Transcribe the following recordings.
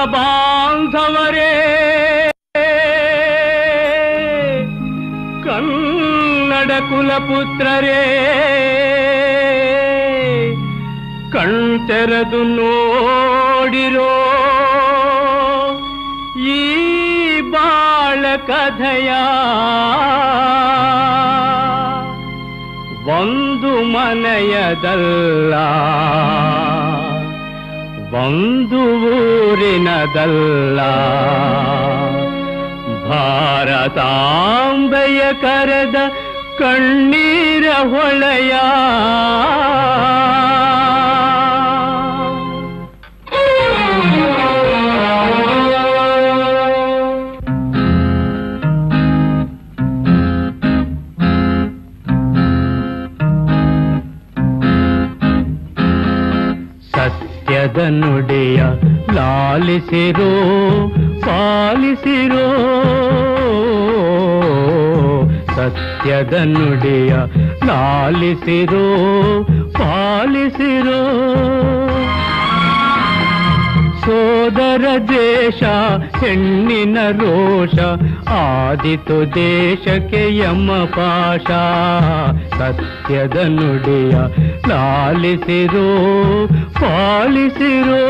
ಬಾಂಧವರೇ ಕನ್ನಡ ಕುಲಪುತ್ರರೇ ಕಣ್ತೆರೆದು ನೋಡಿರೋ ಈ ಬಾಳ ಕಥೆಯ ಒಂದು ಮನೆಯದಲ್ಲ ಒಂದು ಊರಿನದಲ್ಲ ಭಾರತಾಂಬೆಯ ಕರೆದ ಕಣ್ಣೀರ ಹೊಳೆಯ ಸತ್ಯದ ನುಡಿಯ ಲಾಲಿಸಿರೋ ಪಾಲಿಸಿರೋ ಸತ್ಯದ ನುಡಿಯ ಲಾಲಿಸಿರೋ ಪಾಲಿಸಿರೋ ಸೋದರ ದೇಶ ಹೆಣ್ಣಿನ ರೋಷ ಆದಿತು ದೇಶಕ್ಕೆ ಯಮ ಪಾಶ ಸತ್ಯದ ನುಡಿಯ ಲಾಲಿಸಿರೋ ಪಾಲಿಸಿರೋ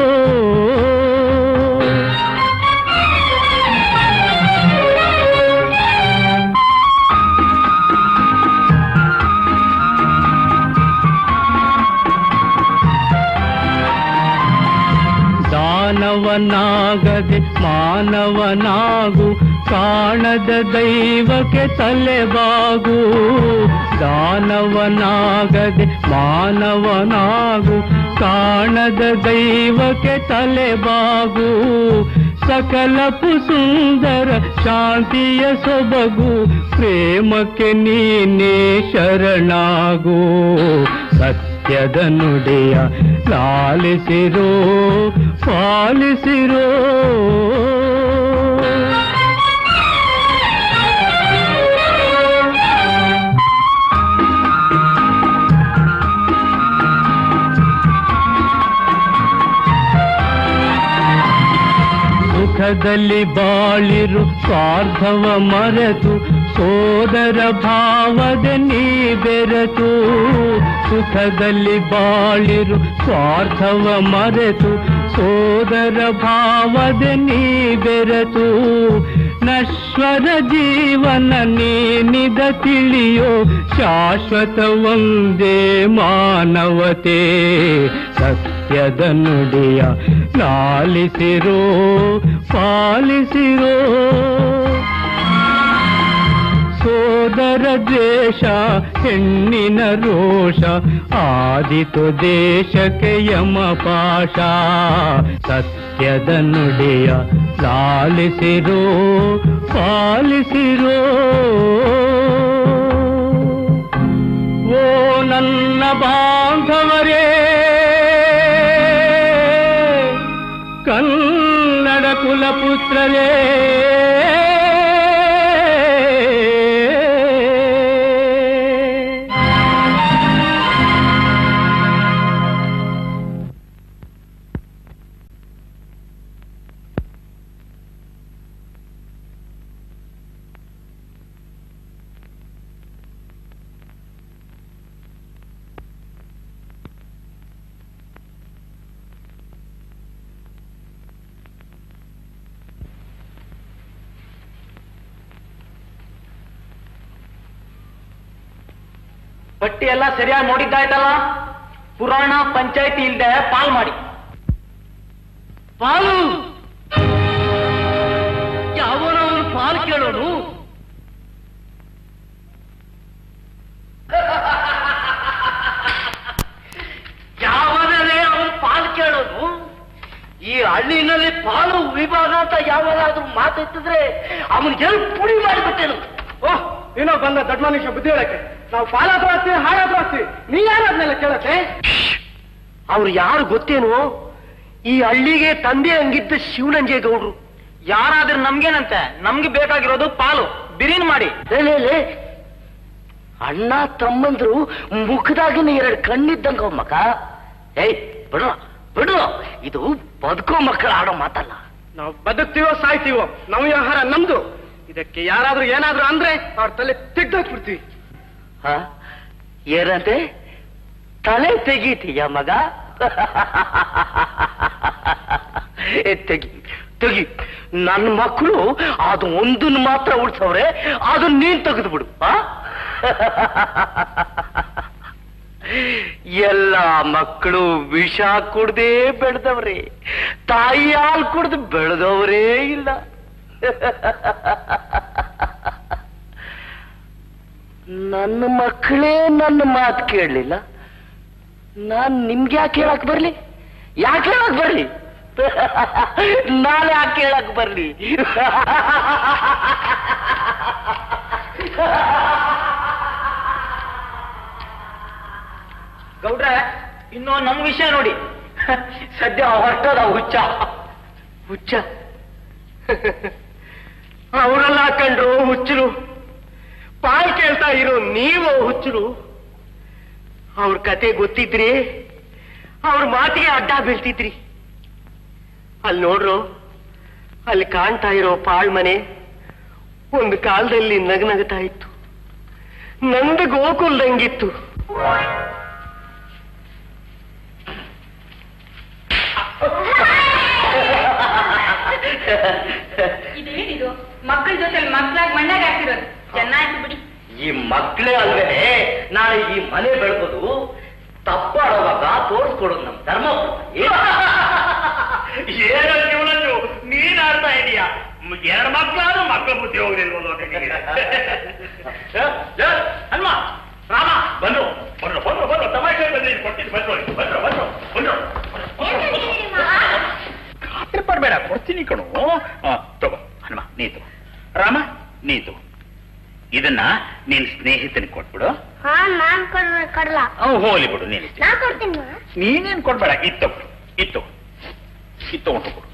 ದಾನವನಾಗದೆ ಮಾನವನಾಗು ಕಾಣದ ದೈವಕ್ಕೆ ತಲೆಬಾಗು ದಾನವನಾಗದೆ ಮಾನವನಾಗು ಕಾಣದ ದೈವಕ್ಕೆ ತಲೆಬಾಗು ಸಕಲ ಸುಂದರ ಶಾಂತಿಯ ಸೊಬಗು ಪ್ರೇಮಕ್ಕೆ ನೀನೇ ಶರಣಾಗು ಸತ್ಯದ ನುಡಿಯ ಲಾಲಿಸಿರೋ ಪಾಲಿಸಿರೋ ಸುಖದಲ್ಲಿ ಬಾಳಿರು ಸ್ವಾರ್ಥವ ಮರೆತು ಸೋದರ ಭಾವದ ನೀ ಬೆರೆತು ಸುಖದಲ್ಲಿ ಬಾಳಿರು ಸ್ವಾರ್ಥವ ಮರೆತು ಸೋದರ ಭಾವದ ನೀ ಬೆರೆತು ನಶ್ವರ ಜೀವನ ನೀನಿದ ತಿಳಿಯೋ ಶಾಶ್ವತ ಒಂದೇ ಮಾನವತೆ ಸತ್ಯದ ನುಡಿಯ ಲಾಲಿಸಿರೋ ಪಾಲಿಸಿರೋ ಸೋದರ ದೇಶ ಹೆಣ್ಣಿನ ರೋಷ ಆದಿತು ದೇಶಕ್ಕೆ ಯಮ ಪಾಶ ಸತ್ಯದ ನುಡಿಯ ಲಾಲಿಸಿರೋ ಪಾಲಿಸಿರೋ ಓ ನನ್ನ ಬಾಂಧವರೇ ಕನ್ನಡ ಕುಲಪುತ್ರರೇ ಪಟ್ಟಿ ಎಲ್ಲ ಸರಿಯಾಗಿ ನೋಡಿದ್ದಾಯ್ತಲ್ಲ ಪುರಾಣ ಪಂಚಾಯತಿ ಇಲ್ದೆ ಪಾಲ್ ಮಾಡಿ ಪಾಲು ಯಾವನವನು ಪಾಲ್ ಕೇಳೋನು ಯಾವನೇ ಅವನು ಪಾಲ್ ಕೇಳೋನು ಈ ಹಳ್ಳಿನಲ್ಲಿ ಪಾಲು ವಿಭಾಗ ಅಂತ ಯಾವಾಗಾದ್ರೂ ಮಾತೆತ್ತಿದ್ರೆ ಅವನಿಗೆ ಪುಡಿ ಮಾಡಿಬಿಟ್ಟೇನು ಓಹ್ ಏನೋ ಬಂದ ದೊಡ್ಡ ಮನುಷ್ಯ ಬುದ್ಧಿ ಹೇಳಕ್ಕೆ ನಾವು ಪಾಲಾದ್ರೂ ಆಗ್ತೀವಿ ಹಾಳಾದ್ರೂ ಆಗ್ತೀವಿ ನೀ ಯಾರು ಅದನ್ನೆಲ್ಲ ಕೇಳತ್ತೆ ಅವ್ರು ಯಾರು ಗೊತ್ತೇನು ಈ ಹಳ್ಳಿಗೆ ತಂದೆ ಹಂಗಿದ್ದ ಶಿವನಂಜೇಗೌಡ್ರು ಯಾರಾದ್ರೂ ನಮ್ಗೇನಂತೆ ನಮ್ಗೆ ಬೇಕಾಗಿರೋದು ಪಾಲು ಬಿರಿನ್ ಮಾಡಿ ಅಣ್ಣ ತಮ್ಮಂದ್ರು ಮುಖದಾಗಿನ ಎರಡು ಕಣ್ಣಿದ್ದಂಗ ಮಕ ಏಯ್ ಬಿಡು ಬಿಡು ಇದು ಬದುಕೋ ಮಕ್ಕಳು ಆಡೋ ಮಾತಲ್ಲ ನಾವು ಬದುಕ್ತೀವೋ ಸಾಯ್ತೀವೋ ನಮ್ಮ ವ್ಯವಹಾರ ನಮ್ದು ಇದಕ್ಕೆ ಯಾರಾದ್ರೂ ಏನಾದ್ರೂ ಅಂದ್ರೆ ಅವ್ರ ತಲೆ ತೆಗ್ದಾಕ್ಬಿಡ್ತೀವಿ ಹ? ಏನಂತೆ ತಲೆ ತೆಗೀತೀಯ ಮಗ ಏ, ತೆಗಿ ತೆಗಿ ನನ್ನ ಮಕ್ಕಳು ಅದು ಒಂದನ್ನು ಮಾತ್ರ ಉಳ್ಸವ್ರೆ ಅದನ್ನ ನೀನ್ ತೆಗೆದು ಬಿಡು ಎಲ್ಲ ಮಕ್ಕಳು ವಿಷ ಕುಡ್ದೇ ಬೆಳೆದವ್ರೆ ತಾಯಿ ಹಾಲು ಕುಡ್ದು ಬೆಳೆದವರೇ ಇಲ್ಲ ನನ್ನ ಮಕ್ಕಳೇ ನನ್ನ ಮಾತು ಕೇಳಲಿಲ್ಲ ನಾನ್ ನಿಮ್ಗೆ ಯಾಕೆ ಹೇಳಕ್ ಬರ್ಲಿ ಯಾಕೆ ಹೇಳಕ್ ಬರ್ಲಿ ನಾನು ಯಾಕೆ ಹೇಳಕ್ ಬರ್ಲಿ ಗೌಡ್ರೆ ಇನ್ನು ನಮ್ ವಿಷಯ ನೋಡಿ ಸದ್ಯ ಹೊರಟದ ಹುಚ್ಚ ಹುಚ್ಚ ಅವರೆಲ್ಲ ಹಾಕೊಂಡ್ರು ಹುಚ್ಚರು ಪಾಲ್ ಕೇಳ್ತಾ ಇರೋ ನೀವು ಹುಚ್ಚರು ಅವ್ರ ಕತೆ ಗೊತ್ತಿದ್ರಿ ಅವ್ರ ಮಾತಿಗೆ ಅಡ್ಡ ಬೀಳ್ತಿದ್ರಿ ಅಲ್ಲಿ ನೋಡ್ರು ಅಲ್ಲಿ ಕಾಣ್ತಾ ಇರೋ ಪಾಳ್ ಮನೆ ಒಂದು ಕಾಲದಲ್ಲಿ ನಗನಗ್ತಾ ಇತ್ತು ನಂದು ಗೋಕುಲ್ದಂಗಿತ್ತು ಇದೇನಿದು ಮಕ್ಕಳ ಜೊತೆ ಮಕ್ಕಳಾಗಿ ಮಣ್ಣಾಗ ಹಾಕಿರೋದು ಚೆನ್ನಾಯ್ತು ಬಿಡಿ ಈ ಮಕ್ಕಳೇ ಅಲ್ವೇನೆ ನಾಳೆ ಈ ಮನೆ ಬೆಳಗೋದು ತಪ್ಪಾಡುವಾಗ ತೋರಿಸ್ಕೊಡೋದು ನಮ್ ಧರ್ಮ ಏನೋ ಜೀವನದ್ದು ನೀನ್ ಆಡ್ತಾ ಇದೀಯಾ ಎರಡು ಮಕ್ಕಳಾದ್ರೂ ಮಕ್ಕಳ ಬುದ್ಧಿ ಹೋಗ್ಲಿಲ್ವಲ್ಲ ಅಲ್ವಾ ರಾಮ ಬಂದ್ರು ಬಂದ್ರು ಬಂದ್ರು ಬಂದ್ರು ತಮಾಷೆ ಬಂದ್ರಿ ಕೊಟ್ಟಿದ್ದು ಬಂದ್ರು ಬಂದ್ರು ಬಂದ್ರು ಬಂದ್ರು ಖಾತ್ರಿ ಪಡ್ಬೇಡ ಕೊಡ್ತೀನಿ ಕಣು ಆ, ತಗೋ ಹನುಮ ನೀ ತಗೋ ರಾಮ ನೀ ತಗೋ ಇದನ್ನ ನಿನ್ ಸ್ನೇಹಿತನಿಗೆ ಕೊಟ್ಬಿಡು ಹಾ ನಾನ್ ಕೊಡ್ ಕೊಡಲ್ಲ ಅವ್ ಹೋಗ್ಲಿ ಬಿಡು ನೀನು ನಾ ಕೊಡ್ತೀನಿ ನೀನೇನ್ ಕೊಡ್ಬೇಡ ಇತ್ತು ಇತ್ತು ಇತ್ತು ಉಂಟು ಕೊಡು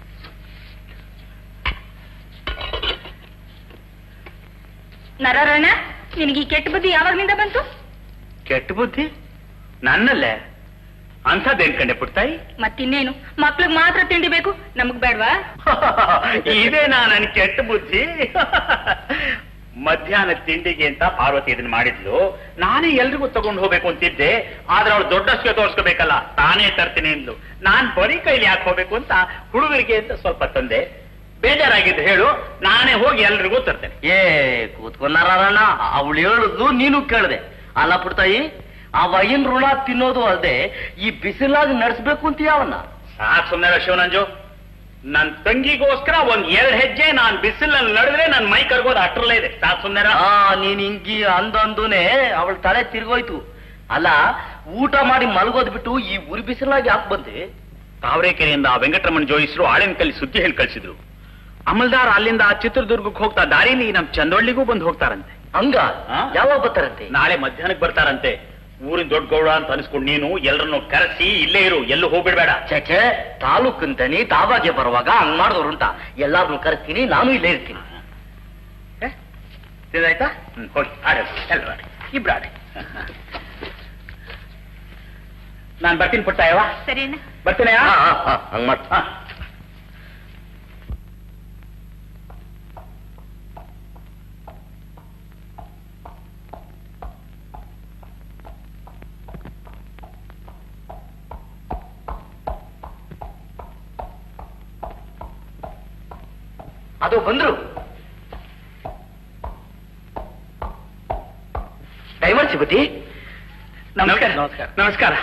ನರರಣ ನಿನಗೆ ಈ ಕೆಟ್ಟ ಬುದ್ಧಿ ಯಾವಾಗ್ನಿಂದ ಬಂತು ಕೆಟ್ಟ ಬುದ್ಧಿ ನನ್ನಲ್ಲೇ ಅಂಥದ್ದೇನ್ ಕಂಡೆ ಪುಟ್ಟಾಯಿ ಮತ್ತಿನ್ನೇನು ಮಕ್ಳಿಗೆ ಮಾತ್ರ ತಿಂಡಿ ಬೇಕು ನಮಗ್ ಬೇಡ್ವಾ ಇದೇನಾ ನನ್ ಕೆಟ್ಟ ಬುದ್ಧಿ ಮಧ್ಯಾಹ್ನ ತಿಂಡಿಗೆ ಅಂತ ಪಾರ್ವತಿ ಇದನ್ನ ಮಾಡಿದ್ಲು ನಾನೇ ಎಲ್ರಿಗೂ ತಗೊಂಡು ಹೋಗ್ಬೇಕು ಅಂತಿದ್ದೆ ಆದ್ರೆ ಅವಳು ದೊಡ್ಡಷ್ಟು ತೋರಿಸ್ಕೋಬೇಕಲ್ಲ ತಾನೇ ತರ್ತೀನಿ ಅಂದ್ಲು ನಾನ್ ಬರೀ ಕೈಲಿ ಯಾಕೆ ಹೋಗ್ಬೇಕು ಅಂತ ಹುಡುಗರಿಗೆ ಅಂತ ಸ್ವಲ್ಪ ತಂದೆ ಬೇಜಾರಾಗಿದ್ದು ಹೇಳು ನಾನೇ ಹೋಗಿ ಎಲ್ರಿಗೂ ತರ್ತೇನೆ ಏ ಕೂತ್ಕೊಂಡಾರಣ್ಣ ಅವಳು ಹೇಳುದು ನೀನು ಕೇಳ್ದೆ ಅಲ್ಲ ಪುಡ್ತಾಯಿ ಆ ವೈನ್ ಋಣ ತಿನ್ನೋದು ಅಲ್ಲದೆ ಈ ಬಿಸಿಲಾಗಿ ನಡೆಸ್ಬೇಕು ಅಂತ ಯಾವನ್ನ ಸಾಕ್ ಸುಮ್ಮನೆ ಶಿವನಂಜು ನನ್ ತಂಗಿಗೋಸ್ಕರ ಒಂದ್ ಎರಡ್ ಹೆಜ್ಜೆ ನಾನ್ ಬಿಸಿಲಲ್ಲಿ ನಡೆದ್ರೆ ನನ್ ಮೈ ಕರ್ಗೋದು ಅಷ್ಟ್ರಲ್ಲೇ ಇದೆ ಸಾಕ್ ಸುಮ್ಮನೆ ಆ ನೀನ್ ಹಿಂಗಿ ಅಂದಂದುನೆ ಅವಳ ತಲೆ ತಿರ್ಗೋಯ್ತು ಅಲ್ಲ ಊಟ ಮಾಡಿ ಮಲಗೋದ್ ಬಿಟ್ಟು ಈ ಉರಿ ಬಿಸಿಲಾಗಿ ಯಾಕೆ ಬಂದೆ ತಾವರೆಕೆರೆಯಿಂದ ಆ ವೆಂಕಟರಮಣ ಜೋಯಿಸರು ಆಳಿನ ಕಲ್ಲಿ ಸುದ್ದಿ ಹೇಳಿ ಕಳಿಸಿದ್ರು ಅಮಲ್ದಾರ್ ಅಲ್ಲಿಂದ ಆ ಚಿತ್ರದುರ್ಗಕ್ಕೆ ಹೋಗ್ತಾ ದಾರಿಲಿ ನಮ್ ಚಂದೊಳ್ಳಿಗೂ ಬಂದು ಹೋಗ್ತಾರಂತೆ ಹಂಗ ಆ? ಯಾವಾಗ ಬರ್ತಾರಂತೆ ನಾಳೆ ಮಧ್ಯಾಹ್ನಕ್ಕೆ ಬರ್ತಾರಂತೆ ಊರಿನ ದೊಡ್ಡ ಗೌಡ ಅಂತ ಅನ್ಸ್ಕೊಂಡು ನೀನು ಎಲ್ಲರನ್ನು ಕರೆಸಿ ಇಲ್ಲೇ ಇರು ಎಲ್ಲೂ ಹೋಗ್ಬಿಡ್ಬೇಡ ಚೇಚೆ ತಾಲೂಕಿಂದನಿ ತಾವಾಗೆ ಬರುವಾಗ ಹಂಗ್ ಮಾಡಿದವ್ರು ಅಂತ ಎಲ್ಲಾರ್ನು ಕರೆಸ್ತೀನಿ ನಾನು ಇಲ್ಲೇ ಇರ್ತೀನಿ ತಿಂದಾಯ್ತಾ ಹ್ಮ್ ಹೋಗಿ ಆಡಿ ಎಲ್ಲರೂ ಆಡಿ ಇಬ್ರು ಆಡಿ ನಾನ್ ಬರ್ತೀನಿ ಪುಟ್ಟಾಯವ ಸರಿನಾ ಬರ್ತೀನಿ ಹಾ, ಹಾ, ಹಾ, ಹಂಗ್ ಮಾಡ್ ಹಾ ಅದು ಬಂದ್ರು ಡೈಮಂಡ್ ಸಿಬತಿ ನಮಸ್ಕಾರ ನಮಸ್ಕಾರ ನಮಸ್ಕಾರ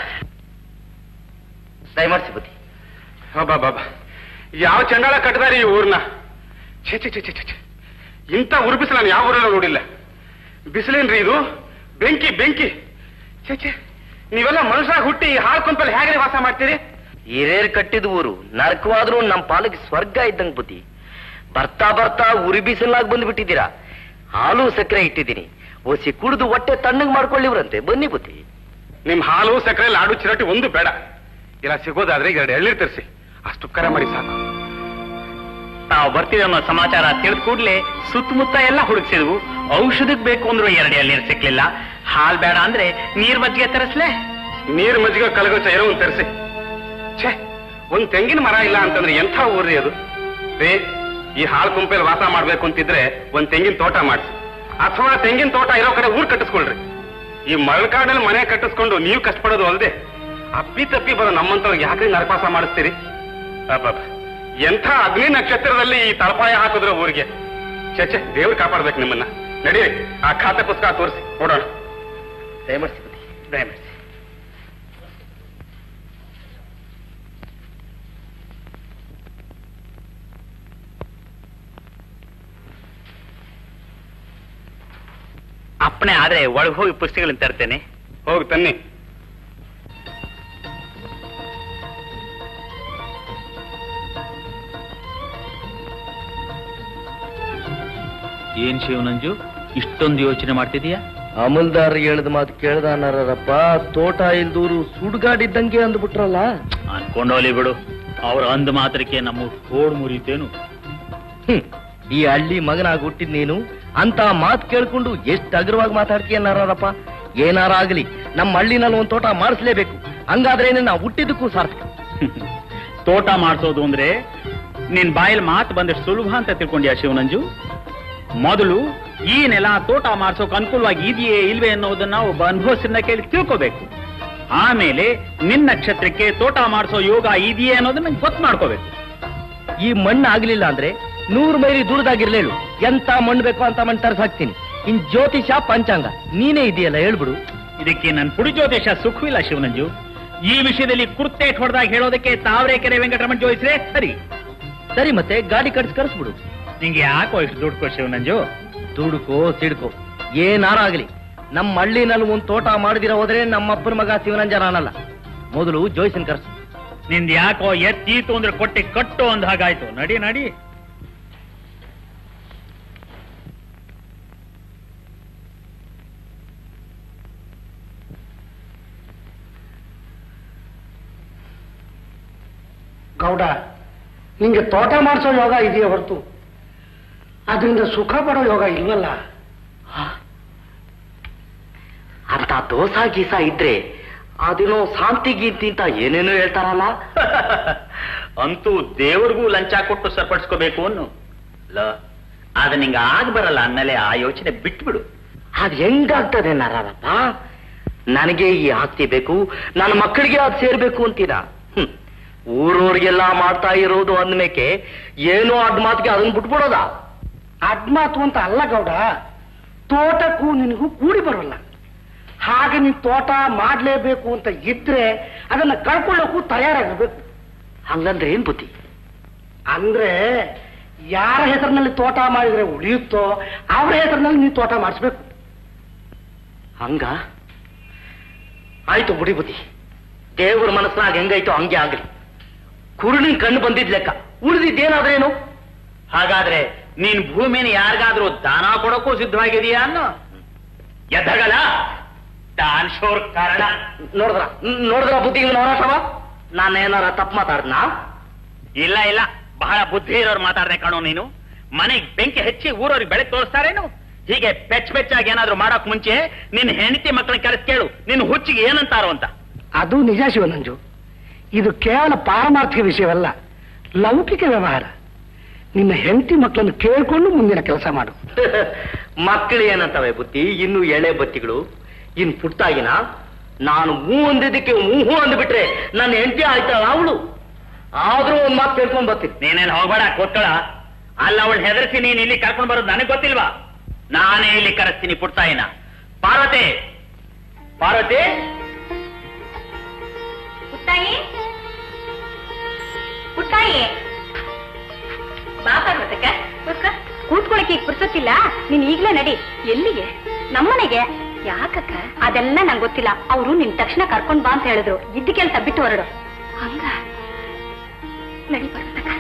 ಡೈಮಂಡ್ ಸಿಬತಿ ಬಾಬಾ ಬಾಬಾ ಯಾವ ಚಂಡಾಳ ಕಟ್ಟದಾರಿ ಈ ಊರ್ನ ಛೇ ಛೇ ಛೇ ಛೇ ಛೇ ಛೇ. ಇಂಥ ಉರು ಬಿಸಿಲು ನಾನು ಯಾವ ಊರಲ್ಲೂ ನೋಡಿಲ್ಲ ಬಿಸಿಲೇನ್ರಿ ಇದು ಬೆಂಕಿ ಬೆಂಕಿ ಛೇ ಛೇ ನೀವೆಲ್ಲ ಮನುಷ್ಯರಾಗಿ ಹುಟ್ಟಿ ಈ ಹಾಳು ಕೊಂಪಲ್ಲಿ ಹೇಗೆ ವಾಸ ಮಾಡ್ತೀರಿ ಹಿರೇರ್ ಕಟ್ಟಿದ ಊರು ನರಕವಾದ್ರೂ ನಮ್ ಪಾಲಿಗೆ ಸ್ವರ್ಗ ಇದ್ದಂಗ್ ಬುದ್ಧಿ ಬರ್ತಾ ಬರ್ತಾ ಉರಿ ಬಿಸಿಲಾಗಿ ಬಂದ್ಬಿಟ್ಟಿದ್ದೀರಾ ಹಾಲು ಸಕ್ಕರೆ ಇಟ್ಟಿದ್ದೀನಿ ಒಸಿ ಕುಡಿದು ಹೊಟ್ಟೆ ತಣ್ಣಗ್ ಮಾಡ್ಕೊಳ್ಳಿವ್ರಂತೆ ಬನ್ನಿ ಬುದ್ಧಿ ನಿಮ್ ಹಾಲು ಸಕ್ಕರೆ ಲಾಡು ಚಿರಟಿ ಒಂದು ಬೇಡ ಇಲ್ಲ ಸಿಗೋದಾದ್ರೆ ಈಗ ಎರಡು ಎಳ್ನೀರ್ ತರಿಸಿ ಅಷ್ಟು ಕರೆ ಮಾಡಿ ಸಾಕು ನಾವು ಬರ್ತೀವಿ ಅನ್ನೋ ಸಮಾಚಾರ ತಿಳಿದ ಕೂಡ್ಲೆ ಸುತ್ತಮುತ್ತ ಎಲ್ಲ ಹುಡುಕ್ಸಿದ್ವು ಔಷಧಕ್ ಬೇಕು ಅಂದ್ರು ಎರಡು ಎಳ್ನೀರು ಸಿಕ್ಲಿಲ್ಲ ಹಾಲ್ ಬೇಡ ಅಂದ್ರೆ ನೀರ್ ಮಜ್ಜಿಗೆ ತರಿಸ್ಲೆ ನೀರ್ ಮಜ್ಜಿಗೆ ಕಲಗಚ್ಚ ಏನೋ ಒಂದು ತರಿಸಿ ಛೇ ಒಂದ್ ತೆಂಗಿನ ಮರ ಇಲ್ಲ ಅಂತಂದ್ರೆ ಎಂಥ ಊರ್ರಿ ಅದು ರೀ ಈ ಹಾಳು ಕುಂಪೆಲ್ ವಾಸ ಮಾಡ್ಬೇಕು ಅಂತಿದ್ರೆ ಒಂದ್ ತೆಂಗಿನ ತೋಟ ಮಾಡಿಸಿ ಅಥವಾ ತೆಂಗಿನ ತೋಟ ಇರೋ ಕಡೆ ಊರ್ ಕಟ್ಟಿಸ್ಕೊಳ್ರಿ ಈ ಮರಳ್ಕಾಡಲ್ಲಿ ಮನೆ ಕಟ್ಟಿಸ್ಕೊಂಡು ನೀವು ಕಷ್ಟಪಡೋದು ಅಲ್ದೆ ಅಪ್ಪಿ ತಪ್ಪಿ ಬರೋ ನಮ್ಮಂತವ್ರಿಗೆ ಯಾಕ್ರಿ ನರಪಾಸ ಮಾಡಿಸ್ತೀರಿ ಅಬ್ಬಬ್ಬ. ಎಂಥ ಅಗ್ನಿ ನಕ್ಷತ್ರದಲ್ಲಿ ಈ ತಳಪಾಯ ಹಾಕಿದ್ರು ಊರಿಗೆ ಚೇಚೆ ದೇವ್ರು ಕಾಪಾಡ್ಬೇಕು ನಿಮ್ಮನ್ನ ನಡೀರಿ ಆ ಖಾತೆ ಪುಸ್ತಕ ತೋರಿಸಿ ನೋಡೋಣ ದಯಮಾಡಿಸಿ ಬುದ್ಧಿ ದಯಮಾಡಿ ಅಪ್ಪಣೆ ಆದ್ರೆ ಒಳಗೆ ಹೋಗಿ ಪುಸ್ತಕಗಳನ್ನ ತರ್ತೇನೆ ಹೋಗಿ ತನ್ನಿ ಏನ್ ಶಿವನಂಜು ಇಷ್ಟೊಂದು ಯೋಚನೆ ಮಾಡ್ತಿದೀಯಾ ಅಮಲ್ದಾರ್ ಹೇಳಿದ ಮಾತು ಕೇಳ್ದಾನಾರಪ್ಪ ತೋಟ ಇಲ್ದೂರು ಸುಡ್ಗಾಡಿದ್ದಂಗೆ ಅಂದ್ಬಿಟ್ರಲ್ಲ ಅನ್ಕೊಂಡೋಲಿ ಬಿಡು ಅವ್ರ ಅಂದ ಮಾತ್ರಕ್ಕೆ ನಮ್ಮ ಕೋಡ್ ಮುರಿತೇನು ಹ್ಮ್. ಈ ಹಳ್ಳಿ ಮಗನಾಗಿ ಹುಟ್ಟಿದ್ ನೀನು ಅಂತ ಮಾತ್ ಕೇಳ್ಕೊಂಡು ಎಷ್ಟ್ ಅಗ್ರವಾಗಿ ಮಾತಾಡ್ತೀಯ ನಾರಪ್ಪ ಏನಾರ ಆಗ್ಲಿ ನಮ್ಮ ಹಳ್ಳಿನಲ್ಲಿ ಒಂದ್ ತೋಟ ಮಾಡಿಸ್ಲೇಬೇಕು ಹಂಗಾದ್ರೆ ನಾ ಹುಟ್ಟಿದ್ದಕ್ಕೂ ಸಾರ್ಥಕ ತೋಟ ಮಾಡಿಸೋದು ಅಂದ್ರೆ ನಿನ್ ಬಾಯಲ್ಲಿ ಮಾತು ಬಂದಷ್ಟು ಸುಲಭ ಅಂತ ತಿಳ್ಕೊಂಡ್ಯಾ ಶಿವನಂಜು ಮೊದಲು ಈ ನೆಲ ತೋಟ ಮಾಡ್ಸೋಕ್ ಅನುಕೂಲವಾಗಿ ಇದೆಯೇ ಇಲ್ವೇ ಅನ್ನೋದನ್ನ ಒಬ್ಬ ಅನುಭವಸ್ಥರನ್ನ ಕೇಳಿ ತಿಳ್ಕೋಬೇಕು ಆಮೇಲೆ ನಿನ್ನ ನಕ್ಷತ್ರಕ್ಕೆ ತೋಟ ಮಾಡಿಸೋ ಯೋಗ ಇದೆಯೇ ಅನ್ನೋದನ್ನ ಗೊತ್ತು ಮಾಡ್ಕೋಬೇಕು ಈ ಮಣ್ಣು ಆಗ್ಲಿಲ್ಲ ಅಂದ್ರೆ ನೂರು ಮೈಲಿ ದೂರದಾಗಿರ್ಲೇಳು ಎಂತ ಮಣ್ಣು ಬೇಕೋ ಅಂತ ಮಣ್ಣು ತರ್ಸ್ ಹಾಕ್ತೀನಿ ಇನ್ ಜ್ಯೋತಿಷ ಪಂಚಾಂಗ ನೀನೇ ಇದೆಯಲ್ಲ ಹೇಳ್ಬಿಡು ಇದಕ್ಕೆ ನನ್ನ ಪುಡಿ ಜ್ಯೋತಿಷ ಸುಖವಿಲ್ಲ ಶಿವನಂಜು ಈ ವಿಷಯದಲ್ಲಿ ಕುರ್ತೇಟ್ ಹೊಡೆದಾಗ ಹೇಳೋದಕ್ಕೆ ತಾವರೆಕೆರೆ ವೆಂಕಟರಮಣ ಜೋಯಿಸ್ರೆ ಸರಿ ಸರಿ ಮತ್ತೆ ಗಾಡಿ ಕಟ್ಸ್ ಕರ್ಸ್ಬಿಡು ನಿಂಗೆ ಯಾಕೋ ಇಷ್ಟು ದುಡ್ಡು ಕೊಡ್ ಶಿವನಂಜು ದುಡುಕೋ ಸಿಡ್ಕೋ ಏನಾರ ಆಗ್ಲಿ ನಮ್ಮ ಹಳ್ಳಿನಲ್ಲಿ ಒಂದ್ ತೋಟ ಮಾಡಿದಿರ ಹೋದ್ರೆ ನಮ್ಮ ಅಪ್ಪನ ಮಗ ಶಿವನಂಜನ ಅನ್ನಲ್ಲ ಮೊದಲು ಜೋಯ್ಸನ್ ಕರ್ಸು ನಿಂದ್ ಯಾಕೋ ಎತ್ತೀತು ಅಂದ್ರೆ ಕೊಟ್ಟಿ ಕಟ್ಟು ಅಂದ ಹಾಗಾಯ್ತು ನಡಿ ನಡಿ ಗೌಡ ನಿಂಗೆ ತೋಟ ಮಾಡಿಸೋ ಯೋಗ ಇದೆಯೇ ಹೊರತು ಅದರಿಂದ ಸುಖ ಪಡೋ ಯೋಗ ಇಲ್ವಲ್ಲ ಅಂತ ದೋಸ ಗೀಸ ಇದ್ರೆ ಅದೇನೋ ಶಾಂತಿ ಗೀತಿ ಅಂತ ಏನೇನೋ ಹೇಳ್ತಾರಲ್ಲ ಅಂತೂ ದೇವ್ರಿಗೂ ಲಂಚ ಕೊಟ್ಟು ಸರಿಪಡಿಸ್ಕೋಬೇಕು ಅನ್ನು ಲ ಆದ್ರೆ ನಿಂಗೆ ಆಗ ಬರಲ್ಲ ಅಂದಮೇಲೆ ಆ ಯೋಚನೆ ಬಿಟ್ಬಿಡು ಅದ್ ಹೆಂಗಾಗ್ತದೆ ನಾರಪ್ಪ ನನಗೆ ಈ ಆಸ್ತಿ ಬೇಕು ನನ್ನ ಮಕ್ಕಳಿಗೆ ಅದ್ ಸೇರ್ಬೇಕು ಅಂತೀನ ಹ್ಮ್. ಊರವ್ರಿಗೆಲ್ಲ ಮಾಡ್ತಾ ಇರೋದು ಅಂದ್ಮೇಕೆ ಏನೋ ಅಡ್ ಮಾತಿಗೆ ಅದನ್ನ ಬಿಟ್ಬಿಡೋದ ಅಡ್ಮಾತು ಅಂತ ಅಲ್ಲ ಗೌಡ ತೋಟಕ್ಕೂ ನಿನಗೂ ಕೂಡಿ ಬರೋಲ್ಲ ಹಾಗೆ ನೀನ್ ತೋಟ ಮಾಡ್ಲೇಬೇಕು ಅಂತ ಇದ್ರೆ ಅದನ್ನ ಕಳ್ಕೊಳ್ಳೋಕ್ಕೂ ತಯಾರಾಗಿರ್ಬೇಕು ಹಂಗಂದ್ರೆ ಏನ್ ಬುದ್ಧಿ ಅಂದ್ರೆ ಯಾರ ಹೆಸರಿನಲ್ಲಿ ತೋಟ ಮಾಡಿದ್ರೆ ಉಳಿಯುತ್ತೋ ಅವರ ಹೆಸರಿನಲ್ಲಿ ನೀನ್ ತೋಟ ಮಾಡಿಸ್ಬೇಕು ಹಂಗ ಆಯ್ತು ಬುಡಿ ಬುದ್ಧಿ ದೇವ್ರ ಮನಸ್ನಾಗ ಹೆಂಗಾಯ್ತು ಹಂಗೆ ಆಗ್ಲಿ ಕುರುಳಿನ ಕಣ್ಣು ಬಂದಿದ್ ಲೆಕ್ಕ ಉಳಿದಿದ್ದೇನಾದ್ರೇನು ಹಾಗಾದ್ರೆ ನೀನ್ ಭೂಮಿನ ಯಾರಿಗಾದ್ರೂ ದಾನ ಕೊಡಕ್ಕೂ ಸಿದ್ಧವಾಗಿದೆಯಾ ಅನ್ನೋ ಎದ್ದಗಲ ದಾನ್ಶೋರ್ ಕಾರಣ ನೋಡಿದ್ರ ನೋಡಿದ್ರ ಬುದ್ಧಿ ಇವನ ಹೋರಾಟವ ನಾನೇನಾರ ತಪ್ಪು ಮಾತಾಡ್ನಾ ಇಲ್ಲ ಇಲ್ಲ ಬಹಳ ಬುದ್ಧಿ ಇರೋರು ಮಾತಾಡ್ದೆ ಕಾಣೋ ನೀನು ಮನೆಗ್ ಬೆಂಕಿ ಹೆಚ್ಚಿ ಊರವ್ರಿಗೆ ಬೆಳಕು ತೋರಿಸ್ತಾರೇನು ಹೀಗೆ ಪೆಚ್ ಪೆಚ್ಚಾಗಿ ಏನಾದ್ರೂ ಮಾಡಕ್ ಮುಂಚೆ ನಿನ್ನ ಹೆಂಡತಿ ಮಕ್ಕಳನ್ನ ಕೆಲಸ ಕೇಳು ನಿನ್ನ ಹುಚ್ಚಿಗೆ ಏನಂತಾರೋ ಅಂತ ಅದು ನಿಜ ಶಿವನಂಜು ಇದು ಕೇವಲ ಪಾರಮಾರ್ಥಿಕ ವಿಷಯವಲ್ಲ ಲೌಕಿಕ ವ್ಯವಹಾರ ನಿನ್ನ ಹೆಂಡತಿ ಮಕ್ಕಳನ್ನು ಕೇಳ್ಕೊಂಡು ಮುಂದಿನ ಕೆಲಸ ಮಾಡು ಮಕ್ಕಳು ಏನಂತವೆ ಬುದ್ಧಿ ಇನ್ನು ಎಳೆ ಬತ್ತಿಗಳು ಇನ್ ಪುಟ್ಟಾಗಿನ ನಾನು ಹೂ ಅಂದಿದ್ದಕ್ಕೆ ಹೂ ಹೂ ಅಂದ್ಬಿಟ್ರೆ ನನ್ನ ಹೆಂಡತಿ ಆಯ್ತಾಳ ಅವಳು ಆದ್ರೂ ಒಂದ್ ಮಾತು ಕೇಳ್ಕೊಂಡ್ ಬರ್ತೀನಿ ನೀನೇನ್ ಹೋಗ್ಬೇಡ ಕೂತ್ಕೊಳ ಅಲ್ಲ ಅವಳು ಹೆದರ್ಸಿ ನೀನ್ ಇಲ್ಲಿ ಕರ್ಕೊಂಡ್ ಬರೋದು ನನಗ್ ಗೊತ್ತಿಲ್ವಾ ನಾನೇ ಇಲ್ಲಿ ಕರೆಸ್ತೀನಿ ಪುಟ್ಟಾಯಿನ ಪಾರ್ವತಿ ಪಾರ್ವತಿ ಪುಟ್ಟಾಯಿ ಪುಟ್ಟಾಯಿ ಬಾ ಪಾರ್ವತಕ್ಕ ಕೂತ್ಕ ಕೂತ್ಕೊಳಕ್ಕೆ ಈಗ ಪುರ್ಸೊತ್ತಿಲ್ಲ ನೀನ್ ಈಗ್ಲೇ ನಡಿ ಎಲ್ಲಿಗೆ ನಮ್ಮನೆಗೆ ಯಾಕಕ್ಕ ಅದೆಲ್ಲ ನಂಗೆ ಗೊತ್ತಿಲ್ಲ ಅವರು ನಿನ್ ತಕ್ಷಣ ಕರ್ಕೊಂಡ್ ಬಾ ಅಂತ ಹೇಳಿದ್ರು ಇದ್ದ ಕೆಲ್ಸ ಬಿಟ್ಟು ಹೊರಡು ಹಂಗ ನಡಿ ಪಾರ್ವತಕ್ಕ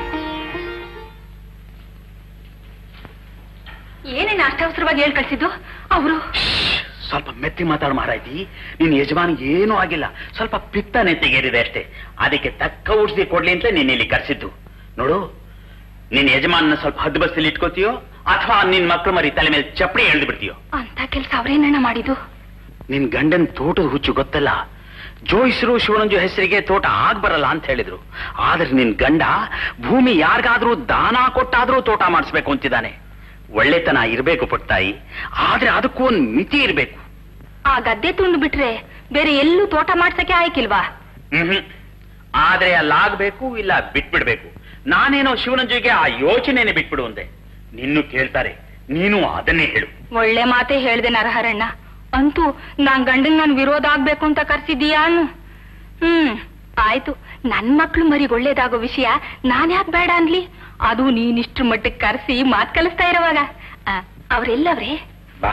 ಏನೇನು ಅಷ್ಟಾವಸರವಾಗಿ ಹೇಳ್ ಕಳ್ಸಿದ್ದು ಅವರು ಸ್ವಲ್ಪ ಮೆತ್ತಿ ಮಾತಾಡು ಮಾರಾಯ್ತಿ ನಿನ್ ಯಜಮಾನ್ ಏನೂ ಆಗಿಲ್ಲ ಸ್ವಲ್ಪ ಪಿತ್ತ ನೆತ್ತಿಗೇರಿದೆ ಅಷ್ಟೇ ಅದಕ್ಕೆ ತಕ್ಕ ಔಷಧಿ ಕೊಡ್ಲಿ ಅಂತ ನೀನ್ ಇಲ್ಲಿ ಕರೆಸಿದ್ದು ನೋಡು ನಿನ್ ಯಜಮಾನ ಸ್ವಲ್ಪ ಹದ್ದು ಬಸ್ಸಲ್ಲಿ ಇಟ್ಕೋತೀಯೋ ಅಥವಾ ನಿನ್ ಮಕ್ಳು ಮರಿ ತಲೆ ಮೇಲೆ ಚಪ್ಪಡಿ ಎಳ್ದು ಬಿಡ್ತೀಯೋ ಅಂತ ಕೆಲ್ಸ ಅವ್ರೇನಣ್ಣ ಮಾಡಿದ್ದು ನಿನ್ ಗಂಡನ್ ತೋಟದ ಹುಚ್ಚು ಗೊತ್ತಲ್ಲ ಜೋಯಿಸರು ಶಿವನಂಜು ಹೆಸರಿಗೆ ತೋಟ ಆಗ್ಬರಲ್ಲ ಅಂತ ಹೇಳಿದ್ರು ಆದ್ರೆ ನಿನ್ ಗಂಡ ಭೂಮಿ ಯಾರಿಗಾದ್ರೂ ದಾನ ಕೊಟ್ಟಾದ್ರೂ ತೋಟ ಮಾಡಿಸ್ಬೇಕು ಅಂತಿದ್ದಾನೆ ಒಳ್ಳೆತನ ಇರ್ಬೇಕು ಪುಟ್ಟಾಯಿ ಆದ್ರೆ ಅದಕ್ಕೂ ಒಂದ್ ಮಿತಿ ಇರ್ಬೇಕು ಆ ಗದ್ದೆ ತುಂಡು ಬಿಟ್ರೆ ಬೇರೆ ಎಲ್ಲೂ ತೋಟ ಮಾಡ್ಸಕ್ಕೆ ಆಯ್ಕಿಲ್ವಾ ಹ್ಮ್ ಆದ್ರೆ ಅಲ್ಲಾಗ್ಬೇಕು ಇಲ್ಲ ಬಿಟ್ಬಿಡ್ಬೇಕು ನಾನೇನೋ ಶಿವನಂಜುಗೆ ಆ ಯೋಚನೆನೆ ಬಿಟ್ಬಿಡು ಅಂದೆ ನಿನ್ನು ಕೇಳ್ತಾರೆ ನೀನು ಅದನ್ನೇ ಹೇಳು ಒಳ್ಳೆ ಮಾತೇ ಹೇಳ್ದೆ ನರಹರಣ್ಣ ಅಂತೂ ನಾನ್ ಗಂಡನ್ ನನ್ ವಿರೋಧ ಆಗ್ಬೇಕು ಅಂತ ಕರ್ಸಿದೀಯಾ ಅನ್ನು ಹ್ಮ್ ಆಯ್ತು ನನ್ ಮಕ್ಳು ಮರಿಗ್ ಒಳ್ಳೇದಾಗೋ ವಿಷಯ ನಾನ್ ಯಾಕೆ ಬೇಡ ಅನ್ಲಿ ಅದು ನೀನಿಷ್ಟ್ರ ಮಟ್ಟಕ್ಕೆ ಕರ್ಸಿ ಮಾತ್ ಕಲಿಸ್ತಾ ಇರೋವಾಗ ಆ, ಅವ್ರೆಲ್ಲವ್ರೇ ಬಾ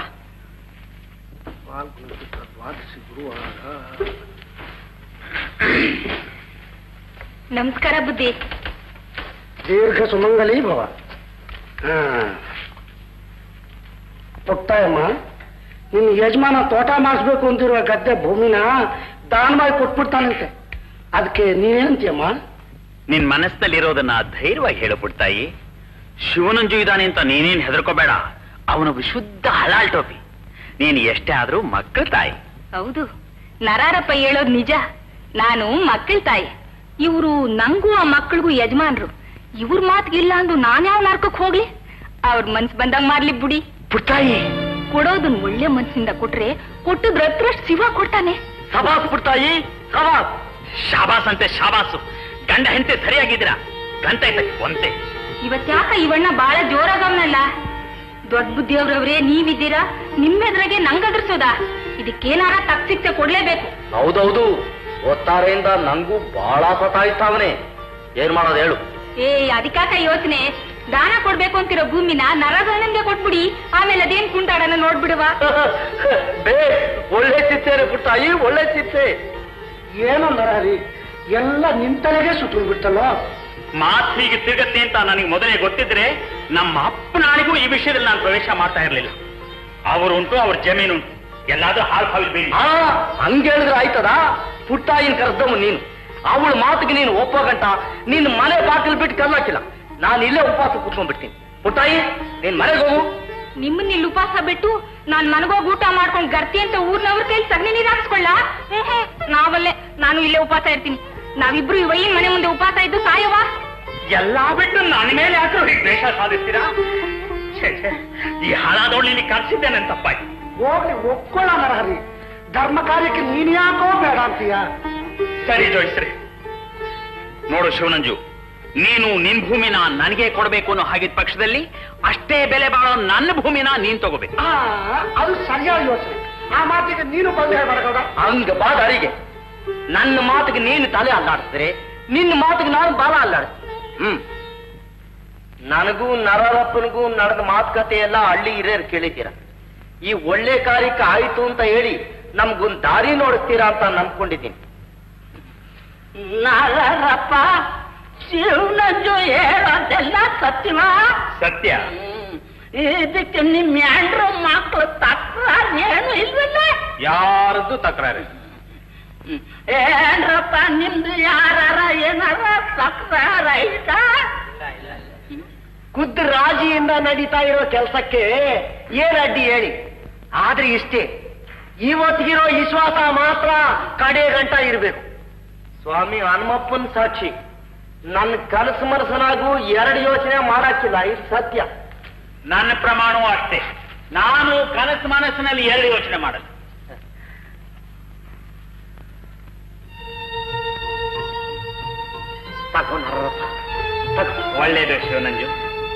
ನಮಸ್ಕಾರ ಬುದ್ಧಿ ದೀರ್ಘ ಸುಮಂಗಲಿ ಭವ ಹಾ. ಪುಟ್ಟಯ್ಯಮ್ಮ ನಿನ್ನ ಯಜಮಾನ ತೋಟ ಮಾಡಿಸ್ಬೇಕು ಅಂತಿರುವ ಗದ್ದೆ ಭೂಮಿನ ದಾನವಾಗಿ ಕೊಟ್ಬಿಡ್ತಾನಂತೆ ಅದಕ್ಕೆ ನೀನೇನಂತೀಯಮ್ಮ ನಿನ್ ಮನಸ್ಸಿನಲ್ಲಿರೋದನ್ನ ಧೈರ್ಯವಾಗಿ ಹೇಳು ಪುಟ್ಟಾಯಿ ಶಿವನಂಜು ಇದ್ದಾನೆ ಅಂತ ನೀನೇನ್ ಹೆದರ್ಕೋಬೇಡ ಅವನು ವಿಶುದ್ಧ ಹಲಾಲ್ ಟೋಪಿ ನೀನ್ ಎಷ್ಟೇ ಆದ್ರೂ ಮಕ್ಕಳ ತಾಯಿ ಹೌದು ನರಾರಪ್ಪ ಹೇಳೋದ್ ನಿಜ ನಾನು ಮಕ್ಕಳ ತಾಯಿ ಇವರು ನಂಗೂ ಆ ಮಕ್ಕಳಿಗೂ ಯಜಮಾನ್ರು ಇವ್ರ ಮಾತ್ಗಿಲ್ಲ ಅಂದು ನಾನ್ಯಾವ ನರ್ಕಕ್ ಹೋಗ್ಲಿ ಅವ್ರ ಮನ್ಸ್ ಬಂದಂಗ್ ಮಾಡ್ಲಿ ಬುಡಿ ಪುಟ್ಟಾಯಿ ಕೊಡೋದನ್ ಒಳ್ಳೆ ಮನ್ಸಿಂದ ಕೊಟ್ರೆ ಕೊಟ್ಟದ್ರ ಹತ್ರಷ್ಟು ಶಿವ ಕೊಡ್ತಾನೆ ಸಬಾಸ್ ಪುಟ್ಟಾಯಿ ಸಬಾಸ್ ಶಾಬಾಸ್ ಅಂತೆ ಶಾಬಾಸು ಗಂಡ ಹೆಂಡತಿ ಸರಿಯಾಗಿದ್ದೀರಾ ಗಂಟ ಒಂತೆ ಇವತ್ತ್ಯಾಕ ಇವಣ್ಣ ಬಾಳ ಜೋರಾಗವ್ನಲ್ಲ ದೊಡ್ಡ ಬುದ್ಧಿಯವ್ರವ್ರೇ ನೀವಿದ್ದೀರಾ ನಿಮ್ಮೆದ್ರಾಗೆ ನಂಗದ್ರಸೋದಾ ಇದಕ್ಕೇನಾರ ತಪ್ಪ ಶಿಕ್ಷೆ ಕೊಡ್ಲೇಬೇಕು ಹೌದೌದು ಒತ್ತಾರೆಯಿಂದ ನಂಗೂ ಬಹಳ ಸತಾಯಿಸ್ತಾವನೆ ಏನ್ ಮಾಡೋದು ಹೇಳು ಏ ಅದಕ್ಕಾಕ ಯೋಚನೆ ದಾನ ಕೊಡ್ಬೇಕು ಅಂತಿರೋ ಭೂಮಿನ ನರಗಣ್ಣನ್ಗೆ ಕೊಟ್ಬಿಡಿ ಆಮೇಲೆ ಅದೇನ್ ಕುಂಟಾಡನ ನೋಡ್ಬಿಡುವ ಬೇ ಒಳ್ಳೆ ಚಿತ್ತೆ ರೀ ಪುಟ್ಟಾಯಿ ಒಳ್ಳೆ ಚಿತ್ತೆ ಏನೋ ನರಹರಿ ಎಲ್ಲ ನಿಂತಲೆಗೆ ಸುಟ್ಟು ಬಿಡ್ತಲ್ಲೋ ಮಾತ್ ಹೀಗೆ ತಿರುಗತ್ತೆ ಅಂತ ನನಗೆ ಮೊದಲೇ ಗೊತ್ತಿದ್ರೆ ನಮ್ಮ ಅಪ್ಪನಾಣಿಗೂ ಈ ವಿಷಯದಲ್ಲಿ ನಾನು ಪ್ರವೇಶ ಮಾಡ್ತಾ ಇರಲಿಲ್ಲ ಅವರುಂಟು ಅವ್ರ ಜಮೀನುಂಟು ಎಲ್ಲಾದ್ರೂ ಹಾಲ್ ಹಾವಿಲ್ ಬೀಳಿ ಆ ಹಂಗ ಹೇಳಿದ್ರೆ ಆಯ್ತದ ಪುಟ್ಟಾಯಿನ ಕರೆದವ ನೀನು ಅವಳ ಮಾತಿಗೆ ನೀನು ಒಪ್ಪಗಂಟ ನಿನ್ನ ಮನೆ ಬಾಗಿಲು ಬಿಟ್ಟು ಕಲ್ಲಾಕಿಲ್ಲ ನಾನು ಇಲ್ಲೇ ಉಪವಾಸ ಕೂತ್ಕೊಂಡ್ಬಿಡ್ತೀನಿ ಪುಟ್ಟಾಯಿ ನೀನ್ ಮನೆಗೆ ಹೋಗು ನಿಮ್ಮನ್ನ ಇಲ್ಲಿ ಉಪವಾಸ ಬಿಟ್ಟು ನಾನ್ ಮನಗೋಗಿ ಊಟ ಮಾಡ್ಕೊಂಡ್ ಗರ್ತಿ ಅಂತ ಊರ್ನವ್ರ ಕೈಲಿ ಸಗಣಿ ನೀರ್ ಹಾಕ್ಸ್ಕೊಳ್ಳ ಹ್ಮ್ ಹ್ಮ್ ನಾವಲ್ಲೇ ನಾನು ಇಲ್ಲೇ ಉಪವಾಸ ಇರ್ತೀನಿ ನಾವಿಬ್ರು ಈ ವಯ್ಯನ್ ಮನೆ ಮುಂದೆ ಉಪವಾಸ ಇದ್ದು ಸಾಯವಾ ಎಲ್ಲಾ ಬಿಟ್ಟು ನನ್ನ ಮೇಲೆ ಯಾಕೆ ಹೀಗೆ ದ್ವೇಷ ಸಾಧಿಸ್ತೀರಾ ಛೇ, ಛೇ, ಈ ಹಾಳಾದವಳು ನಿನಗೆ ಕರ್ಸಿದ್ದೇನೆ ತಪ್ಪಾಯ್ತು ಹೋಗ್ಲಿ ಒಪ್ಕೊಳ್ಳ ನರಹರಿ ಧರ್ಮ ಕಾರ್ಯಕ್ಕೆ ನೀನ್ ಯಾಕೋ ಬೇಡ ಅಂತೀಯ ಸರಿ ಜೋಯಿಸ್ರಿ ನೋಡು ಶಿವನಂಜು ನೀನು ನಿನ್ ಭೂಮಿನ ನನಗೆ ಕೊಡಬೇಕು ಅನ್ನೋ ಹಾಗಿದ್ದ ಪಕ್ಷದಲ್ಲಿ ಅಷ್ಟೇ ಬೆಲೆ ಬಾಳೋ ನನ್ನ ಭೂಮಿನ ನೀನ್ ತಗೋಬೇಕು ಆ, ಅದು ಸರಿಯಾದ ಯೋಚನೆ ಆ ಮಾತಿಗೆ ನೀನು ಬಂದು ಹೇಳ್ಬೇಡ ಗೌಡ ಹಂಗ ಬಾ ದಾರಿಗೆ ನನ್ನ ಮಾತಿಗೆ ನೀನು ತಲೆ ಅಲ್ಲಾಡಿಸಿದ್ರೆ ನಿನ್ನ ಮಾತಿಗೆ ನಾನು ಬಾಲ ಅಲ್ಲಾಡಿಸ್ತೀನಿ ಹ್ಮ್ ನನಗೂ ನರರಪ್ಪನಿಗೂ ನಡೆದ ಮಾತುಕತೆ ಎಲ್ಲ ಹಳ್ಳಿ ಹಿರಿಯರು ಕೇಳಿದ್ದೀರ ಈ ಒಳ್ಳೆ ಕಾರ್ಯಕ್ಕೆ ಆಯ್ತು ಅಂತ ಹೇಳಿ ನಮ್ಗೊಂದ್ ದಾರಿ ನೋಡಿಸ್ತೀರಾ ಅಂತ ನಂಬ್ಕೊಂಡಿದ್ದೀನಿ ನಾರಪ್ಪ ಶಿವನಂಜು ಹೇಳೋದೆಲ್ಲ ಸತ್ಯವ ಸತ್ಯ ಇದಕ್ಕೆ ನಿಮ್ ಯಾಂಡ್ರು ಮಕ್ಳು ತಕ್ರಾರ್ ಏನು ಇಲ್ವಲ್ಲ ಯಾರದ್ದು ತಕರಾರು ಏನ್ರಪ್ಪ ನಿಮ್ದು ಯಾರಾರ ಏನಾರ ತಕ್ರಾರ ಐತಾ ಖುದ್ದು ರಾಜಿಯಿಂದ ನಡೀತಾ ಇರೋ ಕೆಲಸಕ್ಕೆ ಏನ್ ಅಡ್ಡಿ ಹೇಳಿ ಆದ್ರೆ ಇಷ್ಟೇ ಇವತ್ತಿಗಿರೋ ವಿಶ್ವಾಸ ಮಾತ್ರ ಕಡೆ ಗಂಟ ಇರಬೇಕು ಸ್ವಾಮಿ ಹನುಮಪ್ಪನ್ ಸಾಕ್ಷಿ ನನ್ನ ಕನಸು ಮನಸ್ಸನಾಗೂ ಎರಡು ಯೋಚನೆ ಮಾಡಾಕಿಲ್ಲ ಇದು ಸತ್ಯ ನನ್ನ ಪ್ರಮಾಣವೂ ಅಷ್ಟೇ ನಾನು ಕನಸು ಮನಸ್ಸಿನಲ್ಲಿ ಎರಡು ಯೋಚನೆ ಮಾಡಲ್ಲ ತಗೋ ನರರಪ್ಪ ತಗೋ ಒಳ್ಳೇದು ಶಿವನಂಜು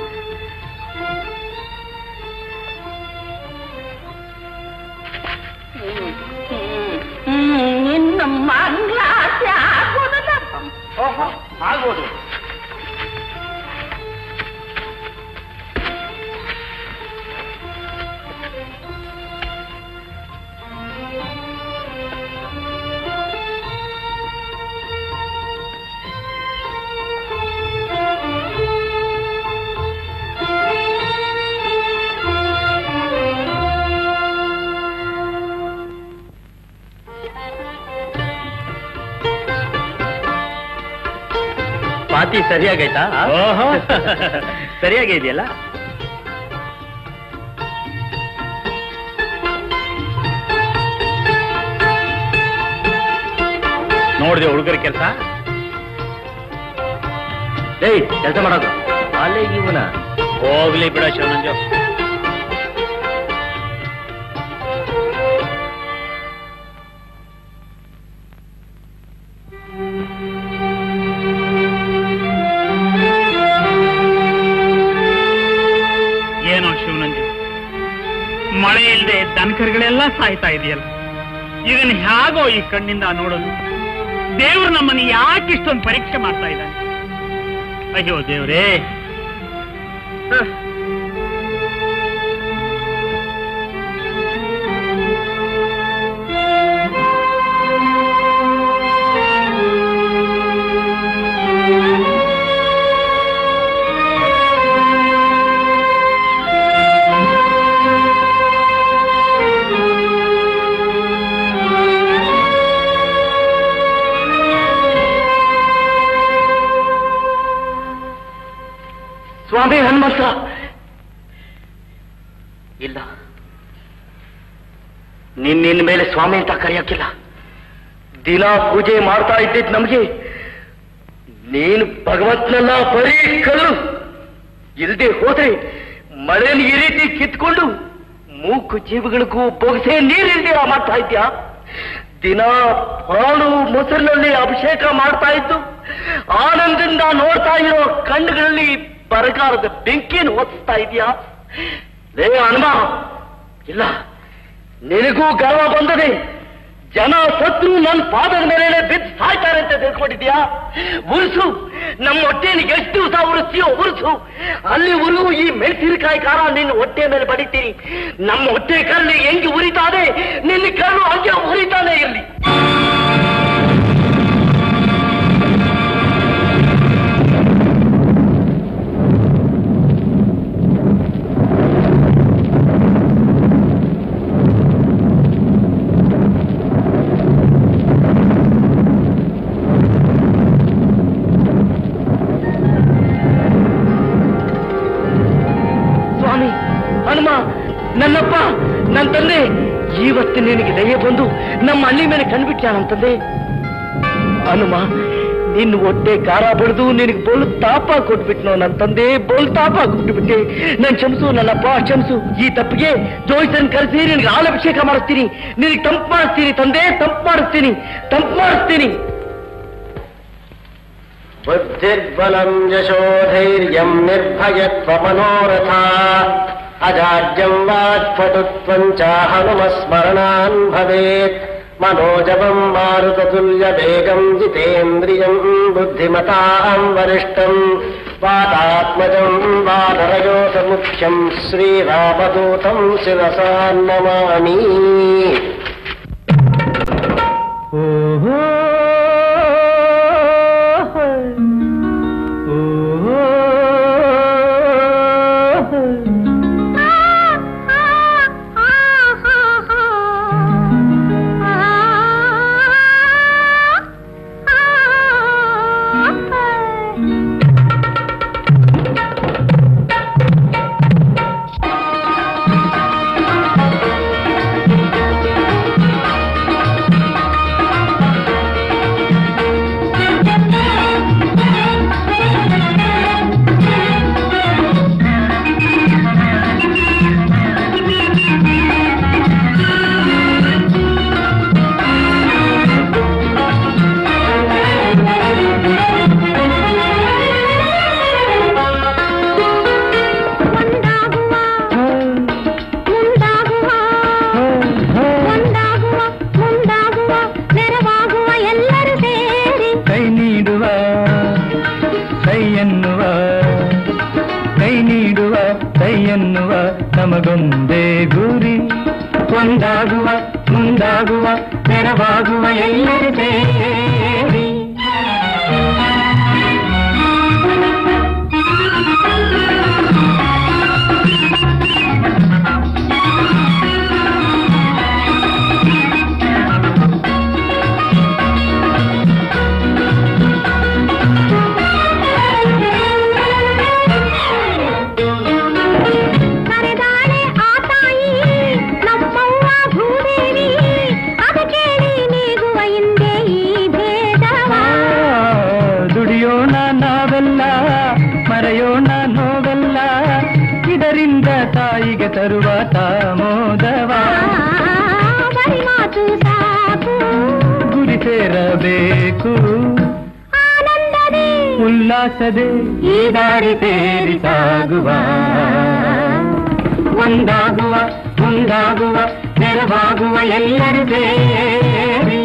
ನಿನ್ನ ಮಂಗ್ಲಾಸೆ ಆಗೋದಲ್ಲ ಓಹೋ ಆಗ್ಬೋದು ಪಾತಿ ಸರಿಯಾಗೈತಾ ಓಹೋ ಸರಿಯಾಗಿ ಇದೆಯಲ್ಲ ನೋಡಿದೆ ಹುಡುಗರ ಕೆಲಸ ಏಯ್ ಕೆಲಸ ಮಾಡೋದು ಅಲ್ಲೇ ಇವನ ಹೋಗ್ಲಿ ಬಿಡ ಶಿವನಂಜು ಏನೋ ಶಿವನಂಜು ಮಳೆ ಇಲ್ಲದೆ ದನಕರುಗಳೆಲ್ಲ ಸಾಯ್ತಾ ಇದೆಯಲ್ಲ ಇದನ್ನ ಹೇಗೋ ಈ ಕಣ್ಣಿಂದ ನೋಡೋದು ದೇವ್ರು ನಮ್ಮನ್ನು ಯಾಕೆ ಇಷ್ಟೊಂದು ಪರೀಕ್ಷೆ ಮಾಡ್ತಾ ಇದ್ದಾನೆ ಅಯ್ಯೋ ದೇವ್ರೇ ಸ್ವಾಮಿ ಹನುಮಂತ ಇಲ್ಲ ನಿನ್ನಿನ ಮೇಲೆ ಸ್ವಾಮಿ ಅಂತ ಕರೆಯೋಕ್ಕಿಲ್ಲ ದಿನ ಪೂಜೆ ಮಾಡ್ತಾ ಇದ್ದಿದ್ ನಮಗೆ ನೀನು ಭಗವಂತನೆಲ್ಲ ಬರೀ ಕಲ್ಲು ಇಲ್ದೆ ಹೋದ್ರೆ ಮಳೆಯಲ್ಲಿ ಈ ರೀತಿ ಕಿತ್ಕೊಂಡು ಮೂಕು ಜೀವಿಗಳಿಗೂ ಬೊಗಸೆ ನೀರಿಲ್ದೆ ಮಾಡ್ತಾ ಇದ್ಯಾ ದಿನ ಹಾಳು ಮೊಸರಿನಲ್ಲಿ ಅಭಿಷೇಕ ಮಾಡ್ತಾ ಇದ್ದು ಆನಂದದಿಂದ ನೋಡ್ತಾ ಇರೋ ಕಣ್ಣುಗಳಲ್ಲಿ ಬರಗಾಲದ ಬೆಂಕಿಯನ್ನು ಹೊತ್ತಿಸ್ತಾ ಇದೆಯಾ ಲೇ ಹನುಮ ಇಲ್ಲ ನಿನಗೂ ಗರ್ವ ಬಂದದೆ ಜನ ಸತ್ರು ನನ್ನ ಪಾದದ ಮೇಲೆ ಬಿದ್ದು ಸಾಯ್ತಾರೆ ಅಂತ ತಿಳ್ಕೊಂಡಿದ್ಯಾ ಉರುಸು ನಮ್ಮ ಹೊಟ್ಟೆನ ಎಷ್ಟು ದಿವಸ ಉರಿಸ್ತೀಯೋ ಉರುಸು ಅಲ್ಲಿವರೆಗೂ ಈ ಮೆಣಸಿನಕಾಯಿ ಖಾರ ನಿನ್ನ ಹೊಟ್ಟೆ ಮೇಲೆ ಬಡಿತೀನಿ ನಮ್ಮ ಹೊಟ್ಟೆ ಕಲ್ಲು ಹೆಂಗೆ ಉರಿತಾದೆ ನಿನ್ನ ಕಲ್ಲು ಹಂಗೆ ಉರಿತಾನೆ ಇರಲಿ ಸ್ವಾಮಿ ಹನುಮ ನನ್ನಪ್ಪ ನನ್ನ ತಂದೆ ಇವತ್ತು ನಿನಗೆ ದಯೆ ಬಂದು ನಮ್ಮ ಹಳ್ಳಿ ಮೇಲೆ ಕಣ್ಬಿಟ್ಟ ನನ್ನ ತಂದೆ ಹನುಮ ನಿನ್ನ ಹೊಟ್ಟೆ ಖಾರ ಬಡ್ದು ನಿನಗೆ ಬೋಲ್ ತಾಪ ಕೊಟ್ಬಿಟ್ನೋ ನನ್ನ ತಂದೆ ಬೋಲ್ ತಾಪ ಕೊಟ್ಬಿಟ್ಟೆ ನನ್ ಕ್ಷಮಿಸು ನನ್ನಪ್ಪ ಕ್ಷಮಿಸು ಈ ತಪ್ಪಿಗೆ ಜೋಯಿಸನ್ ಕರೆಸಿ ನಿನಗೆ ಹಾಲಭಿಷೇಕ ಮಾಡಿಸ್ತೀನಿ ನಿನಗೆ ತಂಪು ಮಾಡಿಸ್ತೀನಿ ತಂದೆ ತಂಪು ಮಾಡಿಸ್ತೀನಿ ತಂಪು ಮಾಡಿಸ್ತೀನಿ बुद्धिर्बलम् यशोधैर्यम् निर्भयत्वमनोरथा अजाड्यम् वाक्पटुत्वम् च हनुमस्मरणान् भवेत् मनोजवम् मारुततुल्यवेगम् जितेन्द्रियम् बुद्धिमताम् वरिष्ठम् वातात्मजम् वानरयोतमुख्यम् श्रीरामदूतम् शिरसा नमामि ಮುಂದಾಗುವ ಒಂದಾಗುವ ಮುಂದಾಗುವ ನೆರವಾಗುವ ಎಲ್ಲರೂ ಸೇರಿ ಕೈ ನೀಡುವ ಕೈ ಎನ್ನುವ ಕೈ ನೀಡುವ ಕೈ ಎನ್ನುವ ನಮಗೊಂದೇ ಗುರಿ ಒಂದಾಗುವ ಮುಂದಾಗುವ ನೆರವಾಗುವ ಎಲ್ಲರೂ ಸೇರಿ ಕರೆದಾಳೆ ಆ ತಾಯಿ ನಮ್ಮವ್ವ ಭೂದೇವಿ ಅದ ಕೇಳಿ ನೀಗುವ ಹಿಂದೆ ಈ ಭೇದ ತರುವ ತಾಮೋದವ ಬರಿ ಮಾತು ಸಾಕು ಗುರಿ ಸೇರಬೇಕು ಆನಂದದೇ ಉಲ್ಲಾಸದೆ ಈ ದಾರಿ ಸೇರಿ ಸಾಗುವ ಒಂದಾಗುವ ಮುಂದಾಗುವ ನೆರವಾಗುವ ಎಲ್ಲರೂ ಸೇರಿ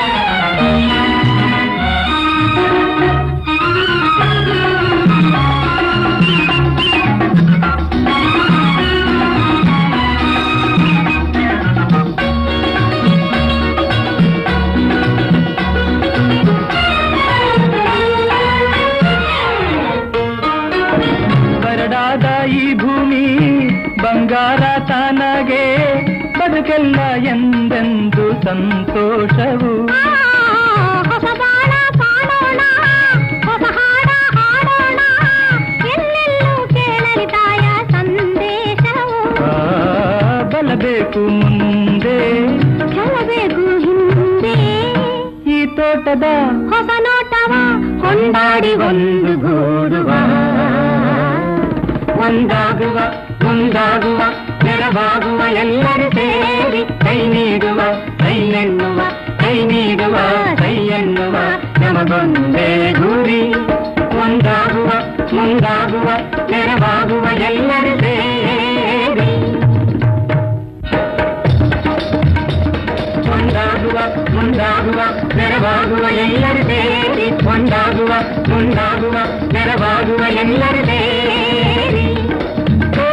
ಬರಡಾದ ಈ ಭೂಮಿ ಬಂಗಾರ ತನಗೆ ಬದುಕೆಲ್ಲ ಎಂದೆಂದು ಸಂತೋಷವು ಆ, ಹೊಸ ಬಾಣ ಕಾಣೋಣ ಹೊಸ ಹಾಡ ಹಾಡೋಣ ಎಲ್ಲೆಲ್ಲೂ ಕೇಳಲಿ ತಾಯ ಸಂದೇಶವು ಆ, ಬಲಬೇಕು ಮುಂದೆ ಚಲಬೇಕು ಹಿಂದೆ ಈ ತೋಟದ ಹೊಸ ನೋಟವ ಕೊಂಡಾಡಿ ಒಂದು ಗೂಡುವ ಒಂದಾಗುವ ಮುಂದಾಗುವ ನೆರವಾಗುವ ಎಲ್ಲರೂ ಸೇರಿ ಕೈ ನೀಡುವ ಕೈ ಎನ್ನುವ ಕೈ ನೀಡುವ ಕೈ ಎನ್ನುವ ನಮಗೊಂದೇ ಗುರಿ ಒಂದಾಗುವ ಮುಂದಾಗುವ ನೆರವಾಗುವ ಎಲ್ಲರೂ ಸೇರಿ ಒಂದಾಗುವ ಮುಂದಾಗುವ ನೆರವಾಗುವ ಎಲ್ಲರೂ ಸೇರಿ ಒಂದಾಗುವ ಮುಂದಾಗುವ ನೆರವಾಗುವ ಎಲ್ಲರೂ ಸೇರಿ ಓ,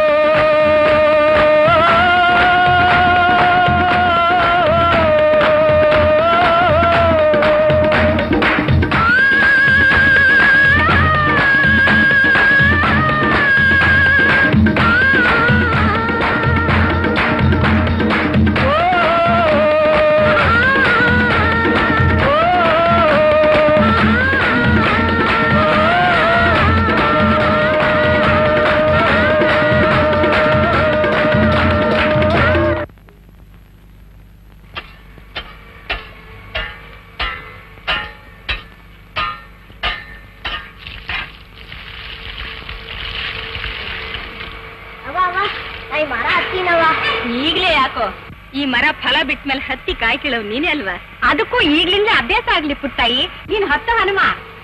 ಮರ ಹತ್ತಿನವ ಈಗ್ಲೇ ಯಾಕೋ ಈ ಮರ ಫಲ ಬಿಟ್ಮೇಲೆ ಹತ್ತಿ ಕಾಯಿ ಕೀಳವ್ ನೀನೇ ಅಲ್ವಾ ಅದಕ್ಕೂ ಈಗ್ಲಿಂದ ಅಭ್ಯಾಸ ಆಗ್ಲಿ ಪುಟ್ಟಾಯಿ ನೀನ್ ಹತ್ತ ಹನುಮ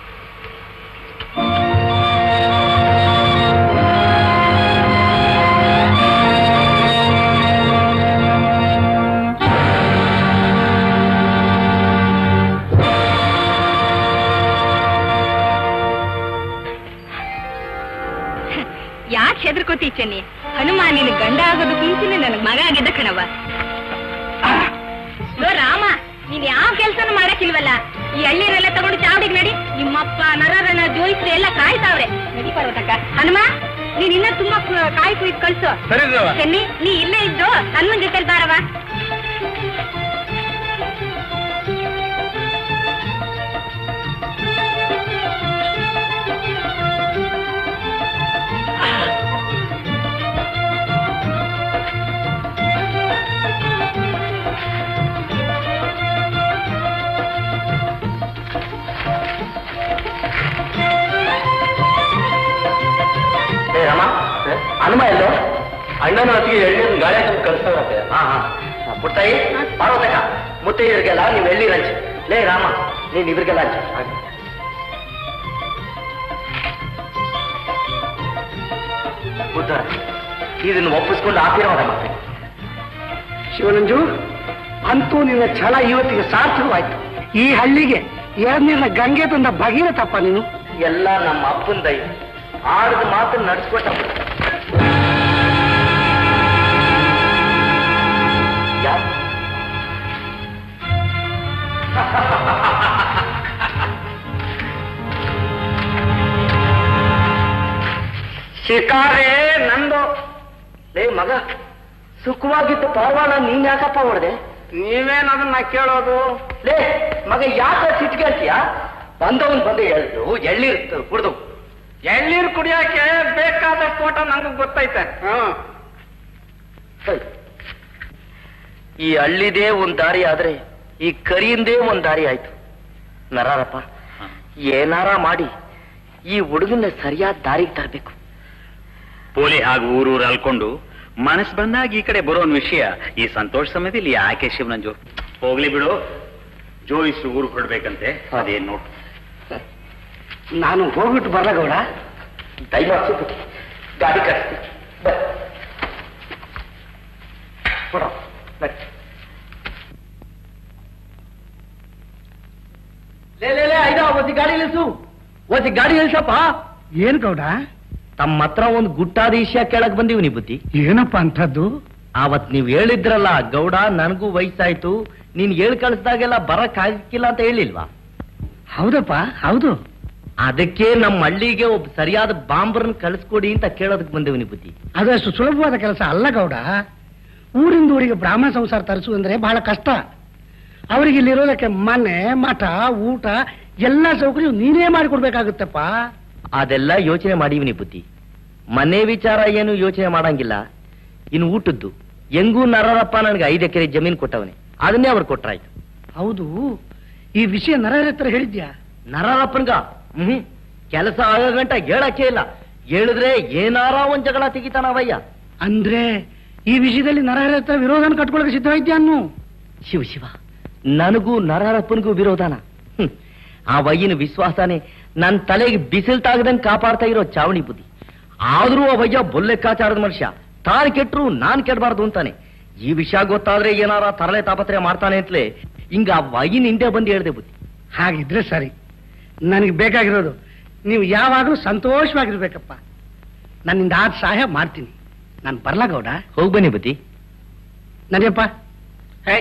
ಯಾಕೆ ಹೆದರ್ಕೋತಿ ಚೆನ್ನಿ ಹನುಮ ನಿನ್ ಗಂಡ ಆಗೋದು ಮುಂಚೆನೆ ನನಗ್ ಮಗ ಆಗಿದ್ದ ಕಣವ ಲೋ ರಾಮ ನೀನ್ ಯಾವ ಕೆಲ್ಸನೂ ಮಾಡಕ್ಕಿಲ್ವಲ್ಲ ಈ ಹಳ್ಳಿರೆಲ್ಲ ತಗೊಂಡು ಚಾವಡಿಗೆ ನಡಿ ನಿಮ್ಮಪ್ಪ ನರರಣ ಜೋಯಿಸ್ರು ಎಲ್ಲ ಕಾಯ್ತಾವ್ರೆ ನಡಿ ಪರ್ವತಕ್ಕ ಹನುಮ ನೀನ್ ಇನ್ನ ತುಂಬಾ ಕು- ಕಾಯಿ ಕುಯ್ದು ಕಳ್ಸು ಸರಿ ದೇವ. ಚೆನ್ನಿ ನೀ ಇಲ್ಲೇ ಇದ್ದು ಹನುಮನ್ ಜೊತೆ ಬಾರವ ಏ ರಾಮ ಹನುಮ ಎಲ್ಲೋ ಅಣ್ಣನ ಹೊತ್ತಿಗೆ ಎಳ್ನೀರು ಗಾಳಿ ಹಾಕಿ ಕಳಿಸ್ತಾವ್ರತ್ತೆ ಹಾ ಹಾ ಪುಟ್ಟಾಯಿ ಪಾರ್ವತಕ್ಕ ಮುತ್ತೈದರಿಗೆಲ್ಲ ನೀವು ಎಳ್ನೀರು ಹಂಚಿ ಲೇ ರಾಮ ನೀನ್ ಇವ್ರಿಗೆಲ್ಲ ಹಂಚು ಬುದ್ಧ ಇದನ್ನು ಒಪ್ಪಿಸ್ಕೊಂಡು ಆಶೀರ್ವಾದ ಮಾಡ್ತೀನಿ ಶಿವನಂಜು ಅಂತೂ ನಿನ್ನ ಛಲ ಇವತ್ತಿಗೆ ಸಾರ್ಥಕವಾಯ್ತು ಈ ಹಳ್ಳಿಗೆ ಎರಡನೇನ ಗಂಗೆ ತಂದ ಭಗೀರಥಪ್ಪ ನೀನು ಎಲ್ಲ ನಮ್ಮ ಅಪ್ಪನ ದಯ ಆಡಿದ ಮಾತು ನಡ್ಸ್ಕೊಟ್ಟ ಯಾರು ಶಿಕಾರೇ ನಂದು ಲೇ ಮಗ ಸುಖವಾಗಿದ್ದ ಪಾರ್ವಾಣ ನೀನ್ ಯಾಕಪ್ಪ ಹೊಡೆದೆ ನೀವೇನ್ ಅದನ್ನ ಕೇಳೋದು ಲೇ ಮಗ ಯಾಕ ಸಿಟ್ಕೇಳ್ತೀಯ ಬಂದವನ್ ಬಂದು ಹೇಳಿದ್ರು ಎಳ್ಳಿರ್ ಕುಡ್ದು ಎಳ್ನೀರು ಕುಡಿಯಕ್ಕೆ ಬೇಕಾದ ಫೋಟೋ ನಂಗೆ ಗೊತ್ತೈತೆ ಹ್ಮ್ ಸರಿ. ಈ ಹಳ್ಳಿದೇ ಒಂದ್ ದಾರಿ ಆದ್ರೆ ಈ ಕರಿಯಿಂದೇ ಒಂದ್ ದಾರಿ ಆಯ್ತು ನರಾರಪ್ಪ ಏನಾರ ಮಾಡಿ ಈ ಹುಡುಗನ ಸರಿಯಾದ ದಾರಿಗೆ ತರಬೇಕು ಪೋಲಿ ಹಾಗೂ ಊರೂರು ಅಲ್ಕೊಂಡು ಮನಸ್ ಬಂದಾಗ ಈ ಕಡೆ ಬರೋ ಒಂದ್ ವಿಷಯ ಈ ಸಂತೋಷ ಸಮಯದಲ್ಲಿ ಯಾಕೆ ಶಿವನಂಜು ಹೋಗ್ಲಿ ಬಿಡು ಜೋಯಿಸು ಊರು ಹೊರಡ್ಬೇಕಂತೆ ಅದೇನ್ ನೋಡು ನಾನು ಹೋಗ್ಬಿಟ್ಟು ಬರಲ್ಲ ಗೌಡ ದಯಮಾಡ್ಸು ಗಾಡಿ ಕಳಿಸ್ತಿ ಲೇ ಲೇ ಲೇ ಐದ ಒತ್ತಿ ಗಾಡಿ ನಿಲ್ಸು ಒತ್ತಿ ಗಾಡಿ ನಿಲ್ಸಪ್ಪ ಏನ್ ಗೌಡ ತಮ್ಮ ಹತ್ರ ಒಂದು ಗುಟ್ಟಾದ ವಿಷಯ ಕೇಳಕ್ ಬಂದೀವಿ ಬುದ್ಧಿ ಏನಪ್ಪ ಅಂಥದ್ದು ಅವತ್ ನೀವ್ ಹೇಳಿದ್ರಲ್ಲ ಗೌಡ ನನಗೂ ವಯಸ್ಸಾಯ್ತು ನೀನ್ ಹೇಳ್ ಕಳಿಸ್ದಾಗೆಲ್ಲ ಬರಕ್ ಆಗಿಕ್ಕಿಲ್ಲ ಅಂತ ಹೇಳಿಲ್ವಾ ಹೌದಪ್ಪ ಹೌದು ಅದಕ್ಕೆ ನಮ್ಮ ಹಳ್ಳಿಗೆ ಒಬ್ಬ ಸರಿಯಾದ ಬಾಂಬರ್ನ ಕಳಿಸ್ಕೊಡಿ ಅಂತ ಕೇಳೋದಕ್ ಬಂದೇವಿ ಬುದ್ಧಿ ಅದಷ್ಟು ಸುಲಭವಾದ ಕೆಲಸ ಅಲ್ಲ ಗೌಡ ಊರಿಂದ ಊರಿಗೆ ಬ್ರಾಹ್ಮಣ ಸಂಸಾರ ತರಿಸು ಅಂದ್ರೆ ಬಹಳ ಕಷ್ಟ ಅವರಿಗೆ ಇಲ್ಲಿರೋದಕ್ಕೆ ಮನೆ ಮಠ ಊಟ ಎಲ್ಲ ಸೌಕರ್ಯ ನೀನೇ ಮಾಡಿಕೊಡ್ಬೇಕಾಗುತ್ತಪ್ಪ ಅದೆಲ್ಲ ಯೋಚನೆ ಮಾಡೀವಿನಿ ಬುದ್ಧಿ ಮನೆ ವಿಚಾರ ಏನು ಯೋಚನೆ ಮಾಡಂಗಿಲ್ಲ ಇನ್ನು ಊಟದ್ದು ಹೆಂಗೂ ನರರಪ್ಪ ನನಗೆ ಐದು ಎಕರೆ ಜಮೀನು ಕೊಟ್ಟವನೆ ಅದನ್ನೇ ಅವ್ರು ಕೊಟ್ರಾಯ್ತು ಹೌದು ಈ ವಿಷಯ ನರಹರ ಹತ್ರ ಹೇಳಿದ್ಯಾ ನರರಪ್ಪನ್ಗ ಹ್ಮ್ ಕೆಲಸ ಆಗೋ ಗಂಟ ಹೇಳಕ್ಕೆ ಇಲ್ಲ ಹೇಳಿದ್ರೆ ಏನಾರ ಒಂದ್ ಜಗಳ ತೆಗಿತಾನವಯ್ಯ ಅಂದ್ರೆ ಈ ವಿಷಯದಲ್ಲಿ ನರಹರ ಹತ್ರ ವಿರೋಧನ ಕಟ್ಕೊಳಕ್ಕೆ ಸಿದ್ಧವಾದ್ಯಾ ಅನ್ನು ಶಿವ ಶಿವ ನನಗೂ ನರರಪ್ಪನಿಗೂ ವಿರೋಧನ ಹ್ಮ್. ಆ ವಯ್ಯನ ವಿಶ್ವಾಸನೇ ನನ್ನ ತಲೆಗೆ ಬಿಸಿಲು ತಾಗದಂಗ್ ಕಾಪಾಡ್ತಾ ಇರೋ ಚಾವಣಿ ಬುದ್ಧಿ ಆದ್ರೂ ಆ ವಯ್ಯ ಬೊಲ್ಲೆಕ್ಕಾಚಾರದ ಮನುಷ್ಯ ತಾನು ಕೆಟ್ರು ನಾನ್ ಕೆಡಬಾರ್ದು ಅಂತಾನೆ ಈ ವಿಷಯ ಗೊತ್ತಾದ್ರೆ ಏನಾರ ತರಲೆ ತಾಪತ್ರೆ ಮಾಡ್ತಾನೆ ಅಂತಲೇ ಹಿಂಗ ಆ ವಯ್ಯನ ಹಿಂದೆ ಬಂದು ಹೇಳ್ದೆ ಬುದ್ಧಿ ಹಾಗಿದ್ರೆ ಸರಿ ನನಗೆ ಬೇಕಾಗಿರೋದು ನೀವು ಯಾವಾಗಲೂ ಸಂತೋಷವಾಗಿರ್ಬೇಕಪ್ಪ ನನ್ನಿಂದ ಆದ ಸಹಾಯ ಮಾಡ್ತೀನಿ ನಾನು ಬರ್ಲಾ ಗೌಡ ಹೋಗ್ ಬನ್ನಿ ಬುದ್ಧಿ ನಡಿಯಪ್ಪ ಹೇ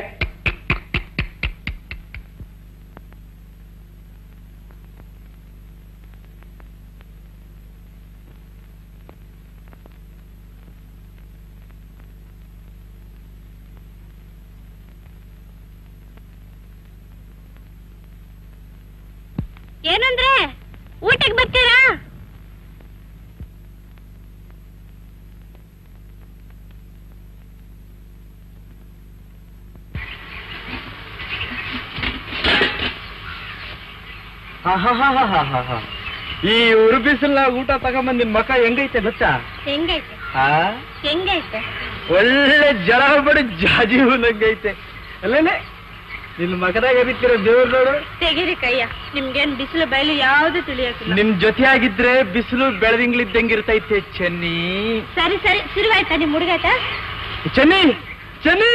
ಏನಂದ್ರೆ ಊಟಕ್ಕೆ ಬರ್ತೀರಾ ಈ ಉರು ಬಿಸಿಲ್ನಾಗ ಊಟ ತಗೊಂಬಂದ್ ನಿನ್ ಮಕ ಹೆಂಗೈತೆ ಗೊತ್ತಾ ಹೆಂಗೈತೆ ಹೆಂಗೈತೆ ಒಳ್ಳೆ ಜಳ ಬಡಿ ಜಾಜಿ ಹೂನಂಗೈತೆ ಅಲ್ಲೇನೆ ನಿನ್ ಮಕದಾಗ ಬಿತ್ತಿರೋ ದೇವ್ರ ನೋಡು ತೆಗೀರಿ ಕೈಯ ನಿಮ್ಗೇನ್ ಬಿಸಿಲು ಬಯಲು ಯಾವ್ದು ತಿಳಿಯೋಕಿಲ್ಲ ನಿಮ್ ಜೊತೆ ಆಗಿದ್ರೆ ಬಿಸಿಲು ಬೆಳದಿಂಗ್ಲಿದ್ದಂಗಿರ್ತೈತೆ ಚೆನ್ನಿ ಸರಿ ಸರಿ ಶುರುವಾಯ್ತಾ ನಿಮ್ ಹುಡುಗಾಟ ಚೆನ್ನಿ ಚೆನ್ನಿ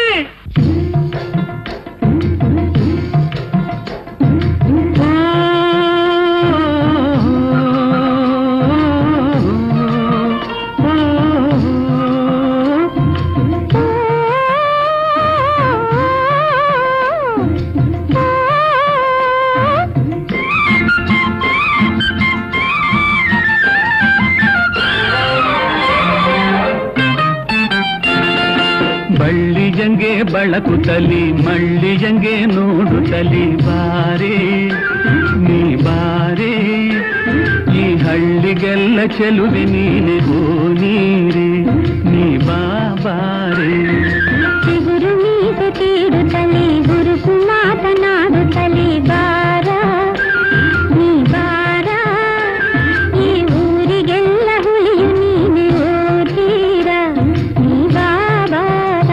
ಬಳ್ಳಿಯಂಗೆ ಬಳಕುತ್ತಲಿ ಮಳ್ಳಿಯಂಗೆ ನೋಡುತ್ತಲಿ ಬಾರೆ ನೀ ಬಾರೆ ಈ ಹಳ್ಳಿಗೆಲ್ಲ ಚೆಲುವೆ ನೀನೆ ಓ ನೀರೆ ನೀ ಬಾ ಬಾರೆ ಚಿಗುರು ಮೀಸೆ ತೀಡುತ್ತಲೇ ಗುರುಸು ಮಾತನಾಡುತ್ತಲೇ ಬಾರ ನೀ ಬಾರ ಈ ಊರಿಗೆಲ್ಲ ಹುಲಿಯು ನೀನೆ ಓದೀರ ನೀ ಬಾ ಬಾರ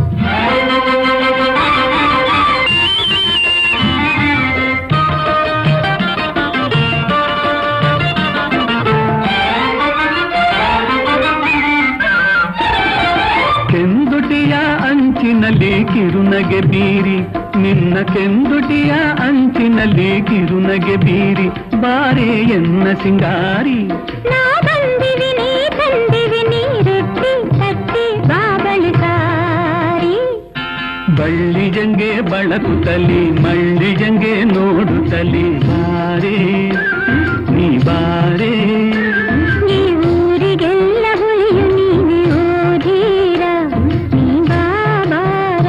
ಕೆಂದುಟಿಯ ಅಂಚಿನಲ್ಲಿ ಕಿರುನಗೆ ಬೀರಿ ನಿನ್ನ ಕೆಂದುಟಿಯ ಅಂಚಿನಲ್ಲಿ ಕಿರುನಗೆ ಬೀರಿ ಬಾರೆ ಎನ್ನ ಸಿಂಗಾರಿ ನಾ ಬಂದಿವಿ ನೀ ತಂದಿವಿ ನೀ ರೊಟ್ಟಿ ತಟ್ಟಿ ಬಾಬಳಿಸಾರಿ ಬಳ್ಳಿಯಂಗೆ ಬಳಕುತ್ತಲಿ ಮಳ್ಳಿಯಂಗೆ ನೋಡುತ್ತಲಿ ಬಾರೆ ನೀ ಬಾರೆ ಈ ಊರಿಗೆಲ್ಲ ಹುಲಿಯು ನೀನೆ ಓದೀರ ನೀ ಬಾ ಬಾರ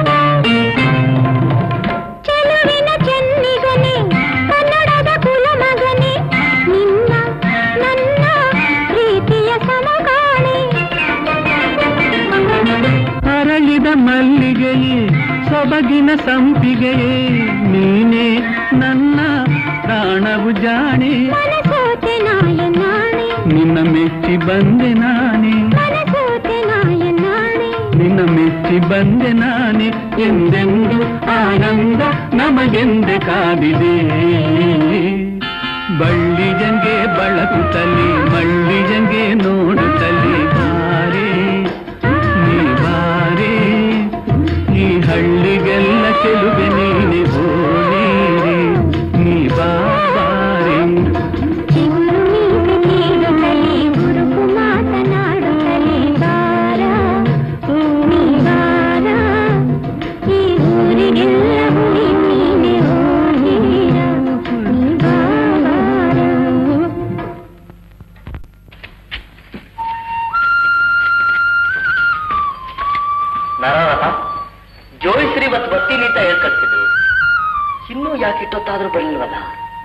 ಚೆಲುವಿನ ಚೆನ್ನಿಗನೆ ಕನ್ನಡದ ಕುಲಮ ಸಂಪಿಗೆಯೇ ನೀನೇ ನನ್ನ ಪ್ರಾಣವು ಜಾಣೆ ಮನಸೋತೆ ನಾಯ ನಾಣೆ ನಿನ್ನ ಮೆಚ್ಚಿ ಬಂದೆ ನಾನೇ ಮನಸೋತೆ ನಾಯ ನಾಣೆ ನಿನ್ನ ಮೆಚ್ಚಿ ಬಂದೆ ನಾನೇ ಎಂದೆಂದು ಆನಂದ ನಮಗೆಂದೆ ಕಾದಿದೆ ಬಳ್ಳಿಜಂಗೆ ಬಳಕುತ್ತಲಿ ಮಳ್ಳಿಜಂಗೆ ನೋಡುತ್ತಲಿ ಬಾರೆ ನೀ ಬಾರೆ ಈ ಹಳ್ಳಿಗೆಲ್ಲ ಚೆಲುವೆ ನೀನೆ ಬೋಳೀರೆ ನೀ ಬಾರೆ ಚಿಗುರು ಮೀಸೆ ತೀಡುತ್ತಲೇ ಮುರುಕು ಮಾತನಾಡುತ್ತಲೇ ಬಾರ ನೀ ಬಾರ ಈ ಊರಿಗೆಲ್ಲ ಹುಡಿ ನೀನೆ ಹೋಗಿರ ನೀ ಬಾರ ನರರಥ ಜೋಯಿಸ್ರಿ ಇವತ್ತು ಬರ್ತೀನಿ ಅಂತ ಹೇಳ್ ಕಳ್ಸಿದ್ರು ಇನ್ನೂ ಯಾಕೆ ಇಟ್ಟೊತ್ತಾದ್ರೂ ಬರ್ಲಿಲ್ವಲ್ಲ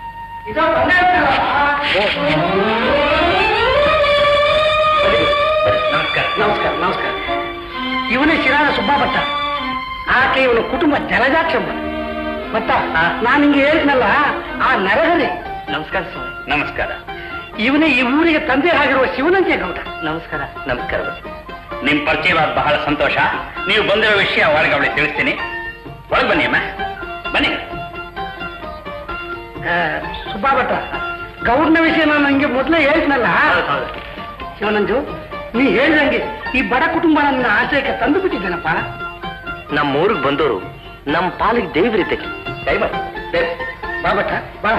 ನಮಸ್ಕಾರ ನಮಸ್ಕಾರ ನಮಸ್ಕಾರ ಇವನೇ ಶಿರಾದ ಸುಬ್ಬ ಭಟ್ಟ ಆಕೆ ಇವನ ಕುಟುಂಬ ಜಲಜಾಕ್ಷಮ್ಮ ಭಟ್ಟ ನಾನು ಹಿಂಗೆ ಹೇಳಿದ್ನಲ್ಲ ಆ ನರಹರಿ ನಮಸ್ಕಾರ ಸ್ವಾಮಿ ನಮಸ್ಕಾರ ಇವನೇ ಈ ಊರಿಗೆ ತಂದೆ ಆಗಿರುವ ಶಿವನಂತೆ ಗೌಡ ನಮಸ್ಕಾರ ನಮಸ್ಕಾರ ಬನ್ನಿ. ನಿಮ್ ಪರಿಚಯವಾದ ಬಹಳ ಸಂತೋಷ ನೀವು ಬಂದಿರೋ ವಿಷಯ ಒಳಗೆ ಅವಳಿಗೆ ತಿಳಿಸ್ತೀನಿ ಒಳಗೆ ಬನ್ನಿ ಅಮ್ಮ ಬನ್ನಿ ಆ, ಸುಬ್ಬ ಭಟ್ಟ ಗೌಡನ ವಿಷಯ ನಾನು ಹಿಂಗೆ ಮೊದಲೇ ಹೇಳಿದ್ನಲ್ಲ ಶಿವನಂಜು ನೀ ಹೇಳ್ದಂಗೆ ಈ ಬಡ ಕುಟುಂಬ ನನ್ನ ಆಶ್ರಯಕ್ಕೆ ತಂದು ಬಿಟ್ಟಿದ್ದೇನಪ್ಪ ನಮ್ಮ ಊರಿಗೆ ಬಂದವರು ನಮ್ಮ ಪಾಲಿಗೆ ದೇವ್ರಿದ್ದಕ್ಕೆ ದಯಮಾಡಿ ಬಾ ಭಟ್ಟ ಬಾ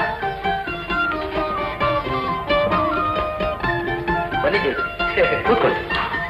ಬನ್ನಿ ಜೋಯಿಸ್ರಿ ಕೂತ್ಕೊಳ್ಳಿ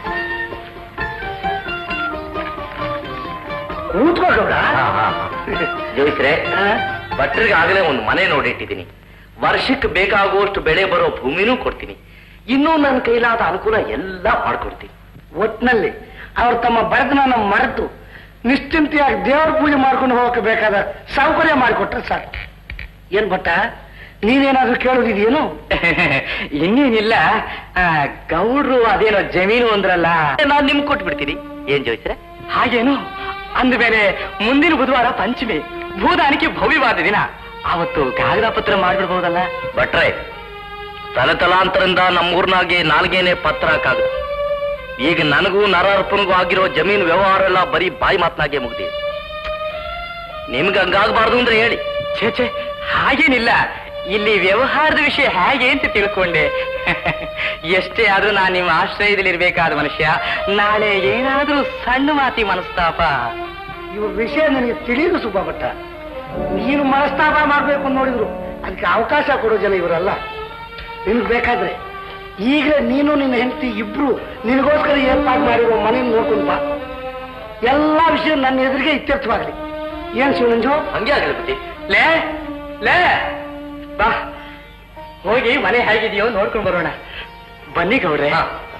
ಕೂತ್ಕೋ ಗೌಡ ಜೋಯಿಸ್ರೆ ಭಟ್ರಿಗೆ ಆಗಲೇ ಒಂದು ಮನೆ ನೋಡಿಟ್ಟಿದ್ದೀನಿ ವರ್ಷಕ್ಕೆ ಬೇಕಾಗುವಷ್ಟು ಬೆಳೆ ಬರೋ ಭೂಮಿನೂ ಕೊಡ್ತೀನಿ ಇನ್ನೂ ನನ್ನ ಕೈಲಾದ ಅನುಕೂಲ ಎಲ್ಲ ಮಾಡ್ಕೊಡ್ತೀನಿ ಒಟ್ನಲ್ಲಿ ಅವ್ರು ತಮ್ಮ ಬಡತನ ಮರೆತು ನಿಶ್ಚಿಂತೆಯಾಗಿ ದೇವರ ಪೂಜೆ ಮಾಡ್ಕೊಂಡು ಹೋಗಕ್ಕೆ ಬೇಕಾದ ಸೌಕರ್ಯ ಮಾಡಿಕೊಟ್ರೆ ಸಾಕು ಏನ್ ಭಟ್ಟ ನೀನೇನಾದ್ರೂ ಕೇಳೋದಿದೆಯೇನು ಇನ್ನೇನಿಲ್ಲ ಗೌಡ್ರು ಅದೇನೋ ಜಮೀನು ಅಂದ್ರಲ್ಲ ನಾನು ನಿಮ್ಗೆ ಕೊಟ್ಬಿಡ್ತೀನಿ ಏನ್ ಜೋಯಿಸ್ರೆ ಹಾಗೇನು ಅಂದ್ಮೇಲೆ ಮುಂದಿನ ಬುಧವಾರ ಪಂಚಮಿ ಭೂದಾನಿಕೆ ಭವ್ಯವಾದ ದಿನ ಅವತ್ತು ಕಾಗದ ಪತ್ರ ಮಾಡ್ಬಿಡ್ಬಹುದಲ್ಲ ಭಟ್ರೆ ತಲತಲಾಂತರದಿಂದ ನಮ್ಮೂರ್ನಾಗೆ ನಾಲ್ಗೇನೆ ಪತ್ರ ಹಾಕಾಗುತ್ತೆ ಈಗ ನನಗೂ ನರಾರ್ಪನಿಗೂ ಆಗಿರೋ ಜಮೀನು ವ್ಯವಹಾರ ಎಲ್ಲ ಬರೀ ಬಾಯಿ ಮಾತನಾಗೆ ಮುಗ್ದಿದೆ ನಿಮ್ಗೆ ಹಂಗಾಗಬಾರ್ದು ಅಂದ್ರೆ ಹೇಳಿ ಛೇ ಛೇ ಹಾಗೇನಿಲ್ಲ ಇಲ್ಲಿ ವ್ಯವಹಾರದ ವಿಷಯ ಹೇಗೆ ಅಂತ ತಿಳ್ಕೊಂಡೆ ಎಷ್ಟೇ ಆದ್ರೂ ನಾನು ನಿಮ್ಮ ಆಶ್ರಯದಲ್ಲಿ ಇರ್ಬೇಕಾದ ಮನುಷ್ಯ ನಾಳೆ ಏನಾದ್ರೂ ಸಣ್ಣ ಮಾತಿ ಮನಸ್ತಾಪ ಇವ್ರ ವಿಷಯ ನನಗೆ ತಿಳಿದು ಸುಬ್ಬ ಭಟ್ಟ ನೀನು ಮನಸ್ತಾಪ ಮಾಡ್ಬೇಕು ನೋಡಿದ್ರು ಅದಕ್ಕೆ ಅವಕಾಶ ಕೊಡೋ ಜನ ಇವರಲ್ಲ ನಿನ್ಗೆ ಬೇಕಾದ್ರೆ ಈಗಲೇ ನೀನು ನಿನ್ನ ಹೆಂಡತಿ ಇಬ್ರು ನಿನಗೋಸ್ಕರ ಏರ್ಪಾಡು ಮಾಡಿರೋ ಮನೆ ನೋಡ್ಕೊಂಡು ಬಾ ಎಲ್ಲಾ ವಿಷಯ ನನ್ನ ಎದುರಿಗೆ ಇತ್ಯರ್ಥವಾಗ್ಲಿ ಏನ್ ಶಿವನಂಜು ಹಂಗೆ ಆಗಲಿ ಬುದ್ಧಿ ಲೇ ಲೇ ಬಾ ಹೋಗಿ ಮನೆ ಹೇಗಿದೆಯೋ ನೋಡ್ಕೊಂಡು ಬರೋಣ ಬನ್ನಿ ಗೌಡ್ರೆ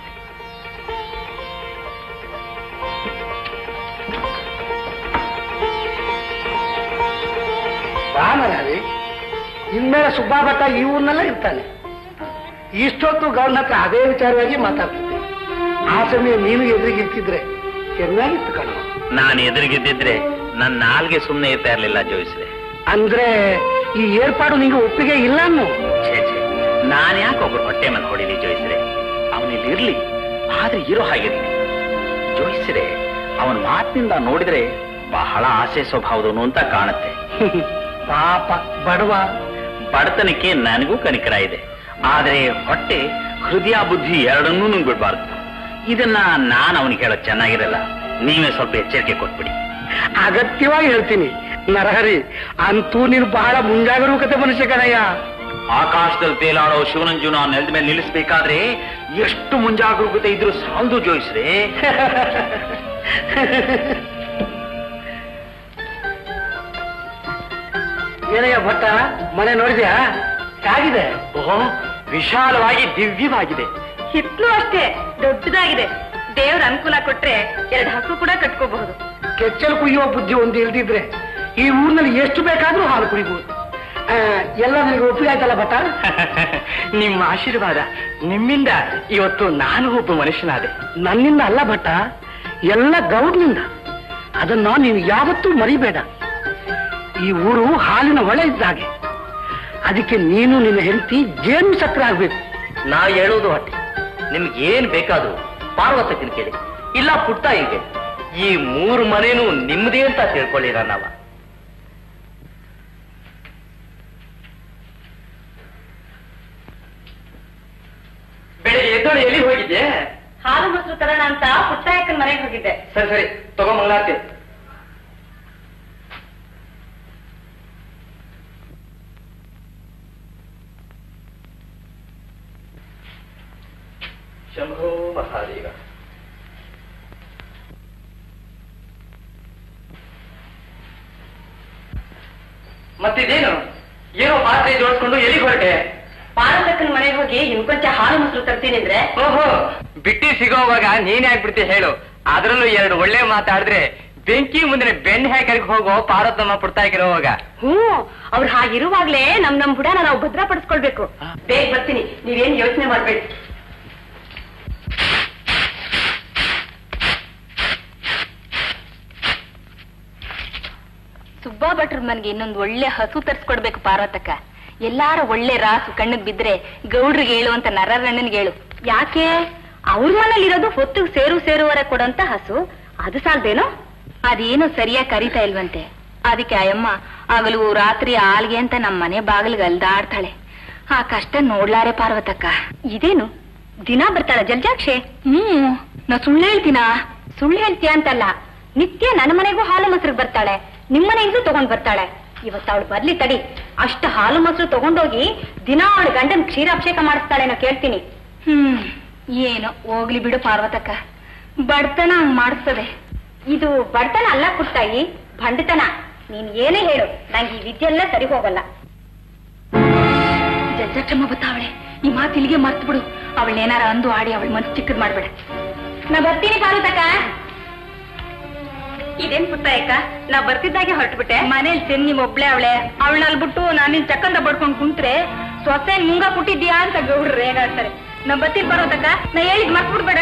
ರಾಮರಾವಿ ಇನ್ಮೇಲೆ ಸುಬ್ಬ ಭಟ್ಟ ಈ ಊರ್ನಲ್ಲೇ ಇರ್ತಾನೆ ಇಷ್ಟೊತ್ತು ಗೌರ್ನ ಹತ್ರ ಅದೇ ವಿಚಾರವಾಗಿ ಮಾತಾಡ್ತಿದ್ದೆ ಆ ಸಮಯ ನೀನು ಎದುರಿಗೆ ಇರ್ತಿದ್ರೆ ಚೆನ್ನಾಗಿತ್ತು ಕಣ ನಾನು ಎದುರಿಗಿದ್ದಿದ್ರೆ ನನ್ನ ನಾಲ್ಗೆ ಸುಮ್ಮನೆ ಇರ್ತಾ ಇರ್ಲಿಲ್ಲ ಜೋಯಿಸ್ರೆ ಅಂದ್ರೆ ಈ ಏರ್ಪಾಡು ನಿಂಗೆ ಒಪ್ಪಿಗೆ ಇಲ್ಲ ಅನ್ನೋ ಛೇ ಛೇ ನಾನು ಯಾಕೆ ಒಬ್ರು ಹೊಟ್ಟೆ ಮೇಲೆ ಹೊಡಿಲಿ ಜೋಯಿಸ್ರೆ ಅವನಿಲ್ಲಿ ಇರ್ಲಿ ಆದ್ರೆ ಇರೋ ಹಾಗಿರ್ಲಿ ಜೋಯಿಸ್ರೆ ಅವನ ಮಾತಿನಿಂದ ನೋಡಿದ್ರೆ ಬಹಳ ಆಸೆ ಸ್ವಭಾವದವನು ಅಂತ ಕಾಣುತ್ತೆ ಪಾಪ ಬಡವ ಬಡತನಕ್ಕೆ ನನಗೂ ಕನಿಕರ ಇದೆ ಆದ್ರೆ ಹೊಟ್ಟೆ ಹೃದಯ ಬುದ್ಧಿ ಎರಡನ್ನೂ ನಂಗೆ ಬಿಡಬಾರ್ದು ಇದನ್ನ ನಾನು ಅವನಿಗೆ ಹೇಳೋದು ಚೆನ್ನಾಗಿರಲ್ಲ ನೀವೇ ಸ್ವಲ್ಪ ಎಚ್ಚರಿಕೆ ಕೊಟ್ಬಿಡಿ ಅಗತ್ಯವಾಗಿ ಹೇಳ್ತೀನಿ ನರಹರಿ ಅಂತೂ ನೀನು ಬಹಳ ಮುಂಜಾಗರೂಕತೆ ಮನುಷ್ಯ ಕಣಯ್ಯ ಆಕಾಶದಲ್ಲಿ ತೇಲಾಡೋ ಶಿವನಂಜುನ ನೆಲದ ಮೇಲೆ ನಿಲ್ಲಿಸಬೇಕಾದ್ರೆ ಎಷ್ಟು ಮುಂಜಾಗರೂಕತೆ ಇದ್ರೂ ಸಾಲದು ಜೋಯಿಸ್ರೆ ಏನಯ್ಯ ಭಟ್ಟ ಮನೆ ನೋಡಿದ್ಯಾ ಹೇಗಿದೆ ಓಹೋ ವಿಶಾಲವಾಗಿ ದಿವ್ಯವಾಗಿದೆ ಹಿತ್ಲು ಅಷ್ಟೇ ದೊಡ್ಡದಾಗಿದೆ ದೇವ್ರ ಅನುಕೂಲ ಕೊಟ್ರೆ ಎರಡು ಹಸು ಕೂಡ ಕಟ್ಕೋಬಹುದು ಕೆಚ್ಚಲು ಕುಯ್ಯುವ ಬುದ್ಧಿ ಒಂದು ಇಲ್ದಿದ್ರೆ ಈ ಊರಿನಲ್ಲಿ ಎಷ್ಟು ಬೇಕಾದ್ರೂ ಹಾಲು ಕುಡಿಬಹುದು ಆ, ಎಲ್ಲ ನನಗೆ ಒಪ್ಪಿಗೆ ಆಯ್ತಲ್ಲ ಭಟ್ಟ ನಿಮ್ಮ ಆಶೀರ್ವಾದ ನಿಮ್ಮಿಂದ ಇವತ್ತು ನಾನು ಒಬ್ಬ ಮನುಷ್ಯನಾದೆ ನನ್ನಿಂದ ಅಲ್ಲ ಭಟ್ಟ ಎಲ್ಲ ಗೌಡ್ನಿಂದ ಅದನ್ನ ನೀನು ಯಾವತ್ತೂ ಮರಿಬೇಡ ಈ ಊರು ಹಾಲಿನ ಒಳೆ ಇದ್ದಾಗೆ ಅದಕ್ಕೆ ನೀನು ನಿನ್ನ ಹೆಂಡತಿ ಜೇನು ಸಕ್ಕರೆ ಆಗ್ಬೇಕು ನಾ ಹೇಳೋದು ಹೊಟ್ಟೆ ನಿಮ್ಗೆ ಏನ್ ಬೇಕಾದ್ರು ಪಾರ್ವತಕ್ಕನ ಕೇಳಿ ಇಲ್ಲ ಪುಟ್ಟ ಹೀಗೆ ಈ ಮೂರು ಮನೇನು ನಿಮ್ದೇ ಅಂತ ತಿಳ್ಕೊಳ್ಳಿ ನಾವ ಬೆಳಿಗ್ಗೆ ಎದ್ದೋಳು ಎಲ್ಲಿ ಹೋಗಿದ್ದೆ ಹಾಲು ಮೊಸರು ತರೋಣ ಅಂತ ಪುಟ್ಟಾಯಕ್ಕನ ಮನೆಗೆ ಹೋಗಿದ್ದೆ ಸರಿ ಸರಿ ತಗೋ ಮಂಗಳಾರ್ತಿ ಶಂಭೋ ಮಹಾದೇವ ಮತ್ತಿದೇನು ಏನೋ ಪಾತ್ರೆ ಜೋಡಿಸ್ಕೊಂಡು ಎಲ್ಲಿಗೆ ಹೊರಟೆ ಪಾರದಕ್ಕನ ಮನೆಗೆ ಹೋಗಿ ಇನ್ಕೊಂಚ ಹಾಲು ಮೊಸರು ತರ್ತೀನಿ ಅಂದ್ರೆ ಓಹೋ ಬಿಟ್ಟಿ ಸಿಗೋವಾಗ ನೀನೇ ಆಗ್ಬಿಡ್ತಿ ಹೇಳು ಅದ್ರಲ್ಲೂ ಎರಡು ಒಳ್ಳೆ ಮಾತಾಡಿದ್ರೆ ಬೆಂಕಿ ಮುಂದೆ ಬೆಣ್ಣೆ ಹಾಕಿ ಹೋಗೋ ಪಾರ್ವತಮ್ಮ ಪುಡ್ತಾಕಿರೋವಾಗ ಹ್ಞೂ ಅವ್ರು ಹಾಗಿರುವಾಗ್ಲೇ ನಮ್ ನಮ್ ಬುಡನ ನಾವು ಭದ್ರಪಡಿಸ್ಕೊಳ್ಬೇಕು ಬೇಗ ಬರ್ತೀನಿ ನೀವೇನ್ ಯೋಚನೆ ಮಾಡ್ಬೇಡಿ ಸುಬ್ಬಾ ಭಟ್ರ ಮನ್ಗೆ ಇನ್ನೊಂದು ಒಳ್ಳೆ ಹಸು ತರ್ಸ್ಕೊಡ್ಬೇಕು ಪಾರ್ವತಕ್ಕ ಎಲ್ಲಾರ ಒಳ್ಳೆ ರಾಸು ಕಣ್ಣಿಗೆ ಬಿದ್ರೆ ಗೌಡ್ರಿಗೆ ಹೇಳು ಅಂತ ನರರಣ್ಣನ್ಗೆ ಹೇಳು ಯಾಕೆ ಅವ್ರ ಮನೇಲಿರೋದು ಹೊತ್ತಿಗೆ ಸೇರು ಸೇರುವರೆ ಕೊಡಂತ ಹಸು ಅದು ಸಾಲ್ದೇನೋ ಅದೇನು ಸರಿಯಾಗಿ ಕರಿತಾ ಇಲ್ವಂತೆ ಅದಕ್ಕೆ ಅಯ್ಯಮ್ಮ ಹಗಲು ರಾತ್ರಿ ಆಲ್ಗೆ ಅಂತ ನಮ್ಮ ಮನೆ ಬಾಗಿಲಿಗೆ ಅಲ್ದಾಡ್ತಾಳೆ ಆ ಕಷ್ಟ ನೋಡ್ಲಾರೆ ಪಾರ್ವತಕ್ಕ ಇದೇನು ದಿನ ಬರ್ತಾಳ ಜಲ್ಜಾಕ್ಷೆ ಹ್ಮ್ ನಾ ಸುಳ್ಳು ಹೇಳ್ತೀನಾ ಸುಳ್ಳು ಹೇಳ್ತೀಯ ಅಂತಲ್ಲ ನಿತ್ಯ ನನ್ನ ಮನೆಗೂ ಹಾಲು ಮೊಸರು ಬರ್ತಾಳೆ ನಿಮ್ ಮನೆಗೂ ತಗೊಂಡ್ ಬರ್ತಾಳೆ ಇವತ್ತು ಅವಳು ಬರ್ಲಿ ತಡಿ ಅಷ್ಟು ಹಾಲು ಮೊಸರು ತಗೊಂಡೋಗಿ ದಿನ ಅವಳ ಗಂಡನ್ ಕ್ಷೀರಾಭಿಷೇಕ ಮಾಡಿಸ್ತಾಳೆ ನಾ ಕೇಳ್ತೀನಿ ಹ್ಮ್ ಏನೋ ಹೋಗ್ಲಿ ಬಿಡು ಪಾರ್ವತಕ್ಕ ಬಡತನ ಹಂಗ್ ಮಾಡಿಸ್ತದೆ ಇದು ಬಡತನ ಅಲ್ಲ ಕುಟ್ಟಾಯಿ ಭಂಡತನ ನೀನ್ ಏನೇ ಹೇಳು ನಂಗೆ ಈ ವಿದ್ಯೆಲ್ಲ ಸರಿ ಹೋಗಲ್ಲ ಜಜ್ಜಮ್ಮ ಬತ್ತಾವಳೆ ಈ ಮಾತು ಇಲ್ಲಿಗೆ ಮರ್ತು ಬಿಡು ಅವಳನ್ನೇನಾರ ಅಂದು ಆಡಿ ಅವಳ ಮನಸ್ಸು ಚಿಕ್ಕದ್ ಮಾಡ್ಬೇಡ ನಾ ಬರ್ತೀನಿ ಪಾರ್ವತಕ್ಕ ಇದೇನ್ ಪುತ್ತಾಯಕ್ಕ ನಾ ಬರ್ತಿದ್ದಾಗೆ ಹೊರಟ್ಬಿಟ್ಟೆ ಮನೇಲಿ ಚೆನ್ನ ನಿಮ್ ಒಬ್ಳೆ ಅವಳೆ ಅವಳನ್ನ ಬಿಟ್ಟು ನಾನು ನಿನ್ ಚಕ್ಕಂದ ಬಡ್ಕೊಂಡ್ ಕುಂತ್ರೆ ಸೊಸೆ ಮುಂಗ ಕುಟ್ಟಿದ್ಯಾ ಅಂತ ಗೌಡ್ರು ರೇಗಾಡ್ತಾರೆ ನಾ ಬರ್ತೀನಿ ಬರೋತಕ್ಕ ನಾ ಹೇಳಿದ್ ಮರ್ತ್ ಬಿಡ್ಬೇಡ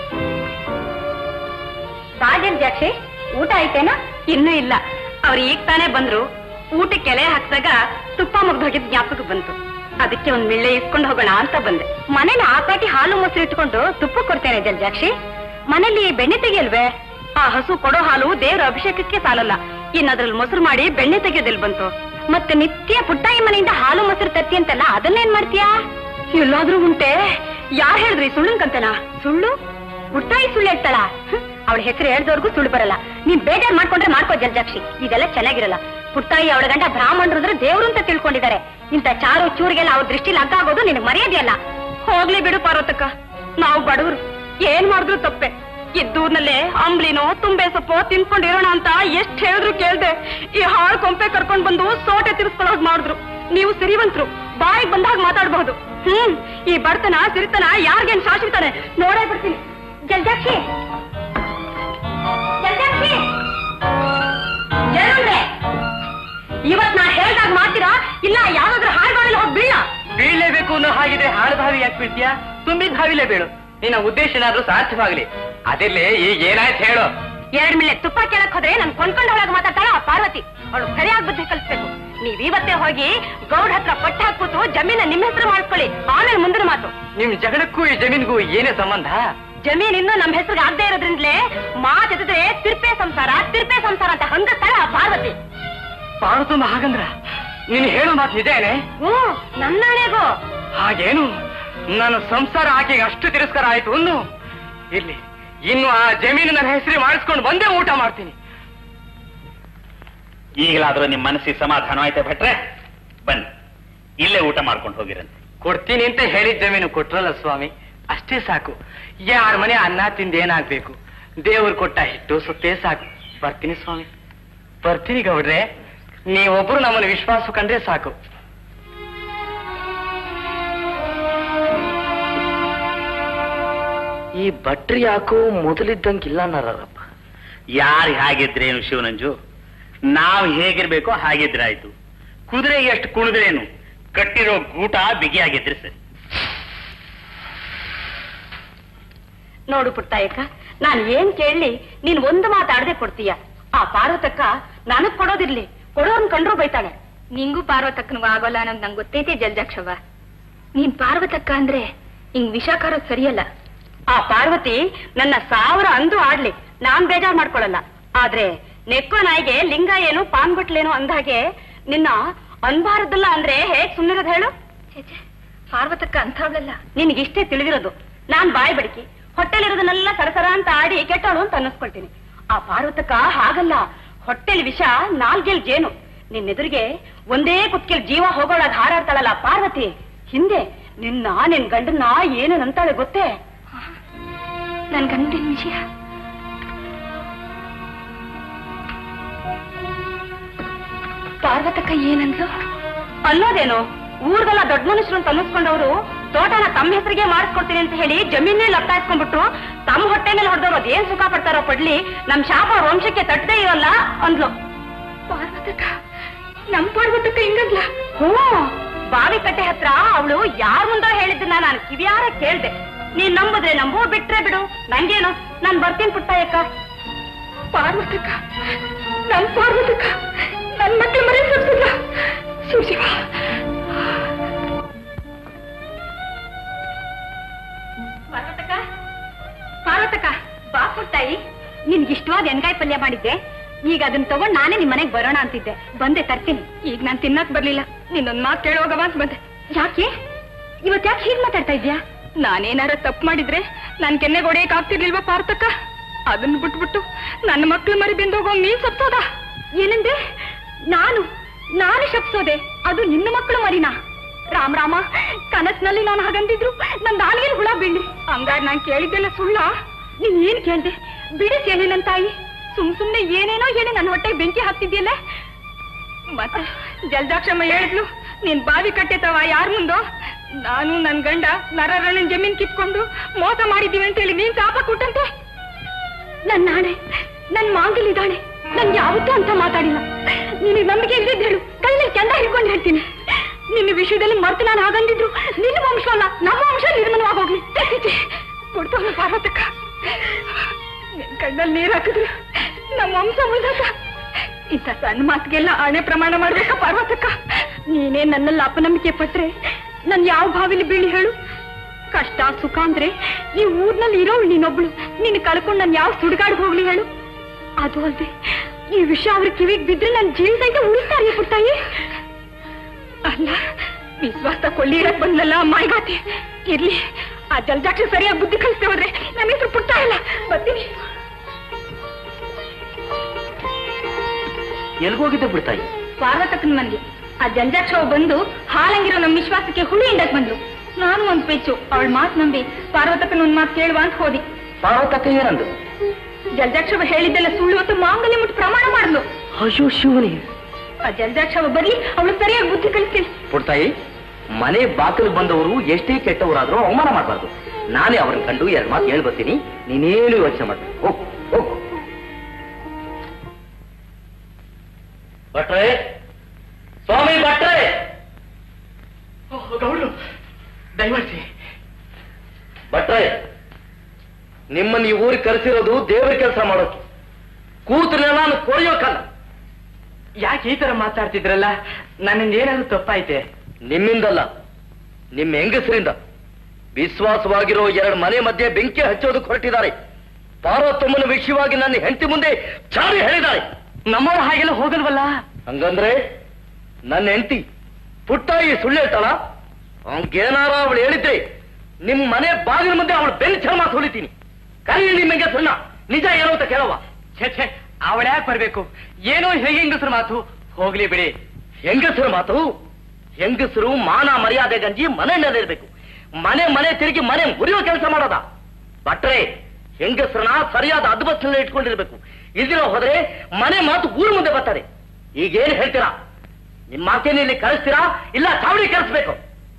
ಬಾಜನ್ ಜಾಕ್ಷಿ ಊಟ ಆಯ್ತೇನಾ ಇನ್ನೂ ಇಲ್ಲ ಅವ್ರು ಈಗ ತಾನೇ ಬಂದ್ರು ಊಟಕ್ಕೆ ಎಲೆ ಹಾಕ್ದಾಗ ತುಪ್ಪ ಮುಗ್ದೋಗಿದ್ ಜ್ಞಾಪಕ ಬಂತು ಅದಕ್ಕೆ ಒಂದ್ ಮಿಳ್ಳೆ ಇಸ್ಕೊಂಡು ಹೋಗೋಣ ಅಂತ ಬಂದೆ ಮನೇಲಿ ಆ ಪಾಟಿ ಹಾಲು ಮೊಸರು ಇಟ್ಕೊಂಡು ತುಪ್ಪ ಕೊಡ್ತೇನೆ ಜಲ್ಜಾಕ್ಷಿ ಮನೇಲಿ ಬೆಣ್ಣೆ ತೆಗಿಯಲ್ವೇ ಆ ಹಸು ಕೊಡೋ ಹಾಲು ದೇವ್ರ ಅಭಿಷೇಕಕ್ಕೆ ಸಾಲಲ್ಲ ಇನ್ ಅದ್ರಲ್ಲಿ ಮೊಸರು ಮಾಡಿ ಬೆಣ್ಣೆ ತೆಗೆಯೋದಿಲ್ ಬಂತು ಮತ್ತೆ ನಿತ್ಯ ಪುಟ್ಟಾಯಿ ಮನೆಯಿಂದ ಹಾಲು ಮೊಸರು ತತ್ತಿ ಅಂತಲ್ಲ ಅದನ್ನೇನ್ ಮಾಡ್ತೀಯಾ ಎಲ್ಲಾದ್ರೂ ಉಂಟೆ ಯಾರ್ ಹೇಳಿದ್ರಿ ಸುಳ್ಳಂಕಂತನ ಸುಳ್ಳು ಪುಟ್ಟಾಯಿ ಸುಳ್ಳು ಹೇಳ್ತಾಳ ಅವಳ ಹೆಸರು ಹೇಳ್ದವ್ರಿಗೂ ಸುಳ್ಳು ಬರಲ್ಲ ನೀನ್ ಬೇಜಾರ್ ಮಾಡ್ಕೊಂಡ್ರೆ ಮಾಡ್ಕೋ ಜಲ್ಜಾಕ್ಷಿ ಇದೆಲ್ಲ ಚೆನ್ನಾಗಿರಲ್ಲ ಪುಟ್ಟಾಯಿ ಅವಳ ಗಂಡ ಬ್ರಾಹ್ಮಣರು ಅಂದ್ರೆ ದೇವ್ರು ಅಂತ ತಿಳ್ಕೊಂಡಿದ್ದಾರೆ ಇಂಥ ಚಾರು ಚೂರಿಗೆಲ್ಲ ಅವ್ರ ದೃಷ್ಟಿಲಿ ಅಗ್ಗ ಆಗೋದು ನಿನಗೆ ಮರ್ಯಾದೆಯಲ್ಲ ಹೋಗ್ಲಿ ಬಿಡು ಪಾರ್ವತಕ್ಕ ನಾವು ಬಡವರು ಏನ್ ಮಾಡಿದ್ರು ತಪ್ಪೆ ಇದ್ದೂರ್ನಲ್ಲೇ ಅಂಬ್ಲಿನೋ ತುಂಬೆ ಸೊಪ್ಪು ತಿನ್ಕೊಂಡಿರೋಣ ಅಂತ ಎಷ್ಟ್ ಹೇಳಿದ್ರು ಕೇಳ್ದೆ ಈ ಹಾಳು ಕೊಂಪೆ ಕರ್ಕೊಂಡ್ ಬಂದು ಸೋಟೆ ತಿರ್ಸ್ಕೊಳ್ಳೋದ್ ಮಾಡಿದ್ರು ನೀವು ಸಿರಿವಂತ್ರು ಬಾಯಿಗೆ ಬಂದಾಗ ಮಾತಾಡ್ಬಹುದು ಹ್ಮ್ ಈ ಬಡತನ ಸಿರಿತನ ಯಾರಿಗೇನ್ ಶಾಶ್ವತಾನೆ ನೋಡೇ ಬಿಡ್ತೀನಿ ಜಲ್ಜಾಕ್ಷಿ ಜಲ್ಜಾಕ್ಷಿ ಏನಂದ್ರೆ ಇವತ್ ನಾ ಹೇಳ್ದಾಗ ಮಾಡ್ತೀರಾ ಇಲ್ಲ ಯಾವ್ದಾದ್ರು ಹಾಳ್ಗಳಲ್ಲಿ ಹೋಗಿ ಬೀಳ ಬೀಳಲೇಬೇಕು ಅನ್ನೋ ಹಾಗಿದೆ ಹಾಳು ಬಾವಿ ಯಾಕೆ ಬೀಳ್ತೀಯಾ ತುಂಬಿದ ಬಾವಿಲೇ ಬೀಳು ನಿನ್ನ ಉದ್ದೇಶ ಏನಾದ್ರೂ ಸಾಧ್ಯವಾಗ್ಲಿ ಅದಿರ್ಲಿ ಈಗ ಏನಾಯ್ತು ಹೇಳು ಎರಡ್ ಮಿಲೆ ತುಪ್ಪ ಕೇಳಕ್ ಹೋದ್ರೆ ನನ್ ಕೊಂಡ್ಕೊಂಡವಳಾಗ ಮಾತಾಡ್ತಾಳ ಆ ಪಾರ್ವತಿ ಅವಳು ಸರಿಯಾಗಿ ಬುದ್ಧಿ ಕಲಿಸ್ಬೇಕು ನೀವ್ ಇವತ್ತೇ ಹೋಗಿ ಗೌಡ್ ಹತ್ರ ಪಟ್ಟ ಹಾಕ್ಬಿಟ್ಟು ಜಮೀನ ನಿಮ್ಮ ಹೆಸರು ಮಾಡ್ಕೊಳ್ಳಿ ಆಮೇಲೆ ಮುಂದಿನ ಮಾತು ನಿಮ್ ಜಗಳಕ್ಕೂ ಈ ಜಮೀನ್ಗೂ ಏನೇ ಸಂಬಂಧ ಜಮೀನ್ ಇನ್ನು ನಮ್ ಹೆಸರಿಗೆ ಆಗದೆ ಇರೋದ್ರಿಂದಲೇ ಮಾತೆತ್ತಿದ್ರೆ ತಿರ್ಪೆ ಸಂಸಾರ ತಿರ್ಪೆ ಸಂಸಾರ ಅಂತ ಹಂಗಸ್ತಾಳ ಆ ಪಾರ್ವತಿ ಪಾರ್ವತಮ್ಮ ಹಾಗಂದ್ರ ನೀನು ಹೇಳೋ ಮಾತು ನಿಜೇನೆ ಹ್ಞೂ ನನ್ನಣೆಗೋ ಹಾಗೇನು ನನ್ನ ಸಂಸಾರ ಆಕೆಗೆ ಅಷ್ಟು ತಿರಸ್ಕಾರ ಆಯ್ತು ಒಂದು ಇರ್ಲಿ ಇನ್ನು ಆ ಜಮೀನು ನನ್ನ ಹೆಸರು ಮಾಡಿಸ್ಕೊಂಡು ಬಂದೇ ಊಟ ಮಾಡ್ತೀನಿ ಈಗಲಾದ್ರೂ ನಿಮ್ ಮನಸ್ಸಿಗೆ ಸಮಾಧಾನ ಆಯ್ತಾ ಭಟ್ರೆ ಬನ್ನಿ ಇಲ್ಲೇ ಊಟ ಮಾಡ್ಕೊಂಡು ಹೋಗಿರಂತೆ ಕೊಡ್ತೀನಿ ಅಂತ ಹೇಳಿದ ಜಮೀನು ಕೊಟ್ರಲ್ಲ ಸ್ವಾಮಿ ಅಷ್ಟೇ ಸಾಕು ಯಾರ ಮನೆ ಅನ್ನ ತಿಂದೇನಾಗ್ಬೇಕು ದೇವ್ರು ಕೊಟ್ಟ ಹಿಟ್ಟು ಸೊಪ್ಪೇ ಸಾಕು ಬರ್ತೀನಿ ಸ್ವಾಮಿ ಬರ್ತೀನಿ ಗೌಡ್ರೆ ನೀವೊಬ್ರು ನಮ್ಮನ್ನು ವಿಶ್ವಾಸ ಕಂಡ್ರೆ ಸಾಕು ಈ ಭಟ್ರಿ ಯಾಕೋ ಮೊದಲಿದ್ದಂಗಿಲ್ಲ ನಾರಪ್ಪ ಯಾರು ಹೇಗಿದ್ರೇನು ಶಿವನಂಜು ನಾವು ಹೇಗಿರ್ಬೇಕೋ ಹಾಗಿದ್ರಾಯ್ತು ಕುದುರೆ ಎಷ್ಟು ಕುಣಿದ್ರೇನು ಕಟ್ಟಿರೋ ಗೂಟ ಬಿಗಿಯಾಗಿದ್ರೆ ಸರಿ ನೋಡು ಪುಟ್ಟಾಯಕ್ಕ ನಾನು ಏನ್ ಕೇಳಲಿ ನೀನ್ ಒಂದು ಮಾತಾಡದೆ ಕೊಡ್ತೀಯ ಆ ಪಾರ್ವತಕ್ಕ ನನಗ್ ಕೊಡೋದಿರ್ಲಿ ಕೊಡೋರ್ನ್ ಕಂಡ್ರು ಬೈತಾಳೆ ನಿಂಗೂ ಪಾರ್ವತಕ್ಕನಿಗೂ ಆಗೋಲ್ಲ ಅನ್ನೋದು ನಂಗೆ ಗೊತ್ತೈತೆ ಜಲ್ಜಾಕ್ಷವ ನೀನ್ ಪಾರ್ವತಕ್ಕ ಅಂದ್ರೆ ಹಿಂಗ್ ವಿಷಾಕಾರ ಸರಿಯಲ್ಲ ಆ ಪಾರ್ವತಿ ನನ್ನ ಸಾವಿರ ಅಂದು ಆಡ್ಲಿ ನಾನ್ ಬೇಜಾರ್ ಮಾಡ್ಕೊಳಲ್ಲ ಆದ್ರೆ ನೆಕ್ಕೋ ನಾಯಿಗೆ ಲಿಂಗ ಏನು ಪಾನ್ಬಟ್ಲೇನು ಅಂದಾಗೆ ನಿನ್ನ ಅನ್ಬಾರದಲ್ಲ ಅಂದ್ರೆ ಹೇಗ್ ಸುಮ್ಮನಿರೋದು ಹೇಳು ಪಾರ್ವತಕ್ಕ ಅಂಥವಳಲ್ಲ ನಿನಗಿಷ್ಟೇ ತಿಳಿದಿರೋದು ನಾನ್ ಬಾಯಿ ಬಡಿಕಿ ಹೊಟ್ಟೆಲಿರೋದನ್ನೆಲ್ಲ ಸರಸರ ಅಂತ ಆಡಿ ಕೆಟ್ಟವಳು ಅಂತ ಅನ್ನಿಸ್ಕೊಳ್ತೀನಿ ಆ ಪಾರ್ವತಕ್ಕ ಹಾಗಲ್ಲ ಹೊಟ್ಟೆಲಿ ವಿಷ ನಾಲ್ಗೆಲ್ ಜೇನು ನಿನ್ನೆದುರಿಗೆ ಒಂದೇ ಕುತ್ಕೆಲ್ ಜೀವ ಹೋಗೋಳಾಗ ಹಾರಾಡ್ತಾಳಲ್ಲ ಪಾರ್ವತಿ ಹಿಂದೆ ನಿನ್ನ ನಿನ್ ಗಂಡನ್ನ ಏನೇನಂತಾಳೆ ಗೊತ್ತೇ ನನ್ ಗಂಡಿನ ವಿಷಯ ಪಾರ್ವತಕ್ಕ ಏನಂದ್ಲು ಅನ್ನೋದೇನು ಊರ್ಗೆಲ್ಲ ದೊಡ್ಡ ಮನುಷ್ಯರು ಅಂತ ಅನ್ನಿಸ್ಕೊಂಡವ್ರು ತೋಟನ ತಮ್ಮ ಹೆಸರಿಗೆ ಮಾಡಿಸ್ಕೊಡ್ತೀನಿ ಅಂತ ಹೇಳಿ ಜಮೀನೇ ಲಪ್ತಾಯಿಸ್ಕೊಂಡ್ಬಿಟ್ರು ತಮ್ಮ ಹೊಟ್ಟೆ ಮೇಲೆ ಹೊಡೆದವ್ರು ಅದೇನ್ ಸುಖ ಪಡ್ತಾರೋ ಪಡ್ಲಿ ನಮ್ ಶಾಪ ಅವ್ರ ವಂಶಕ್ಕೆ ತಟ್ಟದೇ ಇರಲ್ಲ ಅಂದ್ಲು ಪಾರ್ವತಕ್ಕ ನಮ್ ಪಾರ್ವತಕ್ಕ ಹಿಂಗದ್ಲ ಹ್ಞೂ ಬಾವಿ ಕಟ್ಟೆ ಹತ್ರ ಅವಳು ಯಾರ ಮುಂದೋ ಹೇಳಿದ್ದನ್ನ ನಾನು ಕಿವಿಯಾರ ಕೇಳ್ದೆ ನೀನ್ ನಂಬುದ್ರೆ ನಂಬು ಬಿಟ್ರೆ ಬಿಡು ನಂಗೇನು ನಾನ್ ಬರ್ತೀನಿ ಪುಟ್ಟಯ್ಯಕ್ಕ ಪಾರ್ವತಕ್ಕ ನನ್ ಪಾರ್ವತಕ್ಕ ನನ್ ಮಕ್ಳ ಮರೆ ಸುಡ್ಸಿಲ್ಲ ಶಿವ ಪಾರ್ವತಕ್ಕ ಪಾರ್ವತಕ್ಕ ಬಾ ಪುಟ್ಟಾಯಿ ನಿನ್ಗೆ ಇಷ್ಟವಾದ ಎಣ್ಗಾಯಿ ಪಲ್ಯ ಮಾಡಿದ್ದೆ ಈಗ ಅದನ್ನ ತಗೊಂಡ್ ನಾನೇ ನಿಮ್ ಮನೆಗ್ ಬರೋಣ ಅಂತಿದ್ದೆ ಬಂದೆ ತರ್ತೀನಿ ಈಗ ನಾನ್ ತಿನ್ನಕ್ ಬರ್ಲಿಲ್ಲ ನಿನ್ನೊಂದ್ ಮಾತು ಕೇಳೋಗವ ಅಂತ ಬಂದೆ ಯಾಕೆ ಇವತ್ ಯಾಕೆ ಹೀಗ್ ಮಾತಾಡ್ತಾ ಇದ್ಯಾ ನಾನೇನಾರ ತಪ್ಪು ಮಾಡಿದ್ರೆ ನನ್ ಕೆನ್ನೆ ಹೊಡೆಯಕ್ ಆಗ್ತಿರ್ಲಿಲ್ವಾ ಪಾರ್ತಕ್ಕ ಅದನ್ನ ಬಿಟ್ಬಿಟ್ಟು ನನ್ನ ಮಕ್ಳು ಮರಿ ಬೆಂದೋಗೋ ನೀನ್ ಸತ್ತೋದ ಏನಂದ್ರೆ ನಾನು ನಾನು ಶಪ್ಸೋದೆ ಅದು ನಿನ್ನ ಮಕ್ಕಳು ಮರಿನಾ ರಾಮ್ ರಾಮ ಕನಸಿನಲ್ಲಿ ನಾನು ಹಾಗಂದಿದ್ರು ನನ್ ನಾಲ್ಗೇನು ಹುಳ ಬೀಳಿ ಹಂಗಾರ್ ನಾನ್ ಕೇಳಿದ್ದೆಲ್ಲ ಸುಳ್ಳ ನೀನ್ ಏನ್ ಕೇಳ್ದೆ ಬಿಡಿಸಿ ಹೇಳಿ ನನ್ ತಾಯಿ ಸುಮ್ ಸುಮ್ನೆ ಏನೇನೋ ಹೇಳಿ ನನ್ನ ಹೊಟ್ಟೆಗೆ ಬೆಂಕಿ ಹಾಕ್ತಿದ್ಯಲ್ಲ ಮತ್ತೆ ಜಲ್ದಾಕ್ಷಮ್ಮ ಹೇಳಿದ್ಲು ನೀನ್ ಬಾವಿ ಕಟ್ಟೆತವ ಯಾರ ಮುಂದೋ ನಾನು ನನ್ ಗಂಡ ನರರಣ್ಣನ್ ಜಮೀನ್ ಕಿತ್ಕೊಂಡು ಮೋಸ ಮಾಡಿದೀವಿ ಅಂತ ಹೇಳಿ ನೀನ್ ಶಾಪ ಕೊಟ್ಟಂತೆ ನನ್ ನಾಣೆ ನನ್ ಮಾಂಗಲಿದ್ದಾಳೆ ನನ್ ಯಾವತ್ತೂ ಅಂತ ಮಾತಾಡಿಲ್ಲ ನಿನಗೆ ನಂಬಿಕೆ ಇಲ್ಲದಿದ್ದು ಹೇಳು ಕೈಯಲ್ಲಿ ಕೆಂಡ ಹಿಡ್ಕೊಂಡು ಹೇಳ್ತೀನಿ ನಿನ್ನ ವಿಷಯದಲ್ಲಿ ಮರ್ತು ನಾನು ಹಾಗಂದಿದ್ರು ನಿನ್ನ ವಂಶ ಅಲ್ಲ ನಮ್ಮ ವಂಶ ನಿರ್ಮಲವಾಗೋಗ್ಲಿ ಕೊಡ್ತಾವ ಪಾರ್ವತಕ್ಕ ನಿನ್ ಕಣ್ಣಲ್ಲಿ ನೀರ್ ಹಾಕಿದ್ರು ನಮ್ಮ ವಂಶ ಉಳ್ದಕ್ಕ ಇಂಥ ಸಣ್ಣ ಮಾತಿಗೆಲ್ಲ ಆಣೆ ಪ್ರಮಾಣ ಮಾಡ್ಬೇಕಾ ಪಾರ್ವತಕ್ಕ ನೀನೇ ನನ್ನಲ್ಲಿ ಅಪನಂಬಿಕೆ ಪಟ್ರೆ ನನ್ ಯಾವ ಭಾವಿಲಿ ಬೀಳಿ ಹೇಳು ಕಷ್ಟ ಸುಖ ಅಂದ್ರೆ ಈ ಊರ್ನಲ್ಲಿ ಇರೋಳು ನೀನೊಬ್ಳು ನಿನ್ನ ಕಳ್ಕೊಂಡು ನಾನು ಯಾವ ಸುಡುಗಾಡ್ ಹೋಗ್ಲಿ ಹೇಳು ಅದು ಅಲ್ದೆ ಈ ವಿಷಯ ಅವ್ರ ಕಿವಿಗ್ ಬಿದ್ರೆ ನನ್ ಜೀವ ಸಹಿತ ಉಳಿಸ್ತಾರೆ ಪುಟ್ಟಾಯಿ ಅಲ್ಲ ವಿಶ್ವಾಸ ಕೊಳ್ಳಿ ಇರಕ್ ಬಂದಲ್ಲ ಮಾಯ್ಗಾತಿ ಇರ್ಲಿ ಆ ಜಲಜಾಕ್ಷ ಸರಿಯಾಗಿ ಬುದ್ಧಿ ಕಲಿಸ್ತೇ ಹೋದ್ರೆ ನನ್ನ ಹೆಸರು ಪುಟ್ಟ ಇಲ್ಲ ಬರ್ತೀನಿ ಎಲ್ಗೋಗಿದ್ದೆ ಬಿಡ್ತಾಯಿ ಪಾರ್ವತಕ್ಕನ ಮನೆಗೆ ಆ ಜಂಜಾಕ್ಷ ಬಂದು ಹಾಲಂಗಿರೋ ನಮ್ಮ ವಿಶ್ವಾಸಕ್ಕೆ ಹುಳಿ ಹಿಂಡಕ್ ಬಂದ್ರು ನಾನು ಒಂದ್ ಪೆಚ್ಚು ಅವಳ ಮಾತು ನಂಬಿ ಪಾರ್ವತಕ್ಕನ ಒಂದ್ ಮಾತು ಕೇಳುವ ಅಂತ ಹೋದಿ ಪಾರ್ವತಕ್ಕ ಏನಂದು ಜಲ್ಜಾಕ್ಷವ ಹೇಳಿದ್ದೆಲ್ಲ ಸುಳ್ಳು ಅಂತ ಮಾಂಗಲ್ಯ ಮುಟ್ಟು ಪ್ರಮಾಣ ಮಾಡ್ಲು ಅಯ್ಯೋ ಶಿವನೇ ಆ ಜಲ್ಜಾಕ್ಷವ ಬರ್ಲಿ ಅವಳು ಸರಿಯಾಗಿ ಬುದ್ಧಿ ಕಲಿಸ್ತೀನಿ ಪುಡ್ತಾಯಿ ಮನೆ ಬಾಗಿಲು ಬಂದವರು ಎಷ್ಟೇ ಕೆಟ್ಟವರಾದ್ರೂ ಅವಮಾನ ಮಾಡಬಾರ್ದು ನಾನೇ ಅವ್ರನ್ನ ಕಂಡು ಎರಡು ಮಾತು ಹೇಳ್ ಬರ್ತೀನಿ ನೀನೇನು ಯೋಚನೆ ಮಾಡ್ಬೇಕು ಹೋಗು ಹೋಗು ಭಟ್ರೆ ಸ್ವಾಮಿ ಭಟ್ರೆ ಗೌಡ್ರು ದಯಮಾಡಿಸಿ ಭಟ್ರೆ ನಿಮ್ಮನ್ನ ಈ ಊರಿಗೆ ಕರೆಸಿರೋದು ದೇವರ ಕೆಲಸ ಮಾಡೋಕೆ ಕೂತರೆ ನಾನು ಕೊರೆಯೋಕಲ್ಲ ಯಾಕೆ ಈ ತರ ಮಾತಾಡ್ತಿದ್ರಲ್ಲ ನನ್ನಿಂದ ಏನಾದ್ರು ತಪ್ಪಾಯ್ತೆ ನಿಮ್ಮಿಂದಲ್ಲ ನಿಮ್ಮ ಹೆಂಗಸರಿಂದ ವಿಶ್ವಾಸವಾಗಿರೋ ಎರಡು ಮನೆ ಮಧ್ಯೆ ಬೆಂಕಿ ಹಚ್ಚೋದಕ್ಕೆ ಹೊರಟಿದ್ದಾರೆ ಪಾರ್ವತಮ್ಮನ ವಿಷಯವಾಗಿ ನನ್ನ ಹೆಂಡತಿ ಮುಂದೆ ಚಾಡಿ ಹೇಳಿದ್ದಾರೆ ನಮ್ಮವ್ರ ಹಾಗೆಲ್ಲ ಹೋಗಲ್ವಲ್ಲ ಹಂಗಂದ್ರೆ ನನ್ನ ಹೆಂಡತಿ ಪುಟ್ಟಾಯಿ ಸುಳ್ಳು ಹೇಳ್ತಾಳ ಅವನ್ಗೇನಾರ ಅವಳು ಹೇಳಿದ್ರೆ ನಿಮ್ ಮನೆ ಬಾಗಿಲ ಮುಂದೆ ಅವಳು ಬೆಂಚ ಮಾತು ಹೊಲಿತೀನಿ ಕರೀ ನಿಮಗೆ ಸುಣ್ಣ ನಿಜ ಏನು ಅಂತ ಕೇಳವ ಛೇ ಛೇ ಅವಳ್ಯಾಕೆ ಬರ್ಬೇಕು ಏನೋ ಹೇಗೆ ಹೆಂಗಸ್ರ ಮಾತು ಹೋಗ್ಲಿ ಬಿಡಿ ಹೆಂಗಸರು ಮಾತು ಹೆಂಗಸರು ಮಾನ ಮರ್ಯಾದೆ ಗಂಜಿ ಮನೆಯಲ್ಲಿರ್ಬೇಕು ಮನೆ ಮನೆ ತಿರುಗಿ ಮನೆ ಮುರಿಯೋ ಕೆಲಸ ಮಾಡೋದ ಭಟ್ರೆ ಹೆಂಗಸರನ್ನ ಸರಿಯಾದ ಅದ್ಭುತದಲ್ಲಿ ಇಟ್ಕೊಂಡಿರ್ಬೇಕು ಇಲ್ದಿರೋ ಹೋದ್ರೆ ಮನೆ ಮಾತು ಊರು ಮುಂದೆ ಬರ್ತದೆ ಈಗೇನು ಹೇಳ್ತೀರಾ ನಿಮ್ಮ ಮಾತೇನು ಇಲ್ಲಿ ಕಳಿಸ್ತೀರಾ ಇಲ್ಲ ಚಾವಡಿ ಕಳಿಸ್ಬೇಕು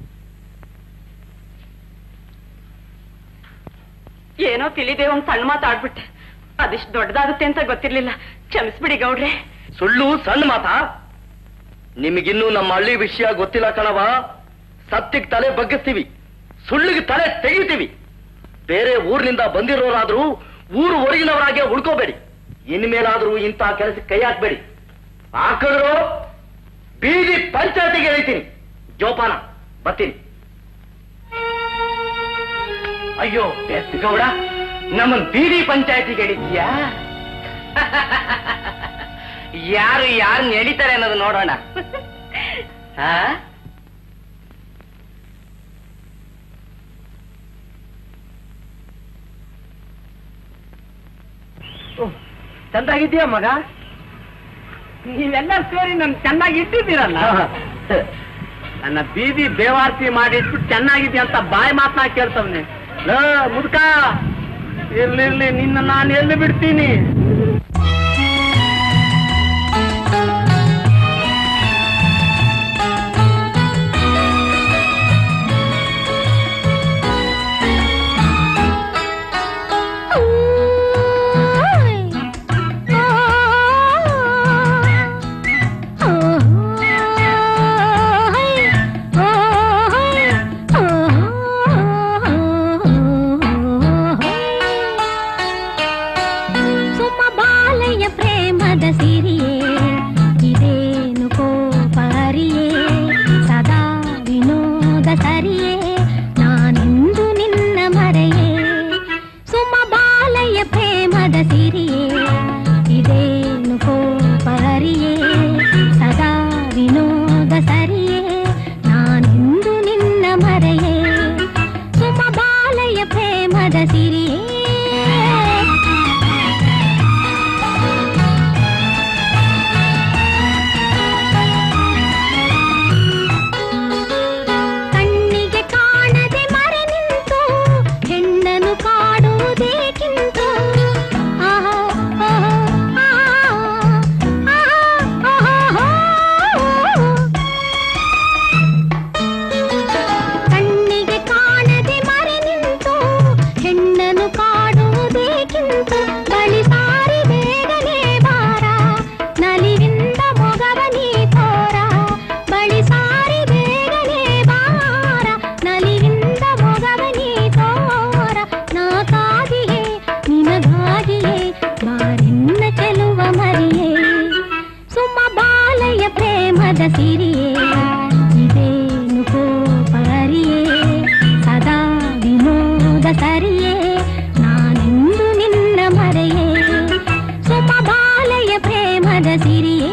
ಏನೋ ತಿಳಿದೆ ಒಂದ್ ಸಣ್ಣ ಮಾತಾಡ್ಬಿಟ್ಟೆ ಅದಿಷ್ಟು ದೊಡ್ಡದಾಗುತ್ತೆ ಅಂತ ಗೊತ್ತಿರ್ಲಿಲ್ಲ ಕ್ಷಮಿಸ್ಬಿಡಿ ಗೌಡ್ರೆ ಸುಳ್ಳು ಸಣ್ಣ ಮಾತಾ ನಿಮಗಿನ್ನೂ ನಮ್ಮ ಹಳ್ಳಿ ವಿಷಯ ಗೊತ್ತಿಲ್ಲ ಕಣವ ಸತ್ಯಕ್ಕೆ ತಲೆ ಬಗ್ಗಿಸ್ತೀವಿ ಸುಳ್ಳಿಗೆ ತಲೆ ತೆಗಿತೀವಿ ಬೇರೆ ಊರಿನಿಂದ ಬಂದಿರೋರಾದ್ರೂ ಊರು ಹೊರಗಿನವರಾಗೆ ಉಳ್ಕೋಬೇಡಿ ಇನ್ಮೇಲಾದ್ರೂ ಇಂಥ ಕೆಲಸಕ್ಕೆ ಕೈ ಹಾಕ್ಬೇಡಿ ಹಾಕಿದ್ರು ಬೀದಿ ಪಂಚಾಯತಿಗೆ ಹೇಳ್ತೀನಿ ಜೋಪಾನ ಬರ್ತೀನಿ ಅಯ್ಯೋ ಗೌಡ ನಮ್ಮನ್ ಬೀದಿ ಪಂಚಾಯತಿಗೆ ಹೇಳಿದ್ಯಾ ಯಾರು ಯಾರು ಎಳಿತಾರೆ ಅನ್ನೋದು ನೋಡೋಣ ಹಾ ಚಂದಾಗಿದ್ಯಾ ಮಗ ನೀವೆಲ್ಲ ಸೇರಿ ನನ್ ಚೆನ್ನಾಗಿ ಇಟ್ಟಿದ್ದೀರಲ್ಲ ನನ್ನ ಬೀದಿ ಬೇವಾರ್ತಿ ಮಾಡಿಟ್ಟು ಚೆನ್ನಾಗಿದೆ ಅಂತ ಬಾಯಿ ಮಾತನ್ನ ಕೇಳ್ತವ್ನೆ ಲೋ ಮುದ್ಕ ಇರ್ಲಿರ್ಲಿ ನಿನ್ನ ನಾನು ಎಲ್ಲಿ ಬಿಡ್ತೀನಿ ಸುಮ್ಮ ಬಾಲಯ್ಯ ಪ್ರೇಮದ ಸಿರಿಯೇ ಇದೇನು ಕೋಪರಿಯೇ ಸದಾ ವಿನೋದ ಸರಿಯೇ ನಾನೆಂದು ನಿನ್ನ ಮರೆಯೇ ಸುಮ್ಮ ಬಾಲಯ್ಯ ಪ್ರೇಮದ ಸಿರಿಯೇ ಇದೇನು ಕೋಪರಿಯೇ ಸದಾ ವಿನೋದ ಸರಿಯೇ ನಾನೆಂದು ನಿನ್ನ ಮರೆಯೇ ಸುಮ ಬಾಲಯ್ಯ ಪ್ರೇಮದ ಸಿರಿಯೇ ಕಣ್ಣಿಗೆ ಕಾಣದೆ ಮರೆ ನಿಂತು ಹೆಣ್ಣನು ಕಾಡುವುದೇಕಿಂತು ಆಹಾ, ಆಹಾ, ಆಹಾ, ಆಹಾ, ಆಹಾ. ಕಣ್ಣಿಗೆ ಕಾಣದೆ ಮರೆ ನಿಂತು ಹೆಣ್ಣನು ಕಾಡುವುದೇಕಿಂತು ಬಳಿ ಸಾರಿ ಬೇಗನೆ ಬಾರ ನಲಿವಿಂದ ಮೊಗವ ನೀ ತೋರ ಬಳಿ ಸಾರಿ ಬೇಗನೆ ಬಾರ ನಲಿವಿಂದ ಮೊಗವ ನೀ ತೋರ ನಾ ಕಾದಿಯೇ ನಿನಗಾಗಿಯೇ ಬಾರಿನ್ನ ಚೆಲುವ ಮರಿಯೇ ಸುಮ್ಮ ಬಾಲಯ್ಯ ಪ್ರೇಮದ ಸಿರಿಯೇ ಇದೇನು ಕೋಪರಿಯೇ ಸದಾ ವಿನೋದ ಸರಿಯೇ ನಾನೆಂದು ನಿನ್ನ ಮರೆಯೇ ಸುಮ ಬಾಲಯ್ಯ ಪ್ರೇಮದ ಸಿರಿಯೇ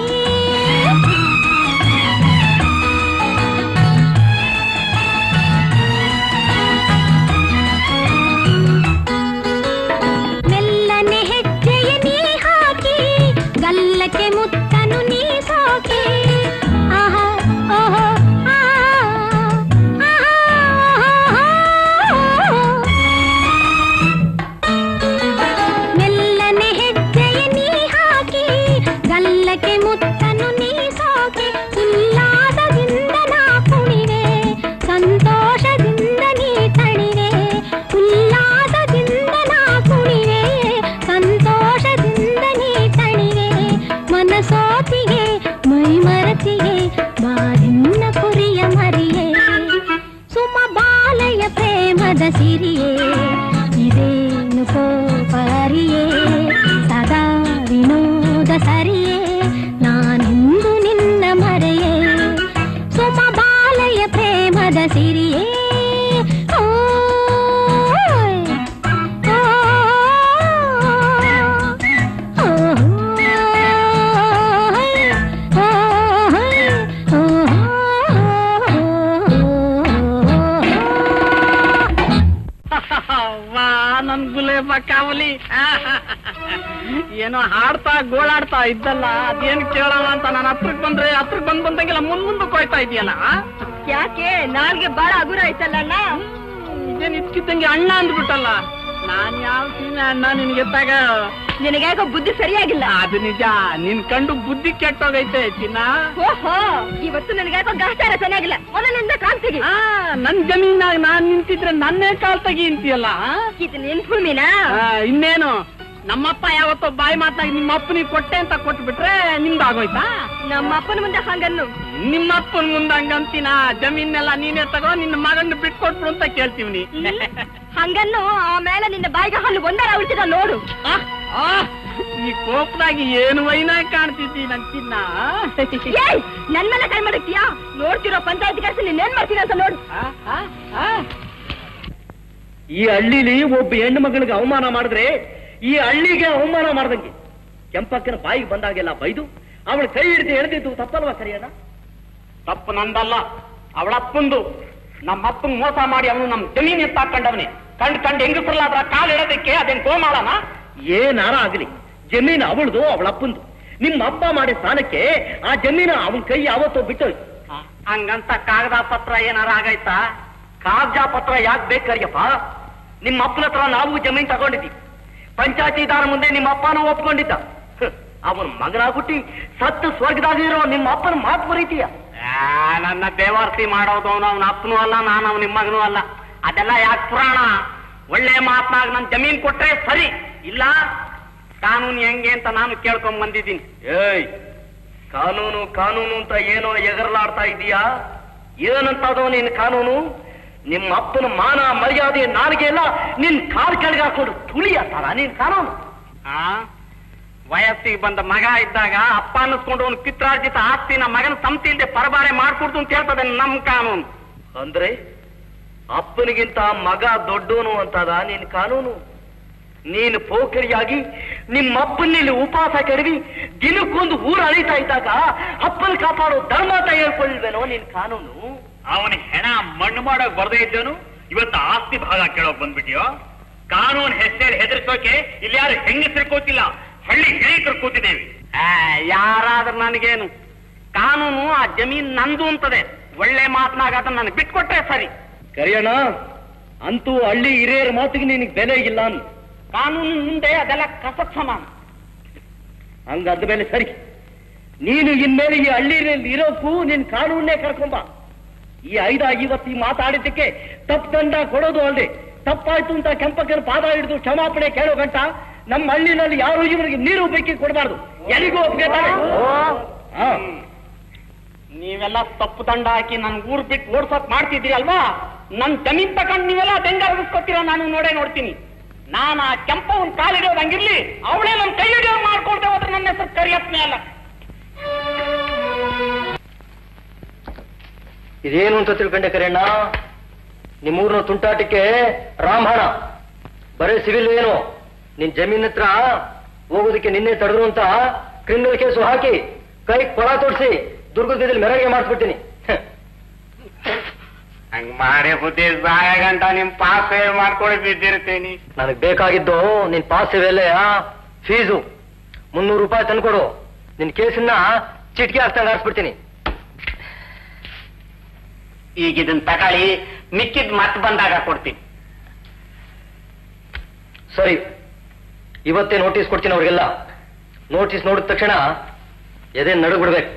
ಮೆಲ್ಲನೆ ಹೆಜ್ಜೆಯ ನೀ ಹಾಕಿ ಗಲ್ಲಕ್ಕೆ ಮುತ್ತನು ನೀ ಸೋಕಿ ಆಹಾ ಓಹೋ ಆ ಆಹಾ, ಆಹಾ. ಮೆಲ್ಲನೆ ಹೆಜ್ಜೆಯ ನೀ ಹಾಕಿ ಗಲ್ಲಕ್ಕೆ ಮುತ್ತನು ನೀ ಸೋಕಿ ಉಲ್ಲಾಸದಿಂದ ನಾ ಕುಣಿವೆ ಸಂತೋಷದಿಂದ ನೀ ತಣಿವೆ ಉಲ್ಲಾಸದಿಂದ ನಾ ಕುಣಿವೆ ಸಂತೋಷದಿಂದ ನೀ ತಣಿವೆ ಮನಸೋತಿಗೆ ಮೈ ಮರತಿಗೆ ಬಾರಿನ್ನ ಕುರಿಯ ಮರಿಯೇ ಸುಮ ಬಾಲಯ ಪ್ರೇಮದ ಸಿರಿಯೇ ಇದೇನು ಕೋಪರಿಯೇ ಸದಾ ವಿನೋದ ಸರಿಯೇ ನಾನೆಂದು ನಿನ್ನ ಮರೆಯೇ ಸುಮ ಬಾಲಯ ಪ್ರೇಮದ ಸಿರಿಯೇ ಓಯ್, ಓಯ್, ವಾ ನನ್ ಗುಲೇಬ ಕಾವಲಿ ಏನೋ ಹಾಡ್ತಾ ಗೋಳಾಡ್ತಾ ಇದ್ದಲ್ಲ ಅದೇನ್ ಕೇಳೋಣ ಅಂತ ನಾನು ಹತ್ರಕ್ ಬಂದ್ರೆ ಹತ್ರಕ್ ಬಂದ್ ಬಂದಂಗೆಲ್ಲ ಮುಂದ್ ಮುಂದಕ್ಕೆ ಹೋಯ್ತಾ ಇದೆಯಲ್ಲ ಯಾಕೆ ನಾಲ್ಗೆ ಬಾಳ ಹಗುರ ಆಯ್ತಲ್ಲ ಇದೇನ್ ಇದ್ಕಿದ್ದಂಗೆ ಅಣ್ಣ ಅಂದ್ಬಿಟ್ಟಲ್ಲ ನಾನ್ ಯಾವ ಸೀಮೆ ಅಣ್ಣ ನಿನ್ಗೆ ತಗ ನಿನಗ್ಯಾಕೋ ಬುದ್ಧಿ ಸರಿಯಾಗಿಲ್ಲ ಅದು ನಿಜ ನಿನ್ ಕಂಡು ಬುದ್ಧಿ ಕೆಟ್ಟೋಗೈತೆ ಚಿನ್ನ ಓಹೋ ಇವತ್ತು ನನಗ್ಯಾಕೋ ಗಾಚಾರ ಚೆನ್ನಾಗಿಲ್ಲ ಮೊದಲಿಂದ ಕಾಣ್ತೀವಿ ಆ ನನ್ ಜಮೀನಾಗ ನಾನ್ ನಿಂತಿದ್ರೆ ನನ್ನೇ ಕಾಲ್ ತೆಗಿ ಅಂತೀಯಲ್ಲ ಆ? ಇದು ನಿನ್ ಭೂಮಿನಾ ಆ, ಇನ್ನೇನು ನಮ್ಮಪ್ಪ ಯಾವತ್ತೋ ಬಾಯಿ ಮಾತಾಗಿ ನಿಮ್ಮ ಅಪ್ಪನಿಗೆ ಕೊಟ್ಟೆ ಅಂತ ಕೊಟ್ಬಿಟ್ರೆ ನಿಮ್ದಾಗೋಯ್ತಾ ನಮ್ಮ ಅಪ್ಪನ ಮುಂದೆ ಹಂಗನ್ನು ನಿಮ್ಮ ಅಪ್ಪನ ಮುಂದೆ ಹಂಗಂತೀನ ಜಮೀನೆಲ್ಲ ನೀನೇ ತಗೋ ನಿನ್ನ ಮಗನ್ನ ಬಿಟ್ಕೊಟ್ಬಿಡು ಅಂತ ಕೇಳ್ತೀವಿ ಹಂಗನ್ನು ಆಮೇಲೆ ನಿನ್ನ ಬಾಯಿಗೆ ಹಲ್ಲು ಒಂದರ ಉಳಿತಿದ ನೋಡು ಆ, ಆ, ಈ ಕೋಪದಾಗಿ ಏನು ವೈನ ಕಾಣ್ತಿದ್ದಿ ನನ್ ಚಿನ್ನ ಏಯ್ ನನ್ ಮೇಲೆ ಕೈ ಮಾಡಕ್ತಿಯಾ ನೋಡ್ತಿರೋ ಪಂಚಾಯತ್ ಕೆಲಸ ನೀನ್ ಏನ್ ಮಾಡ್ತೀನಿ ಅಂತ ನೋಡು ಆ, ಆ, ಆ. ಈ ಹಳ್ಳಿಲಿ ಒಬ್ಬ ಹೆಣ್ಣು ಮಗಳಿಗೆ ಅವಮಾನ ಮಾಡಿದ್ರೆ ಈ ಹಳ್ಳಿಗೆ ಅವಮಾನ ಮಾಡ್ದಂಗೆ ಕೆಂಪಕ್ಕನ ಬಾಯಿಗೆ ಬಂದಾಗೆಲ್ಲ ಬೈದು ಅವಳ ಕೈ ಹಿಡಿದು ಎಳೆದಿದ್ದು ತಪ್ಪಲ್ವಾ ಕರಿಯಣ್ಣ ತಪ್ಪು ನಂದಲ್ಲ ಅವಳಪ್ಪಂದು ನಮ್ಮ ಅಪ್ಪನ್ ಮೋಸ ಮಾಡಿ ಅವನು ನಮ್ ಜಮೀನ್ ಎತ್ತಾಕೊಂಡವನೆ ಕಂಡ್ ಕಂಡ್ ಹೆಂಗಸರಲ್ಲಾದ್ರ ಕಾಲ್ ಇಡೋದಕ್ಕೆ ಅದೇನ್ ಗೋಮಾಳನ ಏನಾರ ಆಗಲಿ ಜಮೀನು ಅವಳದು ಅವಳಪ್ಪಂದು ನಿಮ್ಮ ಅಪ್ಪ ಮಾಡಿದ ಸ್ಥಾನಕ್ಕೆ ಆ ಜಮೀನು ಅವನ ಕೈ ಯಾವತ್ತೋ ಬಿಟ್ಟೋಯ್ತು ಹಂಗಂತ ಕಾಗದ ಪತ್ರ ಏನಾರ ಆಗೈತಾ ಕಾಗಜ ಪತ್ರ ಯಾಕೆ ಬೇಕರಿಯಪ್ಪ ನಿಮ್ಮ ಅಪ್ಪನ ಹತ್ರ ನಾವು ಜಮೀನ್ ತಗೊಂಡಿದ್ವಿ ಪಂಚಾಯತಿದಾರ ಮುಂದೆ ನಿಮ್ಮ ಅಪ್ಪನೂ ಒಪ್ಕೊಂಡಿದ್ದ ಅವನ ಮಗನಾಗ್ಬಿಟ್ಟಿ ಸತ್ತು ಸ್ವರ್ಗದಾಗಿರೋ ನಿಮ್ಮ ಅಪ್ಪನ ಮಾತು ಬರೀತೀಯ ಆ, ನನ್ನ ಬೇವಾರ್ತಿ ಮಾಡೋದು ಅವನು ಅವನ ಅಪ್ಪನೂ ಅಲ್ಲ ನಾನು ಅವನ ನಿಮ್ಮ ಮಗನೂ ಅಲ್ಲ ಅದೆಲ್ಲ ಯಾಕೆ ಪುರಾಣ ಒಳ್ಳೆ ಮಾತ್ನಾಗ ನನ್ ಜಮೀನ್ ಕೊಟ್ರೆ ಸರಿ ಇಲ್ಲ ಕಾನೂನು ಹೆಂಗೆ ಅಂತ ನಾನು ಕೇಳ್ಕೊಂಡ್ ಬಂದಿದ್ದೀನಿ ಏಯ್ ಕಾನೂನು ಕಾನೂನು ಅಂತ ಏನೋ ಎಗರಲಾಡ್ತಾ ಇದೀಯಾ ಏನಂತದೋ ನಿನ್ ಕಾನೂನು ನಿಮ್ಮ ಅಪ್ಪನ ಮಾನ ಮರ್ಯಾದೆ ನಾಲಿಗೆ ಎಲ್ಲ ನಿನ್ ಕಾಲ್ ಕೆಳಗೆ ಹಾಕೊಂಡು ತುಳಿಯತ್ತಾರ ನಿನ್ ಕಾನೂನು ಆ ವಯಸ್ಸಿಗೆ ಬಂದ ಮಗ ಇದ್ದಾಗ ಅಪ್ಪ ಅನ್ನಿಸ್ಕೊಂಡು ಅವನು ಪಿತ್ರಾರ್ಜಿತ ಆಸ್ತಿನ ಮಗನ ಸಂತಿ ಇಲ್ದೆ ಪರಬಾರೆ ಮಾಡ್ಕೊಡ್ತು ಅಂತ ಹೇಳ್ತದೆ ನಮ್ ಕಾನೂನು ಅಂದ್ರೆ ಅಪ್ಪನಿಗಿಂತ ಮಗ ದೊಡ್ಡೋನು ಅಂತದ ನಿನ್ ಕಾನೂನು ನೀನು ಪೋಖರಿಯಾಗಿ ನಿಮ್ಮ ಅಪ್ಪನಲ್ಲಿ ಉಪವಾಸ ಕೆಡವಿ ದಿನಕ್ಕೊಂದು ಊರು ಅಳಿತಾ ಇದ್ದಾಗ ಅಪ್ಪನ ಕಾಪಾಡೋ ಧರ್ಮ ಅಂತ ಹೇಳ್ಕೊಳ್ವೇನೋ ನಿನ್ ಕಾನೂನು ಅವನ ಹೆಣ ಮಣ್ಣು ಮಾಡಕ್ ಬರ್ದೇ ಇದ್ದೇನು ಇವತ್ತು ಆಸ್ತಿ ಭಾಗ ಕೇಳೋಕ್ ಬಂದ್ಬಿಟ್ಟಿಯೋ ಕಾನೂನು ಹೆಸರು ಹೆದರ್ಸೋಕೆ ಇಲ್ಲಿ ಯಾರು ಹೆಂಗಸರು ಕೂತಿಲ್ಲ ಹಳ್ಳಿ ಹಿರಿಕರು ಕೂತಿದ್ದೇವೆ ಆ, ಯಾರಾದ್ರೂ ನನಗೇನು ಕಾನೂನು ಆ ಜಮೀನ್ ನಂದು ಅಂತದೆ ಒಳ್ಳೆ ಮಾತನಾಗ ಅದನ್ನ ನನಗೆ ಬಿಟ್ಕೊಟ್ರೆ ಸರಿ ಕರಿಯಣ್ಣ ಅಂತೂ ಹಳ್ಳಿ ಹಿರಿಯರ ಮಾತಿಗೆ ನಿನಗೆ ಬೆಲೆ ಇಲ್ಲ ಅನ್ನು ಕಾನೂನು ಮುಂದೆ ಅದೆಲ್ಲ ಕಸತ್ ಸಮಾನ ಹಂಗಾದ ಮೇಲೆ ಸರಿ ನೀನು ಇನ್ಮೇಲೆ ಈ ಹಳ್ಳಿಯಲ್ಲಿ ಇರೋಕ್ಕೂ ನಿನ್ ಕಾನೂನೇ ಕರ್ಕೊಂಬ ಈ ಐದ ಇವತ್ತು ಈ ಮಾತಾಡಿದ್ದಕ್ಕೆ ತಪ್ಪು ದಂಡ ಕೊಡೋದು ಅಲ್ಲದೆ ತಪ್ಪಾಯ್ತು ಅಂತ ಕೆಂಪಕ್ಕನ ಪಾದ ಹಿಡಿದು ಕ್ಷಮಾಪಣೆ ಕೇಳೋ ಗಂಟ ನಮ್ಮ ಹಳ್ಳಿನಲ್ಲಿ ಯಾರು ಇವರಿಗೆ ನೀರು ಬೆಕ್ಕಿ ಕೊಡಬಾರ್ದು ಎಲ್ಲಿಗೂ ಒಪ್ಪಿಗೆತಾರೆ ಹಾ ನೀವೆಲ್ಲ ತಪ್ಪು ದಂಡ ಹಾಕಿ ನನ್ ಊರ್ ಬಿಟ್ಟು ಓಡ್ಸೋಕ್ ಮಾಡ್ತಿದ್ದೀರಿ ಅಲ್ವಾ ನನ್ ಜಮೀನ್ ತಕೊಂಡ್ ನೀವೆಲ್ಲ ಅದೆಂಗ ಅರಗಿಸ್ಕೊತೀರೋ ನಾನು ನೋಡೇ ನೋಡ್ತೀನಿ ನಾನು ಆ ಕೆಂಪವನ್ ಕಾಲಿಡೋದು ಹಂಗಿರ್ಲಿ ಅವಳೇ ನನ್ ಕೈ ಹಿಡಿಯೋದು ಮಾಡ್ಕೊಳ್ತೇ ಹೋದ್ರೆ ನನ್ನ ಹೆಸರು ಕರಿಯಪ್ಪನೇ ಅಲ್ಲ ಇದೇನು ಅಂತ ತಿಳ್ಕೊಂಡೆ ಕರೆಯಣ್ಣ ನಿಮ್ಮೂರಿನ ತುಂಟಾಟಕ್ಕೆ ರಾಮಹಣ ಬರೀ ಸಿವಿಲ್ ಏನು ನಿನ್ ಜಮೀನ್ ಹತ್ರ ಹೋಗೋದಕ್ಕೆ ನಿನ್ನೆ ತಡೆದ್ರು ಅಂತ ಕ್ರಿಮಿನಲ್ ಕೇಸು ಹಾಕಿ ಕೈ ಕೊಳ ತೋರಿಸಿ ದುರ್ಗದಲ್ಲಿ ಮೆರವಣಿಗೆ ಮಾಡಿಸ್ಬಿಡ್ತೀನಿ ಹಂಗ್ ಮಾಡಿ ಬುದ್ಧಿ ಗಂಟ ನಿಮ್ ಪಾಸ್ ಮಾಡ್ಕೊಂಡು ಬಿದ್ದಿರ್ತೀನಿ ನನಗ್ ಬೇಕಾಗಿದ್ದು ನಿನ್ ಪಾಸ್ ಇವೆಲ್ಲ ಫೀಸು ಮುನ್ನೂರು ರೂಪಾಯಿ ತಂದ್ಕೊಡು ನಿನ್ ಕೇಸನ್ನ ಚಿಟ್ಕಿ ಹಾಕ್ತಂಗ್ ಹಾಕ್ಸ್ಬಿಡ್ತೀನಿ ಈಗ ಇದನ್ ತಗೊಳ್ಳಿ ಮಿಕ್ಕಿದ್ ಮತ್ ಬಂದಾಗ ಕೊಡ್ತೀನಿ ಸರಿ ಇವತ್ತೇ ನೋಟಿಸ್ ಕೊಡ್ತೀನಿ ಅವ್ರಿಗೆಲ್ಲ ನೋಟಿಸ್ ನೋಡಿದ ತಕ್ಷಣ ಎದೆ ನಡುಗ್ಬಿಡ್ಬೇಕು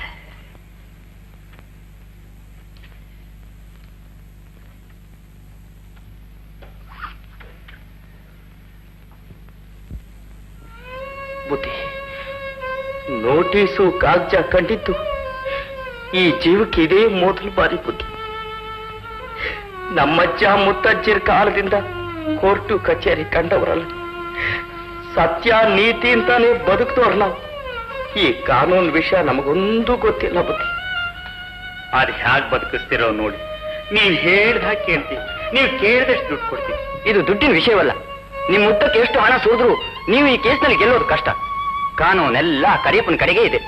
ಬುದ್ಧಿ ನೋಟಿಸು ಕಾಗಜ ಕಂಡಿದ್ದು ಈ ಜೀವಕ್ಕೆ ಇದೇ ಮೊದಲು ಬಾರಿ ಬುದ್ಧಿ ನಮ್ಮಜ್ಜ ಮುತ್ತಜ್ಜಿರ ಕಾಲದಿಂದ ಕೋರ್ಟು ಕಚೇರಿ ಕಂಡವರಲ್ಲ ಸತ್ಯ ನೀತಿ ಅಂತಾನೆ ಬದುಕ್ತವ್ರ ನಾವು ಈ ಕಾನೂನು ವಿಷಯ ನಮಗೊಂದು ಗೊತ್ತಿಲ್ಲ ಬುದ್ಧಿ ಅದ್ ಹ್ಯಾಗ್ ಬದುಕಿಸ್ತಿರೋ ನೋಡಿ ನೀವ್ ಹೇಳ್ದಾಗ ಕೇಳ್ತೀವಿ ನೀವು ಕೇಳಿದಷ್ಟು ದುಡ್ಡು ಕೊಡ್ತೀವಿ ಇದು ದುಡ್ಡಿನ ವಿಷಯವಲ್ಲ ನಿಮ್ ಮುತ್ತಕ್ಕೆ ಎಷ್ಟು ಹಣ ಸೋದ್ರು ನೀವು ಈ ಕೇಸ್ನಲ್ಲಿ ಗೆಲ್ಲೋದು ಕಷ್ಟ ಕಾನೂನೆಲ್ಲ ಕರಿಯಪ್ಪನ ಕಡೆಗೆ ಇದೆ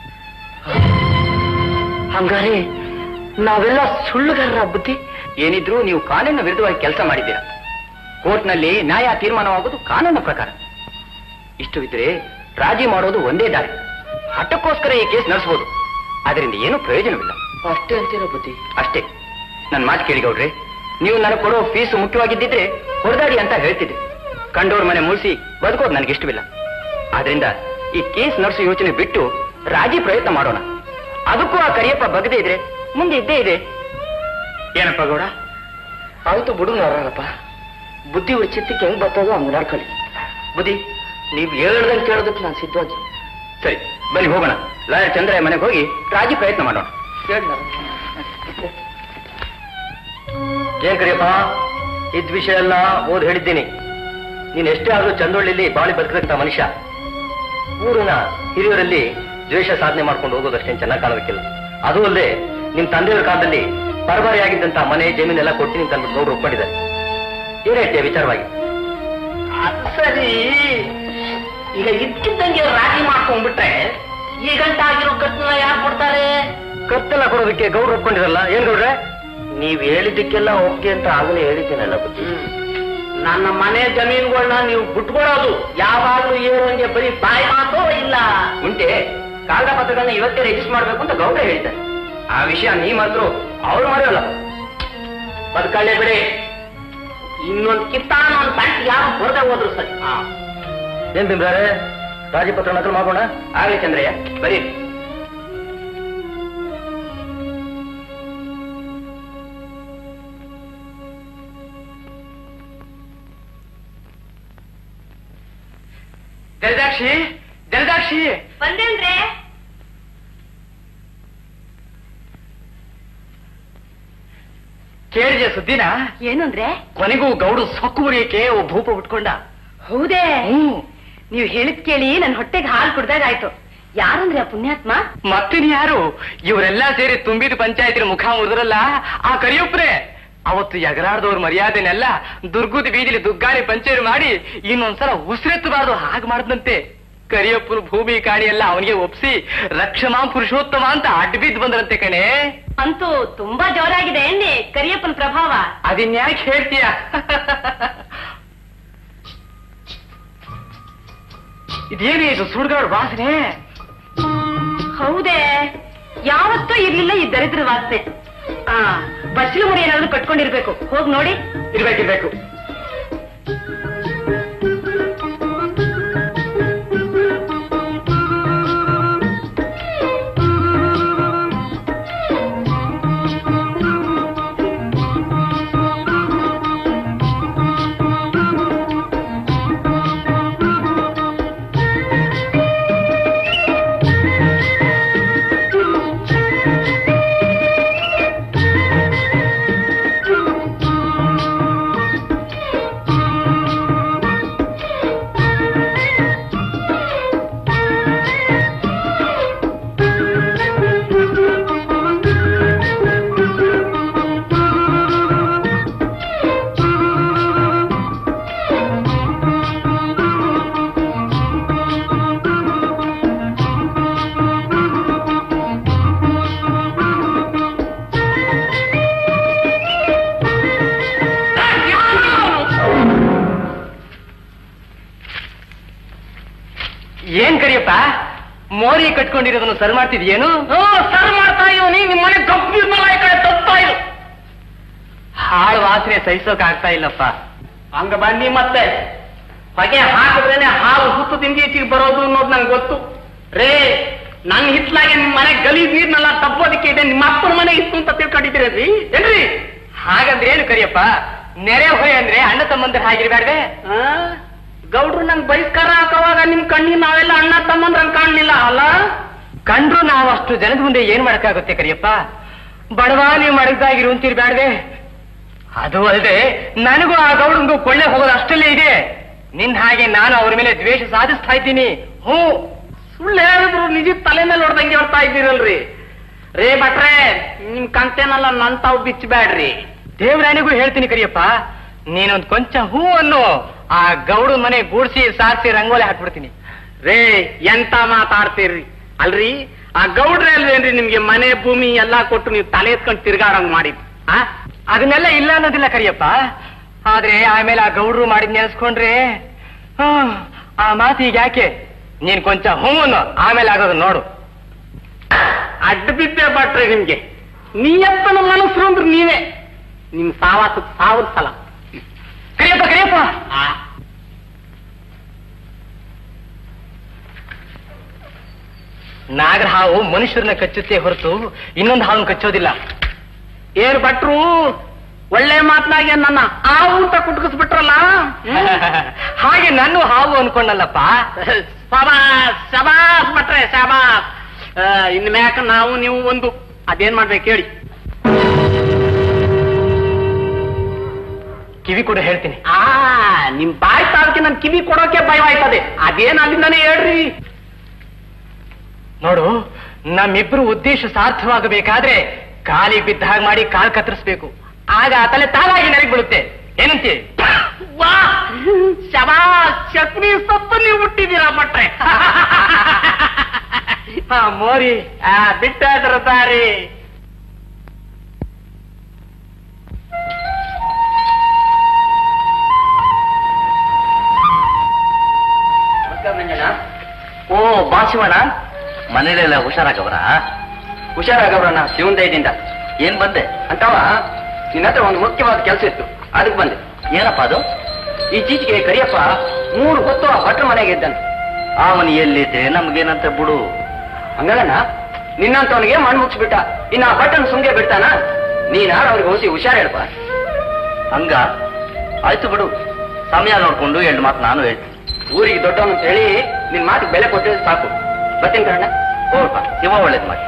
ಹಂಗಾರೆ ನಾವೆಲ್ಲ ಸುಳ್ಳುಗಾರರ ಬುದ್ಧಿ ಏನಿದ್ರು ನೀವು ಕಾನೂನಿನ ವಿರುದ್ಧವಾಗಿ ಕೆಲಸ ಮಾಡಿದ್ದೀರಾ ಕೋರ್ಟ್ನಲ್ಲಿ ನ್ಯಾಯ ತೀರ್ಮಾನವಾಗೋದು ಕಾನೂನಿನ ಪ್ರಕಾರ ಇಷ್ಟು ಇದ್ರೆ ರಾಜಿ ಮಾಡೋದು ಒಂದೇ ದಾರಿ ಹಠಕ್ಕೋಸ್ಕರ ಈ ಕೇಸ್ ನಡೆಸಬಹುದು ಅದರಿಂದ ಏನೂ ಪ್ರಯೋಜನವಿಲ್ಲ ಅಷ್ಟೇ ಅಂತೀರ ಬುದ್ಧಿ ಅಷ್ಟೇ ನನ್ನ ಮಾತು ಕೇಳಿ ಗೌಡ್ರೆ ನೀವು ನನಗೆ ಕೊಡೋ ಫೀಸ್ ಮುಖ್ಯವಾಗಿದ್ದಿದ್ರೆ ಹೊರದಾಡಿ ಅಂತ ಹೇಳ್ತಿದ್ದೆ ಕಂಡೋರ್ ಮನೆ ಮುಳಿಸಿ ಬದುಕೋದು ನನಗೆ ಇಷ್ಟವಿಲ್ಲ ಆದ್ರಿಂದ ಈ ಕೇಸ್ ನಡೆಸೋ ಯೋಚನೆ ಬಿಟ್ಟು ರಾಜಿ ಪ್ರಯತ್ನ ಮಾಡೋಣ ಅದಕ್ಕೂ ಆ ಕರಿಯಪ್ಪ ಬಗದೇ ಇದ್ರೆ ಮುಂದೆ ಇದ್ದೇ ಇದೆ ಏನಪ್ಪ ಗೌಡ ಆಯ್ತು ಬಿಡು ನಾರಾಯಣಪ್ಪ ಬುದ್ಧಿ ಚಿತ್ತಕ್ಕೆ ಹೆಂಗ್ ಬರ್ತದೋ ಹಂಗ್ ನಡ್ಕೊಳ್ಳಿ ಬುದ್ಧಿ ನೀವು ಹೇಳ್ದಂಗೆ ಕೇಳೋದಕ್ಕೆ ನಾನು ಸಿದ್ಧವಾಗಿ ಸರಿ ಬನ್ನಿ ಹೋಗೋಣ ಲಾಯರ್ ಚಂದ್ರ ಮನೆಗೆ ಹೋಗಿ ರಾಜಿ ಪ್ರಯತ್ನ ಮಾಡೋಣ ಏನ್ ಕರಿಯಪ್ಪ ಇದ್ ವಿಷಯ ಎಲ್ಲ ಓದ್ ಹೇಳಿದ್ದೀನಿ ನೀನ್ ಎಷ್ಟೇ ಆದ್ರೂ ಚಂದೊಳ್ಳಿಲಿ ಬಾಳಿ ಬದುಕದಂತ ಮನುಷ್ಯ ಊರಿನ ಹಿರಿಯರಲ್ಲಿ ದ್ವೇಷ ಸಾಧನೆ ಮಾಡ್ಕೊಂಡು ಹೋಗೋದಷ್ಟೇನು ಚೆನ್ನಾಗಿ ಕಾಣೋದಕ್ಕಿಲ್ಲ ಅದು ಅಲ್ಲದೆ ನಿಮ್ ತಂದೆಯವರ ಕಾಲದಲ್ಲಿ ಪರಬಾರಿಯಾಗಿದ್ದಂತ ಮನೆ ಜಮೀನೆಲ್ಲ ಕೊಡ್ತೀನಿ ಅಂತ ಅಂದ್ಬಿಟ್ಟು ಗೌಡ್ರು ಒಪ್ಕೊಂಡಿದ್ದಾರೆ ಏನ್ ಹೇಳ್ತೀಯ ವಿಚಾರವಾಗಿ ಅದು ಸರಿ ಈಗ ಇದ್ಕಿದ್ದಂಗೆ ರಾಜಿ ಮಾಡ್ಕೊಂಡ್ಬಿಟ್ರೆ ಈ ಗಂಟೆ ಆಗಿರೋ ಕಟ್ಟನ ಯಾರು ಕೊಡ್ತಾರೆ ಕತ್ತೆಲ್ಲ ಕೊಡೋದಕ್ಕೆ ಗೌಡ್ರು ಒಪ್ಕೊಂಡಿರಲ್ಲ ಏನ್ ಗೌಡ್ರೆ ನೀವ್ ಹೇಳಿದ್ದಕ್ಕೆಲ್ಲ ಓಕೆ ಅಂತ ಆಗಲೇ ಹೇಳಿದ್ದೀನಲ್ಲ ಬುದ್ಧಿ ನನ್ನ ಮನೆ ಜಮೀನುಗಳನ್ನ ನೀವು ಬಿಟ್ಕೊಡೋದು ಯಾವಾಗ್ಲೂ ಏರೋಂಗೆ ಬರೀ ಬಾಯಿ ಮಾತೋ ಇಲ್ಲ ಮುಂಟೆ ಕಾಗದ ಪತ್ರಗಳನ್ನ ಇವತ್ತೇ ರಿಜಿಸ್ಟರ್ ಮಾಡ್ಬೇಕು ಅಂತ ಗೌಡ್ರೆ ಹೇಳ್ತಾರೆ ಆ ವಿಷಯ ನೀ ಮಾತ್ರ ಅವ್ರು ಮಾಡಿರಲ್ಲ ಬದುಕಳ್ಳೆ ಬಿಡಿ ಇನ್ನೊಂದು ಕಿತ್ತಾನ ಒಂದು ತಂಟಿ ಯಾರು ಬರದೆ ಹೋದ್ರು ಸರಿ ಹಾ ಏನ್ ಬಿಂಬ್ರಾರೆ ರಾಜಿಪತ್ರ ನಕಲು ಮಾಡೋಣ ಆಗ್ಲಿ ಚಂದ್ರಯ್ಯ ಬರೀ ಜಲದಾಕ್ಷಿ ಜಲದಾಕ್ಷಿ ಬಂದೇನ್ರೆ ಕೇಳಿದೆ ಸುದ್ದಿನ ಏನು ಅಂದ್ರೆ ಕೊನೆಗೂ ಗೌಡು ಸೊಕ್ಕು ಮುರಿಯಕ್ಕೆ ಒಬ್ಬ ಭೂಪ ಉಟ್ಕೊಂಡ ಹೌದೇ ನೀವ್ ಹೇಳಿದ್ ಕೇಳಿ ನನ್ ಹೊಟ್ಟೆಗೆ ಹಾಲು ಕುಡ್ದಾಗ ಆಯ್ತು ಯಾರಂದ್ರೆ ಆ ಪುಣ್ಯಾತ್ಮ ಮತ್ತಿನ್ ಯಾರು ಇವರೆಲ್ಲ ಸೇರಿ ತುಂಬಿದ ಪಂಚಾಯತಿನ ಮುಖ ಮುರಿದ್ರಲ್ಲ ಆ ಕರಿಯೊಬ್ರೆ ಅವತ್ತು ಎಗರಾಡ್ದವ್ರ ಮರ್ಯಾದೆನೆಲ್ಲ ದುರ್ಗದ ಬೀದಿಲಿ ದುಗ್ಗಾಳಿ ಪಂಚೇರಿ ಮಾಡಿ ಇನ್ನೊಂದ್ಸಲ ಉಸಿರೆತ್ತಬಾರ್ದು ಹಾಗೆ ಮಾಡಿದಂತೆ ಕರಿಯಪ್ಪನ ಭೂಮಿ ಕಾಣಿ ಎಲ್ಲ ಅವನಿಗೆ ಒಪ್ಸಿ ರಕ್ಷಮಾ ಪುರುಷೋತ್ತಮ ಅಂತ ಅಡ್ಡ ಬಿದ್ದು ಬಂದ್ರಂತೆ ಕಣೆ ಅಂತೂ ತುಂಬಾ ಜೋರಾಗಿದೆ ಎಣ್ಣೆ ಕರಿಯಪ್ಪನ ಪ್ರಭಾವ ಅದಿನ್ಯಾಕೆ ಹೇಳ್ತೀಯ ಇದೇನೇ ಇದು ಸುಡ್ಗಾಡ್ ವಾಸನೆ ಹೌದೇ ಯಾವತ್ತೂ ಇರ್ಲಿಲ್ಲ ಈ ದರಿದ್ರ ವಾಸನೆ ಆ ಬಚ್ಚಲು ಮುಡಿ ಏನಾದ್ರು ಕಟ್ಕೊಂಡಿರ್ಬೇಕು ಹೋಗ್ ನೋಡಿ ಇರ್ಬೇಕಿರ್ಬೇಕು ಏನ್ ಕರಿಯಪ್ಪ ಮೋರಿ ಕಟ್ಕೊಂಡಿರೋದನ್ನು ಸರ್ ಮಾಡ್ತಿದ್ಯೇನು ಸರ್ ಮಾಡ್ತಾ ಇವನಿ ನಿಮ್ಮ ಮನೆ ಗಂಭೀರ ಕಡೆ ತಪ್ತಾ ಇರು ಹಾಳು ವಾಸನೆ ಸಹಿಸೋಕ್ ಆಗ್ತಾ ಇಲ್ಲಪ್ಪ ಹಂಗ ಬನ್ನಿ ಮತ್ತೆ ಹೊಗೆ ಹಾಕಿದ್ರೇನೆ ಹಾಲು ಹುತ್ತು ತಿಂದೀಚಿಗೆ ಬರೋದು ಅನ್ನೋದು ನಂಗೆ ಗೊತ್ತು ರೇ ನನ್ ಹಿತ್ಲಾಗೆ ನಿಮ್ ಮನೆ ಗಲೀಜ್ ನೀರ್ನೆಲ್ಲ ತಪ್ಪೋದಕ್ಕೆ ಇದೆ ನಿಮ್ಮ ಅಪ್ಪನ ಮನೆ ಇತ್ತು ಅಂತ ತಿಳ್ಕೊಂಡಿದ್ದೀರಿ ಏನ್ರಿ ಹಾಗಂದ್ರೆ ಏನು ಕರಿಯಪ್ಪ ನೆರೆ ಹೊಯ್ ಅಂದ್ರೆ ಅಣ್ಣ ತಮ್ಮಂದ್ರ ಹಾಗಿರ್ಬೇಡ್ವೆ ಗೌಡ್ರು ನಂಗೆ ಬಹಿಷ್ಕಾರ ಹಾಕೋವಾಗ ನಿಮ್ ಕಣ್ಣಿಗೆ ನಾವೆಲ್ಲ ಅಣ್ಣ ತಮ್ಮಂದ್ರಂಗ್ ಕಾಣ್ಲಿಲ್ಲ ಅಲ್ಲ ಕಂಡ್ರು ನಾವು ಅಷ್ಟು ಜನದ ಮುಂದೆ ಏನ್ ಮಾಡಕ್ಕಾಗುತ್ತೆ ಕರಿಯಪ್ಪ ಬಡವ ನೀವು ಮಡಗ್ದಾಗಿರು ಅಂತಿರ್ಬೇಡ್ವೆ ಅದು ಅಲ್ಲದೆ ನನಗೂ ಆ ಗೌಡಂಗೂ ಕೊಳ್ಳೆ ಹೋಗೋದು ಅಷ್ಟಲ್ಲೇ ಇದೆ ನಿನ್ ಹಾಗೆ ನಾನು ಅವ್ರ ಮೇಲೆ ದ್ವೇಷ ಸಾಧಿಸ್ತಾ ಇದ್ದೀನಿ ಹ್ಞೂ ಸುಳ್ಳು ಹೇಳಿದ್ರು ನಿಜ ತಲೆ ಮೇಲೆ ಹೊಡ್ದಂಗೆ ಹೊಡ್ತಾ ಇದ್ದೀರಲ್ರಿ ರೇ ಭಟ್ರೆ ನಿಮ್ ಕಂತೆನೆಲ್ಲ ನನ್ ತಾವು ಬಿಚ್ಚಬೇಡ್ರಿ ದೇವರಾಣಿಗೂ ಹೇಳ್ತೀನಿ ಕರಿಯಪ್ಪ ನೀನೊಂದ್ ಕೊಂಚ ಹೂ ಅನ್ನು ಆ ಗೌಡ ಮನೆ ಗೂಡ್ಸಿ ಸಾರಿಸಿ ರಂಗೋಲಿ ಹಾಕ್ಬಿಡ್ತೀನಿ ರೇ ಎಂತ ಮಾತಾಡ್ತೀರ್ರಿ ಅಲ್ರಿ ಆ ಗೌಡ್ರೆ ಅಲ್ವೇನ್ರಿ ನಿಮ್ಗೆ ಮನೆ ಭೂಮಿ ಎಲ್ಲಾ ಕೊಟ್ಟು ನೀವು ತಲೆ ಎತ್ಕೊಂಡು ತಿರ್ಗಾಡಂಗ್ ಮಾಡಿದ್ ಆ ಅದನ್ನೆಲ್ಲ ಇಲ್ಲ ಅನ್ನೋದಿಲ್ಲ ಕರಿಯಪ್ಪ ಆದ್ರೆ ಆಮೇಲೆ ಆ ಗೌಡ್ರು ಮಾಡಿದ್ ನೆನೆಸ್ಕೊಂಡ್ರೆ ಹ್ಮ್ ಆ ಮಾತು ಈಗ ಯಾಕೆ ನೀನ್ ಕೊಂಚ ಹೂ ಅನ್ನು ಆಮೇಲೆ ಆಗೋದು ನೋಡು ಅಡ್ಡ ಬಿದ್ದೆ ಭಟ್ರೆ ನಿಮ್ಗೆ ನೀಯಪ್ಪನ ಮನಸ್ಸು ಅಂದ್ರೆ ನೀವೇ ನಿಮ್ ಸಾವಾಸ ಸಾವಿರ ಸಲ ಕರಿಯಪ್ಪ ಕರಿಯಪ್ಪ ನಾಗರ ಹಾವು ಮನುಷ್ಯರನ್ನ ಕಚ್ಚುತ್ತೆ ಹೊರತು ಇನ್ನೊಂದು ಹಾವು ಕಚ್ಚೋದಿಲ್ಲ ಏನ್ ಭಟ್ರು ಒಳ್ಳೆ ಮಾತನಾಗೆ ನನ್ನ ಹಾವು ಅಂತ ಕುಟ್ಕಿಸ್ಬಿಟ್ರಲ್ಲ ಹಾಗೆ ನಾನು ಹಾವು ಅನ್ಕೊಂಡಲ್ಲಪ್ಪ ಸಬಾಸ್ ಸಬಾಸ್ ಭಟ್ರೆ ಸಬಾಸ್ ಇನ್ ಮ್ಯಾಕ ನಾವು ನೀವು ಒಂದು ಅದೇನ್ ಮಾಡ್ಬೇಕು ಹೇಳಿ ಕಿವಿ ಕೂಡ ಹೇಳ್ತೀನಿ ಆ ನಿಮ್ ಬಾಯಿ ತಾಳಕ್ಕೆ ನನ್ ಕಿವಿ ಕೊಡೋಕೆ ಭಯವಾಯ್ತದೆ ಅದೇನ್ ಅಲ್ಲಿಂದಾನೆ ಹೇಳ್ರಿ ನೋಡು ನಮ್ಮಿಬ್ರು ಉದ್ದೇಶ ಸಾರ್ಥವಾಗಬೇಕಾದ್ರೆ ಕಾಲಿಗೆ ಬಿದ್ದ ಹಾಗೆ ಮಾಡಿ ಕಾಲ್ ಕತ್ತರಿಸ್ಬೇಕು ಆಗ ಆ ತಲೆ ತಾನಾಗಿ ನೆರಗಿ ಬೀಳುತ್ತೆ ಏನಂತೆ ವಾ ಶಬಾ ಚಟ್ನಿ ಸೊಪ್ಪು ನೀವು ಹುಟ್ಟಿದ್ದೀರಾ ಮಟ್ರೆ ಹಾ ಮೋರಿ ಆ ಬಿಟ್ಟಾದ್ರ ದಾರಿ ಓ ಬಾಸಿವಣ್ಣ ಮನೇಲೆಲ್ಲ ಹುಷಾರಾಗವ್ರ ಹುಷಾರಾಗವ್ರಣ್ಣ ಶಿವನ್ ದಯದಿಂದ ಏನ್ ಬಂದೆ ಅಂತವ ನಿನ್ನ ಹತ್ರ ಒಂದು ಮುಖ್ಯವಾದ ಕೆಲಸ ಇತ್ತು ಅದಕ್ಕೆ ಬಂದೆ ಏನಪ್ಪ ಅದು ಈಚೀಚೆಗೆ ಕರಿಯಪ್ಪ ಮೂರು ಹೊತ್ತು ಆ ಭಟ್ರ ಮನೆಗೆ ಇದ್ದಾನೆ ಆ ಮನೆ ಎಲ್ಲಿದೆ ನಮ್ಗೇನಂತ ಬಿಡು ಹಂಗಣ್ಣ ನಿನ್ನಂತವನಿಗೆ ಮಣ್ಣು ಮುಚ್ಚಿಬಿಟ್ಟ ಇನ್ನ ಆ ಭಟ್ಟನ ಸುಮ್ಗೆ ಬಿಡ್ತಾನ ನೀನಾರ ಅವ್ರಿಗೆ ಹೋಸಿ ಹುಷಾರ್ ಹೇಳ್ಪ ಹಂಗ ಆಯ್ತು ಬಿಡು ಸಮಯ ನೋಡ್ಕೊಂಡು ಎರಡು ಮಾತು ನಾನು ಹೇಳ್ತೀನಿ ಊರಿಗೆ ದೊಡ್ಡವನು ಅಂತ ಹೇಳಿ ನಿನ್ ಮಾತು ಬೆಲೆ ಕೊಟ್ಟಿದ್ರೆ ಸಾಕು ಬರ್ತೀನಿ ಕಣ್ಣ ಹೋಗ್ಪ ಶಿವ ಒಳ್ಳೇದ್ ಮಾಡಿ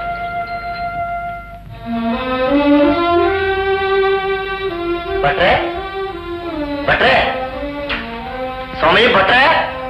ಭಟ್ರೆ ಭಟ್ರೆ ಸ್ವಾಮಿ ಭಟ್ರೆ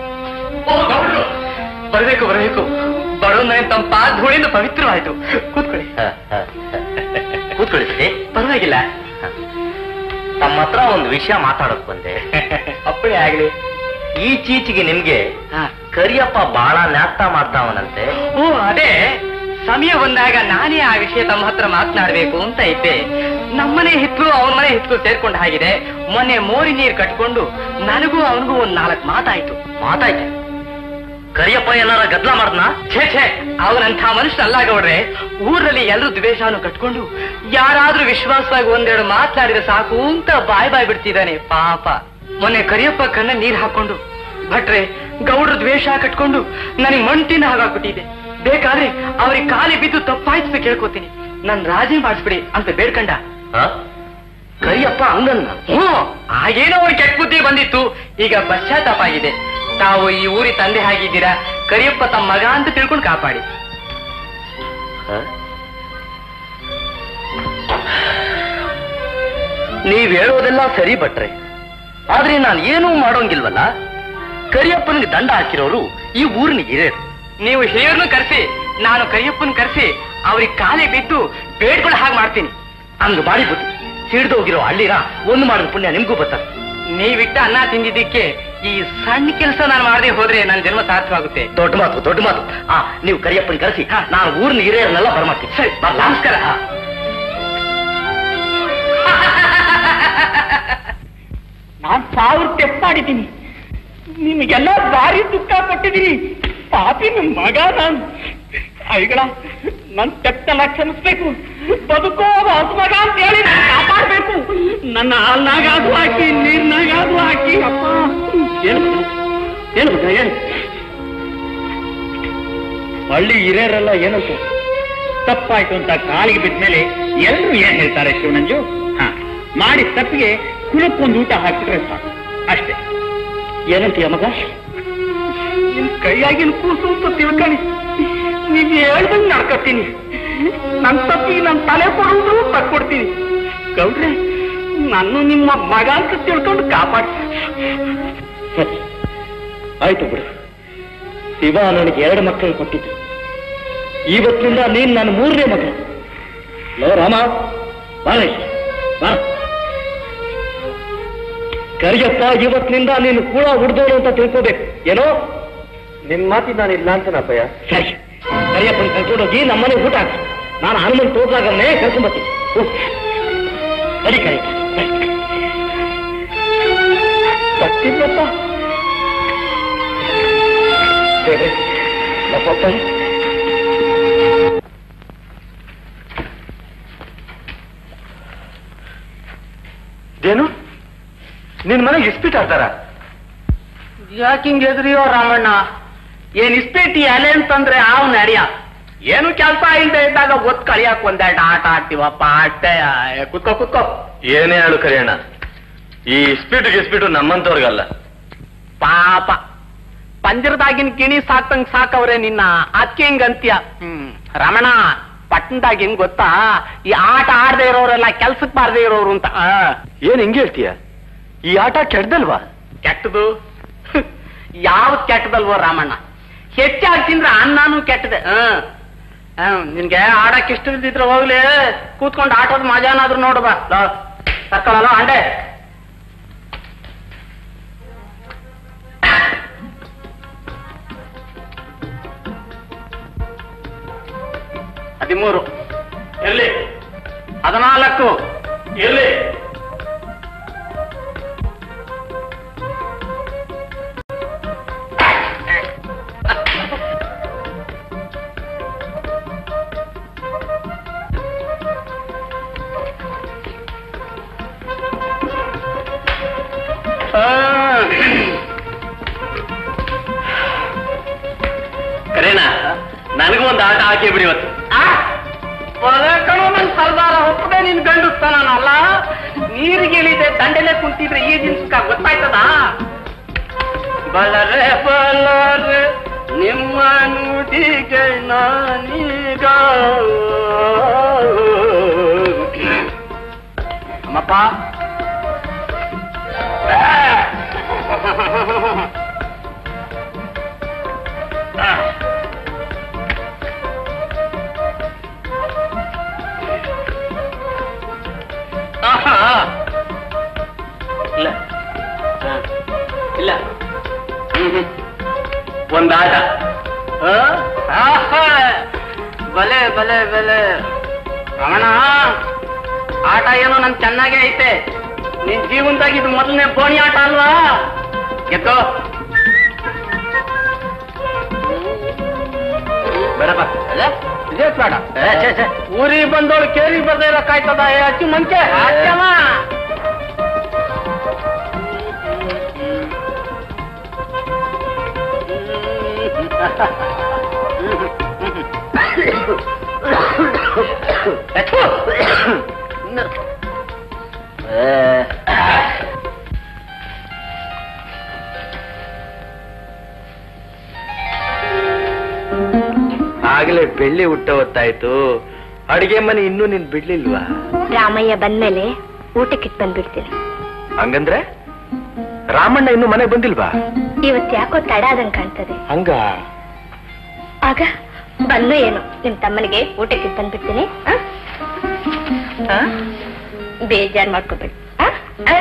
ಬರಬೇಕು ಬರಬೇಕು ಬಡವನ ತಮ್ಮ ಧೂಳಿಂದ ಪವಿತ್ರವಾಯ್ತು ಕೂತ್ಕೊಳ್ಳಿ ಕೂತ್ಕೊಳ್ಳಿ ಸರಿ ಪರವಾಗಿಲ್ಲ ತಮ್ಮ ಹತ್ರ ಒಂದು ವಿಷಯ ಮಾತಾಡೋಕ್ ಬಂದೆ ಅಪ್ಪಣೆ ಆಗ್ಲಿ ಈಚೀಚೆಗೆ ನಿಮ್ಗೆ ಕರಿಯಪ್ಪ ಬಾಳ ನ್ಯಾಕ್ತ ಮಾಡ್ತಾವನಂತೆ ಓ ಅದೇ ಸಮಯ ಬಂದಾಗ ನಾನೇ ಆ ವಿಷಯ ತಮ್ಮ ಹತ್ರ ಮಾತನಾಡಬೇಕು ಅಂತ ಇದ್ದೆ ನಮ್ಮನೆ ಹಿತ್ಲು ಅವನ ಮನೆ ಹಿತ್ಲು ಸೇರ್ಕೊಂಡ ಹಾಗಿದೆ ಮೊನ್ನೆ ಮೋರಿ ನೀರು ಕಟ್ಕೊಂಡು ನನಗೂ ಅವನಿಗೂ ಒಂದ್ ನಾಲ್ಕು ಮಾತಾಯ್ತು ಮಾತಾಯ್ತು ಕರಿಯಪ್ಪ ಏನಾರ ಗದ್ಲ ಮಾಡ್ದ್ನಾ ಛೇ ಛೇ ಅವನಂಥ ಮನುಷ್ಯನಲ್ಲ ಗೌಡ್ರೆ ಊರಲ್ಲಿ ಎಲ್ಲರೂ ದ್ವೇಷಾನು ಕಟ್ಕೊಂಡು ಯಾರಾದ್ರೂ ವಿಶ್ವಾಸವಾಗಿ ಒಂದೆರಡು ಮಾತನಾಡಿದ್ರೆ ಸಾಕು ಅಂತ ಬಾಯ್ ಬಾಯ್ ಬಿಡ್ತಿದ್ದಾನೆ ಪಾಪ ಮೊನ್ನೆ ಕರಿಯಪ್ಪ ಕಣ್ಣ ನೀರ್ ಹಾಕೊಂಡು ಭಟ್ರೆ ಗೌಡ್ರ ದ್ವೇಷ ಕಟ್ಕೊಂಡು ನನಗೆ ಮಂಟಿನ ಹಾಗಾಗ್ಬಿಟ್ಟಿದೆ ಬೇಕಾದ್ರೆ ಅವ್ರಿಗೆ ಕಾಲಿ ಬಿದ್ದು ತಪ್ಪಾಯ್ತು ಅಂತ ಕೇಳ್ಕೊತೀನಿ ನನ್ ರಾಜಿ ಮಾಡಿಸ್ಬಿಡಿ ಅಂತ ಬೇಡ್ಕಂಡ ಕರಿಯಪ್ಪ ಹಂಗನ್ನ ಹ್ಞೂ ಆಗೇನೋ ಅವ್ರಿಗೆ ಕೆಟ್ಟ ಬುದ್ಧಿ ಬಂದಿತ್ತು ಈಗ ಪಶ್ಚಾತ್ತಾಪ ಆಗಿದೆ ತಾವು ಈ ಊರಿ ತಂದೆ ಆಗಿದ್ದೀರಾ ಕರಿಯಪ್ಪ ತಮ್ಮ ಮಗ ಅಂತ ತಿಳ್ಕೊಂಡು ಕಾಪಾಡಿ ನೀವ್ ಹೇಳೋದೆಲ್ಲ ಸರಿ ಭಟ್ರೆ ಆದ್ರೆ ನಾನು ಏನೂ ಮಾಡೋಂಗಿಲ್ವಲ್ಲ ಕರಿಯಪ್ಪನಿಗೆ ದಂಡ ಹಾಕಿರೋರು ಈ ಊರಿನ ಹಿರಿಯರು ನೀವು ಹಿರಿಯರ್ನು ಕರೆಸಿ ನಾನು ಕರಿಯಪ್ಪನ್ ಕರೆಸಿ ಅವ್ರಿಗೆ ಕಾಲೇ ಬಿದ್ದು ಬೇಡ್ಗಳು ಹಾಗೆ ಮಾಡ್ತೀನಿ ಹಂಗ ಮಾಡಿ ಬುದ್ಧಿ ಸಿಡ್ದೋಗಿರೋ ಹಳ್ಳಿರ ಒಂದು ಮಾಡಿದ ಪುಣ್ಯ ನಿಮ್ಗೂ ಬರ್ತದೆ ನೀವಿಟ್ಟ ಅನ್ನ ತಿಂದಿದ್ದಕ್ಕೆ ಈ ಸಣ್ಣ ಕೆಲಸ ನಾನು ಮಾಡದೆ ಹೋದ್ರೆ ನನ್ನ ಜನ್ಮ ಸಾರ್ಥವಾಗುತ್ತೆ ದೊಡ್ಡ ಮಾತು ದೊಡ್ಡ ಮಾತು ಆ ನೀವು ಕರಿಯಪ್ಪನ ಕರೆಸಿ ನಾನು ಊರಿನ ಹಿರಿಯರನ್ನೆಲ್ಲ ಬರಮಾಡ್ತೀನಿ ಸರಿ ನಮಸ್ಕಾರ ನಾನ್ ಸಾವಿರ ತೆಪ್ಪ ಮಾಡಿದ್ದೀನಿ ನಿಮಗೆಲ್ಲ ಭಾರಿ ದುಃಖ ಕೊಟ್ಟಿದ್ದೀನಿ ಪಾಪಿ ನನ್ ಮಗ ನಾನು ಐಗಳ ನನ್ ತೆಪ್ಪೆಲ್ಲ ಕ್ಷಮಿಸ್ಬೇಕು ಬದುಕೋ ಹೊಸ ಮಗ ಅಂತ ಹೇಳಿ ನಾನ್ ಕಾಪಾಡ್ಬೇಕು ನನ್ನ ಹಾಲ್ನಾಗ ಅದು ಹಾಕಿ ನೀರ್ನಾಗ ಅದು ಹಾಕಿ ಅಪ್ಪ ಏನು ಏನು ಗೊತ್ತಾ ಏನು ಹಳ್ಳಿ ಹಿರಿಯರೆಲ್ಲ ಏನಂತ ತಪ್ಪಾಯ್ತು ಅಂತ ಕಾಲಿಗೆ ಬಿದ್ದ ಮೇಲೆ ಎಲ್ಲರೂ ಏನ್ ಹೇಳ್ತಾರೆ ಶಿವನಂಜು ಹ ಮಾಡಿ ತಪ್ಪಿಗೆ ಕುಲಕ್ಕೊಂದು ಊಟ ಹಾಕಿದ್ರೆ ಸಾಕು ಅಷ್ಟೇ ಏನಂತೀಯ ಮಗ ನಿಮ್ ಕೈಯಾಗಿನ ಕೂಸು ಅಂತ ತಿಳ್ಕೊಳ್ಳಿ ನೀವ್ ಹೇಳ್ದಂಗ್ ನಡ್ಕೊತೀನಿ ನನ್ ತಪ್ಪಿಗೆ ನನ್ ತಲೆ ಕೊಡುವುದು ತಕ್ಕೊಡ್ತೀನಿ ಗೌಡ್ರೆ ನಾನು ನಿಮ್ಮ ಮಗ ಅಂತ ತಿಳ್ಕೊಂಡು ಕಾಪಾಡಿ ಆಯ್ತು ಬಿಡು ಶಿವ ನನಗೆ ಎರಡು ಮಕ್ಕಳು ಕೊಟ್ಟಿದ್ದು ಇವತ್ತಿನಿಂದ ನೀನ್ ನನ್ನ ಮೂರನೇ ಮಗ ಲೋ ರಾಮ ಬಾಳೆ ಬಾ ಕರಿಯಪ್ಪ ಇವತ್ತಿನಿಂದ ನೀನು ಕೂಡ ಹುಡ್ದೋಳು ಅಂತ ತಿಳ್ಕೋಬೇಕು ಏನೋ ನಿನ್ ಮಾತಿ ನಾನು ಇಲ್ಲ ಅಂತ ನಪ್ಪಯ್ಯ ಸರಿ ಕರಿಯಪ್ಪನ ಕರ್ಕೊಂಡೋಗಿ ನಮ್ಮನೆ ಊಟ ಹಾಕು ನಾನು ಹನುಮಂತ ತೋರ್ಸಾಗನ್ನೇ ಕರ್ಕೊಂಬತ್ತೀನಿ ಸರಿ ಕರಿ ಬರ್ತಿದ್ಯಪ್ಪ ದೇವ್ರೆ, ನಮ್ಮಪ್ಪ ಏನು ನಿನ್ ಮನೆಗೆ ಇಸ್ಪಿಟ್ ಆಡ್ತಾರ ಯಾಕಿಂಗ್ ಎದ್ರಿಯೋ ರಾಮಣ್ಣ ಏನ್ ಇಸ್ಪೇಟಿ ಅಲೆ ಅಂತಂದ್ರೆ ಆವ್ ನಡಿಯ ಏನು ಕೆಲಸ ಇಲ್ಲದೆ ಇದ್ದಾಗ ಒತ್ ಕಳಿಯಕ್ ಒಂದೆರಡು ಆಟ ಆಡ್ತೀವಪ್ಪ ಅಷ್ಟೇ ಏ, ಕುತ್ಕೋ ಕುತ್ಕೋ ಏನೇ ಹೇಳು ಕರಿಯಣ್ಣ ಈ ಇಸ್ಪಿಟ್ ಗಿಸ್ಪಿಟು ನಮ್ಮಂತವ್ರಿಗಲ್ಲ ಪಾಪ ಪಂಜರದಾಗಿನ ಗಿಣಿ ಸಾಕ್ತಂಗ್ ಸಾಕವ್ರೆ ನಿನ್ನ ಅದಕ್ಕೆ ಹಿಂಗ್ ಅಂತ್ಯ ಹ್ಮ್ ರಮಣ ಪಟ್ಟಣದಾಗ ಹೆಂಗ್ ಗೊತ್ತಾ ಈ ಆಟ ಆಡದೆ ಇರೋರೆಲ್ಲ ಕೆಲ್ಸಕ್ ಬಾರ್ದೇ ಇರೋರು ಅಂತ ಆ, ಏನ್ ಹಿಂಗೆ ಹೇಳ್ತೀಯ ಈ ಆಟ ಕೆಡ್ದಲ್ವಾ ಕೆಟ್ಟದು ಯಾವ್ದು ಕೆಟ್ಟದಲ್ವೋ ರಾಮಣ್ಣ ಹೆಚ್ಚಾಗಿ ತಿಂದ್ರೆ ಅನ್ನನೂ ಕೆಟ್ಟದೆ ಹ್ಮ್ ಹ್ಮ್, ನಿನ್ಗೆ ಆಡಕ್ ಇಷ್ಟ ಇಲ್ದಿದ್ರೆ ಹೋಗ್ಲಿ ಕೂತ್ಕೊಂಡು ಆಟದ ಮಜಾನಾದ್ರೂ ನೋಡುವ ಕರ್ಕೊಳ್ಳಲ್ಲ ಅಂಡೆ ಹದಿಮೂರು ಎಲ್ಲಿ ಹದಿನಾಲ್ಕು ಎಲ್ಲಿ ಕರೇನಾ ನನಗೂ ಒಂದು ಆಟ ಹಾಕಿ ಬಿಡಿ ಇವತ್ತು ಕಣೋ ನನ್ ಸರ್ದಾರ ಒಪ್ಪದೆ ನೀನ್ ಗಂಡಿಸ್ತಾನಲ್ಲ ನೀರಿಗೆ ಇಳಿದೆ ದಂಡೆಲೆ ಕುಂತಿದ್ರೆ ಈ ದಿನ್ಸಕ್ಕ ಗೊತ್ತಾಯ್ತದ ಬಲರೆ ಬಲರೆ ನಿಮ್ಮ ನುಡಿಗೆ ನಾನೀಗ ಅಮ್ಮಪ್ಪ ಆಹಾ. ಇಲ್ಲ ಹಾ. ಇಲ್ಲ ಹ್ಮ್ ಹ್ಮ್. ಒಂದು ಆಟ ಆ? ಆಹಾ. ಬಲೆ ಬಲೆ ಬಲೆ ರಮಣ ಆಟ ಏನೋ ನನ್ ಚೆನ್ನಾಗೇ ಐತೆ ನಿನ್ ಜೀವನದಾಗ ಇದು ಮೊದಲನೇ ಬೋಣಿ ಆಟ ಅಲ್ವಾ ಗೆದ್ದೋ ಬೇಡಪ್ಪ ಅಲ್ಲ ಇದೇ ಬೇಡ ಏ, ಛೆ, ಛೆ. ಊರಿಗೆ ಬಂದವಳು ಕೇರಿಗೆ ಬರ್ದೇ ಇರೋ ಕಾಯ್ತದ ಏ ಅಚ್ಚು ಮಂಕೆ ಅಚ್ಚಮ್ಮ ಆಗ್ಲೇ ಬೆಳ್ಳಿ ಹುಟ್ಟ ಹೊತ್ತಾಯ್ತು ಅಡಿಗೆ ಮನೆ ಇನ್ನೂ ನೀನ್ ಬಿಡ್ಲಿಲ್ವಾ ರಾಮಯ್ಯ ಬಂದ್ಮೇಲೆ ಊಟಕ್ಕಿಟ್ಟು ಬಂದ್ಬಿಡ್ತೀನಿ ಹಂಗಂದ್ರೆ ರಾಮಣ್ಣ ಇನ್ನು ಮನೆಗೆ ಬಂದಿಲ್ವಾ ಇವತ್ ಯಾಕೋ ತಡ ಆದಂಗ್ ಕಾಣ್ತದೆ ಹಂಗ ಆಗ ಬಂದು ಏನು ನಿಮ್ ತಮ್ಮನಿಗೆ ಊಟಕ್ಕಿಟ್ಟು ಬಂದ್ಬಿಡ್ತೀನಿ ಆ? ಆ? ಬೇಜಾರ್ ಮಾಡ್ಕೋಬೇಡಿ ಆ? ಆ?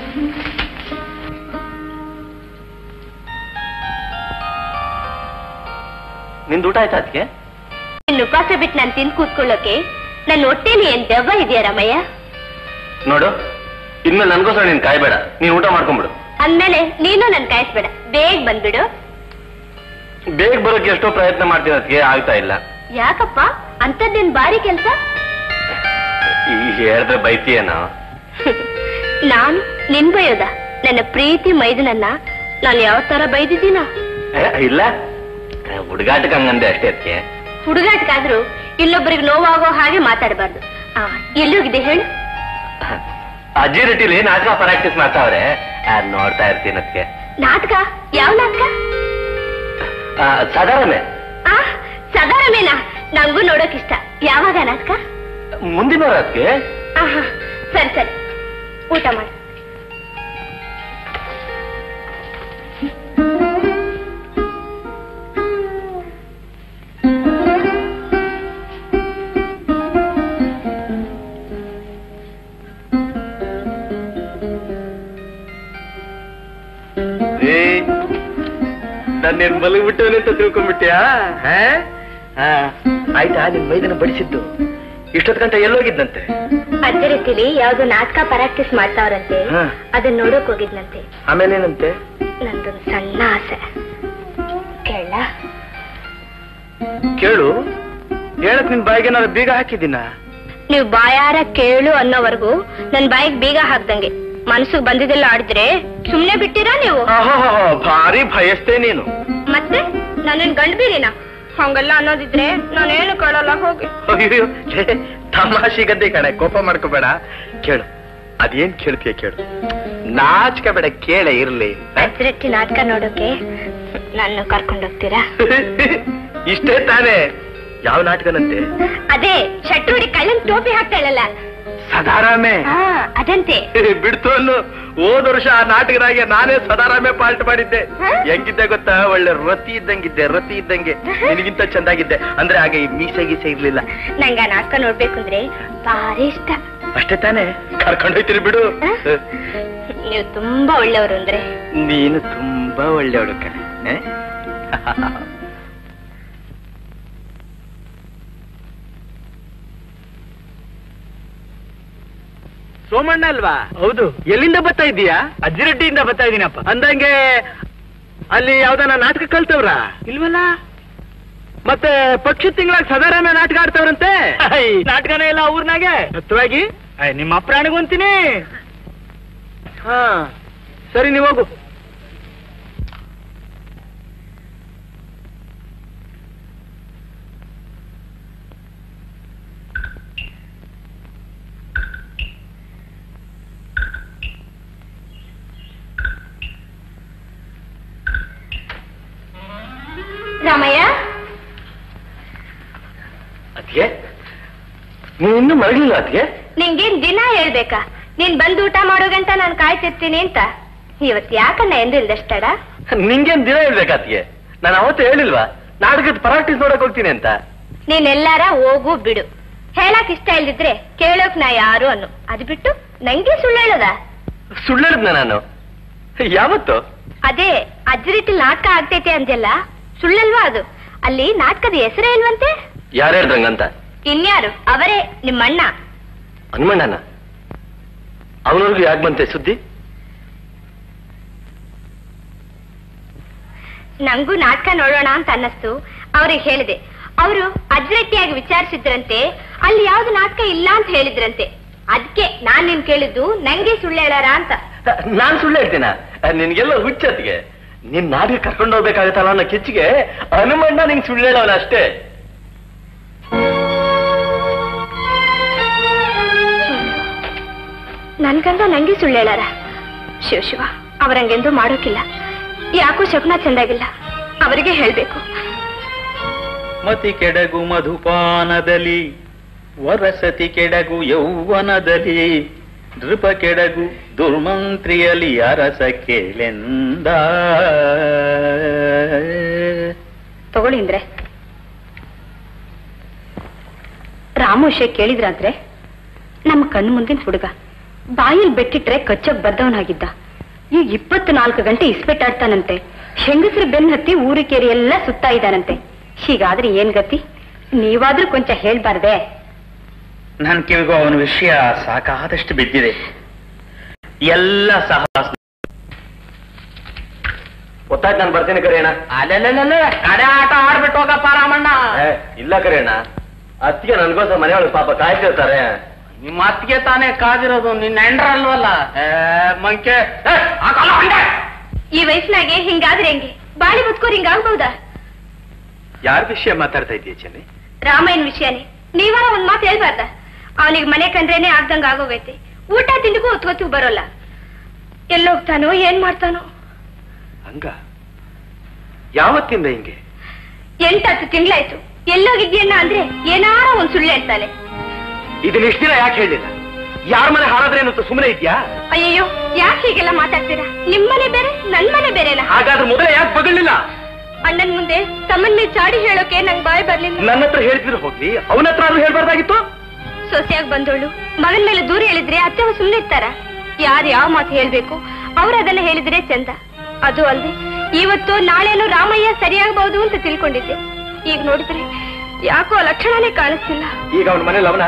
ನಿಂದು ಊಟ ಆಯ್ತಾ ಅದಕ್ಕೆ ನಿನ್ನ ಉಪವಾಸ ಬಿಟ್ಟು ನಾನು ತಿಂದು ಕೂತ್ಕೊಳ್ಳೋಕೆ ನನ್ನ ಹೊಟ್ಟೆಲಿ ಏನ್ ದೆವ್ವ ಇದೆಯಾ ರಾಮಯ್ಯ ನೋಡು ಇನ್ಮೇಲೆ ನನ್ಗೋಸ್ಕರ ನೀನ್ ಕಾಯ್ಬೇಡ ನೀನ್ ಊಟ ಮಾಡ್ಕೊಂಬಿಡು ಅಂದ್ಮೇಲೆ ನೀನು ನನ್ ಕಾಯಿಸ್ಬೇಡ ಬೇಗ ಬಂದ್ಬಿಡು ಬೇಗ ಬರೋಕೆ ಎಷ್ಟೋ ಪ್ರಯತ್ನ ಮಾಡ್ತೀನಿ ಅದಕ್ಕೆ ಆಗ್ತಾ ಇಲ್ಲ ಯಾಕಪ್ಪ ಅಂತದ್ದೇನ್ ಭಾರಿ ಕೆಲ್ಸ ಈ ಹೇಳಿದ್ರೆ ಬೈತೀಯೇನೋ ನಾನು ನಿನ್ ಬೈಯೋದ ನನ್ನ ಪ್ರೀತಿ ಮೈದನನ್ನ ನಾನು ಯಾವ ತರ ಬೈದಿದ್ದೀನ ಏ, ಇಲ್ಲ ಹುಡುಗಾಟಕ್ಕೆ ಹಂಗಂದೆ ಅಷ್ಟೇ ಅದಕ್ಕೆ ಹುಡುಗಾಟಕ್ಕಾದ್ರೂ ಇಲ್ಲೊಬ್ಬರಿಗೆ ನೋವಾಗೋ ಹಾಗೆ ಮಾತಾಡಬಾರ್ದು ಆ ಎಲ್ಲೋಗಿದೆ ಹೇಳು ಅಜ್ಜಿ ರೊಟ್ಟಿಲಿ ನಾಟಕ ಪ್ರಾಕ್ಟೀಸ್ ಮಾಡ್ತಾವ್ರೆ ಆ, ನೋಡ್ತಾ ಇರ್ತೀನಿ ಅದಕ್ಕೆ ನಾಟಕ ಯಾವ ನಾಟಕ ಸಾಧಾರಣ ಆ ಸದಾರಮೇನ ನಂಗೂ ನೋಡೋಕ್ ಇಷ್ಟ ಯಾವಾಗ ನಾಟಕ ಮುಂದಿನ ವಾರ ಅದಕ್ಕೆ ಆಹಾ ಸರಿ ಸರಿ ಊಟ ಮಾಡಿ ನಾನು ನಿನ್ ಮಲಗ್ಬಿಟ್ಟವನೆ ಅಂತ ತಿಳ್ಕೊಂಡ್ಬಿಟ್ಯಾ ಹಾ? ಹಾ. ಆಯ್ತಾ ನಿನ್ ಮೈದನ ಬಡಿಸಿದ್ದು ಇಷ್ಟೊತ್ತು ಗಂಟೆ ಎಲ್ಲೋಗಿದ್ದಂತೆ ಅದೇ ರೀತಿಲಿ ಯಾವ್ದೋ ನಾಟಕ ಪ್ರಾಕ್ಟೀಸ್ ಮಾಡ್ತಾವ್ರಂತೆ ಹಾ. ಅದನ್ನ ನೋಡೋಕ್ ಹೋಗಿದ್ನಂತೆ ಆಮೇಲೆ ಏನಂತೆ ನಂದೊಂದು ಸಣ್ಣ ಆಸೆ ಕೇಳ ಕೇಳು ಹೇಳಕ್ ನಿನ್ ಬಾಯಿಗೆ ನಾನು ಬೀಗ ಹಾಕಿದ್ದೀನ ನೀವು ಬಾಯಾರ ಕೇಳು ಅನ್ನೋವರೆಗೂ ನನ್ ಬಾಯಿಗೆ ಬೀಗ ಹಾಕ್ದಂಗೆ ಮನ್ಸಿಗೆ ಬಂದಿದ್ದೆಲ್ಲ ಆಡಿದ್ರೆ ಸುಮ್ನೆ ಬಿಟ್ಟಿರಾ ನೀವು ಭಾರಿ ಭಯಸ್ಥೆ ನೀನು ಮತ್ತೆ ನಾನೇನ್ ಗಂಡ್ ಬೀರಿನ ಹಂಗೆಲ್ಲ ಅನ್ನೋದಿದ್ರೆ ನಾನೇನು ಕೇಳಲ್ಲ ಹೋಗಿ ಅಯ್ಯೋ ಛೇ, ತಮಾಷೆಗದ್ದೆ ಕಣೆ ಕೋಪ ಮಾಡ್ಕೋಬೇಡ ಕೇಳು ಅದೇನ್ ಕೇಳ್ತೀಯ ಕೇಳು ನಾಚಿಕೆ ಬೇಡ ಕೇಳ ಇರ್ಲಿ ಹ? ಅದ್ರಟ್ಟಿ ನಾಟಕ ನೋಡೋಕೆ ನನ್ನ ಕರ್ಕೊಂಡೋಗ್ತೀರಾ ಇಷ್ಟೇ ತಾನೇ ಯಾವ ನಾಟಕನಂತೆ ಅದೇ ಚಟ್ಟುಡಿ ಕಳ್ಳನ್ ಟೋಪಿ ಹಾಕ್ತಾಳಲ್ಲ ಸದಾರಾಮೆ ಹಾ ಅದಂತೆ ಬಿಡ್ತು ಅನ್ನು ಹೋದ ವರ್ಷ ಆ ನಾಟಕದಾಗೆ ನಾನೇ ಸದಾರಾಮೆ ಪಾಲ್ಟ್ ಮಾಡಿದ್ದೆ ಹ? ಹೆಂಗಿದ್ದೆ ಗೊತ್ತಾ ಒಳ್ಳೆ ರತಿ ಇದ್ದಂಗಿದ್ದೆ ರತಿ ಇದ್ದಂಗೆ ನಿನಗಿಂತ ಚಂದಾಗಿದ್ದೆ ಅಂದ್ರೆ ಹಾಗೆ ಈ ಮೀಸೆ ಗೀಸೆ ಇರ್ಲಿಲ್ಲ ನಂಗ ಆ ನಾಟಕ ನೋಡ್ಬೇಕು ಅಂದ್ರೆ ಭಾರಿ ಇಷ್ಟ ಅಷ್ಟೇ ತಾನೇ ಕರ್ಕೊಂಡು ಹೋಯ್ತೀನಿ ಬಿಡು ಹ? ನೀವು ತುಂಬಾ ಒಳ್ಳೆಯವರು ಅಂದ್ರೆ ನೀನು ತುಂಬಾ ಒಳ್ಳೆಯವಳು ಕಣೆ ಹ? ಸೋಮಣ್ಣ ಅಲ್ವಾ ಹೌದು ಎಲ್ಲಿಂದ ಬರ್ತಾ ಇದ್ದೀಯಾ ಅಜ್ಜಿರೆಡ್ಡಿಯಿಂದ ಬರ್ತಾ ಇದೀನಪ್ಪ ಅಂದಂಗೆ ಅಲ್ಲಿ ಯಾವ್ದಾನ ನಾಟಕ ಕಲ್ತವ್ರ ಇಲ್ವಲ್ಲ ಮತ್ತೆ ಪಕ್ಷ ತಿಂಗಳಾಗ ಸದಾರಾಮ ನಾಟಕ ಆಡ್ತವ್ರಂತೆ ನಾಟಕನೇ ಇಲ್ಲ ಊರ್ನಾಗೆ ಸತ್ವಾಗಿ ನಿಮ್ಮ ಅಪ್ರಾಣಿಗೂ ಅಂತೀನಿ ಹಾ ಸರಿ ನೀವು ಹೋಗು ರಾಮಯ್ಯ ಅದ್ಗೆ ನೀನು ಇನ್ನೂ ಮರಳಿಲ್ಲ ಅದ್ಗೆ ನಿಂಗೇನ್ ದಿನ ಹೇಳ್ಬೇಕಾ ನೀನ್ ಬಂದು ಊಟ ಮಾಡೋಗಂತ ನಾನು ಕಾಯ್ತಿರ್ತೀನಿ ಅಂತ ಇವತ್ ಯಾಕಣ್ಣ ಎಂದಿಲ್ದಷ್ಟಡ ನಿಂಗೇನ್ ದಿನ ಹೇಳ್ಬೇಕಾತ್ಗೆ ನಾನು ಅವತ್ತು ಹೇಳಿಲ್ವಾ ನಾಟಕದ ಪ್ರಾಕ್ಟೀಸ್ ನೋಡಕ್ ಹೋಗ್ತೀನಿ ಅಂತ ನೀನ್ ಎಲ್ಲಾರ ಹೋಗು ಬಿಡು ಹೇಳಕ್ ಇಷ್ಟ ಇಲ್ದಿದ್ರೆ ಕೇಳೋಕ್ ನಾ ಯಾರು ಅನ್ನು ಅದ್ ಬಿಟ್ಟು ನಂಗೆ ಸುಳ್ಳು ಹೇಳದ ಸುಳ್ಳಿದ್ನ ನಾನು ಯಾವತ್ತು ಅದೇ ಅಜ್ಜರಿಟ್ಟಿಲ್ ನಾಟಕ ಆಗ್ತೈತೆ ಅಂದೆಲ್ಲ ಸುಳ್ಳಲ್ವಾ ಅದು ಅಲ್ಲಿ ನಾಟಕದ ಹೆಸರೇ ಇಲ್ವಂತೆ ಯಾರು ಹೇಳ್ದಂಗಂತ ಇನ್ಯಾರು ಅವರೇ ನಿಮ್ಮಣ್ಣ ಹನುಮಣ್ಣನ ಅವನವ್ರಿಗೂ ಯಾಕೆ ಬಂತೆ ಸುದ್ದಿ ನಂಗೂ ನಾಟಕ ನೋಡೋಣ ಅಂತ ಅನ್ನಿಸ್ತು ಅವ್ರಿಗೆ ಹೇಳಿದೆ ಅವರು ಅಜ್ರಟ್ಟಿಯಾಗಿ ವಿಚಾರಿಸಿದ್ರಂತೆ ಅಲ್ಲಿ ಯಾವ್ದು ನಾಟಕ ಇಲ್ಲ ಅಂತ ಹೇಳಿದ್ರಂತೆ ಅದಕ್ಕೆ ನಾನ್ ನಿನ್ ಕೇಳಿದ್ದು ನಂಗೆ ಸುಳ್ಳು ಹೇಳಾರ ಅಂತ ನಾನ್ ಸುಳ್ಳು ಹೇಳ್ತೀನ ನಿನ್ಗೆಲ್ಲ ಹುಚ್ಚತ್ಗೆ ನಿನ್ ನಾಡಿಗೆ ಕರ್ಕೊಂಡು ಹೋಗ್ಬೇಕಾಗತ್ತಲ್ಲ ಅನ್ನೋ ಕಿಚ್ಚಿಗೆ ಹನುಮಣ್ಣ ನಿಂಗೆ ಸುಳ್ಳು ಹೇಳೋನ ಅಷ್ಟೇ ನನ್ಗಂದ ನಂಗೆ ಸುಳ್ಳು ಹೇಳಾರ ಶಿವ ಶಿವ ಅವರಂಗೆಂದು ಮಾಡೋಕಿಲ್ಲ ಯಾಕೋ ಶಕುನ ಚಂದಾಗಿಲ್ಲ ಅವರಿಗೆ ಹೇಳ್ಬೇಕು ಮತಿ ಕೆಡಗು ಮಧುಪಾನದಲ್ಲಿ ವರಸತಿ ಕೆಡಗು ಯೌವನದಲ್ಲಿ ನೃಪ ಕೆಡಗು ದುರ್ಮಂತ್ರಿಯಲಿ ಅರಸ ಕೇಳೆಂದ ತಗೊಳ್ಳಿ ಅಂದ್ರೆ ರಾಮು ವಿಷಯ ಕೇಳಿದ್ರಾದ್ರೆ ನಮ್ಮ ಕಣ್ಣು ಮುಂದಿನ ಹುಡುಗ ಬಾಯಲ್ಲಿ ಬೆಟ್ಟಿಟ್ರೆ ಕಚ್ಚಕ್ ಬದ್ದವನಾಗಿದ್ದ ಈಗ ಇಪ್ಪತ್ನಾಲ್ಕು ಗಂಟೆ ಇಸ್ಪೆಟ್ಟಾಡ್ತಾನಂತೆ ಹೆಂಗಸರು ಬೆನ್ ಹತ್ತಿ ಊರಿಕೇರಿ ಎಲ್ಲ ಸುತ್ತಾ ಇದ್ದಾನಂತೆ ಹೀಗಾದ್ರೆ ಏನ್ ಗತಿ ನೀವಾದ್ರೂ ಕೊಂಚ ಹೇಳ್ಬಾರ್ದೆ ನನ್ ಕಿವಿಗೂ ಅವನ ವಿಷಯ ಸಾಕಾದಷ್ಟು ಬಿದ್ದಿದೆ ಎಲ್ಲ ಸಹ ಗೊತ್ತಾಯ್ತು ನಾನು ಬರ್ತೀನಿ ಕರೆಯಣ ಅಲ್ಲೆಲ್ಲೆಲ್ಲೆ ಕಡೆ ಆಟ ಆಡ್ಬಿಟ್ಟು ಹೋಗಪ್ಪ ರಾಮಣ್ಣ ಇಲ್ಲ ಕರೆಯಣ ಅತ್ತಿಗೆ ನನ್ಗೋಸ್ಕರ ಮನೆಯೊಳಗೆ ಪಾಪ ಕಾಯ್ತಿರ್ತಾರೆ ನಿಮ್ಮ ಅತ್ತಿಗೆ ತಾನೇ ಕಾದಿರೋದು ನಿನ್ನ ಹೆಂಡ್ರಲ್ವಲ್ಲ ಏ, ಮಂಕೆ ಏ, ಹಾಕಲ್ಲ ಹೊಂಡೆ. ಈ ವಯಸ್ಸಿನಾಗೆ ಹಿಂಗಾದ್ರೆ ಹೆಂಗೆ ಬಾಳಿ ಬದುಕೋರ್ ಹಿಂಗಾಗ್ಬಹುದಾ ಯಾರ ವಿಷಯ ಮಾತಾಡ್ತಾ ಇದೀಯ ಚೆನ್ನಿ ರಾಮಾಯಣ ವಿಷಯನೇ ನೀವಾರ ಒಂದ್ ಮಾತು ಹೇಳ್ಬಾರ್ದ ಅವನಿಗೆ ಮನೆ ಕಂಡ್ರೇನೆ ಆಗ್ದಂಗ ಆಗೋಗೈತೆ ಊಟ ತಿಂಡಿಗೂ ಹೊತ್ತು ಬರೋಲ್ಲ ಎಲ್ಲೋಗ್ತಾನೋ ಏನ್ ಮಾಡ್ತಾನೋ ಹಂಗ ಯಾವತ್ತಿಂದ ಹಿಂಗೆ ಎಂಟತ್ತು ತಿಂಗ್ಳಾಯ್ತು ಎಲ್ಲೋಗಿದ್ಯಣ್ಣ ಅಂದ್ರೆ ಏನಾರ ಒಂದ್ ಸುಳ್ಳು ಹೇಳ್ತಾನೆ ಇದನ್ನ ಇಷ್ಟ ದಿನ ಯಾಕೆ ಹೇಳಿಲ್ಲ ಯಾರ ಮನೆ ಹಾಳಾದ್ರೆ ಅಂತ ಸುಮ್ಮನೆ ಇದ್ಯಾ ಅಯ್ಯಯ್ಯೋ ಯಾಕೆ ಹೀಗೆಲ್ಲ ಮಾತಾಡ್ತೀರಾ ನಿಮ್ಮನೆ ಬೇರೆ ನನ್ ಮನೆ ಬೇರೆನಾ ಹಾಗಾದ್ರೆ ಮೊದಲೇ ಯಾಕೆ ಬಗಳಿಲ್ಲ ಅಣ್ಣನ್ ಮುಂದೆ ತಮ್ಮನ್ ಮೇಲೆ ಚಾಡಿ ಹೇಳೋಕೆ ನಂಗ್ ಬಾಯ್ ಬರ್ಲಿಲ್ಲ ನನ್ನ ಹತ್ರ ಹೇಳ್ತಿದ್ರು ಹೋಗ್ಲಿ ಅವನ ಹತ್ರ ಆದ್ರೂ ಹೇಳ್ಬಾರ್ದಾಗಿತ್ತು ಸೊಸೆಯಾಗಿ ಬಂದೋಳು ಮಗನ್ ಮೇಲೆ ದೂರ ಹೇಳಿದ್ರೆ ಅತ್ತೆ ಸುಮ್ನೆ ಇರ್ತಾರ ಯಾರು ಯಾವ ಮಾತು ಹೇಳ್ಬೇಕು ಅವ್ರು ಅದನ್ನ ಹೇಳಿದ್ರೆ ಚಂದ ಅದು ಅಲ್ದೆ ಇವತ್ತು ನಾಳೆನೂ ರಾಮಯ್ಯ ಸರಿಯಾಗಬಹುದು ಅಂತ ತಿಳ್ಕೊಂಡಿದ್ದೆ ಈಗ ನೋಡಿದ್ರೆ ಯಾಕೋ ಆ ಲಕ್ಷಣನೇ ಕಾಣಿಸ್ತಿಲ್ಲ ಈಗ ಅವನ ಮನೇಲಿ ಅವನ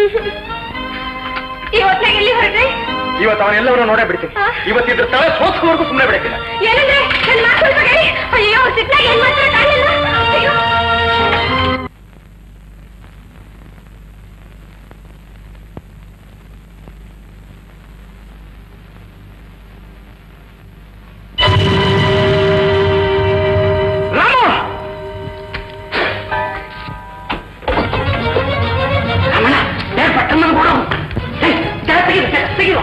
ಇವತ್ತಾಗ ಎಲ್ಲಿ ಹೊರಟ್ರೆ ಇವತ್ತು ಅವನೆಲ್ಲವನ್ನ ನೋಡೇ ಬಿಡ್ತೀನಿ ಹಾ? ಇವತ್ತಿದ್ರ ತಲೆ ಸೋಸ್ಕೋವರೆಗೂ ಸುಮ್ಮನೆ ಬಿಡಕ್ಕಿಲ್ಲ ಏನಂದ್ರೆ ನನ್ ಮಾತು ಸ್ವಲ್ಪ ಕೇಳಿ. ಅಯ್ಯೋ ಸಿಟ್ನಾಗ ಏನ್ ಮಾಡ್ತಾರೆ ಕಾಣಿಲ್ಲ ಅಯ್ಯೋ ರಾಮ ರಮಣ ಬೇಗ ಪಟ್ಟಣ ಕೊಡು ತೆಗಿರು ತೆಗಿರು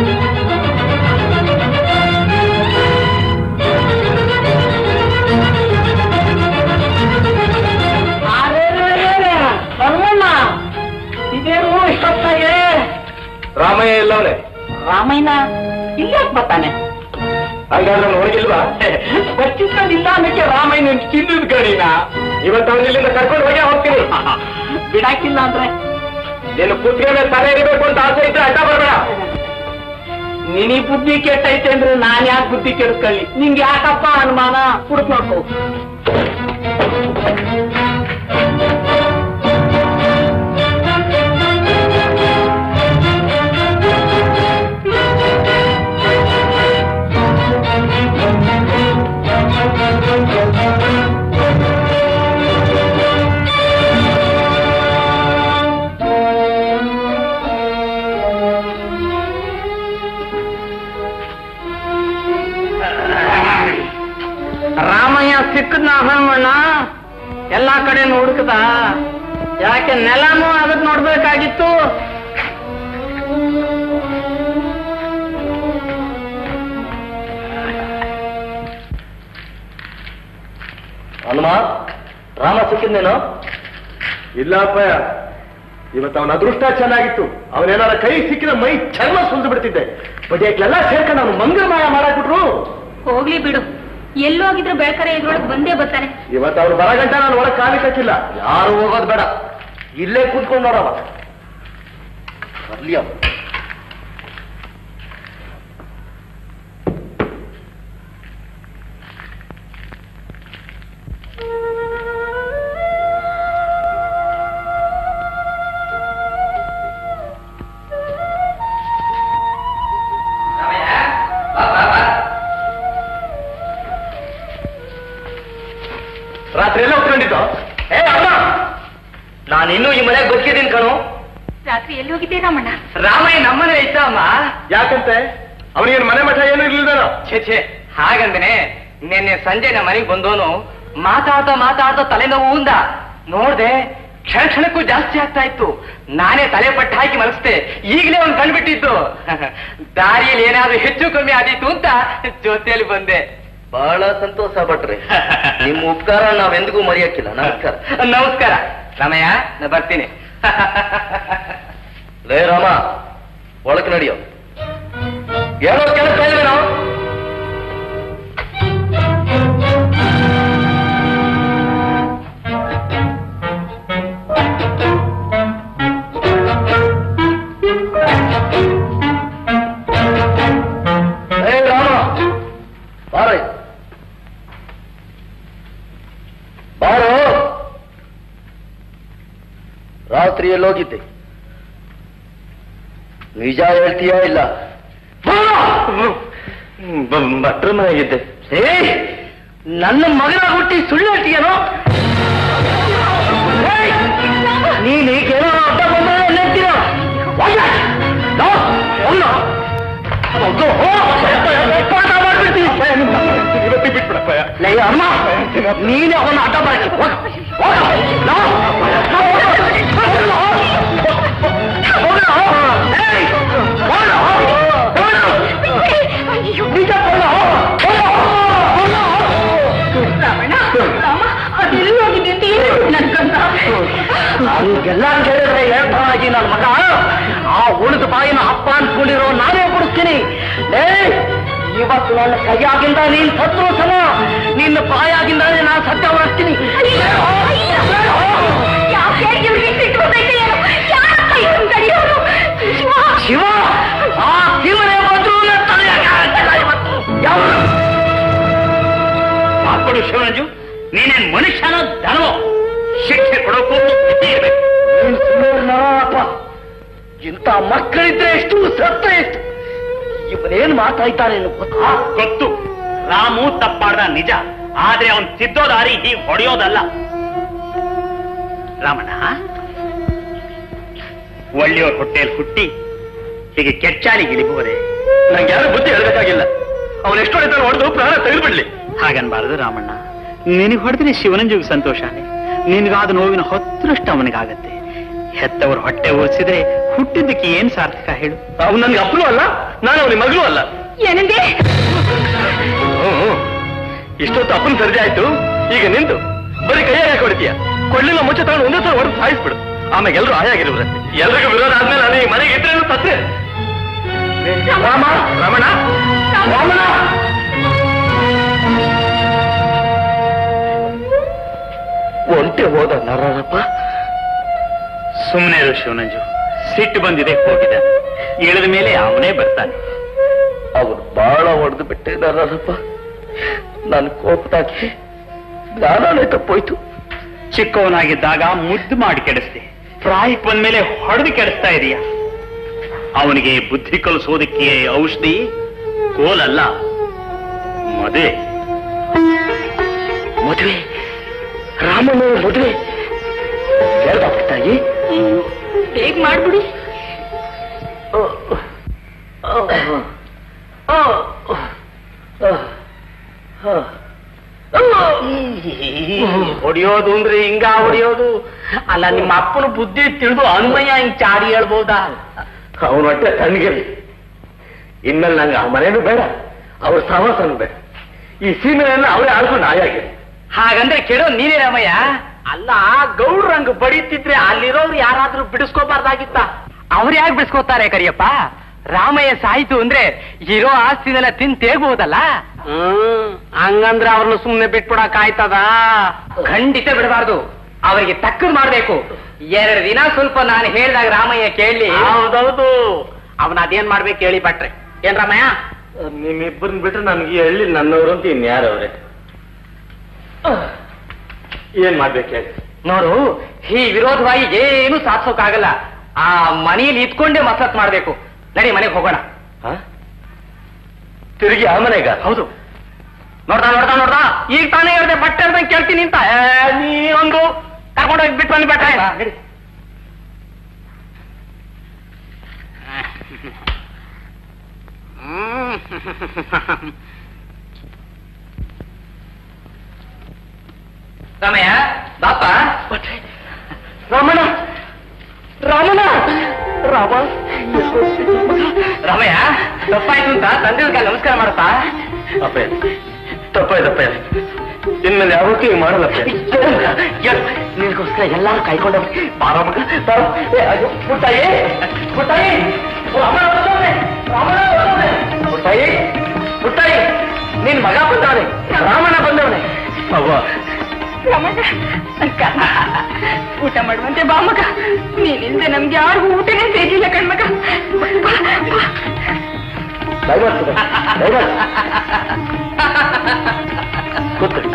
ಆ ಎಲ್ಲವನೇ ರಾಮಯ್ಯನ ಇಲ್ಲಾಕ್ ಬರ್ತಾನೆ ಹಂಗಾದ್ರೆ ಅವ್ನು ಹೋಗಿಲ್ವಾ ಬಚ್ಚಿಕೊಂಡಿಲ್ಲ ಅನ್ನಕ್ಕೆ ರಾಮಯ್ಯನ ಚಿನ್ನದ ಗಡಿನ ಇವತ್ತು ಅವನು ಇಲ್ಲಿಂದ ಕರ್ಕೊಂಡು ಹೋಗಿ ಹೋಗ್ತೀನಿ ಬಿಡಾಕಿಲ್ಲ ಅಂದ್ರೆ ನೀನು ಕುತ್ತಿಗೆ ಮೇಲೆ ತಲೆ ಇರಬೇಕು ಅಂತ ಆಸೆ ಇದ್ರೆ ಅಡ್ಡ ಬರಬೇಡ ನಿನಿ ಬುದ್ಧಿ ಕೆಟ್ಟೈತೆ ಅಂದ್ರೆ ನಾನ್ ಯಾಕೆ ಬುದ್ಧಿ ಕೆಡಿಸ್ಕೊಳ್ಳಿ ನಿಂಗೆ ಯಾಕಪ್ಪ ಅನುಮಾನ ಹುಡುಕ್ ನೋಡ್ಕೋ ರಾಮಯ್ಯ ಸಿಕ್ಕದ್ನ ಹನುಮಣ್ಣ ಎಲ್ಲಾ ಕಡೆ ಹುಡುಕದ ಯಾಕೆ ನೆಲನೂ ಅದಕ್ ನೋಡ್ಬೇಕಾಗಿತ್ತು ಹನುಮ ರಾಮ ಸಿಕ್ಕಿದ್ನೇನೋ ಇಲ್ಲ ಅಪ್ಪಯ್ಯ ಇವತ್ತು ಅವನ ಅದೃಷ್ಟ ಚೆನ್ನಾಗಿತ್ತು ಅವನೇನಾರ ಕೈ ಸಿಕ್ಕಿದ ಮೈ ಚರ್ಮ ಸುಲ್ದು ಬಿಡ್ತಿದ್ದೆ ಬಡಿಯಕ್ಲೆಲ್ಲ ಸೇರ್ಕೊಂಡು ಅವನು ಮಂಗಳಮಯ ಮಾಡಾಕ್ಬಿಟ್ರು ಹೋಗ್ಲಿ ಬಿಡು ಎಲ್ಲೋಗಿದ್ರು ಬೆಳಕರೆ ಇದ್ರೊಳಗೆ ಬಂದೇ ಬರ್ತಾನೆ ಇವತ್ತು ಅವ್ರು ಬರಗಂಟ ನಾನು ಒಳಗೆ ಕಾಲಿ ಕಟ್ಟಿಲ್ಲ ಯಾರು ಹೋಗೋದು ಬೇಡ ಇಲ್ಲೇ ಕೂತ್ಕೊಂಡು ನೋಡವ ಬರ್ಲಿ ಅವ ರಾತ್ರಿ ಎಲ್ಲ ಉತ್ಕೊಂಡಿದ್ದು ಏ ಅಮ್ಮ ನಾನಿನ್ನೂ ಈ ಮನೆಗೆ ಬದುಕಿದ್ದೀನಿ ಕಣು ರಾತ್ರಿ ಎಲ್ಲಿ ಹೋಗಿದ್ದೆ ರಾಮಣ್ಣ ರಾಮಯ್ಯ ನಮ್ಮನೆ ಇತ್ತ ಅಮ್ಮ ಯಾಕಂತೆ ಅವನಿಗೆ ಮನೆ ಮಠ ಏನು ಇರ್ಲಿಲ್ದೇನೋ ಛೇ ಛೇ ಹಾಗಂದ್ರೆ ನಿನ್ನೆ ಸಂಜೆ ನಮ್ಮ ಮನೆಗೆ ಬಂದೋನು ಮಾತಾಡ್ತಾ ಮಾತಾಡ್ತಾ ತಲೆನೋವು ಉಂದ ನೋಡ್ದೆ ಕ್ಷಣ ಕ್ಷಣಕ್ಕೂ ಜಾಸ್ತಿ ಆಗ್ತಾ ಇತ್ತು ನಾನೇ ತಲೆ ಪಟ್ಟು ಹಾಕಿ ಮಲಗಿಸ್ದೆ ಈಗಲೇ ಅವ್ನು ಕಂಡ್ಬಿಟ್ಟಿದ್ದು ದಾರಿಯಲ್ಲಿ ಏನಾದ್ರೂ ಹೆಚ್ಚು ಕಮ್ಮಿ ಆದೀತು ಅಂತ ಜೊತೆಯಲ್ಲಿ ಬಂದೆ ಬಹಳ ಸಂತೋಷ ಭಟ್ರೆ ನಿಮ್ಮ ಉಪಕಾರ ನಾವೆಂದಿಗೂ ಮರೆಯಕ್ಕಿಲ್ಲ ನಮಸ್ಕಾರ ನಮಸ್ಕಾರ ರಾಮಯ್ಯ ನಾ ಬರ್ತೀನಿ ಲೇ ರಾಮ ಒಳಕ್ಕೆ ನಡಿಯೋ ಏನೋ ಕೆಲಸ ಇಲ್ವೇನೋ ಏ ರಾಮ ಬಾರ ಬಾರೋ ರಾತ್ರಿ ಎಲ್ಲೋಗಿದ್ದೆ ನಿಜ ಹೇಳ್ತೀಯಾ ಇಲ್ಲ ಭಟ್ರ ಮನೆಗಿದ್ದೆ ಏ ನನ್ನ ಮಗನ ಹುಟ್ಟಿ ಸುಳ್ಳು ಹೇಳ್ತೀಯನೋ ಏಯ್! ನೀನ್ ಈಗೇನೋ ಅಡ್ಡ ಬಂದ್ರೆ ನೆನ್ತೀರ ಬಿಟ್ಬಿಡಪ್ಪಯ್ಯ ಲೇ ಅಮ್ಮ ನೀನೇ ಅವನ ಅಡ್ಡ ಬರಕ್ಕೆ ಹೋಗ ಹೋಗ ನೋ, ನೋ, ಹೋಗ. ಹೋಗ. ಏಯ್! ಹೋಗ. ಹೋಗ. ನಿಜ ಹೋಗ. ಹೋಗ. ರಾಮಣ್ಣ ರಾಮ ಅದೆಲ್ಲಿ ಹೋಗಿದ್ದೆ ಅಂತ ಏನು ನನ್ಕಂತ ಹಂಗೆಲ್ಲ ಕೇಳಿದ್ರೆ ಹೇಳ್ತಾಗಿ ನನ್ನ ಮಗ ಆ ಉಳಿದ ಬಾಯಿನ ಅಪ್ಪ ಅನ್ಕೊಂಡಿರೋ ನಾನೇ ಕೊಡಿಸ್ತೀನಿ ಏ ಇವತ್ತು ನನ್ನ ಕೈಯಾಗಿಂದ ನೀನ್ ಸತ್ರು ಸಮ ನಿನ್ನ ಬಾಯಾಗಿಂದಾನೇ ನಾನು ಸತ್ಯ ಹೊರಡ್ತೀನಿ ಯಾಕೆ ಇವ್ರಿಗೆ ಸಿಟ್ಟು ಬಂದೈತೆ ಏನೋ? ಯಾರಪ್ಪ ಇವ್ರನ್ನ ತಡೆಯೋರು? ಶಿವ! ಶಿವ ಆ ಶಿವನೇ ಬಂದ್ರು ನನ್ನ ತಲೆಯಾಗ ಹಾಕಿಲ್ಲ ಇವತ್ತು ಯಾವ ಮಾತ್ಕೊಡು ಶಿವರಂಜು ನೀನೇನ್ ಮನುಷ್ಯನೋ ದನವೋ ಶಿಕ್ಷೆ ಕೊಡೋಕ್ಕೂ ಬುದ್ಧಿ ಇರ್ಬೇಕು ನೀನ್ ಸುಮ್ಮನೆ ನಾಪ ಇಂಥ ಮಕ್ಕಳಿದ್ರೆ ಎಷ್ಟು ಸತ್ತ ಎಷ್ಟು ಇವನೇನ್ ಮಾತಾಡ್ತಾನೆ ಗೊತ್ತಾ ಗೊತ್ತು ರಾಮು ತಪ್ಪಾಡ್ದ ನಿಜ ಆದ್ರೆ ಅವನ್ ತಿದ್ದೋ ದಾರಿ ಹೀಗೆ ಹೊಡೆಯೋದಲ್ಲ ರಾಮಣ್ಣ ಒಳ್ಳೆಯವ್ರ ಹೊಟ್ಟೆಯಲ್ಲಿ ಹುಟ್ಟಿ ಹೀಗೆ ಕೆಚ್ಚಾಲಿಗೆ ಇಳಿಬೋರೆ ನಂಗೆ ಯಾರು ಬುದ್ಧಿ ಹೇಳ್ಬೇಕಾಗಿಲ್ಲ ಅವನು ಎಷ್ಟು ಹೊಡಿತಾನೆ ಹೊಡೆದು ಪ್ರಾಣ ತೆಗೆದ್ಬಿಡ್ಲಿ ಹಾಗನ್ಬಾರದು ರಾಮಣ್ಣ ನಿನಗೆ ಹೊಡೆದ್ರೆ ಶಿವನಂಜುಗೆ ಸಂತೋಷನೇ ನಿನಗಾದ ನೋವಿನ ಹತ್ತರಷ್ಟು ಅವನಿಗಾಗತ್ತೆ ಹೆತ್ತವ್ರ ಹೊಟ್ಟೆ ಉಳಿಸಿದ್ರೆ ಹುಟ್ಟಿದ್ದಕ್ಕೆ ಏನ್ ಸಾರ್ಥಕ ಹೇಳು ಅವ್ನು ನನ್ಗೆ ಅಪ್ಪನೂ ಅಲ್ಲ ನಾನು ಅವನಿಗೆ ಮಗಳು ಅಲ್ಲ ಏನಂದೆ ಹ್ಮ್. ಇಷ್ಟೊತ್ತು ಅಪ್ಪನ ಸರ್ಜಿ ಆಯ್ತು ಈಗ ನಿಂತು ಬರೀ ಕೈಯಾಗ ಹೊಡಿತೀಯ ಕೊಳ್ಳಿನ ಮುಚ್ಚ ತಗೊಂಡು ಒಂದೇ ಸಲ ಹೊಡೆದು ಸಾಯಿಸ್ಬಿಡು ಆಮೇಲೆ ಎಲ್ಲರೂ ಆಯಾಗಿರುವ್ರೆ ಎಲ್ರಿಗೂ ವಿರೋಧ ಆದ್ಮೇಲೆ ನಾನು ಈ ಮನೆಗೆ ಇದ್ರೆ ಸತ್ರೆ ರಾಮ ರಮಣ ರಮಣ ಒಂಟೆ ಹೋದ ನರಪ್ಪ ಸುಮ್ಮನೆ ಇರು ಶಿವನಂಜು ಸಿಟ್ಟು ಬಂದಿದೆ ಹೋಗಿದೆ ಇಳಿದ ಮೇಲೆ ಅವನೇ ಬರ್ತಾನೆ ಅವ್ರು ಬಹಳ ಹೊಡೆದು ಬಿಟ್ಟೆ ನರಪ್ಪ ನನ್ನ ಕೋಪದಾಗಿ ಜ್ಞಾನನೇ ತಪ್ಪೋಯ್ತು ಚಿಕ್ಕವನಾಗಿದ್ದಾಗ ಮುದ್ದು ಮಾಡಿ ಕೆಡಿಸ್ದೆ ಪ್ರಾಯಕ್ಕೆ ಬಂದ್ಮೇಲೆ ಹೊಡೆದು ಕೆಡಿಸ್ತಾ ಇದೀಯ ಅವನಿಗೆ ಬುದ್ಧಿ ಕಲಿಸೋದಕ್ಕೆ ಔಷಧಿ ಕೋಲಲ್ಲ ಮದುವೆ ಮದುವೆ ರಾಮನ ಮದುವೆ ಹೇಳ್ದ ತಾಯಿ ಬೇಗ ಮಾಡ್ಬಿಡಿ ಹೊಡಿಯೋದು ಅಂದ್ರೆ ಹಿಂಗ ಹೊಡಿಯೋದು ಅಲ್ಲ ನಿಮ್ಮ ಅಪ್ಪನ ಬುದ್ಧಿ ತಿಳಿದು ಅನ್ಮಯ್ಯ ಹಿಂಗ್ ಚಾಡಿ ಹೇಳ್ಬೋದಾ ಅವನ ಹೊಟ್ಟೆ ತಣ್ಣಗಿರಿ ಇನ್ಮೇಲೆ ನಂಗೆ ಆ ಮನೇನು ಬೇಡ ಅವ್ರ ಸಹವಾಸನೂ ಬೇಡ ಈ ಸೀಮೆಯನ್ನು ಅವರೇ ಆಡ್ಕೊಂಡು ಆಯಾಗಿದೆ ಹಾಗಂದ್ರೆ ಕೆಡೋ ನೀನೇ ರಾಮಯ್ಯ ಅಲ್ಲ ಗೌಡ್ರಂಗ್ ಬಡಿತಿದ್ರೆ ಅಲ್ಲಿರೋರು ಯಾರಾದ್ರೂ ಬಿಡಿಸ್ಕೋಬಾರ್ದಾಗಿತ್ತ ಅವ್ರು ಯಾಕೆ ಬಿಡಿಸ್ಕೋತಾರೆ ಕರಿಯಪ್ಪ ರಾಮಯ್ಯ ಸಾಯ್ತು ಅಂದ್ರೆ ಇರೋ ಆಸ್ತಿನೆಲ್ಲ ತಿನ್ ತೇಗ್ಬೋದಲ್ಲ ಹ್ಮ್ ಹಂಗಂದ್ರೆ ಅವ್ರನ್ನ ಸುಮ್ನೆ ಬಿಟ್ಬಿಡಕ್ ಆಯ್ತದ ಖಂಡಿತ ಬಿಡಬಾರ್ದು ಅವರಿಗೆ ತಕ್ಕದ್ ಮಾಡ್ಬೇಕು ಎರಡು ದಿನ ಸ್ವಲ್ಪ ನಾನು ಹೇಳ್ದಾಗ ರಾಮಯ್ಯ ಕೇಳಿ ಹೌದೌದು ಅವನ ಅದೇನ್ ಮಾಡ್ಬೇಕು ಹೇಳಿ ಭಟ್ರೆ ಏನ್ ರಾಮಯ್ಯ ನಿಮ್ಮಿಬ್ಬರನ್ನ ಬಿಟ್ರೆ ನನಗೆ ಈ ಹಳ್ಳಿ ನನ್ನವರು ಅಂತ ಇನ್ಯಾರವ್ರೆ ಏನ್ ಮಾಡ್ಬೇಕು ಹೇಳಿ ನೋಡು ಈ ವಿರೋಧವಾಗಿ ಏನು ಸಾಧಿಸೋಕ್ಕಾಗಲ್ಲ ಆ ಮನೆಯಲ್ಲಿ ಇದ್ಕೊಂಡೇ ಮಸರತ್ ಮಾಡ್ಬೇಕು ನಡಿ ಮನೆಗೆ ಹೋಗೋಣ ಹ? ತಿರುಗಿ ಆ ಮನೆಗ ಹೌದು ನೋಡ್ತಾ ನೋಡ್ತಾ ನೋಡ್ತಾ ಈಗ ತಾನೇ ಹೇಳಿದೆ ಬಟ್ಟೆ ಹೇಳ್ದಂಗೆ ಕೇಳ್ತೀನಿ ಅಂತ ಏ, ನೀ ಒಂದು ಕರ್ಕೊಂಡೋಗಿ ಬಿಟ್ಟು ಬಂದು ಬಿಟ್ರೆ ರಾಮಯ್ಯ ಬಾಪ ರಮಣ ರಮಣ ರಾಮ ರಾಮಯ್ಯ ತಪ್ಪಾಯ್ತು ಅಂತ ತಂದೆ ಕಾಲ ನಮಸ್ಕಾರ ಮಾಡಪ್ಪ ಅಪ್ಪೆ ತಪ್ಪಾಯ್ತಪ್ಪ ಇನ್ಮೇಲೆ ಯಾವತ್ತೂ ಹಿಂಗ್ ಮಾಡಲ್ಲಪ್ಪ ನಿನಗೋಸ್ಕರ ಎಲ್ಲಾರು ಕಾಯ್ಕೊಂಡ ಬಾರ ಮಗ ಬಾರೋ. ಏ, ಅಯ್ಯೋ, ಪುಟ್ಟಾಯಿ ಪುಟ್ಟಾಯಿ ಓ, ಅಮ್ಮ ಬಂದವ್ನೆ. ರಾಮಣ್ಣ ಬಂದವ್ನೆ. ಪುಟ್ಟಾಯಿ ಪುಟ್ಟಾಯಿ ನಿನ್ ಮಗ ಬಂದವನೆ ರಾಮಣ್ಣ ಬಂದವನೆ ಅವ್ವ ರಮಣ ಅಕ್ಕ ಊಟ ಮಾಡುವಂತೆ ಬಾ ಮಗ ನೀನಿಲ್ದೆ ನಮ್ಗೆ ಯಾರಿಗೂ ಊಟನೇ ಸೇರಿಲ್ಲ ಕಣ್ಮಗ ಬಾ, ಬಾ. ದಯಮಾಡ್ತು ದಯಮಾಡ್ತು ಕೂತ್ಕೊಳ್ಳಿ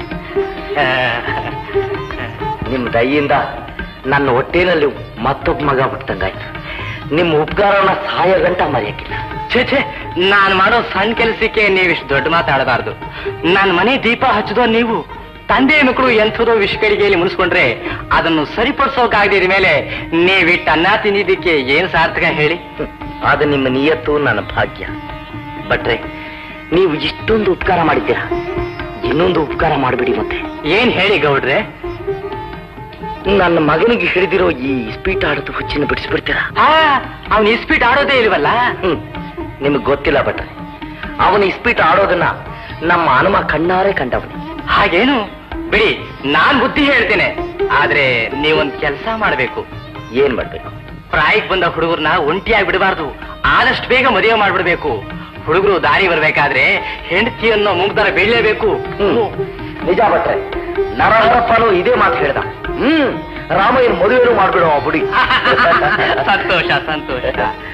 ನಿಮ್ಮ ದಯಿಂದ ನನ್ನ ಹೊಟ್ಟೆನಲ್ಲಿ ಮತ್ತೊಬ್ಬ ಮಗ ಹುಟ್ಟಂಗಾಯ್ತು ನಿಮ್ಮ ಉಪಕಾರನ ಸಾಯ ಗಂಟ ಮರೆಯಕ್ಕಿಲ್ಲ ಛೇ ಛೇ ನಾನ್ ಮಾಡೋ ಸಣ್ಣ ಕೆಲಸಕ್ಕೆ ನೀವಿಷ್ಟು ದೊಡ್ಡ ಮಾತಾಡಬಾರ್ದು ನನ್ನ ಮನೆ ದೀಪ ಹಚ್ಚದೋ ನೀವು ತಂದೆ ಮಕ್ಕಳು ಎಂಥದೋ ವಿಷಕಡಿಗೆಯಲ್ಲಿ ಮುನಿಸ್ಕೊಂಡ್ರೆ ಅದನ್ನು ಸರಿಪಡಿಸೋಕಾಗದಿದ ಮೇಲೆ ನೀವಿಟ್ಟು ಅನ್ನ ತಿಂದಿದ್ದಕ್ಕೆ ಏನ್ ಸಾರ್ಥಕ ಹೇಳಿ ಅದು ನಿಮ್ಮ ನಿಯತ್ತು ನನ್ನ ಭಾಗ್ಯ ಬಟ್ರೆ ನೀವು ಇಷ್ಟೊಂದು ಉಪಕಾರ ಮಾಡಿದ್ದೀರಾ ಇನ್ನೊಂದು ಉಪಕಾರ ಮಾಡಿಬಿಡಿ ಮತ್ತೆ ಏನ್ ಹೇಳಿ ಗೌಡ್ರೆ ನನ್ನ ಮಗನಿಗೆ ಹಿಡಿದಿರೋ ಈ ಸ್ಪೀಟ್ ಆಡೋದು ಹುಚ್ಚಿನ ಬಿಡಿಸ್ಬಿಡ್ತೀರಾ ಆ ಅವನ್ ಇಸ್ಪೀಟ್ ಆಡೋದೇ ಇಲ್ವಲ್ಲ ಹ್ಮ್ ನಿಮಗೆ ಗೊತ್ತಿಲ್ಲ ಬಟ್ರೆ ಅವನು ಇಸ್ಪೀಟ್ ಆಡೋದನ್ನ ನಮ್ಮ ಹನುಮ ಕಣ್ಣಾರೆ ಕಂಡವನು ಹಾಗೇನು ಬಿಡಿ ನಾನ್ ಬುದ್ಧಿ ಹೇಳ್ತೇನೆ ಆದ್ರೆ ನೀವೊಂದ್ ಕೆಲಸ ಮಾಡ್ಬೇಕು ಏನ್ ಮಾಡ್ಬೇಕು ಪ್ರಾಯಕ್ ಬಂದ ಹುಡುಗರನ್ನ ಒಂಟಿಯಾಗಿ ಬಿಡಬಾರ್ದು ಆದಷ್ಟು ಬೇಗ ಮದುವೆ ಮಾಡ್ಬಿಡ್ಬೇಕು ಹುಡುಗರು ದಾರಿ ಬರ್ಬೇಕಾದ್ರೆ ಹೆಂಡತಿ ಅನ್ನೋ ಮುಗ್ದರ ಬೆಳೆಯಬೇಕು ಹ್ಮ್ ನಿಜ ಬಟ್ರೆ ನರಹರಪ್ಪನು ಇದೇ ಮಾತು ಹೇಳ್ದ ಹ್ಮ್ ರಾಮಯ್ಯನ ಮದುವೆನೂ ಮಾಡ್ಬಿಡೋ ಆ ಬುಡಿ ಸಂತೋಷ ಸಂತೋಷ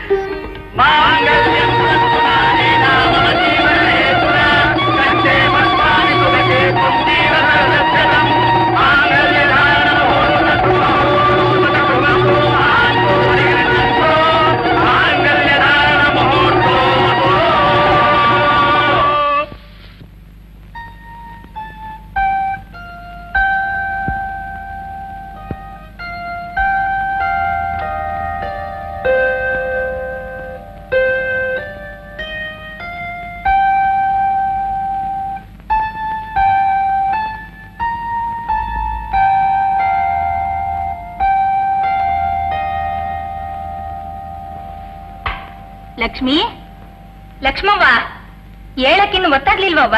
ಲಕ್ಷ್ಮಿ ಲಕ್ಷ್ಮವ್ವ ಹೇಳಕ್ಕಿನ್ನು ಗೊತ್ತಾಗ್ಲಿಲ್ವವ್ವ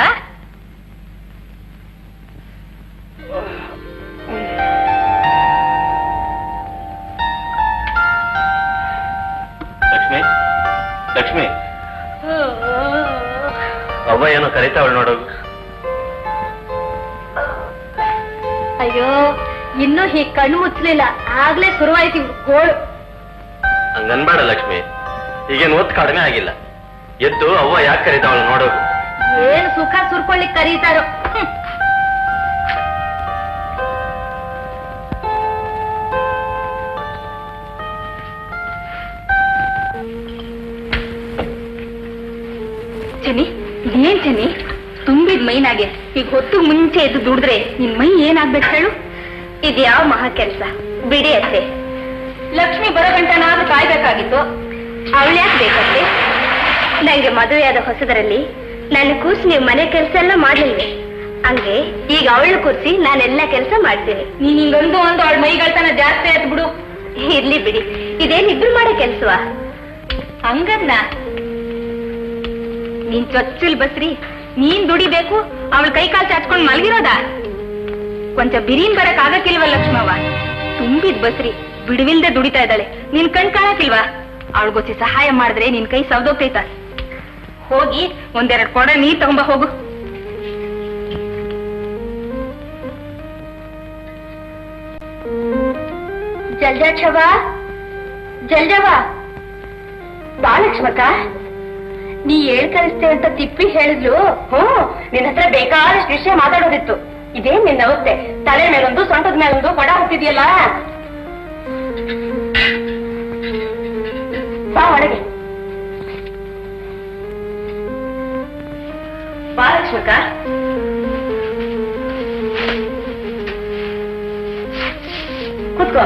ಲಕ್ಷ್ಮಿ ಲಕ್ಷ್ಮಿ ಅವ್ವ ಏನೋ ಕರಿತಾವಳು ನೋಡೋದು ಅಯ್ಯೋ ಇನ್ನೂ ಹೀಗ್ ಕಣ್ಣು ಮುಚ್ಚಲಿಲ್ಲ ಆಗ್ಲೇ ಶುರುವಾಯ್ತು ಇವ್ರು ಗೋಳು ಹಂಗನ್ಬೇಡ ಲಕ್ಷ್ಮಿ ಈಗೇನು ಒತ್ತು ಕಡಿಮೆ ಆಗಿಲ್ಲ ಎದ್ದು ಅವ್ವ ಯಾಕೆ ಕರಿತಾವಳು ನೋಡೋದು ಏನ್ ಸುಖ ಸುರ್ಕೊಳ್ಳಿಕ್ ಕರೀತಾರೋ ಹ್ಮ್. ಚೆನ್ನಿ ಇದೇನ್ ಚೆನ್ನಿ ತುಂಬಿದ್ ಮೈನಾಗೆ ಈಗ ಹೊತ್ತು ಮುಂಚೆ ಎದ್ದು ದುಡಿದ್ರೆ ನಿನ್ ಮೈ ಏನಾಗ್ಬೇಕು ಹೇಳು ಇದ್ಯಾವ ಮಹಾ ಕೆಲ್ಸ ಬಿಡಿ ಅತ್ತೆ ಲಕ್ಷ್ಮಿ ಬರೋ ಗಂಟ ನಾನು ಕಾಯ್ಬೇಕಾಗಿತ್ತು ಅವಳ್ಯಾಕ್ ಬೇಕತ್ತೆ ನಂಗೆ ಮದುವೆಯಾದ ಹೊಸದರಲ್ಲಿ ನನ್ನ ಕೂರ್ಸಿ ನೀವು ಮನೆ ಕೆಲಸ ಎಲ್ಲ ಮಾಡ್ಲಿಲ್ವೆ ಹಂಗೆ ಈಗ ಅವಳು ಕೂರ್ಸಿ ನಾನೆಲ್ಲ ಕೆಲಸ ಮಾಡ್ತೀನಿ ನೀನ್ ಹಿಂಗೊಂದು ಒಂದು ಅವಳ ಮೈಗಳ್ತನ ಜಾಸ್ತಿ ಆಯ್ತು ಬಿಡು ಇರ್ಲಿ ಬಿಡಿ ಇದೇನ್ ಇಬ್ರು ಮಾಡೋ ಕೆಲ್ಸವಾ ಹಂಗನ್ನ ನೀನ್ ಚೊಚ್ಚಲ್ ಬಸ್ರಿ ನೀನ್ ದುಡಿಬೇಕು ಅವಳ ಕೈ ಕಾಲ್ ಚಾಚ್ಕೊಂಡ್ ಮಲಗಿರೋದಾ ಕೊಂಚ ಬಿರಿನ್ ಬರಕ್ ಆಗಕ್ಕಿಲ್ವ ಲಕ್ಷ್ಮವ್ವ ತುಂಬಿದ್ ಬಸ್ರಿ ಬಿಡುವಿಲ್ದೆ ದುಡಿತಾ ಇದ್ದಾಳೆ ನಿನ್ ಕಣ್ ಕಾಣಕ್ಕಿಲ್ವಾ ಅವಳಿಗೊಚ್ಚಿ ಸಹಾಯ ಮಾಡಿದ್ರೆ ನಿನ್ ಕೈ ಸವ್ದೋಗ್ತೈತ ಹೋಗಿ ಒಂದೆರಡು ಕೊಡ ನೀರ್ ತಗೊಂಬ ಹೋಗು ಜಲ್ಜಾಕ್ಷವ ಜಲ್ಜವ ಬಾ ಲಕ್ಷ್ಮಕ್ಕ ನೀ ಹೇಳ್ ಕಳಿಸ್ತೆ ಅಂತ ತಿಪ್ಪಿ ಹೇಳಿದ್ಲು ಹ್ಮ್ ನಿನ್ ಹತ್ರ ಬೇಕಾದಷ್ಟು ವಿಷಯ ಮಾತಾಡೋದಿತ್ತು ಇದೇನ್ ನಿನ್ನ ಅವಸ್ಥೆ ತಲೆ ಮೇಲೊಂದು ಸೊಂಟದ ಮೇಲೊಂದು ಕೊಡ ಹಾಕ್ತಿದ್ಯಲ್ಲ ಬಾ ಒಳಗೆ ಬಾ ಲಕ್ಷ್ಮಕ್ಕ ಕುತ್ಕೋ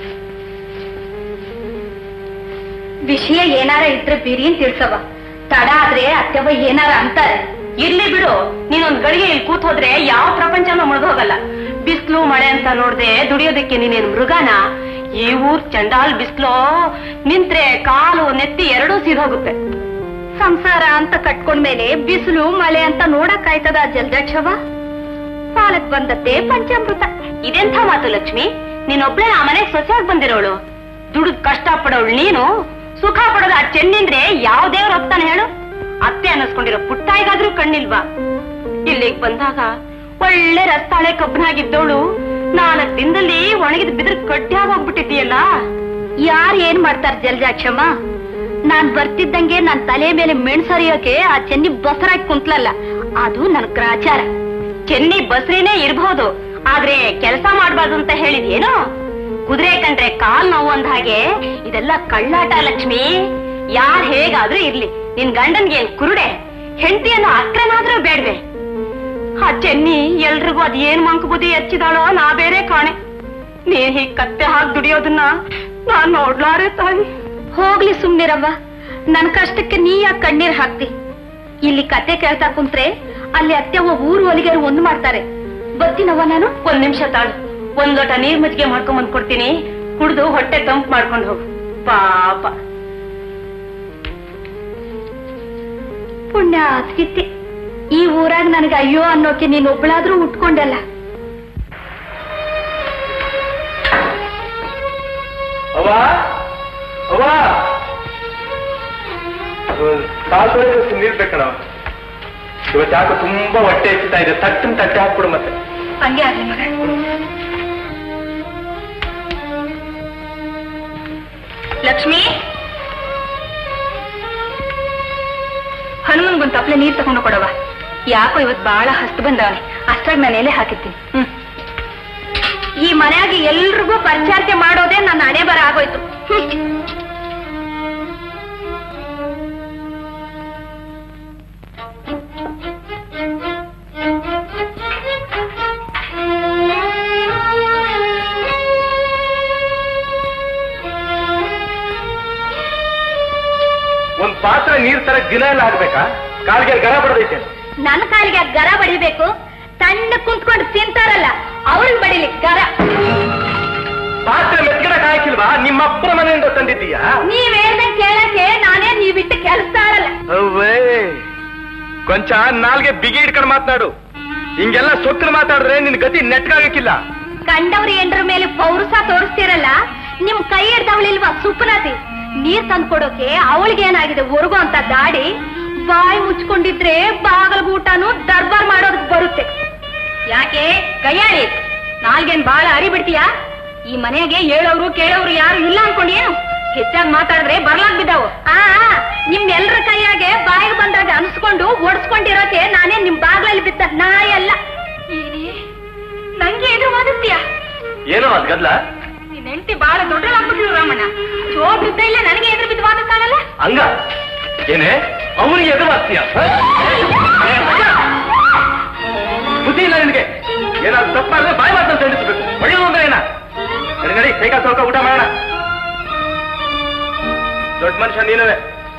ವಿಷಯ ಏನಾರ ಇದ್ರೆ ಬಿರಿ ಅಂತ ತಿಳ್ಸವ ತಡ ಆದ್ರೆ ಅತ್ತೆವ ಏನಾರ ಅಂತಾರೆ ಇರ್ಲಿ ಬಿಡು ನೀನೊಂದ್ ಗಳಿಗೆ ಇಲ್ಲಿ ಕೂತ್ ಹೋದ್ರೆ ಯಾವ ಪ್ರಪಂಚನೂ ಮುಳ್ದೋಗಲ್ಲ ಬಿಸ್ಲು ಮಳೆ ಅಂತ ನೋಡ್ದೆ ದುಡಿಯೋದಕ್ಕೆ ನೀನೇನು ಮೃಗನ ಈ ಊರ್ ಚಂಡಾಲ್ ಬಿಸ್ಲು ನಿಂತ್ರೆ ಕಾಲು ನೆತ್ತಿ ಎರಡೂ ಸೀದೋಗುತ್ತೆ ಸಂಸಾರ ಅಂತ ಕಟ್ಕೊಂಡ್ಮೇಲೆ ಬಿಸಿಲು ಮಳೆ ಅಂತ ನೋಡಕ್ ಆಯ್ತದ ಜಲ್ದಾಕ್ಷವ ಸಾಲಕ್ ಬಂದತ್ತೆ ಪಂಚಾಮೃತ ಇದೆಂಥ ಮಾತು ಲಕ್ಷ್ಮಿ ನೀನೊಬ್ಳೆ ಆ ಮನೆಗ್ ಸೊಸೆಯಾಗಿ ಬಂದಿರೋಳು ದುಡಿದ್ ಕಷ್ಟ ಪಡೋಳು ನೀನು ಸುಖ ಪಡೋದು ಆ ಚೆನ್ನಿಂದ್ರೆ ಯಾವ ದೇವ್ರ ಹೋಗ್ತಾನೆ ಹೇಳು ಅತ್ತೆ ಅನ್ನಿಸ್ಕೊಂಡಿರೋ ಪುಟ್ಟಾಯಿಗಾದ್ರೂ ಕಣ್ಣಿಲ್ವಾ ಇಲ್ಲಿಗ್ ಬಂದಾಗ ಒಳ್ಳೆ ರಸ್ತಾಳೆ ಕಬ್ಬನಾಗಿದ್ದವಳು ನಾಲ್ಕು ದಿನದಲ್ಲಿ ಒಣಗಿದ ಬಿದ್ರ ಕಡ್ಡಿಯಾಗಿ ಹೋಗ್ಬಿಟ್ಟಿದ್ದೀಯಲ್ಲ ಯಾರು ಏನ್ ಮಾಡ್ತಾರ ಜಲ್ಜಾಕ್ಷಮ್ಮ ನಾನ್ ಬರ್ತಿದ್ದಂಗೆ ನನ್ ತಲೆ ಮೇಲೆ ಮೆಣಸರಿಯೋಕೆ ಆ ಚೆನ್ನಿ ಬಸರಾಗಿ ಕುಂತ್ಲಲ್ಲ ಅದು ನನ್ ಗ್ರಾಚಾರ ಚೆನ್ನಿ ಬಸ್ರಿನೇ ಇರ್ಬಹುದು ಆದ್ರೆ ಕೆಲಸ ಮಾಡ್ಬಾರ್ದು ಅಂತ ಹೇಳಿದ್ಯೇನೋ ಕುದುರೆ ಕಂಡ್ರೆ ಕಾಲ್ ನೋವು ಅಂದ ಹಾಗೆ ಇದೆಲ್ಲ ಕಳ್ಳಾಟ ಲಕ್ಷ್ಮಿ ಯಾರ್ ಹೇಗಾದ್ರೂ ಇರ್ಲಿ ನಿನ್ ಗಂಡನ್ಗೆ ಏನ್ ಕುರುಡೆ ಹೆಂಡತಿಯನ್ನು ಅಕ್ರನಾದ್ರೂ ಬೇಡ್ವೆ ಆ ಚೆನ್ನಿ ಎಲ್ರಿಗೂ ಅದ್ ಏನ್ ಮಂಕ ಬುದ್ಧಿ ಹಚ್ಚಿದಾಳೋ ನಾ ಬೇರೆ ಕಾಣೆ ನೀ ಹೀಗ್ ಕತ್ತೆ ಹಾಕಿ ದುಡಿಯೋದನ್ನ ನಾನ್ ನೋಡ್ಲಾರೆ ತಾಯಿ ಹೋಗ್ಲಿ ಸುಮ್ನಿರವ್ವ ನನ್ ಕಷ್ಟಕ್ಕೆ ನೀ ಯಾಕೆ ಕಣ್ಣೀರ್ ಹಾಕ್ತಿ ಇಲ್ಲಿ ಕತೆ ಕೇಳ್ತಾ ಕುಂತ್ರೆ ಅಲ್ಲಿ ಅತ್ತೆ ಊರು ಒಲಿಗೆರು ಒಂದು ಮಾಡ್ತಾರೆ ಬರ್ತೀನವ್ವ ನಾನು ಒಂದ್ ನಿಮಿಷ ತಾಳು ಒಂದ್ ಲೋಟ ನೀರ್ ಮಜ್ಜಿಗೆ ಮಾಡ್ಕೊಂಡ್ ಬಂದ್ ಕೊಡ್ತೀನಿ ಕುಡ್ದು ಹೊಟ್ಟೆ ತಂಪು ಮಾಡ್ಕೊಂಡು ಹೋಗು ಪಾಪ ಪುಣ್ಯ ಕಿತ್ತಿ ಈ ಊರಾಗ ನನಗೆ ಅಯ್ಯೋ ಅನ್ನೋಕೆ ನೀನ್ ಒಬ್ಳಾದ್ರೂ ಉಟ್ಕೊಂಡಲ್ಲ ಅವ್ವ ಅವ್ವ ಕಾಲ್ ತೊಳೆದು ನೀರ್ ಬೇಕಣವ ಇವತ್ತು ಯಾಕೋ ತುಂಬಾ ಹೊಟ್ಟೆ ಹೆಚ್ಚುತ್ತಾ ಇದೆ ತಟ್ಟನ್ ತಟ್ಟೆ ಹಾಕ್ಬಿಡು ಮತ್ತೆ ಹಂಗೆ ಆಗ್ಲಿ ಮಗ ಲಕ್ಷ್ಮಿ ಹನುಮನ್ಗೊಂದ್ ತಪ್ಲೆ ನೀರ್ ತಗೊಂಡು ಕೊಡವ ಯಾಕೋ ಇವತ್ ಬಹಳ ಹಸ್ತು ಬಂದವನೆ ಅಷ್ಟಾಗಿ ನಾನು ಎಲೆ ಹಾಕಿದ್ದೀನಿ ಹ್ಮ್ ಈ ಮನ್ಯಾಗ ಎಲ್ರಿಗೂ ಪರಿಚಾರತೆ ಮಾಡೋದೇ ನನ್ನ ಹಣೆ ಬರ ಆಗೋಯ್ತು ಹ್ಮ್. ಒಂದ್ ಪಾತ್ರ ನೀರ್ ತರ ದಿನ ಎಲ್ಲ ಆಗ್ಬೇಕಾ ಕಾಲ್ಗೆ ಗರ ಬಡದೈತೆ ನನ್ನ ಕಾಲಿಗೆ ಅದ್ ಗರ ಬಡಿಬೇಕು ತಣ್ಣ ಕುಂತ್ಕೊಂಡು ತಿಂತಾರಲ್ಲ ಅವ್ರಿಗೆ ಬಡಿಲಿ ಗರ ಪಾತ್ರ ಮೆತ್ಗಡೆ ಹಾಕಿಲ್ವಾ ನಿಮ್ಮ ಅಪ್ಪನ ಮನೆಯಿಂದ ತಂದಿದ್ದೀಯಾ ನೀವ್ ಹೇಳ್ದಂಗ್ ಕೇಳಕ್ಕೆ ನಾನೇ ನೀವ್ ಬಿಟ್ಟು ಕೆಲಸ್ತಾರಲ್ಲ ಅವ್ವೇ ಕೊಂಚ ನಾಲ್ಗೆ ಬಿಗಿ ಇಟ್ಕೊಂಡು ಮಾತನಾಡು ಹಿಂಗೆಲ್ಲ ಸೊಕ್ಕಲು ಮಾತಾಡಿದ್ರೆ ನಿನ್ ಗತಿ ನೆಟ್ಗಾಗಕ್ಕಿಲ್ಲ ಕಂಡವ್ರ ಎಂಡ್ರ ಮೇಲೆ ಪೌರುಷ ತೋರಿಸ್ತಿರಲ್ಲ ನಿಮ್ ಕೈ ಹಿಡ್ದವಳಿಲ್ವಾ ಸುಪ್ನಾತಿ ನೀರ್ ತಂದ್ಕೊಡೋಕೆ ಅವಳಿಗೆ ಏನಾಗಿದೆ ಒರ್ಗೋ ಅಂತ ದಾಡಿ ಬಾಯಿ ಮುಚ್ಕೊಂಡಿದ್ರೆ ಬಾಗಲಗೂಟನು ದರ್ಬಾರ್ ಮಾಡೋದಕ್ ಬರುತ್ತೆ ಯಾಕೆ ಕೈಯಾಳಿ ನಾಲ್ಗೇನ್ ಬಾಳ ಅರಿ ಬಿಡ್ತೀಯಾ ಈ ಮನೆಗೆ ಹೇಳೋರು ಕೇಳೋರು ಯಾರು ಇಲ್ಲ ಅನ್ಕೊಂಡೇನು ಹೆಚ್ಚಾಗಿ ಮಾತಾಡಿದ್ರೆ ಬರ್ಲಾಗ್ ಬಿದ್ದಾವು ಆ ಆ, ನಿಮ್ ಎಲ್ರ ಕೈಯಾಗೆ ಬಾಯಿಗೆ ಬಂದಾಗ ಅನ್ಸ್ಕೊಂಡು ಒಡ್ಸ್ಕೊಂಡಿರೋಕೆ ನಾನೇ ನಿಮ್ ಬಾಗ್ಲಲ್ಲಿ ಬಿದ್ದ ನಾಯಿ ಅಲ್ಲ ಏನೇ ನಂಗೆ ಎದುರು ಮಾದುತ್ತೀಯಾ ಏನೋ ಅದ್ ಗದ್ಲ ನಿನ್ ಹೆಂಡತಿ ಬಾಳ ದೊಡ್ಡದಾಗ್ಬಿಟ್ಲು ರಾಮಣ್ಣ ಜೋರ್ ಬಿದ್ದ ಇಲ್ಲ ನನಗೆ ಎದುರು ಬಿದ್ದು ವಾದಿಸ್ತಾನಲ್ಲ ಹಂಗ ಏನೇ ಅವನಿಗೆ ಎದುರು ಆಗ್ತೀಯ ಬುದ್ಧಿ ಇಲ್ಲ ನಿನಗೆ ಏನಾದ್ರು ತಪ್ಪಾದ್ರೆ ಬಾಯಿ ಮಾತನ್ನು ತಿಳಿಸ್ಬೇಕು ಒಳ್ಳೆಯದು ಅಂದ್ರೆ ಏನ ನಡಿ ನಡಿ ಕೈಕ ಸ್ವಲ್ಪ ಊಟ ಮಾಡೋಣ ದೊಡ್ಡ ಮನುಷ್ಯ ನೀನುವೆ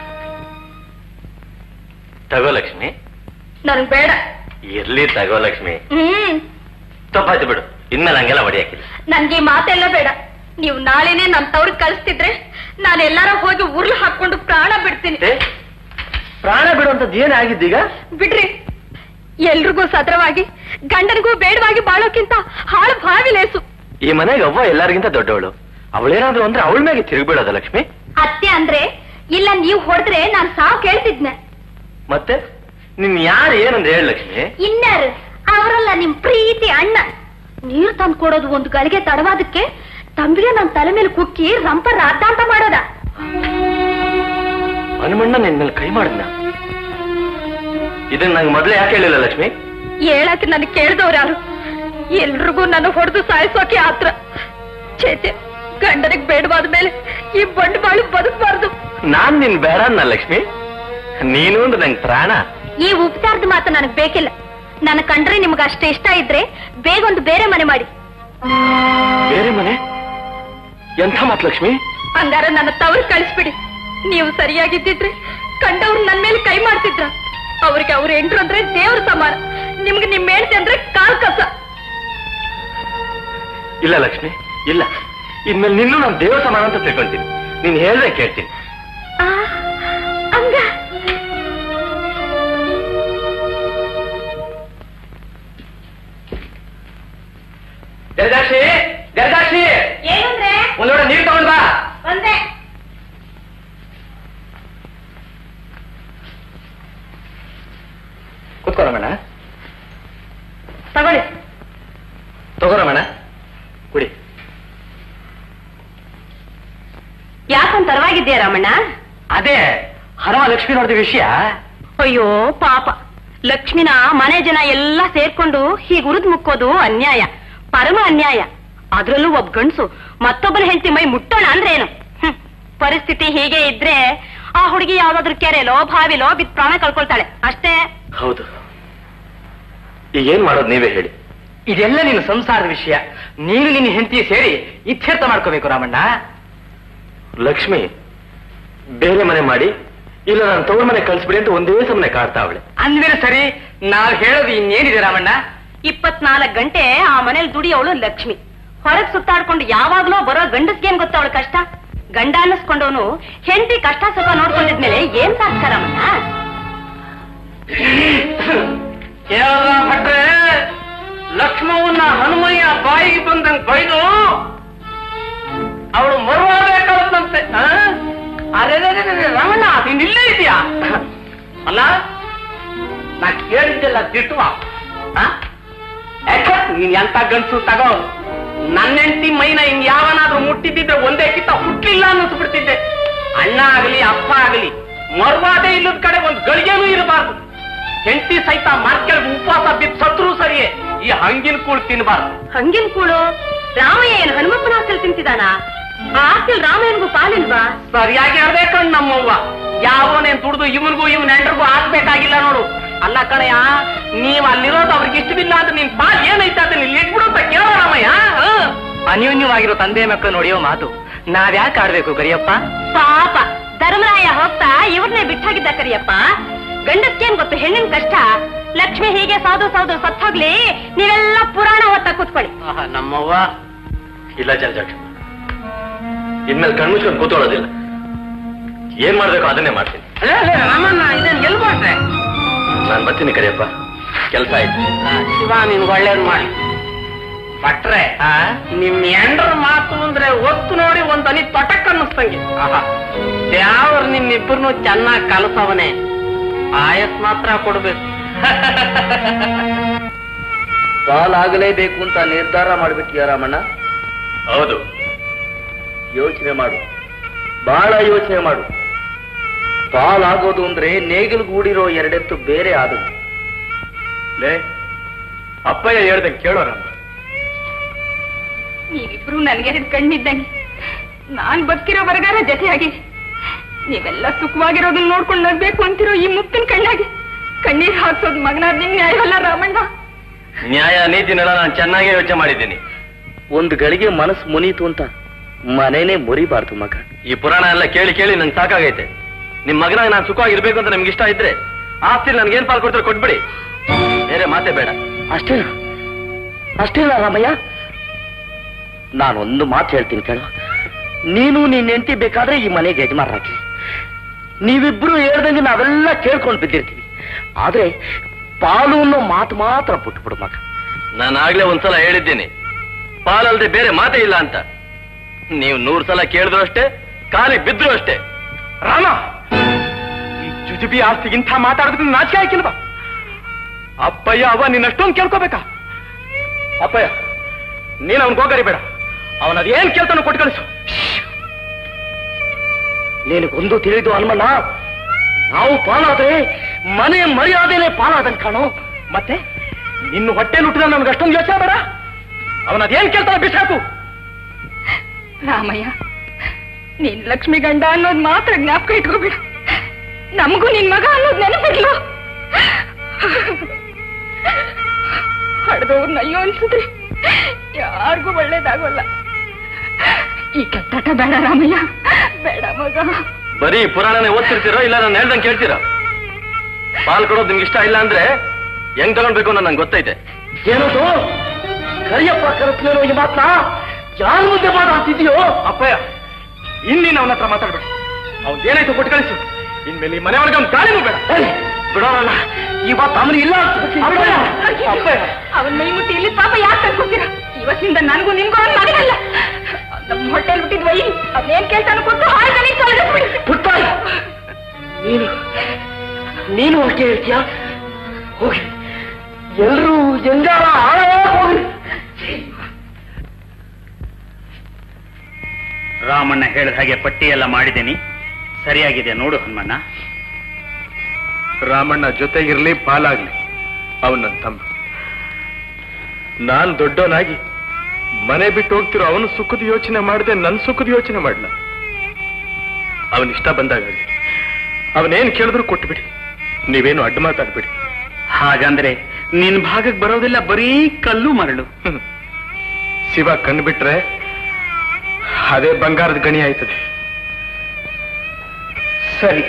ತಗೋ ಲಕ್ಷ್ಮಿ ನನ್ಗ್ ಬೇಡ ಇರ್ಲಿ ತಗೋ ಲಕ್ಷ್ಮಿ ಹ್ಮ್ ತಪ್ಪಾಯ್ತು ಬಿಡು ಇನ್ಮೇಲೆ ಹಂಗೆಲ್ಲ ಹೊಡಿಯಾಕಿಲ್ಲ ನನ್ಗೆ ಈ ಮಾತೆಲ್ಲ ಬೇಡ ನೀವು ನಾಳೆನೆ ನನ್ ತವ್ರಿಗೆ ಕಳಿಸ್ತಿದ್ರೆ ನಾನು ಎಲ್ಲಾರ ಹೋಗಿ ಉರ್ಲು ಹಾಕೊಂಡು ಪ್ರಾಣ ಬಿಡ್ತೀನಿ ಪ್ರಾಣ ಬಿಡುವಂತದ್ದು ಏನೇ ಆಗಿದ್ದೀಗ ಬಿಡ್ರಿ ಎಲ್ರಿಗೂ ಸದರವಾಗಿ ಗಂಡನಿಗೂ ಬೇಡವಾಗಿ ಬಾಳೋಕ್ಕಿಂತ ಹಾಳು ಭಾವಿ ಲೇಸು ಈ ಮನೆಗೆ ಅವ್ವ ಎಲ್ಲರಿಗಿಂತ ದೊಡ್ಡವಳು ಅವಳೇನಾದ್ರು ಅಂದ್ರೆ ಅವಳ ಮೇಲೆ ತಿರುಗ್ಬಿಡೋದ ಲಕ್ಷ್ಮಿ ಅತ್ತೆ ಅಂದ್ರೆ ಇಲ್ಲ ನೀವು ಹೊಡೆದ್ರೆ ನಾನು ಸಾವು ಕೇಳ್ತಿದ್ನೆ ಮತ್ತೆ ನಿನ್ ಯಾರು ಏನಂದ್ರೆ ಹೇಳ ಲಕ್ಷ್ಮಿ ಇನ್ನಾರು ಅವರಲ್ಲ ನಿಮ್ ಪ್ರೀತಿ ಅಣ್ಣ ನೀರ್ ತಂದು ಕೊಡೋದು ಒಂದು ಗಳಿಗೆ ತಡವಾದಕ್ಕೆ ತಂಬಿಗೆ ನನ್ ತಲೆ ಮೇಲೆ ಕುಕ್ಕಿ ರಂಪ ರಾದ್ದಾಂತ ಮಾಡೋದ ಹನುಮಣ್ಣ ನಿನ್ ಮೇಲೆ ಕೈ ಮಾಡಿದ್ನ ಇದನ್ನ ನಂಗೆ ಮೊದ್ಲೇ ಯಾಕೆ ಹೇಳಿಲ್ಲ ಲಕ್ಷ್ಮಿ ಹೇಳಕ್ಕೆ ನನಗೆ ಕೇಳ್ದವ್ರು ಯಾರು ಎಲ್ರಿಗೂ ನನ್ನ ಹೊಡೆದು ಸಾಯಿಸೋಕೆ ಆತ್ರ ಚೇಚೆ ಗಂಡನಿಗೆ ಬೇಡವಾದ ಮೇಲೆ ಈ ಬಂಡವಾಳು ಬದುಕಬಾರ್ದು ನಾನ್ ನಿನ್ ಬೇಡ ಅನ್ನ ಲಕ್ಷ್ಮಿ ನೀನು ಅಂದ್ರೆ ನಂಗೆ ಪ್ರಾಣ ಈ ಉಪಚಾರದ ಮಾತು ನನಗ್ ಬೇಕಿಲ್ಲ ನನ್ನ ಕಂಡ್ರೆ ನಿಮ್ಗೆ ಅಷ್ಟೇ ಇಷ್ಟ ಇದ್ರೆ ಬೇಗ ಒಂದು ಬೇರೆ ಮನೆ ಮಾಡಿ ಬೇರೆ ಮನೆ ಎಂಥ ಮಾತ್ ಲಕ್ಷ್ಮಿ ಹಂಗಾರ ನನ್ನ ತವ್ರು ಕಳಿಸ್ಬಿಡಿ ನೀವು ಸರಿಯಾಗಿದ್ದಿದ್ರೆ ಕಂಡವ್ರು ನನ್ ಮೇಲೆ ಕೈ ಮಾಡ್ತಿದ್ರ ಅವ್ರಿಗೆ ಅವ್ರ ಎಂಟ್ರು ಅಂದ್ರೆ ದೇವ್ರ ಸಮಾನ ನಿಮ್ಗೆ ನಿಮ್ ಹೇಳ್ತಿ ಅಂದ್ರೆ ಕಾಲ್ ಕಸ ಇಲ್ಲ ಲಕ್ಷ್ಮಿ ಇಲ್ಲ ಇನ್ಮೇಲೆ ನಿನ್ನೂ ನಾನು ದೇವ್ರ ಸಮಾನ ಅಂತ ತಿಳ್ಕೊಂತೀನಿ ನೀನ್ ಹೇಳ್ದೆ ಕೇಳ್ತೀನಿ ಆ, ಹಂಗ ಗರ್ದಾಕ್ಷಿ ಗರ್ದಾಕ್ಷಿ ಏನಂದ್ರೆ ಒಂದ್ ಲೋಟ ನೀರ್ ತಗೊಂಡ್ ಬಾ ಒಂದೇ ಕುತ್ಕೋ ರಮಣ ತಗೊಳ್ಳಿ ತಗೋ ರಮಣ ಕುಡಿ ಯಾಕೊಂದ್ ತರವಾಗಿದ್ದೀಯ ರಾಮಣ್ಣ ಅದೇ ಹನುಮ ಲಕ್ಷ್ಮಿ ನೋಡಿದ ವಿಷಯ ಅಯ್ಯೋ ಪಾಪ ಲಕ್ಷ್ಮಿನ ಮನೆ ಜನ ಎಲ್ಲ ಸೇರ್ಕೊಂಡು ಹೀಗ್ ಉರಿದ್ ಮುಕ್ಕೋದು ಅನ್ಯಾಯ ಪರಮ ಅನ್ಯಾಯ ಅದ್ರಲ್ಲೂ ಒಬ್ಬ ಗಂಡ್ಸು ಮತ್ತೊಬ್ಬನ ಹೆಂಡತಿ ಮೈ ಮುಟ್ಟೋಣ ಅಂದ್ರೆ ಏನು ಹ್ಮ್. ಪರಿಸ್ಥಿತಿ ಹೀಗೆ ಇದ್ರೆ ಆ ಹುಡುಗಿ ಯಾವ್ದಾದ್ರು ಕೆರೆಲೋ ಬಾವಿಲೋ ಬಿತ್ ಪ್ರಾಣ ಕಳ್ಕೊಳ್ತಾಳೆ ಅಷ್ಟೇ ಹೌದು ಈಗ ಏನ್ ಮಾಡೋದು ನೀವೇ ಹೇಳಿ ಇದೆಲ್ಲ ನಿನ್ನ ಸಂಸಾರದ ವಿಷಯ ನೀನು ನಿನ್ನ ಹೆಂಡತಿ ಸೇರಿ ಇತ್ಯರ್ಥ ಮಾಡ್ಕೋಬೇಕು ರಾಮಣ್ಣ ಲಕ್ಷ್ಮಿ ಬೇರೆ ಮನೆ ಮಾಡಿ ಇಲ್ಲ ನಾನು ತವ್ರ ಮನೆ ಕಳ್ಸ್ಬಿಡಿ ಅಂತ ಒಂದೇ ಸಮನೆ ಕಾಡ್ತಾ ಅವಳೆ ಅಂದ್ಮೇಲೆ ಸರಿ ನಾವ್ ಹೇಳೋದು ಇನ್ನೇನಿದೆ ರಾಮಣ್ಣ ಇಪ್ಪತ್ನಾಲ್ಕು ಗಂಟೆ ಆ ಮನೇಲಿ ದುಡಿಯೋಳು ಲಕ್ಷ್ಮಿ ಹೊರಗ್ ಸುತ್ತಾಡ್ಕೊಂಡು ಯಾವಾಗ್ಲೋ ಬರೋ ಗಂಡಸ್ಗೇನ್ ಗೊತ್ತ ಅವಳ ಕಷ್ಟ ಗಂಡ ಅನ್ನಿಸ್ಕೊಂಡವನು ಹೆಂಡತಿ ಕಷ್ಟ ಸುಖ ನೋಡ್ಕೊಂಡಿದ್ಮೇಲೆ ಏನ್ ಸಾಕ್ತಾರಮ್ಮನ್ನ ಕೇರಳ ಭಟ್ರೆ ಲಕ್ಷ್ಮವನ್ನ ಹನುಮಯ್ಯ ಬಾಯಿಗೆ ಬಂದಂಗ್ ಬೈದು ಅವಳು ಮರುವಾಗಬೇಕಾದಂತೆ ಅರೆ ರಮಣ್ಣ ನೀನ್ ಇಲ್ಲೇ ಇದೆಯಾ ಅಲ್ಲ ನಾ ಕೇಳಿದ್ದೆಲ್ಲ ತಿಟ್ಟುವ ಯಾಕೆ ನೀನ್ ಎಂತ ಗಂಡಸು ತಗೋ ನನ್ನ ಹೆಂಡತಿ ಮೈನ ಇನ್ ಯಾವನಾದ್ರೂ ಮುಟ್ಟಿದ್ದಿದ್ರೆ ಒಂದೇ ಕಿತ್ತ ಹುಟ್ಟಿಲ್ಲ ಅನ್ನಿಸ್ಬಿಡ್ತಿದ್ದೆ ಅಣ್ಣ ಆಗಲಿ ಅಪ್ಪ ಆಗಲಿ ಮರ್ವಾದೆ ಇಲ್ಲದ ಕಡೆ ಒಂದ್ ಗಳಿಗೆನೂ ಇರಬಾರ್ದು ಹೆಂಡತಿ ಸಹಿತ ಮಾರ್ಕೆಟ್ ಉಪವಾಸ ಬಿದ್ದು ಸತ್ರು ಸರಿಯೇ ಈ ಹಂಗಿನ ಕೂಳ್ ತಿನ್ಬಾರ್ದು ಹಂಗಿನ್ ಕೂಳು ರಾಮಯ್ಯ ಏನು ಹನುಮಪ್ಪನ ಆಸ್ತಿಲ್ ತಿಂತಿದಾನ ಆ ಆಸ್ತಿಲ್ ರಾಮಯ್ಯನಿಗೂ ಪಾಲಿಲ್ವಾ ಸರಿಯಾಗಿ ಹೇಳ್ಬೇಕಂಡ್ ನಮ್ಮವ್ವ ಯಾವನೇನ್ ದುಡ್ದು ಇವನ್ಗೂ ಇವನ್ ಎಂಡ್ರಿಗೂ ಆಗ್ಬೇಕಾಗಿಲ್ಲ ನೋಡು ಅಲ್ಲ ಕಣಯ್ಯ ನೀವ್ ಅಲ್ಲಿರೋದು ಅವ್ರಿಗೆ ಇಷ್ಟವಿಲ್ಲ ಅಂತ ನಿನ್ ಪಾಲ್ ಏನೈತೆ ಅದನ್ನ ಇಲ್ಲಿ ಇಟ್ಬಿಡು ಅಂತ ಕೇಳೋ ರಾಮಯ್ಯ ಅನ್ಯೋನ್ಯವಾಗಿರೋ ತಂದೆ ಮಕ್ಕಳು ನೋಡಿಯೋ ಮಾತು ನಾವ್ಯಾಕೆ ಆಡ್ಬೇಕು ಗರಿಯಪ್ಪ ಪಾಪ ಧರ್ಮರಾಯ ಹೋಗ್ತಾ ಇವ್ರನ್ನೇ ಬಿಟ್ಟಾಗಿದ್ದ ಕರಿಯಪ್ಪ ಗಂಡಕ್ಕೇನ್ ಗೊತ್ತು ಹೆಣ್ಣಿನ ಕಷ್ಟ ಲಕ್ಷ್ಮಿ ಹೀಗೆ ಸಾಧು ಸಾಧು ಸತ್ತೋಗ್ಲಿ ನೀವೆಲ್ಲ ಪುರಾಣ ಹೊತ್ತ ಕೂತ್ಕೊಳ್ಳಿ ಆಹಾ, ನಮ್ಮವ್ವ ಇಲ್ಲ ಜಲಜಾಕ್ಷ ಇನ್ಮೇಲೆ ಕಣ್ಮುಚ್ಕೊಂಡು ಕೂತ್ಕೊಳ್ಳೋದಿಲ್ಲ ಏನ್ ಮಾಡ್ಬೇಕು ಅದನ್ನೇ ಮಾಡ್ತೀನಿ ಅಲ್ಲೇ ಅಲ್ಲೇ ರಾಮಣ್ಣ ಇದನ್ನ ಎಲ್ ಮಾಡ್ರೆ ನಾನ್ ಬರ್ತೀನಿ ಕರಿಯಪ್ಪ ಕೆಲಸ ಆಯ್ತು ಶಿವ ನಿನ್ ಒಳ್ಳೇದ್ ಮಾಡಿ ಭಟ್ರೆ ನಿಮ್ ಎಂಡ್ರ ಮಾತು ಅಂದ್ರೆ ಒತ್ತು ನೋಡಿ ಒಂದ್ ಹನಿ ತೊಟಕ್ ಅನ್ನಿಸ್ತಂಗೆ ಆಹಾ ದೇವ್ರ ನಿಮ್ಮಿಬ್ಬರನ್ನು ಚೆನ್ನಾಗಿ ಕಲಸವನೆ ಆಯಸ್ ಮಾತ್ರ ಕೊಡ್ಬೇಕು ಪಾಲಾಗಲೇಬೇಕು ಅಂತ ನಿರ್ಧಾರ ಮಾಡ್ಬಿಟ್ಟಿಯ ರಾಮಣ್ಣ ಹೌದು ಯೋಚನೆ ಮಾಡು ಬಹಳ ಯೋಚನೆ ಮಾಡು ಪಾಲಾಗೋದು ಅಂದ್ರೆ ನೇಗಿಲು ಗೂಡಿರೋ ಎರಡೆತ್ತು ಬೇರೆ ಆದವು ಲೇ ಅಪ್ಪಯ್ಯ ಹೇಳ್ದಂಗೆ ಕೇಳೋರಮ್ಮ ನೀವಿಬ್ರು ನನ್ಗೆರಡು ಕಣ್ಣಿದ್ದಂಗೆ ನಾನ್ ಬದುಕಿರೋ ಬರಗಾರ ಜೊತೆಯಾಗಿ ನೀವೆಲ್ಲ ಸುಖವಾಗಿರೋದನ್ನ ನೋಡ್ಕೊಂಡು ನಗ್ಬೇಕು ಅಂತಿರೋ ಈ ಮುತ್ತಿನ ಕಣ್ಣಾಗಿ ಕಣ್ಣೀರ್ ಹಾಕ್ಸೋದ್ ಮಗನಾದ ನಿಂಗ್ ನ್ಯಾಯವಲ್ಲ ರಾಮಣ್ಣ ನ್ಯಾಯ ನೀತಿನೆಲ್ಲ ನಾನು ಚೆನ್ನಾಗೇ ಯೋಚನೆ ಮಾಡಿದ್ದೀನಿ ಒಂದು ಗಳಿಗೆ ಮನಸ್ಸು ಮುನೀತು ಅಂತ ಮನೇನೆ ಮುರಿಬಾರ್ದು ಮಗ ಈ ಪುರಾಣ ಎಲ್ಲ ಕೇಳಿ ಕೇಳಿ ನಂಗೆ ಸಾಕಾಗೈತೆ ನಿಮ್ ಮಗನಾಗ ನಾನು ಸುಖವಾಗಿರ್ಬೇಕು ಅಂತ ನಿಮ್ಗೆ ಇಷ್ಟ ಇದ್ರೆ ಆಸ್ತಿ ನನ್ಗೆ ಏನ್ ಪಾಲ್ ಕೊಡ್ತಾರೆ ಕೊಟ್ಬಿಡಿ ಬೇರೆ ಮಾತೇ ಬೇಡ ಅಷ್ಟೇನಾ ಅಷ್ಟೇನಾ ರಾಮಯ್ಯ ನಾನೊಂದು ಮಾತು ಹೇಳ್ತೀನಿ ಕೇಳು ನೀನು ನಿನ್ನ ಹೆಂಡತಿ ಬೇಕಾದ್ರೆ ಈ ಮನೆಗೆ ಯಜಮಾನರಾಗಿ ನೀವಿಬ್ರು ಹೇಳ್ದಂಗೆ ನಾವೆಲ್ಲ ಕೇಳ್ಕೊಂಡು ಬಿದ್ದಿರ್ತೀವಿ ಆದ್ರೆ ಪಾಲು ಅನ್ನೋ ಮಾತು ಮಾತ್ರ ಬಿಟ್ಬಿಡು ಮಗ ನಾನು ಆಗ್ಲೇ ಒಂದ್ಸಲ ಹೇಳಿದ್ದೀನಿ ಪಾಲಲ್ದೆ ಬೇರೆ ಮಾತೇ ಇಲ್ಲ ಅಂತ ನೀವು ನೂರ್ ಸಲ ಕೇಳಿದ್ರು ಅಷ್ಟೇ ಕಾಲಿಗೆ ಬಿದ್ರು ಅಷ್ಟೇ ರಾಮ ಈ ಜುಜುಬಿ ಆಸ್ತಿಗಿಂತ ಮಾತಾಡೋದಕ್ಕೆ ನಾಚಿಕೆ ಆಯ್ಕಿಲ್ವಾ ಅಪ್ಪಯ್ಯ ಅವ ನಿನ್ನಷ್ಟೊಂದು ಕೇಳ್ಕೋಬೇಕಾ ಅಪ್ಪಯ್ಯ ನೀನ್ ಅವನ್ ಹೋಗರಿ ಬೇಡ ಅವನ ಅದೇನ್ ಕೇಳ್ತಾನೋ ಕೊಟ್ಟು ಕಳಿಸು ನಿನಗೊಂದು ತಿಳಿದು ಹನುಮಣ್ಣ ನಾವು ಪಾಲಾದ್ರೆ ಮನೆ ಮರ್ಯಾದೆನೆ ಪಾಲಾದಂಗ್ ಕಾಣೋ ಮತ್ತೆ ನಿನ್ನ ಹೊಟ್ಟೆಲ್ ಹುಟ್ಟಿದ ನನ್ಗೆ ಅಷ್ಟೊಂದು ಯೋಚನೆ ಬೇಡ ಅವನ ಅದೇನ್ ಕೇಳ್ತಾನ ಬಿಸಾಕು ರಾಮಯ್ಯ ನೀನ್ ಲಕ್ಷ್ಮಿ ಗಂಡ ಅನ್ನೋದ್ ಮಾತ್ರ ಜ್ಞಾಪಕ ಇಟ್ಕೋಬೇಡ ನಮಗೂ ನಿನ್ ಮಗ ಅನ್ನೋದ್ ನೆನಪಿರ್ಲು ಹಡ್ದವ್ರನ್ನ ಅಯ್ಯೋ ಅನ್ಸಿದ್ರೆ ಯಾರಿಗೂ ಒಳ್ಳೇದಾಗೋಲ್ಲ ಈ ಕೆಟ್ಟಾಟ ಬೇಡ ರಾಮಯ್ಯ ಬೇಡ ಮಗ ಬರೀ ಪುರಾಣನೇ ಓದ್ತಿರ್ತೀರೋ ಇಲ್ಲ ನಾನು ಹೇಳ್ದಂಗೆ ಕೇಳ್ತೀರಾ ಪಾಲ್ ಕೊಡೋದು ನಿಮ್ಗೆ ಇಷ್ಟ ಇಲ್ಲ ಅಂದ್ರೆ ಹೆಂಗ್ ತಗೊಂಡ್ಬೇಕು ಅನ್ನೋ ನಂಗೆ ಗೊತ್ತೈತೆ ಏನದು ಕರಿಯಪ್ಪ ಕರೆಸ್ಲೇನೋ ಈ ಮಾತನ್ನ ಯಾರ ಮುಂದೆ ಮಾತಾಡ್ತಿದ್ಯೋ ಅಪ್ಪಯ್ಯ ಇನ್ನೀನ್ ಅವನ ಹತ್ರ ಮಾತಾಡ್ಬೇಡ ಅವ್ನ್ ಏನಾಯ್ತು ಕೊಟ್ಟು ಕಳಿಸು ಇನ್ಮೇಲೆ ಈ ಮನೆ ಒಳಗೆ ಅವ್ನ ಗಾಳಿನೂ ಬೇಡ ಬಿಡೋಣ ಇವತ್ತು ಅವನು ಇಲ್ಲ ಅಪ್ಪಯ್ಯ, ಅಪ್ಪಯ್ಯ. ಅವನ್ ಮೈ ಮುಟ್ಟಿ ಇಲ್ಲಿ ಪಾಪ ಯಾಕೆ ತಂದ್ಕೊತೀರ ಇವತ್ತಿಂದ ನನಗೂ ನಿನ್ಗೂ ಅವನ್ ಮಗನಲ್ಲ ನಮ್ಮ ಹೊಟ್ಟೆಲ್ ಬಿಟ್ಟಿದ್ ವೈ ಅವನೇನ್ ಕೇಳ್ತಾನು ಕೊಟ್ಟು ಹಾಳ್ತಾನೆ ತೊಳೆದ್ಬಿಡಿ ಪುಟ್ಟಾಯ್ ನೀನು ನೀನು ಹೋಗಿ ಹೇಳ್ತೀಯ ಹೋಗಿ ಎಲ್ರೂ ಹೆಂಗಾರ ಹಾಳಾಗ್ ಹೋಗ್ರಿ ರಾಮಣ್ಣ ಹೇಳಿದ ಹಾಗೆ ಪಟ್ಟಿ ಎಲ್ಲ ಮಾಡಿದ್ದೀನಿ ಸರಿಯಾಗಿದೆ ನೋಡು ಹನುಮಣ್ಣ ರಾಮಣ್ಣ ಜೊತೆಗಿರ್ಲಿ ಪಾಲಾಗ್ಲಿ ಅವನ ತಮ್ಮ ನಾನ್ ದೊಡ್ಡವನಾಗಿ ಮನೆ ಬಿಟ್ಟು ಹೋಗ್ತಿರೋ ಅವನು ಸುಖದ ಯೋಚನೆ ಮಾಡದೆ ನನ್ ಸುಖದ ಯೋಚನೆ ಮಾಡ್ಲ ಅವನ್ ಇಷ್ಟ ಬಂದಾಗ ಅವನೇನ್ ಕೇಳಿದ್ರು ಕೊಟ್ಬಿಡಿ ನೀವೇನು ಅಡ್ಡ ಮಾತಾಡ್ಬಿಡಿ ಹಾಗಂದ್ರೆ ನಿನ್ ಭಾಗಕ್ಕೆ ಬರೋದಿಲ್ಲ ಬರೀ ಕಲ್ಲು ಮರಳು ಹ್ಮ್. ಶಿವ ಕಣ್ಬಿಟ್ರೆ ಅದೇ ಬಂಗಾರದ ಗಣಿ ಆಯ್ತದೆ ಸರಿ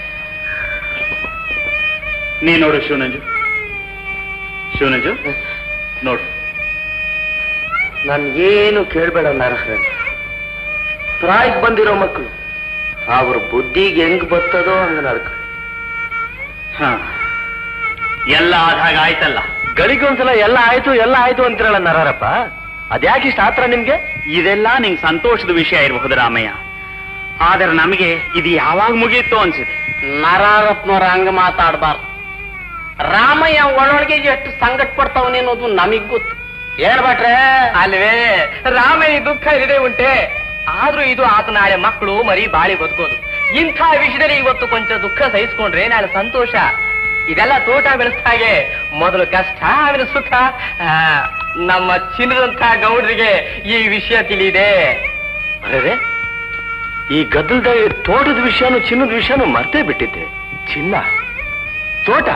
ನೀ ನೋಡು ಶಿವನಂಜು ಶಿವನಂಜು ನೋಡು ನನ್ ಏನು ಕೇಳ್ಬೇಡ ನರಹರ ಪ್ರಾಯಕ್ ಬಂದಿರೋ ಮಕ್ಕಳು ಅವ್ರ ಬುದ್ಧಿಗೆ ಹೆಂಗ್ ಬರ್ತದೋ ಹಂಗ ನಡ್ಕೊಳ್ಳಿ ಹ ಎಲ್ಲ ಆದಾಗ ಆಯ್ತಲ್ಲ ಗಳಿಗೊಂದ್ಸಲ ಎಲ್ಲ ಆಯ್ತು ಎಲ್ಲ ಆಯ್ತು ಅಂತಿರಲ್ಲ ನರಾರಪ್ಪ ಅದ್ಯಾಕೆ ಇಷ್ಟ ಆತ್ರ ನಿಮ್ಗೆ ಇದೆಲ್ಲ ನಿಂಗೆ ಸಂತೋಷದ ವಿಷಯ ಇರಬಹುದು ರಾಮಯ್ಯ ಆದ್ರೆ ನಮಗೆ ಇದು ಯಾವಾಗ ಮುಗಿಯಿತು ಅನ್ಸಿದೆ ನರಾರಪ್ಪನವ್ರ ಹಂಗ ಮಾತಾಡ್ಬಾರ್ದು ರಾಮಯ್ಯ ಒಳೊಳಗೆ ಎಷ್ಟು ಸಂಕಟ ಪಡ್ತಾವನೆ ಅನ್ನೋದು ನಮಗ್ ಗೊತ್ತು ಹೇಳ್ಬಟ್ರೆ ಅಲ್ವೇ ರಾಮಯ್ಯ ದುಃಖ ಇರದೇ ಉಂಟೆ ಆದ್ರೂ ಇದು ಆತ ನಾಳೆ ಮಕ್ಕಳು ಮರಿ ಬಾಳಿ ಬದುಕೋದು ಇಂಥ ವಿಷಯದಲ್ಲಿ ಇವತ್ತು ಕೊಂಚ ದುಃಖ ಸಹಿಸ್ಕೊಂಡ್ರೆ ನಾಳೆ ಸಂತೋಷ ಇದೆಲ್ಲ ತೋಟ ಬೆಳೆಸ್ದಾಗೆ ಮೊದಲು ಕಷ್ಟ ಆಮೇಲೆ ಸುಖ ಆ, ನಮ್ಮ ಚಿನ್ನದಂತ ಗೌಡ್ರಿಗೆ ಈ ವಿಷಯ ತಿಳಿದೆ ಅರೆ ಈ ಗದ್ದಲದಾಗ ತೋಟದ ವಿಷಯನೂ ಚಿನ್ನದ ವಿಷಯನೂ ಮರ್ತೇ ಬಿಟ್ಟಿದ್ದೆ ಚಿನ್ನ ತೋಟ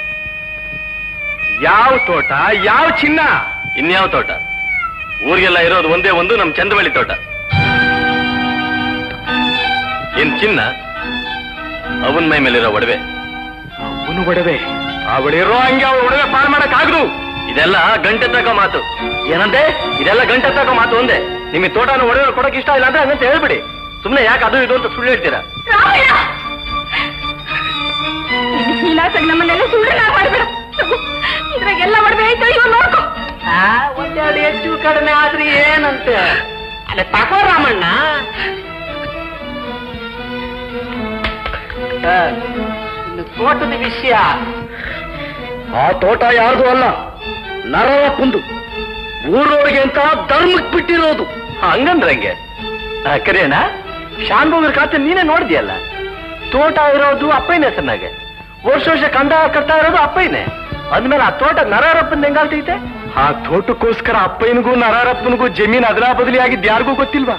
ಯಾವ ತೋಟ ಯಾವ ಚಿನ್ನ ಇನ್ಯಾವ ತೋಟ ಊರಿಗೆಲ್ಲ ಇರೋದು ಒಂದೇ ಒಂದು ನಮ್ ಚಂದವಳ್ಳಿ ತೋಟ ಏನ್ ಚಿನ್ನ ಅವನ್ ಮೈ ಮೇಲಿರೋ ಒಡವೆ ಅವನು ಒಡವೆ ಅವಳಿರೋ ಹಂಗೆ ಅವಳು ಒಡವೆ ಪಾಲ್ ಮಾಡಕ್ ಆಗ್ದು ಇದೆಲ್ಲ ಗಂಟೆ ತಗೋ ಮಾತು ಏನಂದೆ ಇದೆಲ್ಲ ಗಂಟೆ ತಗೋ ಮಾತು ಒಂದೇ ನಿಮಗೆ ತೋಟನ ಒಡವೆ ಕೊಡಕ್ ಇಷ್ಟ ಇಲ್ಲ ಅಂದ್ರೆ ಹಂಗಂತ ಹೇಳ್ಬಿಡಿ ಸುಮ್ನೆ ಯಾಕೆ ಅದು ಇದು ಅಂತ ಸುಳ್ಳು ಹೇಳ್ತೀರಾ ರಾಮಯ್ಯ ನೀಲಾಸಾಗಿ ನಮ್ಮನ್ನೆಲ್ಲ ಸುಳ್ಳು ಮಾಡಬೇಡ ಇದ್ರಾಗೆಲ್ಲ ಒಡವೆ ಆಯ್ತು ಇವ್ ನೋಡ್ಕೊ ಒಂದೆರಡು ಹೆಚ್ಚು ಕಡಿಮೆ ಆದ್ರೆ ಏನಂತೆ ಅಲ್ಲ ತಗೋ ರಾಮಣ್ಣ ಇನ್ನು ತೋಟದ ವಿಷಯ ಆ ತೋಟ ಯಾರ್ದು ಅಲ್ಲ ನರಳಪ್ಪಂದು ಊರೊಳಗೆ ಅಂತ ಧರ್ಮಕ್ಕೆ ಬಿಟ್ಟಿರೋದು ಹಂಗಂದ್ರಂಗೆ ಕರಿಯಣ್ಣ ಶಾನ್ಭೋಗರ ಖಾತೆ ನೀನೇ ನೋಡಿದ್ಯಲ್ಲ ತೋಟ ಇರೋದು ಅಪ್ಪಯ್ಯನ ಹೆಸರಿನಾಗೆ ವರ್ಷ ವರ್ಷ ಕಂದ ಕಟ್ತಾ ಇರೋದು ಅಪ್ಪಯ್ಯನೇ ಅಂದ್ಮೇಲೆ ಆ ತೋಟ ನರಾರಪ್ಪನ ಹೆಂಗಾಗ್ತೈತೆ ಆ ತೋಟಕ್ಕೋಸ್ಕರ ಅಪ್ಪಯ್ಯನಿಗೂ ನರಾರಪ್ಪನಿಗೂ ಜಮೀನ್ ಅದಲಾ ಬದಲಿ ಆಗಿದ್ದು ಯಾರಿಗೂ ಗೊತ್ತಿಲ್ವಾ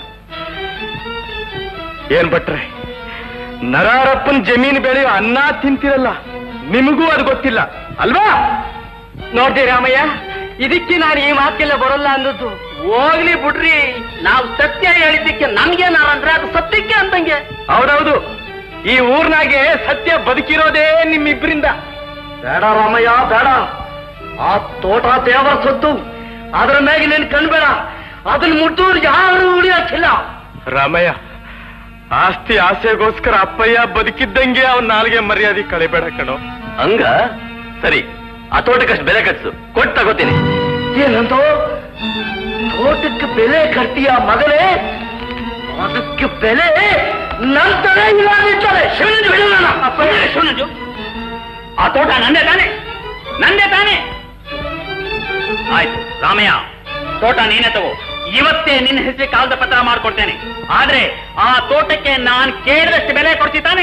ಏನ್ ಭಟ್ರೆ ನರಾರಪ್ಪನ್ ಜಮೀನು ಬೆಳೆಯೋ ಅನ್ನ ತಿಂತಿರಲ್ಲ ನಿಮಗೂ ಅದು ಗೊತ್ತಿಲ್ಲ ಅಲ್ವಾ ನೋಡ್ದೆ ರಾಮಯ್ಯ ಇದಕ್ಕೆ ನಾನು ಈ ಮಾತಿಗೆಲ್ಲ ಬರಲ್ಲ ಅನ್ನೋದು ಹೋಗ್ಲಿ ಬಿಡ್ರಿ ನಾವು ಸತ್ಯ ಹೇಳಿದ್ದಕ್ಕೆ ನಮ್ಗೆ ನಾವಂದ್ರೆ ಅದು ಸತ್ಯಕ್ಕೆ ಅಂತಂಗೆ ಹೌದೌದು ಈ ಊರ್ನಾಗೆ ಸತ್ಯ ಬದುಕಿರೋದೇ ನಿಮ್ಮಿಬ್ಬರಿಂದ ಬೇಡ ರಾಮಯ್ಯ ಬೇಡ ಆ ತೋಟ ದೇವರ ಸೊತ್ತು ಅದರ ಮ್ಯಾಗೆ ನೀನ್ ಕಣ್ಬೇಡ ಅದನ್ನ ಮುಟ್ಟೋರು ಯಾರು ಉಳಿಯಕ್ಕಿಲ್ಲ ರಾಮಯ್ಯ ಆಸ್ತಿ ಆಸೆಗೋಸ್ಕರ ಅಪ್ಪಯ್ಯ ಬದುಕಿದ್ದಂಗೆ ಅವನ್ ನಾಲ್ಗೆ ಮರ್ಯಾದೆ ಕಳಿಬೇಡ ಕಣೋ ಹಂಗ ಸರಿ ಆ ತೋಟಕ್ಕಷ್ಟು ಬೆಲೆ ಕಟ್ಸು ಕೊಟ್ಟು ತಗೋತೀನಿ ಏನಂತೋ ತೋಟಕ್ಕೆ ಬೆಲೆ ಕಟ್ತೀಯ ಮಗನೇ ಅದಕ್ಕೆ ಬೆಲೆ ನಂತರ ಇಲ್ಲಾಗಿರ್ತಾರೆ ಶಿವನಿಗೆ ಬಿಡೋಣ ಶಿವನಂಜು ಆ ತೋಟ ನಂದೇ ತಾನೆ ನಂದೇ ತಾನೆ ಆಯ್ತು ರಾಮಯ್ಯ ತೋಟ ನೀನೇ ತಗೋ ಇವತ್ತೇ ನಿನ್ನ ಹೆಸರಿಗೆ ಕಾಗದ ಪತ್ರ ಮಾಡ್ಕೊಡ್ತೇನೆ ಆದ್ರೆ ಆ ತೋಟಕ್ಕೆ ನಾನ್ ಕೇಳಿದಷ್ಟು ಬೆಲೆ ಕೊಡ್ತಿ ತಾನೆ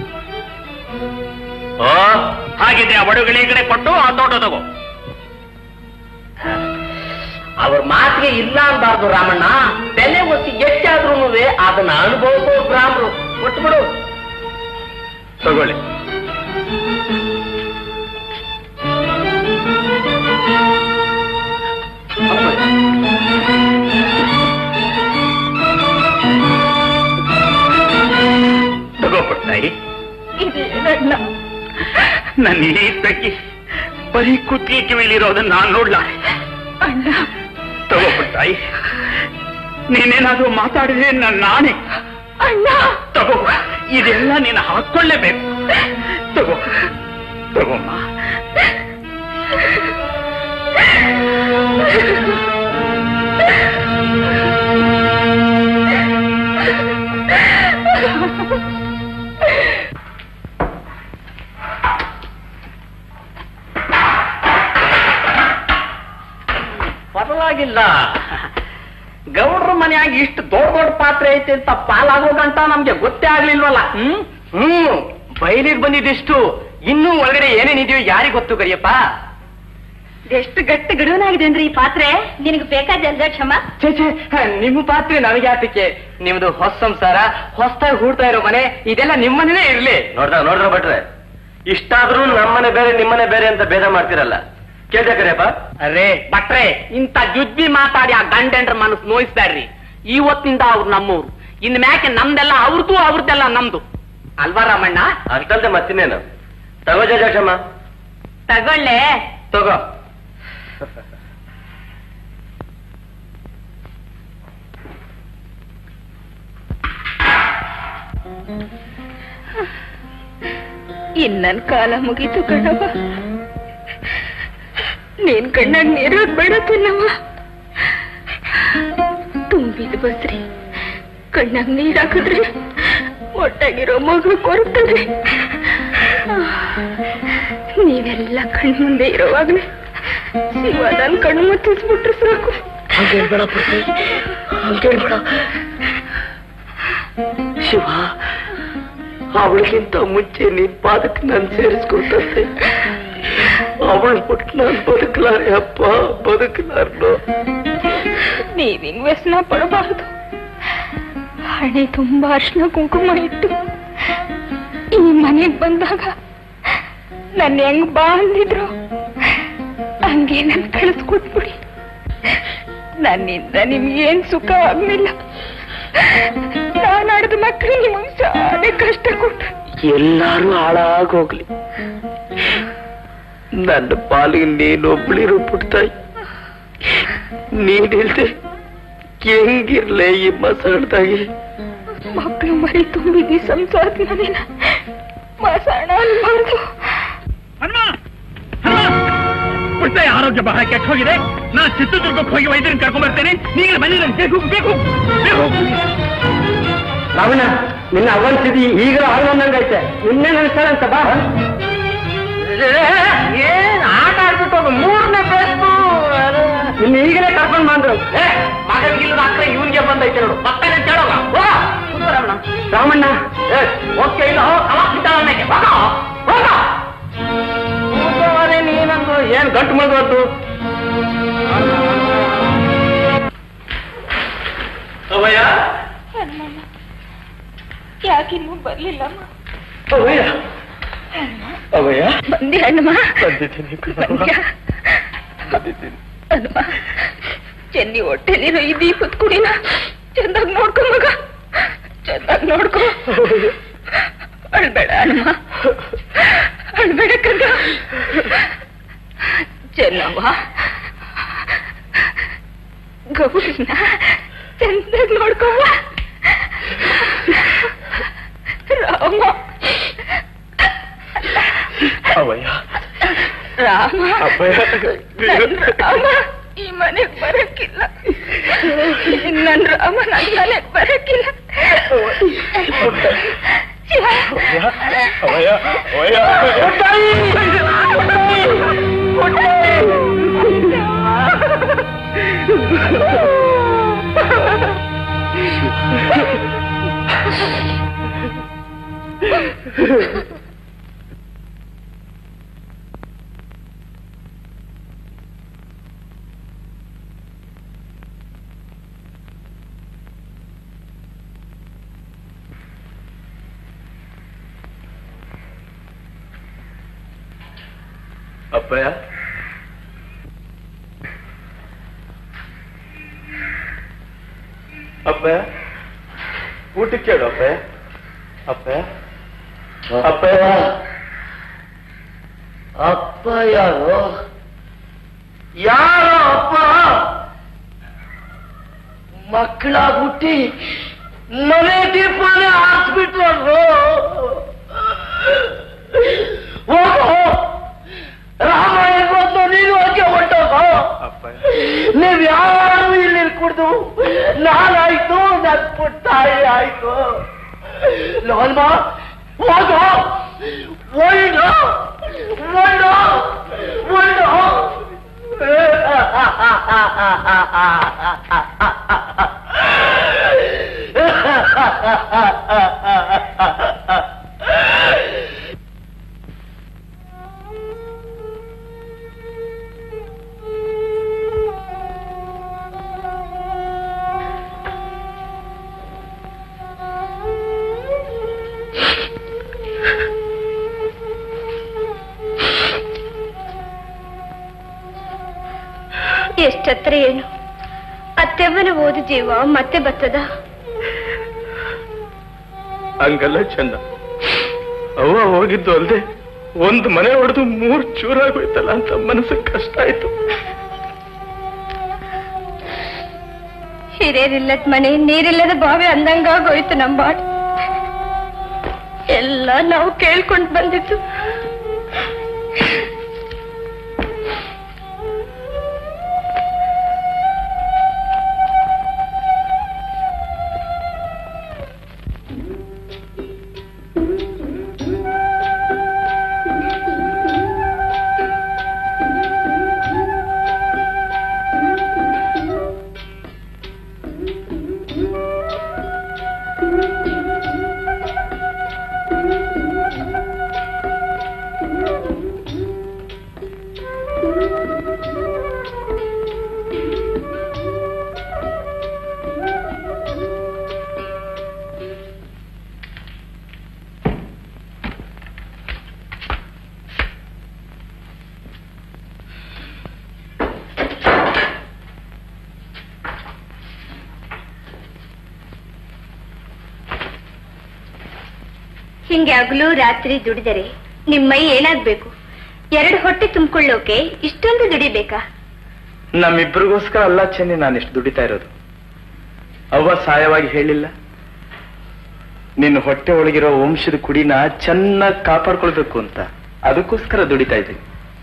ಓ ಹಾಗಿದ್ರೆ ಆ ಒಡಗಳಿಗೆ ಕೊಟ್ಟು ಆ ತೋಟ ತಗೋ ಅವ್ರ ಮಾತಿಗೆ ಇಲ್ಲ ಅನ್ಬಾರ್ದು ರಾಮಣ್ಣ ಬೆಲೆ ಒತ್ತಿ ಎಷ್ಟಾದ್ರೂ ಅದನ್ನ ಅನುಭವಿಸೋ ಬ್ರಾಹ್ಮರು ಕೊಟ್ಬಿಡು ತಗೊಳ್ಳಿ ತಗೋಬಿಡ್ತಾಯಿ ನನ್ನ ಈ ತಗ್ಗಿ ಬರೀ ಕುತ್ತಿಗೆ ಕಿವಿಲಿರೋದನ್ನ ನಾನ್ ನೋಡ್ಲ ತಗೋಬಿಡ್ತಾಯಿ ನೀನೇನಾದ್ರೂ ಮಾತಾಡಿದ್ರೆ ನನ್ನ ನಾನೇ ತಗೋ ಇದೆಲ್ಲ ನೀನು ಹಾಕೊಳ್ಳೇಬೇಕು ತಗೋ ತಗೋಮ್ಮ ಪರವಾಗಿಲ್ಲ ಗೌಡ್ರ ಮನೆಯಾಗ ಇಷ್ಟು ದೊಡ್ಡ ದೊಡ್ಡ ಪಾತ್ರೆ ಐತೆ ಅಂತ ಪಾಲಾಗೋ ಗಂಟ ನಮ್ಗೆ ಗೊತ್ತೇ ಆಗ್ಲಿಲ್ವಲ್ಲ ಹ್ಮ್ ಹ್ಮ್ ಬಯಲಿಗೆ ಬಂದಿದ್ದಿಷ್ಟು ಇನ್ನೂ ಒಳಗಡೆ ಏನೇನಿದೆಯೋ ಯಾರಿಗ್ ಗೊತ್ತು ಕರಿಯಪ್ಪ ಎಷ್ಟು ಗಟ್ಟಿ ಗಡುವನಾಗಿದೆ ಅಂದ್ರೆ ಈ ಪಾತ್ರೆ ನಿನಗೆ ಬೇಕಾದ ಕ್ಷಮ ಛೇ ಛೇ ನಿಮ್ಮ ಪಾತ್ರೆ ನನಗೆ ಯಾತಕ್ಕೆ ನಿಮ್ದು ಹೊಸ ಸಂಸಾರ ಹೊಸದಾಗಿ ಹೂಡ್ತಾ ಇರೋ ಮನೆ ಇದೆಲ್ಲ ನಿಮ್ಮನೇನೆ ಇರ್ಲಿ ನೋಡ್ದ ನೋಡ್ರ ಭಟ್ರೆ ಇಷ್ಟಾದ್ರೂ ನಮ್ಮನೆ ಬೇರೆ ನಿಮ್ಮನೆ ಬೇರೆ ಅಂತ ಭೇದ ಮಾಡ್ತಿರಲ್ಲ ಕೇಳ್ದೆ ಕರಿಯಪ್ಪ ಅರೇ ಭಟ್ರೆ ಇಂಥ ಜುಜ್ಬಿ ಮಾತಾಡಿ ಆ ಗಂಡಂಡ್ರ ಮನಸ್ಸು ನೋಯಿಸ್ಬ್ಯಾಡ್ರಿ ಇವತ್ತಿಂದ ಅವ್ರು ನಮ್ಮವ್ರು ಇನ್ ಮ್ಯಾಕೆ ನಮ್ದೆಲ್ಲ ಅವ್ರದ್ದು ಅವ್ರದ್ದೆಲ್ಲ ನಮ್ದು ಅಲ್ವಾ ರಾಮಣ್ಣ ಅಂತಲ್ದೆ ಮತ್ತಿನ್ನೇನು ತಗೋ ಜಯಜಕ್ಷಮ್ಮ ತಗೊಳ್ಳೆ ತಗೋ ಇನ್ನನ್ ಕಾಲ ಮುಗೀತು ಕಣವ ನೀನ್ ಕಣ್ಣಾಗ ನೀರೋದ್ ಬೇಡ ತಿನ್ನವ ತುಂಬಿದ ಬಸ್ರಿ ಕಣ್ಣಾಗ ನೀರ್ ಹಾಕಿದ್ರೆ ಒಟ್ಟಾಗಿರೋ ಮಗು ಕೊರತದೆ ನೀವೆಲ್ಲ ಕಣ್ ಮುಂದೆ ಇರೋವಾಗ್ಲೇ ಶಿವ ನನ್ ಕಣ್ಣು ಮುಚ್ಚಿಸ್ಬಿಟ್ರೆ ಸಾಕು ಹಂಗೇಳ್ಬೇಡ ಪುಟ್ಟಿ ಹಂಗೇಳ್ಬೇಡ ಶಿವ ಅವಳಿಗಿಂತ ಮುಂಚೆ ನಿನ್ ಪಾದಕ್ಕೆ ನಾನು ಸೇರಿಸ್ಕೊಟ್ಟಂತೆ ಅವಳು ಬಿಟ್ಟು ನಾನು ಬದುಕಲಾರೆ ಅಪ್ಪ ಬದುಕಲಾರ್ದು ನೀವ್ ಹಿಂಗ್ ವ್ಯಸನ ಪಡಬಾರ್ದು ಹಣೆ ತುಂಬಾ ಅರ್ಶನ ಕುಂಕುಮ ಇಟ್ಟು ಈ ಮನೆಗ್ ಬಂದಾಗ ನನ್ನ ಹೆಂಗ್ ಬಾ ಅಂದಿದ್ರು ಹಂಗೆ ನನ್ ಕಳಿಸ್ಕೊಟ್ಬಿಡಿ ನನ್ನಿಂದ ನಿಮ್ಗೇನ್ ಸುಖ ಆಗ್ಲಿಲ್ಲ ನಾನಾಡ್ದ ಮಕ್ಕಳು ನಿಮಗೆ ಶಾಲೆ ಕಷ್ಟ ಕೊಟ್ಟು ಎಲ್ಲಾರು ಹಾಳಾಗೋಗ್ಲಿ ನನ್ನ ಪಾಲಿಗೆ ನೀನೊಬ್ಳಿರು ಪುಟ್ತಾಯಿ ನೀನಿಲ್ದೆ ಹೆಂಗಿರ್ಲೆ ಈ ಮಸಾಡ್ದಾಗೆ ಮಕ್ಕಳು ಮರಿ ತುಂಬಿದಿ ಸಂಸಾರದ ಮನೇನ ಮಸಾಣ ಅನ್ಬಾರ್ದು ಹನುಮ ಹನುಮ ಉಳಿತಾಯ ಆರೋಗ್ಯ ಬಹಳ ಕೆಟ್ಟ ಹೋಗಿದೆ ನಾನು ಚಿತ್ರದುರ್ಗಕ್ಕೆ ಹೋಗಿ ವೈದ್ಯರನ್ನ ಕರ್ಕೊಂಡ್ ಬರ್ತೇನೆ ನೀಗಲೇ ಬಂದಿದ್ದೇನೆ ಬೇಕು ಬೇಕು ಬೇಕು ರಾವಣ ನಿನ್ನ ಅವನ್ ಸ್ಥಿತಿ ಈಗಲೂ ಆಳ್ವಂದಂಗೈತೆ ಇನ್ನೇನು ಅನಿಸ್ತಾಳೆ ಅಂತ ಬಾ ನಿನ್ನ ಈಗಲೇ ಕರ್ಕೊಂಡ್ ಬಂದ್ರು ಏ ಮಗನಿಗಿಲ್ಲದ ಅಕ್ರೆ ಇವನಿಗೆ ಬಂದೈತೆ ನೋಡು ಪಕ್ಕನೆ ಕೇಳೋಗ ರಾಮಣ್ಣ ರಾಮಣ್ಣ ಏ ಓಕೆ ಇಲ್ಲ ಕಲಾಸಿದ್ದಾಳನ್ನಕ್ಕೆ ಹೋಗ ಹೋಗ ಕೂತವನೇ ನೀನಂದು ಏನ್ ಗಂಟು ಮುಳುಗೋದು ಅವಯ್ಯ ಯಾಕಿನ್ನೂ ಬರ್ಲಿಲ್ಲಮ್ಮ ಅವಯ್ಯ ಅವಯ್ಯ ಬಂದೆ ಹಣ್ಣಮ್ಮ ಬಂದಿದ್ದೀನಿ ಬಂದ್ಯಾ? ಹನುಮ ಚೆನ್ನಿ ಹೊಟ್ಟೆಲಿರೋ ಈ ದೀಪದ ಕುಡಿನ ಚಂದಾಗ್ ನೋಡ್ಕೊ ಮಗ ಚಂದಾಗ್ ನೋಡ್ಕೊ ಅಳ್ಬೇಡ ಹನುಮ ಅಳ್ಬೇಡ ಕಂದ ಚೆನ್ನವ್ವ ಗೌರಿನ ಚಂದಾಗ್ ನೋಡ್ಕೊವ ರಾಮ ಅವಯ್ಯ ರಾಮ ಅಪ್ಪಯ್ಯ. ನನ್ ರಾಮ ಈ ಮನೆಗ್ ಬರಕ್ಕಿಲ್ಲ ನನ್ ರಾಮ ನನ್ ಮನೆಗ್ ಬರಕ್ಕಿಲ್ಲ ಶಿವ. ಅವಯ್ಯ ಅವಯ್ಯ ಅಪ್ಪಯ್ಯ ಅಪ್ಪಯ್ಯ ಊಟಕ್ಕೆ ಕೇಳು ಅಪ್ಪಯ್ಯ ಅಪ್ಪಯ್ಯ ಅಪ್ಪಯ್ಯ ಅಪ್ಪ ಯಾರು ಯಾರೋ ಅಪ್ಪ ಮಕ್ಕಳ ಹುಟ್ಟಿ ಮನೆ ದೀಪನೇ ಹಾಕ್ಬಿಟ್ರು ಹೋಗೋ ರಾಮಾಯಣ ಬಂದು ನೀನು ಹೋಗಿ ಹೊಂಟೋಗೋ ನೀವ್ ಯಾರು ಇಲ್ಲಿ ಕುಡ್ದು ನಾನಾಯ್ತು ನನ್ ಪುಟ್ಟಾಯಿ ಆಯ್ತು ಲೋಲ್ಮ ಹೋಗೋ ಒಳ್ಳು ಒಳ್ಳು ಒಳ್ಳು ಎಷ್ಟತ್ರ ಏನು ಅತ್ತೆವ್ವನ ಓದು ಜೀವ ಮತ್ತೆ ಬರ್ತದ ಹಂಗಲ್ಲ ಚಂದ ಅವ್ವ ಹೋಗಿದ್ದು ಅಲ್ದೆ ಒಂದ್ ಮನೆ ಹೊಡೆದು ಮೂರ್ ಚೂರಾಗೋಯ್ತಲ್ಲ ಅಂತ ಮನಸ್ಸಿಗೆ ಕಷ್ಟ ಆಯ್ತು ಹಿರಿಯರಿಲ್ಲದ ಮನೆ ನೀರಿಲ್ಲದ ಬಾವಿ ಅಂದಂಗಾಗೋಯ್ತು ನಮ್ಮ ಬಾಡಿ ಎಲ್ಲ ನಾವು ಕೇಳ್ಕೊಂಡ್ ಬಂದಿದ್ದು ಹಿಂಗೆ ಹಗಲು ರಾತ್ರಿ ದುಡಿದರೆ ನಿಮ್ ಮೈ ಏನಾಗ್ಬೇಕು ಎರಡು ಹೊಟ್ಟೆ ತುಂಬಿಕೊಳ್ಳೋಕೆ ಇಷ್ಟೊಂದು ದುಡಿಬೇಕಾ ನಮ್ಮಿಬ್ರಿಗೋಸ್ಕರ ಅಲ್ಲ ಚೆನ್ನಿ ನಾನು ಇಷ್ಟು ದುಡಿತಾ ಇರೋದು ಅವ್ವ ಸಹಾಯವಾಗಿ ಹೇಳಿಲ್ಲ ನಿನ್ನ ಹೊಟ್ಟೆ ಒಳಗಿರೋ ವಂಶದ ಕುಡಿನ ಚೆನ್ನಾಗಿ ಕಾಪಾಡ್ಕೊಳ್ಬೇಕು ಅಂತ ಅದಕ್ಕೋಸ್ಕರ ದುಡಿತಾ ಇದ್ದೀನಿ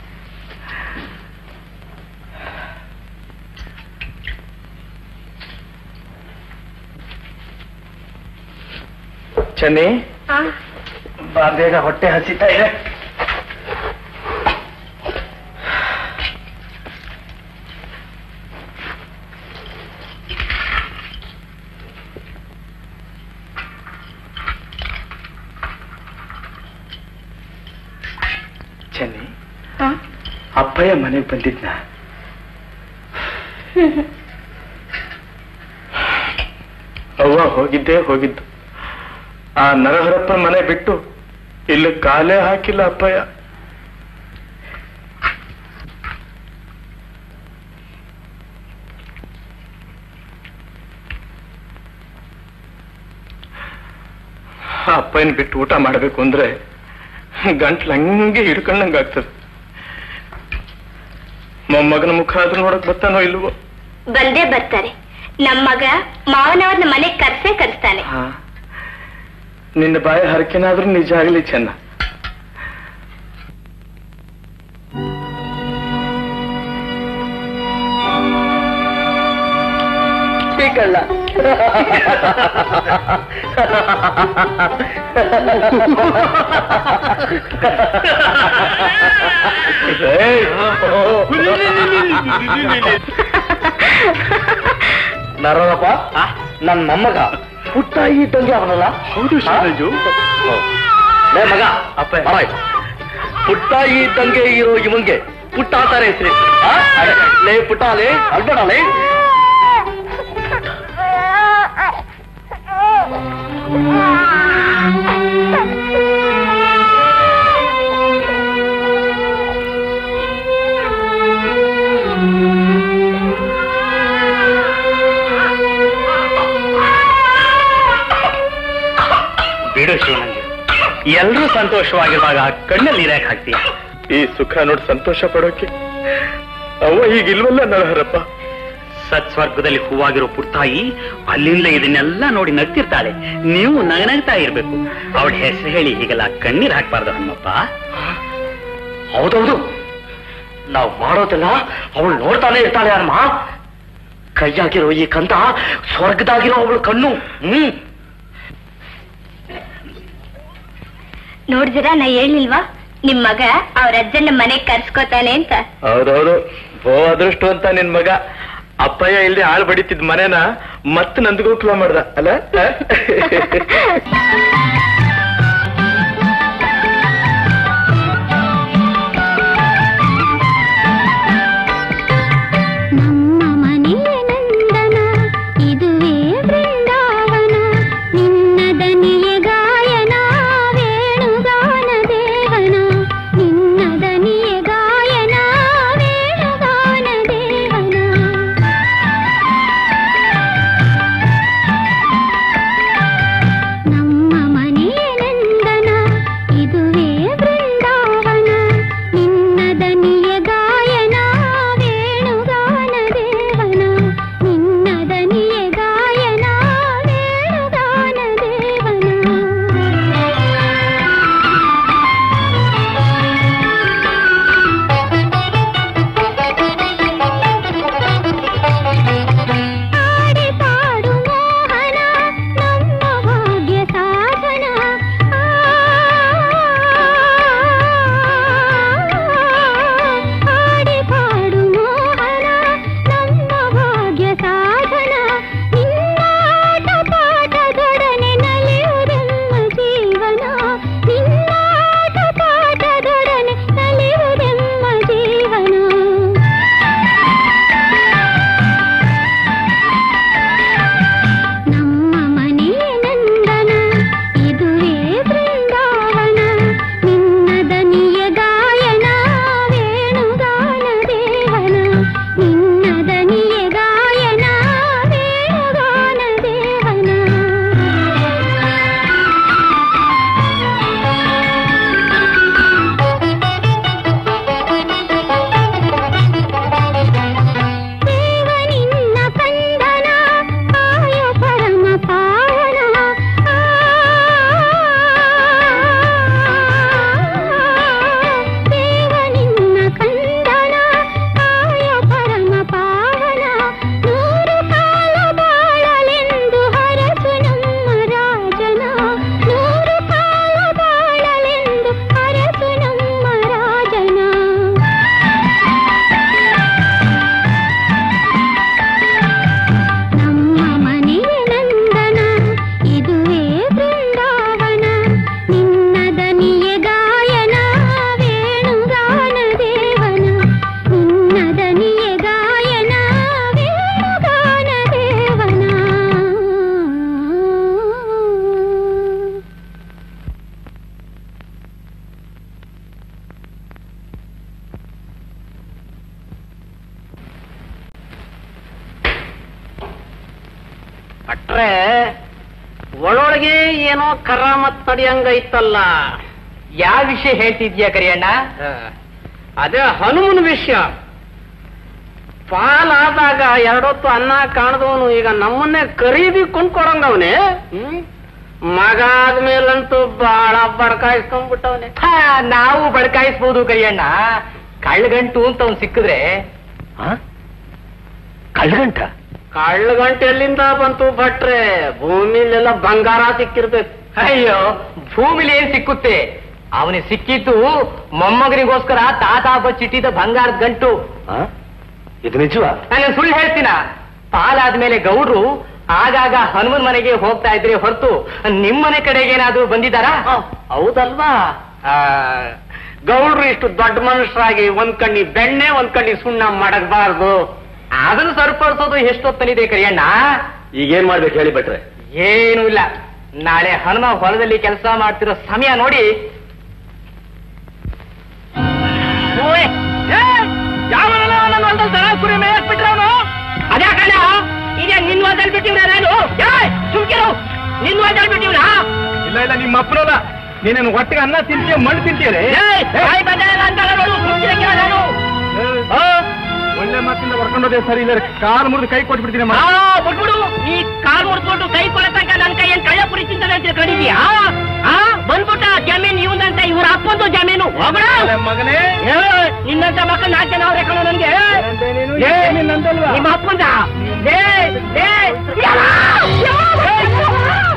ಚೆನ್ನಿ ಬಾ ಬೇಗ ಹೊಟ್ಟೆ ಹಸಿತಾ ಇದೆ ಅಪ್ಪಯ್ಯ ಮನೆಗೆ ಬಂದಿದ್ನ ಅವ್ವ ಹೋಗಿದ್ದೇ ಹೋಗಿದ್ದು ಆ ನರಹರಪ್ಪ ಮನೆ ಬಿಟ್ಟು ಇಲ್ಲಿ ಕಾಲೇ ಹಾಕಿಲ್ಲ ಅಪ್ಪಯ್ಯ ಅಪ್ಪಯ್ಯನ ಬಿಟ್ಟು ಊಟ ಮಾಡಬೇಕು ಅಂದ್ರೆ ಗಂಟ್ಲು ಹಂಗೆ ಹಿಡ್ಕೊಂಡಂಗೆ ಆಗ್ತದೆ ಮೊಮ್ಮಗನ ಮುಖ ಆದ್ರೂ ನೋಡಕ್ ಬರ್ತಾನೋ ಇಲ್ವೋ ಬಂದೇ ಬರ್ತಾರೆ ನಮ್ಮ ಮಗ ಮಾವನವ್ರನ್ನ ಮನೆಗ್ ಕರ್ಸೇ ಕರ್ಸ್ತಾನೆ ಹಾ ನಿನ್ನ ಬಾಯ ಹರಕೆನಾದ್ರೂ ನಿಜ ಆಗಲಿ ಚೆನ್ನ ಶ್ರೀಕಳ್ಳ ನರನಪ್ಪ ನನ್ ಮೊಮ್ಮಗ ಪುಟ್ಟ ಇದ್ದಂಗೆ ಅವನಲ್ಲ ಹೌದು ಶಿವರಾಜು ಲೇ ಮಗ ಅಪ್ಪ ಪುಟ್ಟ ಇದ್ದಂಗೆ ಇರೋ ಇವಂಗೆ ಪುಟ್ಟ ಅಂತಾರೆ ಹೆಸರು ಲೇ ಪುಟ್ಟ ಲೇ ಅಲ್ಬೇಡ ಲೇ ಬಿಡು ಶಿವನಂಜು ಎಲ್ರೂ ಸಂತೋಷವಾಗಿರುವಾಗ ಕಣ್ಣಲ್ಲಿ ನೀರ್ಯಾಕ್ ಹಾಕ್ತೀಯ ಈ ಸುಖ ನೋಡಿ ಸಂತೋಷ ಪಡೋಕೆ ಅವ್ವ ಈಗಿಲ್ವಲ್ಲ ನರಹರಪ್ಪ ಸತ್ಸ್ವರ್ಗದಲ್ಲಿ ಹೂವಾಗಿರೋ ಪುಟ್ಟಾಯಿ ಅಲ್ಲಿಂದ ಇದನ್ನೆಲ್ಲ ನೋಡಿ ನಗ್ತಿರ್ತಾಳೆ ನೀವು ನಗನಗ್ತಾ ಇರ್ಬೇಕು ಅವಳ ಹೆಸರು ಹೇಳಿ ಹೀಗೆಲ್ಲ ಕಣ್ಣೀರ್ ಹಾಕ್ಬಾರ್ದು ಹನುಮಪ್ಪ ಹೌದೌದು ನಾವು ಮಾಡೋದೆಲ್ಲ ಅವಳು ನೋಡ್ತಾನೆ ಇರ್ತಾಳೆ ಅಮ್ಮ ಕೈಯಾಗಿರೋ ಈ ಕಂದ ಸ್ವರ್ಗದಾಗಿರೋ ಅವಳು ಕಣ್ಣು ಹ್ಮ್ ನೋಡಿದಿರಾ ನಾ ಹೇಳಿಲ್ವಾ ನಿಮ್ ಮಗ ಅವ್ರ ಅಜ್ಜನ ಮನೆಗ್ ಕರ್ಸ್ಕೊತಾನೆ ಅಂತ ಹೌದೌದು ಬೋ ಅದೃಷ್ಟು ಅಂತ ನಿನ್ ಮಗ ಅಪ್ಪಯ್ಯ ಇಲ್ಲಿ ಆಳ್ ಬಡಿತಿದ್ ಮನೆನ ಮತ್ತೆ ನಂದಗೋಕ್ಲ ಮಾಡ್ದ ಅಲ್ಲ ನಮ್ಮ ಮನೆಯ ನಂದನ ಇದುವೇ ಬೃಂದಾವನ ನಿನ್ನ ದನಿಯ ಗಾಯನ ವೇಣುಗಾನ ದೇವನ ನಿನ್ನ ದನಿಯ ಗಾಯನ ವೇಣುಗಾನ ದೇವನ ನಮ್ಮ ಮನೆಯ ಭಟ್ರೆ ಒಳೊಳಗೆ ಏನೋ ಕರಾಮತ್ ನಡೆಯಂಗೈತಲ್ಲ ಯಾವ ವಿಷಯ ಹೇಳ್ತಿದ್ಯಾ ಕರಿಯಣ್ಣ ಅದೇ ಹನುಮನ ವಿಷಯ ಪಾಲಾದಾಗ ಎರಡೊತ್ತು ಅನ್ನ ಕಾಣದವನು ಈಗ ನಮ್ಮನ್ನೇ ಖರೀದಿ ಕೊಂಡ್ಕೊಡಂಗವನೆ ಹ್ಮ್ ಮಗ ಆದ್ಮೇಲಂತೂ ಬಹಳ ಬಡ್ಕಾಯಿಸ್ಕೊಂಡ್ಬಿಟ್ಟವನೆ ಹಾ, ನಾವು ಬಡ್ಕಾಯಿಸ್ಬೋದು ಕರಿಯಣ್ಣ ಕಳ್ಳಗಂಟು ಅಂತ ಅವ್ನು ಸಿಕ್ಕಿದ್ರೆ ಕಳ್ಳಗಂಟ ಕಳ್ಳಗಂಟೆ ಎಲ್ಲಿಂದ ಬಂತು ಭಟ್ರೆ ಭೂಮಿಲೆಲ್ಲ ಬಂಗಾರ ಸಿಕ್ಕಿರ್ಬೇಕು ಅಯ್ಯೋ ಭೂಮಿಲಿ ಏನ್ ಸಿಕ್ಕುತ್ತೆ ಅವನಿಗೆ ಸಿಕ್ಕಿದ್ದು ಮೊಮ್ಮಗನಿಗೋಸ್ಕರ ತಾತ ಬಚ್ಚಿಟ್ಟಿದ್ದ ಬಂಗಾರದ ಗಂಟು ಇದು ನಿಜವಾ ನಾನು ಸುಳ್ಳು ಹೇಳ್ತೀನ ಪಾಲಾದ್ಮೇಲೆ ಗೌಡ್ರು ಆಗಾಗ ಹನುಮನ್ ಮನೆಗೆ ಹೋಗ್ತಾ ಇದ್ರೆ ಹೊರತು ನಿಮ್ಮನೆ ಕಡೆಗೆ ಏನಾದ್ರೂ ಬಂದಿದ್ದಾರಾ ಹೌದಲ್ವಾ ಆ, ಗೌಡ್ರು ಇಷ್ಟು ದೊಡ್ಡ ಮನುಷ್ಯರಾಗಿ ಒಂದ್ ಕಣ್ಣಿ ಬೆಣ್ಣೆ ಒಂದ್ ಕಣ್ಣಿ ಸುಣ್ಣ ಮಾಡಕ್ಬಾರ್ದು ಅದನ್ನು ಸರಿಪಡಿಸೋದು ಎಷ್ಟೊತ್ತನಿದೆ ಕರಿಯಣ್ಣ ಈಗೇನ್ ಮಾಡ್ಬೇಕು ಹೇಳಿ ಬಿಟ್ರೆ ಏನು ಇಲ್ಲ ನಾಳೆ ಹನುಮ ಹೊಲದಲ್ಲಿ ಕೆಲಸ ಮಾಡ್ತಿರೋ ಸಮಯ ನೋಡಿ ಅದೇ ಕಣ ಇದೇ ನಿನ್ ವಾದಲ್ಲಿ ಬಿಟ್ಟಿವ್ರ ನಾನು ಸುಮ್ಕಿರು ನಿನ್ ವಾದಲ್ಲಿ ಬಿಟ್ಟಿವ್ರ ಇಲ್ಲ ಇಲ್ಲ ನಿಮ್ಮ ಅಪ್ಪನಲ್ಲ ನೀನೇನು ಒಟ್ಟಿಗೆ ಅನ್ನ ತಿಂತೀಯ ಮಣ್ಣು ತಿಂತೀಯಲೇ ನಾನು ಒಳ್ಳೆ ಮಾತಿಂದ ಹೊರ್ಕೊಂಡೋದೆ ಸರಿ ಇಲ್ಲ ಕಾಲು ಮುರಿದು ಕೈ ಕೊಟ್ಬಿಡ್ತೀನಿ ಅಮ್ಮ. ಬಿಟ್ಬಿಡು ಈ ಕಾಲ್ ಮುಡ್ಕೊಂಡು ಕೈ ಕೊಡ ತನಕ ನನ್ ಕೈ ಏನ್ ಕಳ್ಳ ಪುರಿ ತಿಂತಾನೆ ಅಂತ ಕಡಿದ್ಯಾ ಆ ಬಂದ್ಬಿಟ್ಟ ಜಮೀನ್ ಇವಂದಂತ ಇವ್ರ ಅಪ್ಪಂದು ಜಮೀನು ಹೋಗ್ಬಿಡ ಒಳ್ಳೆ ಮಗನೇ ಏ, ನಿನ್ನಂತ ಮಕ್ಕಳು ನಾಲ್ಕು ಜನ ಅವ್ರೆ ಕಣೋ ನನ್ಗೆ ಏ, ನಿನ್ನಂತಲ್ವಾ? ನಿಮ್ಮ ಅಪ್ಪಂದ ಏ, ಏ, ಯಾವ? ಯಾವ?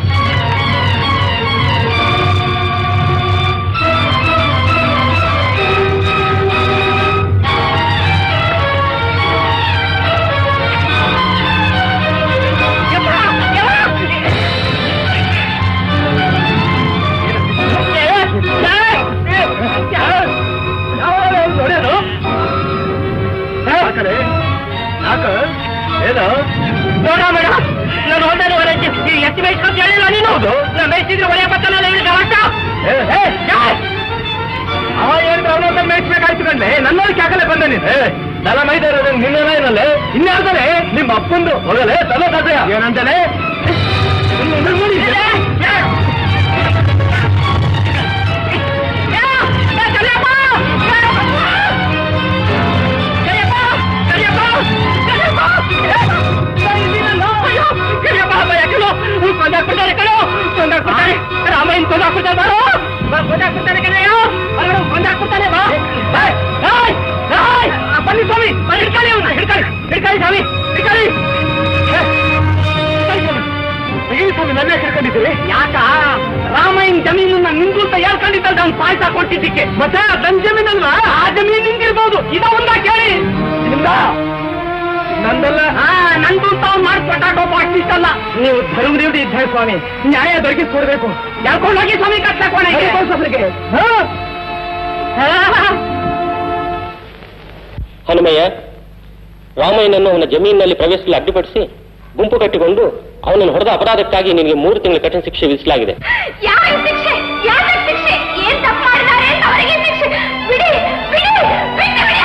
ನೋಡ ಮೇಡಮ್ ನಾನು ಹೊಲ್ದಲ್ಲಿ ಹೊರ ಎತ್ತಿ ಮೇಯ್ಸ್ಕೊಂತ ಹೇಳಿಲ್ಲ ನೀನು ನಾನು ಮೇಯ್ಸಿದ್ರೆ ಒಳ್ಳೆ ಬತ್ತಾನಲ್ಲ ಇವ್ರಿಗೆ ಅವತ್ತ ಅವ ಹೇಳಿದ್ರೆ ಅವನೊಂದ ಮೇಯಿಸ್ಬೇಕಾಯ್ತು ಕಂಡ್ಲೆ ನನ್ನೊಳಗೆ ಯಾಕಲೆ ಬಂದೆ ನೀನು ತಲೆ ಮೈದ ಇರೋದು ನಿನ್ನೇನ ಏನಲ್ಲೇ ಇನ್ಯಾರ್ದಲೆ ನಿಮ್ಮ ಅಪ್ಪಂದು ಹೋಗಲೆ ತಲೆ ಸಾಧ್ಯ ಏನಂತಲೇ ರಾಮಾಯಣ ಕೊಂದಾಕ್ಬಿಡ್ತಾರೆ ಬಾರೋ ಕೊಂದಾಕ್ಬಿಡ್ತಾನೆ ಕಣಯ್ಯ ಹೊರಗಡೆ ಕೊಂದಾಕ್ಬಿಡ್ತಾನೆ ಬಾ ಏಯ್, ಏಯ್, ಏಯ್, ಆ, ಬನ್ನಿ ಸ್ವಾಮಿ ಬನ್ನಿ, ಹಿಡ್ಕೊಳ್ಳಿ ಅವ್ನ ಹಿಡ್ಕೊಳ್ಳಿ ಹಿಡ್ಕೊಳ್ಳಿ ಸ್ವಾಮಿ ಹಿಡ್ಕೊಳ್ಳಿ ಏ, ಹಿಡ್ಕೊಳ್ಳಿ ಸ್ವಾಮಿ. ಈ ಸ್ವಾಮಿ ನನ್ನೇ ಹಿಡ್ಕೊಂಡಿದ್ದೀರಿ ಯಾಕ ರಾಮಾಯಣ ಜಮೀನನ್ನ ನಿಂದು ಅಂತ ಹೇಳ್ಕೊಂಡಿದ್ದಲ್ಲ ಅವ್ನು ಪಾಯ್ಸ ಕೊಟ್ಟಿದ್ದಕ್ಕೆ ಮತ್ತೆ ನನ್ ಜಮೀನಲ್ವಾ ಆ ಜಮೀನ್ ನಿಂದಿರ್ಬೋದು ಇದ ಒಂದ ಕೇಳಿ ನಿಮ್ದ ನಂದಲ್ಲ ಹಾ ನಂದು ಅಂತ ಅವ್ನು ಮಾಡ್ಕೊಟ್ಟಾಗ ಇಷ್ಟಲ್ಲ ನೀವು ಧರ್ಮದೇವ್ರಿ ಇದ್ದ ಸ್ವಾಮಿ ನ್ಯಾಯ ದೊರಕಿಸ್ಕೊಡ್ಬೇಕು ಹೇಳ್ಕೊಂಡೋಗಿ ಸ್ವಾಮಿ ಕಟ್ಟಾಕೋಣೆ ಹನುಮಯ್ಯ ರಾಮಯ್ಯನನ್ನು ಅವನ ಜಮೀನಿನಲ್ಲಿ ಪ್ರವೇಶಿಸಲು ಅಡ್ಡಿಪಡಿಸಿ ಗುಂಪು ಕಟ್ಟಿಕೊಂಡು ಅವನನ್ನು ಹೊಡೆದ ಅಪರಾಧಕ್ಕಾಗಿ ನಿನಗೆ ಮೂರು ತಿಂಗಳ ಕಠಿಣ ಶಿಕ್ಷೆ ವಿಧಿಸಲಾಗಿದೆ ಯಾವ ಶಿಕ್ಷೆ ಯಾವ ಶಿಕ್ಷೆ ಏನ್ ತಪ್ಪು ಮಾಡಿದ್ದಾರೆ ಅಂತ ಅವರಿಗೆ ಶಿಕ್ಷೆ ಬಿಡಿ ಬಿಡಿ ಬಿಟ್ಟು ಬಿಡಿ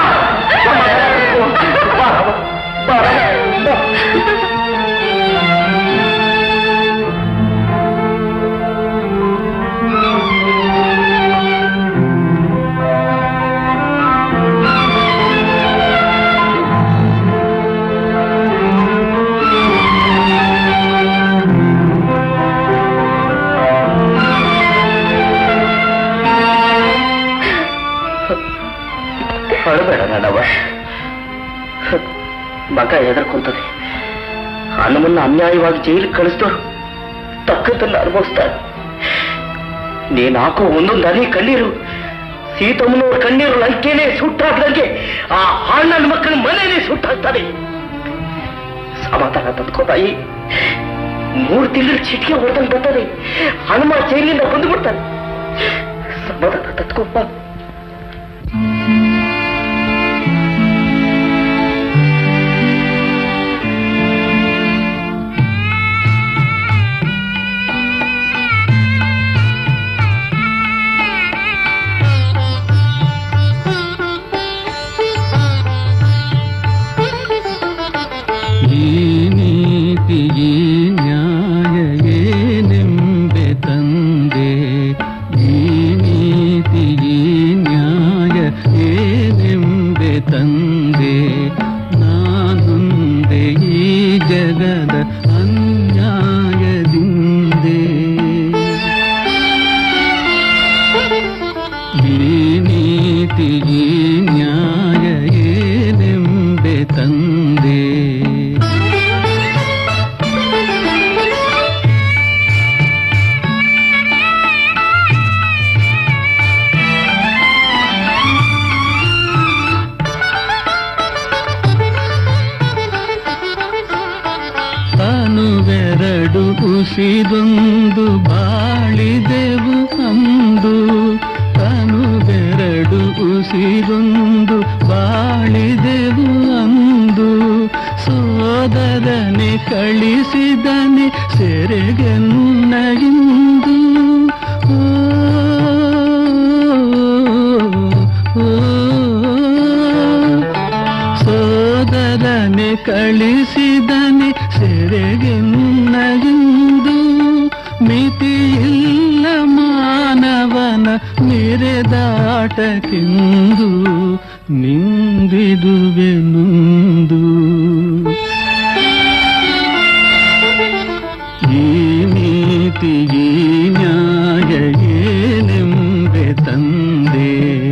ಹೊರಬೇಡ ನಡವ ಮಗ ಹೆದರ್ಕೊಂತದೆ ಹನುಮನ್ನ ಅನ್ಯಾಯವಾಗಿ ಜೈಲಿಗೆ ಕಳಿಸಿದವರು ತಕ್ಕದನ್ನ ಅನುಭವಿಸ್ತಾರೆ ನೀನ್ ಹಾಕೋ ಒಂದೊಂದು ಹನಿ ಕಣ್ಣೀರು ಸೀತಮ್ಮನವ್ರ ಕಣ್ಣೀರು ಲಂಕೆನೇ ಸುಟ್ಟಾಕ್ದಂಗೆ ಆ ಅಣ್ಣನ ಮಕ್ಕಳ ಮನೇನೆ ಸುಟ್ಟಾಕ್ತಾರೆ ಸಮಾಧಾನ ತಂದ್ಕೋ ತಾಯಿ ಮೂರು ತಿಂಗಳು ಚಿಟಿಕೆ ಹೊಡೆದಂಗೆ ಬರ್ತದೆ ಹನುಮ ಜೈಲಿಂದ ಬಂದ್ಬಿಡ್ತಾನೆ ಸಮಾಧಾನ ತಂದ್ಕೋಪ್ಪ ಈ ನೀತಿ ಈ ನ್ಯಾಯ ಏನೆಂಬೆ ತಂದೆ ನಾನೊಂದೆ ಈ ಜಗದ ಅನ್ಯಾಯದಿಂದೆ ಈ ನೀತಿ ಈ ನ್ಯಾಯ ಏನೆಂಬೆ ತಂದೆ ತನುವೆರಡು ಕುಸಿದೊಂದು ಬಾಳಿದೆವು ಅಂದು ತನುವೆರಡು ಕುಸಿದೊಂದು ಬಾಳಿದೆವು ಅಂದು ಸೋದರನೆ ಕಳಿಸಿದನೆ ಸೆರೆಗೆನ್ನ ಇಂದು ಓ, ಓ, ಸೋದರನೆ ಕಳಿಸಿದನೆ ಸೆರೆಗೆ ಮುನ್ನಗಿಂದು ಮಿತಿಯಿಲ್ಲ ಮಾನವನ ಮೆರೆದಾಟಕ್ಕೆಂದು ನಿಂದಿದುವೆ ನೊಂದು ಈ ನೀತಿ ಈ ನ್ಯಾಯ ಏನೆಂಬೆ ತಂದೆ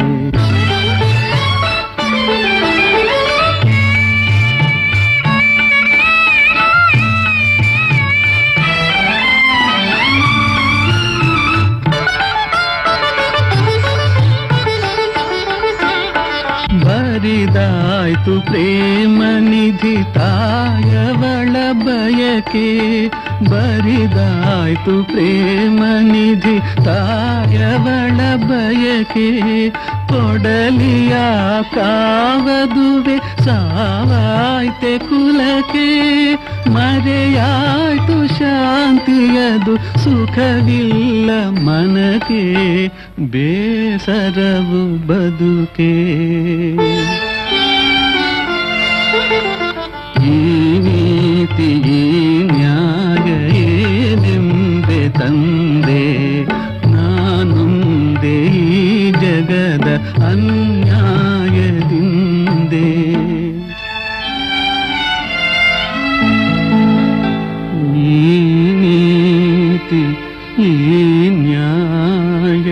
ಬರಿದಾಯ್ತು ಪ್ರೇಮ ನಿಧಿ ತಾಯವಳ ಬಯಕೆ ಬರಿದಾಯ್ತು ಪ್ರೇಮ ನಿಧಿ ತಾಯವಳ ಬಯಕೆ ಕೊಡಲಿಯ ಕಾವದುವೆ ಸಾವಾಯ್ತೆ ಕುಲಕೆ ಮರೆಯಾಯ್ತು ಶಾಂತಿಯದು ಸುಖವಿಲ್ಲ ಮನಕೆ ಬೇಸರವು ಬದುಕೆ ಈ ನೀತಿ ಈ ನ್ಯಾಯ ಏನೆಂಬೆ ತಂದೆ ನಾನೊಂದೇ ಈ ಜಗದ ಅನ್ಯಾಯದಿಂದೆ ಈ ನೀತಿ ಈ ನ್ಯಾಯ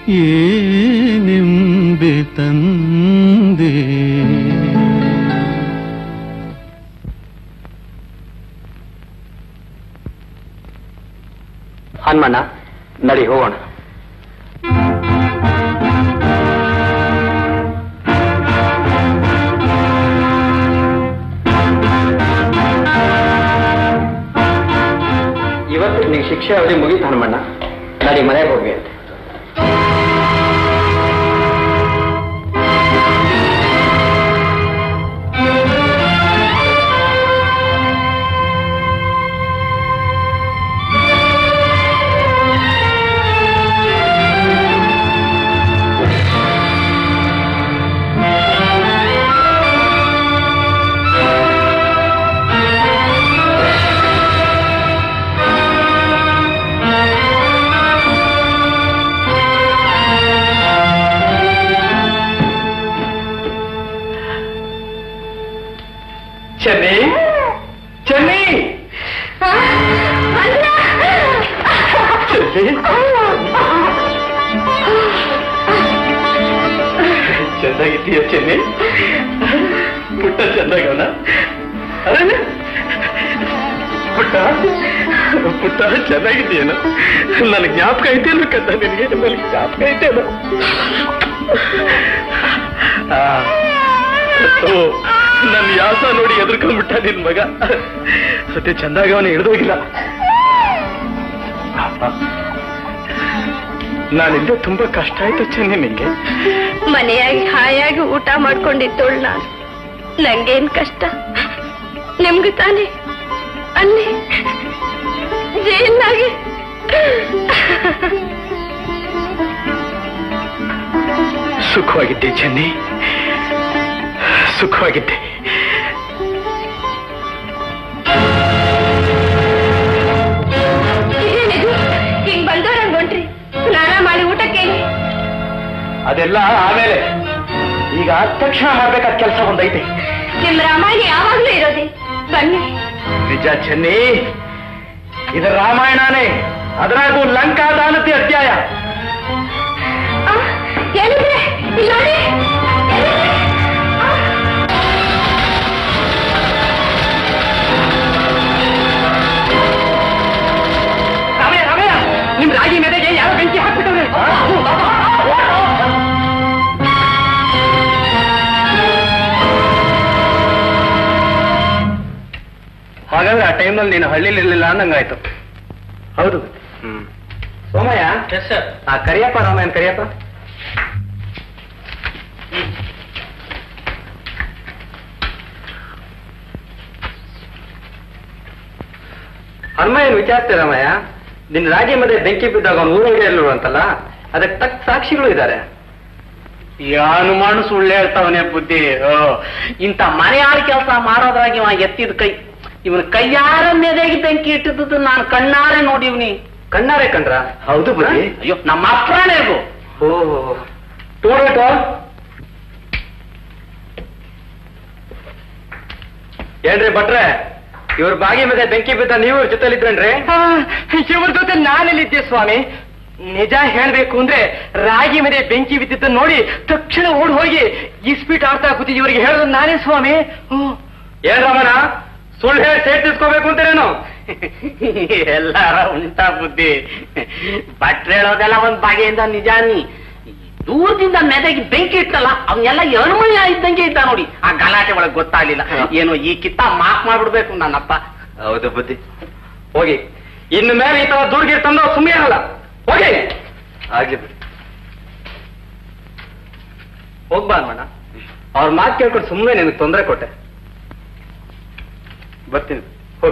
ಏನೆಂಬೆ ತಂದೆ ಹನುಮಣ್ಣ ನಡಿ ಹೋಗೋಣ ಇವತ್ತು ನಿನಗೆ ಶಿಕ್ಷೆ ಅವಧಿ ಮುಗೀತು ಹನುಮಣ್ಣ ನಡಿ ಮನೆಗೆ ಹೋಗಿ ಅಂತ ಚೆನ್ನಿ ಚೆನ್ನಿ ಚೆನ್ನಿ ಚೆನ್ನಾಗಿದ್ದೀಯ ಚೆನ್ನಿ ಪುಟ್ಟ ಚೆನ್ನಾಗವನ ಪುಟ್ಟ ಪುಟ್ಟ ಚೆನ್ನಾಗಿದ್ದೀಯನ ನನಗೆ ಜ್ಞಾಪಕ ಐತೇನು ಕತ್ತ ನಿನಗೆ ನನಗೆ ಜ್ಞಾಪಕ ಐತೇನು ಆ, ಓ, ನನ್ನ ಯಾಸ ನೋಡಿ ಎದುರ್ಕೊಂಡ್ಬಿಟ್ಟ ನಿನ್ ಮಗ ಸತ್ಯ ಚಂದಾಗ ಅವನು ಹಿಡ್ದೋಗಿಲ್ಲ ನಾನಿಂದ ತುಂಬಾ ಕಷ್ಟ ಆಯ್ತು ಚೆನ್ನಿ ನಿಂಗೆ ಮನೆಯಾಗಿ ಹಾಯಾಗಿ ಊಟ ಮಾಡ್ಕೊಂಡಿದ್ದೋಳು ನಾನು ನಂಗೇನ್ ಕಷ್ಟ ನಿಮ್ಗೆ ತಾನೆ ಅಲ್ಲಿ ಜೈಲ್ನಾಗೆ ಸುಖವಾಗಿದ್ದೆ ಚೆನ್ನಿ ಸುಖವಾಗಿದ್ದೆ ಇದೇನಿದು? ಹಿಂಗ್ ಬಂದವ್ರಂಗ್ ಹೊಂಟ್ರಿ ಸ್ನಾನ ಮಾಡಿ ಊಟಕ್ಕೆ ಅದೆಲ್ಲ ಆಮೇಲೆ ಈಗ ತಕ್ಷಣ ಮಾಡ್ಬೇಕಾದ ಕೆಲಸ ಒಂದೈತೆ ನಿಮ್ ರಾಮಾಯಣ ಯಾವಾಗ್ಲೂ ಇರೋದೆ ಬನ್ನಿ ನಿಜ ಚೆನ್ನಿ ಇದು ರಾಮಾಯಣನೇ ಅದರಾಗೂ ಲಂಕಾ ದಾನತಿ ಅಧ್ಯಾಯ ಹೇಳಿದ್ರೆ ಇಲ್ಲಿ ನೋಡಿ ರಾಮಯ್ಯ ರಾಮಯ್ಯ ನಿಮ್ ರಾಗಿ ಮೆದೆಗೆ ಯಾವ ಬೆಂಕಿ ಹಾಕ್ಬಿಟ್ಟವ್ರೆ ಹಾಗಾದ್ರೆ ಆ ಟೈಮಲ್ಲಿ ನೀನು ಹಳ್ಳಿಲಿ ಇರ್ಲಿಲ್ಲ ಅನ್ನಂಗಾಯ್ತು ಹೌದು ಹ್ಮ್ ಸೋಮಯ್ಯ ಆ ಕರಿಯಪ್ಪ ರಾಮಯ್ಯನ್ ಕರಿಯಪ್ಪ ಹನುಮಯ್ಯನ್ ವಿಚಾರಿಸ್ತೆ ರಾಮಯ್ಯ ನಿನ್ನ ರಾಗಿ ಮಧ್ಯೆ ಬೆಂಕಿ ಬಿದ್ದಾಗ ಅವ್ನು ಊರೊಳಗೆ ಇರ್ಲಿಲ್ಲ ಅಂತಲ್ಲ ಅದಕ್ಕೆ ತಕ್ಕ ಸಾಕ್ಷಿಗಳು ಇದ್ದಾರೆ ಅನುಮಾನ ಸುಳ್ಳು ಹೇಳ್ತಾವನೆ ಬುದ್ಧಿ ಓ, ಇಂಥ ಮನೆಯಾಳ ಕೆಲಸ ಮಾಡೋದ್ರಾಗ ಇವ ಎತ್ತಿದ ಕೈ ಇವನ ಕೈಯಾರ ಮೆದೆಗೆ ಬೆಂಕಿ ಇಟ್ಟಿದ್ದು ನಾನು ಕಣ್ಣಾರೆ ನೋಡಿವ್ನಿ ಕಣ್ಣಾರೆ ಕಂಡ್ರ ಹೌದು ಬುದ್ಧಿ ಅಯ್ಯೋ ನಮ್ಮ ಅಪ್ರಾಣೆ ಇದು ಓ ಟೊಮೆಟೊ ಏನ್ರಿ ಭಟ್ರೆ ಇವ್ರ ಬಾಗಿ ಮೇಲೆ ಬೆಂಕಿ ಬಿದ್ದ ನೀವು ಇವ್ರ ಜೊತೆಲಿದ್ರೇನ್ರಿ ಇವ್ರ ಜೊತೆ ನಾನೆಲ್ಲಿದ್ದೆ ಸ್ವಾಮಿ ನಿಜ ಹೇಳ್ಬೇಕು ಅಂದ್ರೆ ರಾಗಿ ಮೇಲೆ ಬೆಂಕಿ ಬಿದ್ದಿದ್ದ ನೋಡಿ ತಕ್ಷಣ ಓಡ್ ಹೋಗಿ ಇಸ್ಪೀಟ್ ಆಡ್ತಾ ಕೂತಿದ್ದು ಇವರಿಗೆ ಹೇಳೋದು ನಾನೇ ಸ್ವಾಮಿ ಹ್ಮ್. ಏನ್ ರಮಣ ಸುಳ್ಳು ಹೇಳಿ ಸೇಟ್ ತಿಳ್ಸ್ಕೋಬೇಕು ಅಂತೀರೇನು ಎಲ್ಲಾರ ಉಂಟಾ ಬುದ್ಧಿ ಭಟ್ರು ಹೇಳೋದೆಲ್ಲ ಒಂದ್ ಬಗೆಯಿಂದ ನಿಜಾನಿ ದೂರದಿಂದ ಮೆದಗಿ ಬೆಂಕಿ ಇಟ್ಟಲ್ಲ ಅವನ್ನೆಲ್ಲ ಅನುಮಯ ಇದ್ದಂಗೆ ಇದ್ದ ನೋಡಿ ಆ ಗಲಾಟೆ ಒಳಗೆ ಗೊತ್ತಾಗ್ಲಿಲ್ಲ ಏನೋ ಈ ಕಿತ್ತ ಮಾಕ್ ಮಾಡ್ಬಿಡ್ಬೇಕು ನನ್ನಪ್ಪ ಹೌದು ಬುದ್ಧಿ ಹೋಗಿ ಇನ್ನು ಮೇಲೆ ಈ ತರ ದೂರ್ಗಿರ್ ತಂದು ಸುಮ್ಮನೆ ಇರಲ್ಲ ಹೋಗಿ ಆಗ್ಲಿ ಬಿಡಿ ಹೋಗ್ಬಾ ಅಣ್ಣ ಅವ್ರ ಮಾತು ಕೇಳ್ಕೊಂಡು ಸುಮ್ಮನೆ ನಿನಗೆ ತೊಂದರೆ ಕೊಟ್ಟೆ ಬರ್ತೀನಿ ಹೋಗ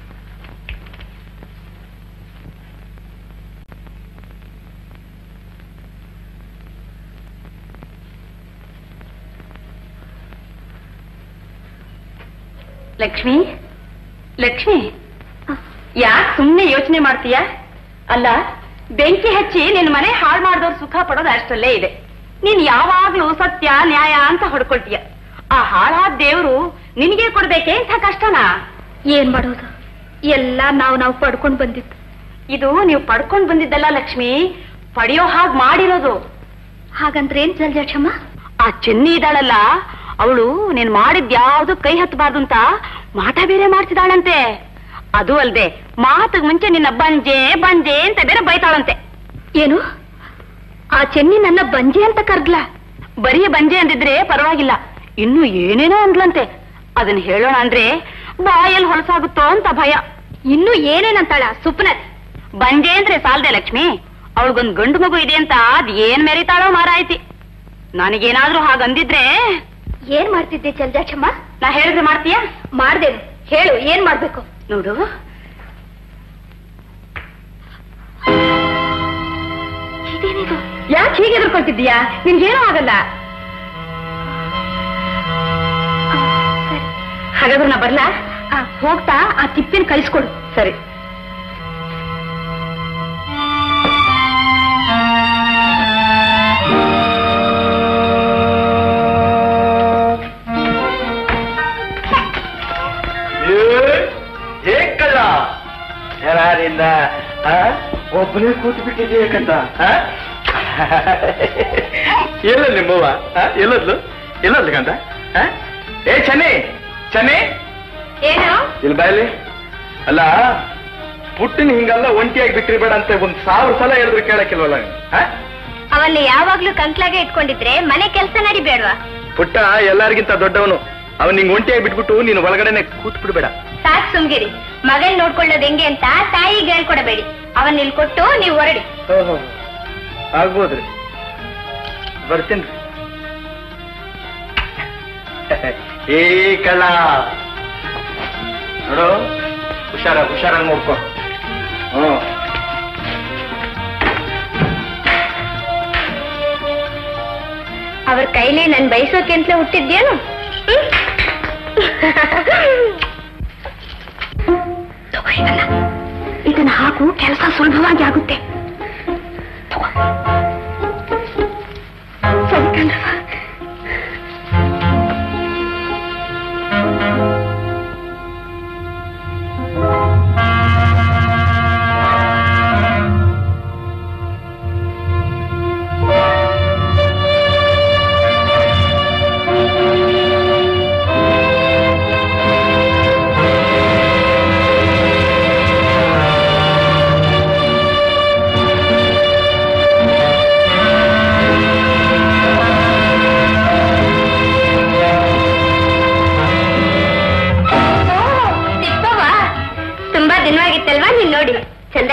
ಲಕ್ಷ್ಮಿ ಲಕ್ಷ್ಮಿ ಯಾಕೆ ಸುಮ್ನೆ ಯೋಚನೆ ಮಾಡ್ತೀಯ ಅಲ್ಲ ಬೆಂಕಿ ಹಚ್ಚಿ ನಿನ್ ಮನೆ ಹಾಳು ಮಾಡಿದವ್ರು ಸುಖ ಪಡೋದು ಅಷ್ಟರಲ್ಲೇ ಇದೆ ನೀನ್ ಯಾವಾಗ್ಲೂ ಸತ್ಯ ನ್ಯಾಯ ಅಂತ ಹೊಡ್ಕೊಳ್ತೀಯ ಆ ಹಾಳಾದ ದೇವ್ರು ನಿನಗೆ ಕೊಡ್ಬೇಕೆ ಇಂಥ ಕಷ್ಟನಾ ಏನ್ ಮಾಡೋದು ಎಲ್ಲ ನಾವು ನಾವು ಪಡ್ಕೊಂಡ್ ಬಂದಿದ್ದು ಇದು ನೀವು ಪಡ್ಕೊಂಡ್ ಬಂದಿದ್ದಲ್ಲ ಲಕ್ಷ್ಮಿ ಪಡೆಯೋ ಹಾಗ್ ಮಾಡಿರೋದು ಹಾಗಂದ್ರೆ ಏನ್ ಜಲ್ಜಕ್ಷಮ್ಮ ಆ ಚೆನ್ನಿ ಇದ್ದಾಳಲ್ಲ ಅವಳು ನೀನ್ ಮಾಡಿದ್ ಯಾವ್ದು ಕೈ ಹತ್ತಬಾರ್ದು ಅಂತ ಮಾಟ ಬೇರೆ ಮಾಡ್ತಿದ್ದಾಳಂತೆ ಅದು ಅಲ್ದೆ ಮಾತಿಗೆ ಮುಂಚೆ ನಿನ್ನ ಬಂಜೆ ಬಂಜೆ ಅಂತ ಬೇರೆ ಬೈತಾಳಂತೆ ಏನು ಆ ಚೆನ್ನಿ ನನ್ನ ಬಂಜೆ ಅಂತ ಕರ್ದ್ಲ ಬರೀ ಬಂಜೆ ಅಂದಿದ್ರೆ ಪರವಾಗಿಲ್ಲ ಇನ್ನು ಏನೇನೋ ಅಂದ್ಲಂತೆ ಅದನ್ನ ಹೇಳೋಣ ಅಂದ್ರೆ ಬಾಯಲ್ಲಿ ಹೊಲಸಾಗುತ್ತೋ ಅಂತ ಭಯ ಇನ್ನು ಏನೇನಂತಾಳ ಸುಪ್ನ ಬಂಜೆ ಅಂದ್ರೆ ಸಾಲ್ದೆ ಲಕ್ಷ್ಮಿ ಅವಳಿಗೊಂದ್ ಗಂಡು ಮಗು ಇದೆ ಅಂತ ಅದ್ ಏನ್ ಮೆರಿತಾಳೋ ಮಾರಾಯ್ತಿ ನನಗೇನಾದ್ರೂ ಹಾಗಂದಿದ್ರೆ ಏನ್ ಮಾಡ್ತಿದ್ದೆ ಚಲ್ಜಾಕ್ಷಮ್ಮ ನಾ ಹೇಳಿದ್ರೆ ಮಾಡ್ತೀಯಾ ಮಾಡ್ದೇನು ಹೇಳು ಏನ್ ಮಾಡ್ಬೇಕು ನೋಡು ಇದೇನಿದು ಯಾಕೆ ಹೀಗೆ ಎದುರ್ಕೊಳ್ತಿದ್ದೀಯಾ ನಿನ್ಗೇನೂ ಆಗಲ್ಲ ಹಾಗಾದ್ರೆ ನಾ ಬರ್ಲಾ ಹೋಗ್ತಾ ಆ ತಿಪ್ಪಿನ ಕಳಿಸ್ಕೊಡು ಸರಿ ಹೇಗಲ್ಲ ಯಾರಿಂದ ಒಬ್ಬನೇ ಕೂತು ಬಿಟ್ಟಿದ್ದೀಯ ಕಂದ ಎಲ್ಲ ನಿಮ್ಮವ್ವ ಆ? ಎಲ್ಲದ್ಲು ಎಲ್ಲದ್ಲು ಕಂದ ಆ? ಏ ಚನ್ನಿ ಚನ್ನಿ ಏನು ಇಲ್ಲಿ ಬಾಯಲ್ಲಿ ಅಲ್ಲ ಪುಟ್ಟಿನ ಹಿಂಗಲ್ಲ ಒಂಟಿಯಾಗಿ ಬಿಟ್ಟಿರ್ಬೇಡ ಅಂತ ಒಂದ್ ಸಾವಿರ ಸಲ ಹೇಳಿದ್ರು ಕೇಳಕ್ಕಿಲ್ವಲ್ಲ ನೀನು? ಆ? ಅವನ್ನ ಯಾವಾಗ್ಲೂ ಕಂಕ್ಲಾಗೆ ಇಟ್ಕೊಂಡಿದ್ರೆ ಮನೆ ಕೆಲಸ ನಡಿಬೇಡ್ವಾ ಪುಟ್ಟ ಎಲ್ಲರಿಗಿಂತ ದೊಡ್ಡವನು ಅವನ್ ನಿಂಗ್ ಒಂಟಿಯಾಗಿ ಬಿಟ್ಬಿಟ್ಟು ನೀನು ಒಳಗಡೆನೆ ಕೂತ್ ಬಿಡ್ಬೇಡ ಸಾಕ್ ಸುಮ್ಗಿರಿ ಮಗನ್ ನೋಡ್ಕೊಳ್ಳೋದು ಹೆಂಗೆ ಅಂತ ತಾಯಿಗೆ ಹೇಳ್ಕೊಡಬೇಡಿ ಅವನ್ ಇಲ್ಲಿ ಕೊಟ್ಟು ನೀವು ಹೊರಡಿ ಓಹೋ ಆಗ್ಬೋದ್ರಿ ಬರ್ತೀನಿ ಏ ಕಳ್ಳ ನೋಡು ಹುಷಾರ ಹುಷಾರಾಗಿ ನೋಡ್ಕೊ ಹ್ಮ್ ಅವ್ರ ಕೈಲಿ ನನ್ ಬಯಸೋಕೆ ಅಂತಲೇ ಹುಟ್ಟಿದ್ಯೇನು ಹ್ಮ್? ತಗೋ ಇದನ್ನ. ಇದನ್ನ ಹಾಕು ಕೆಲಸ ಸುಲಭವಾಗಿ ಆಗುತ್ತೆ ತಗೋ. ಸರಿ ಕಣ್ರವ್ವ.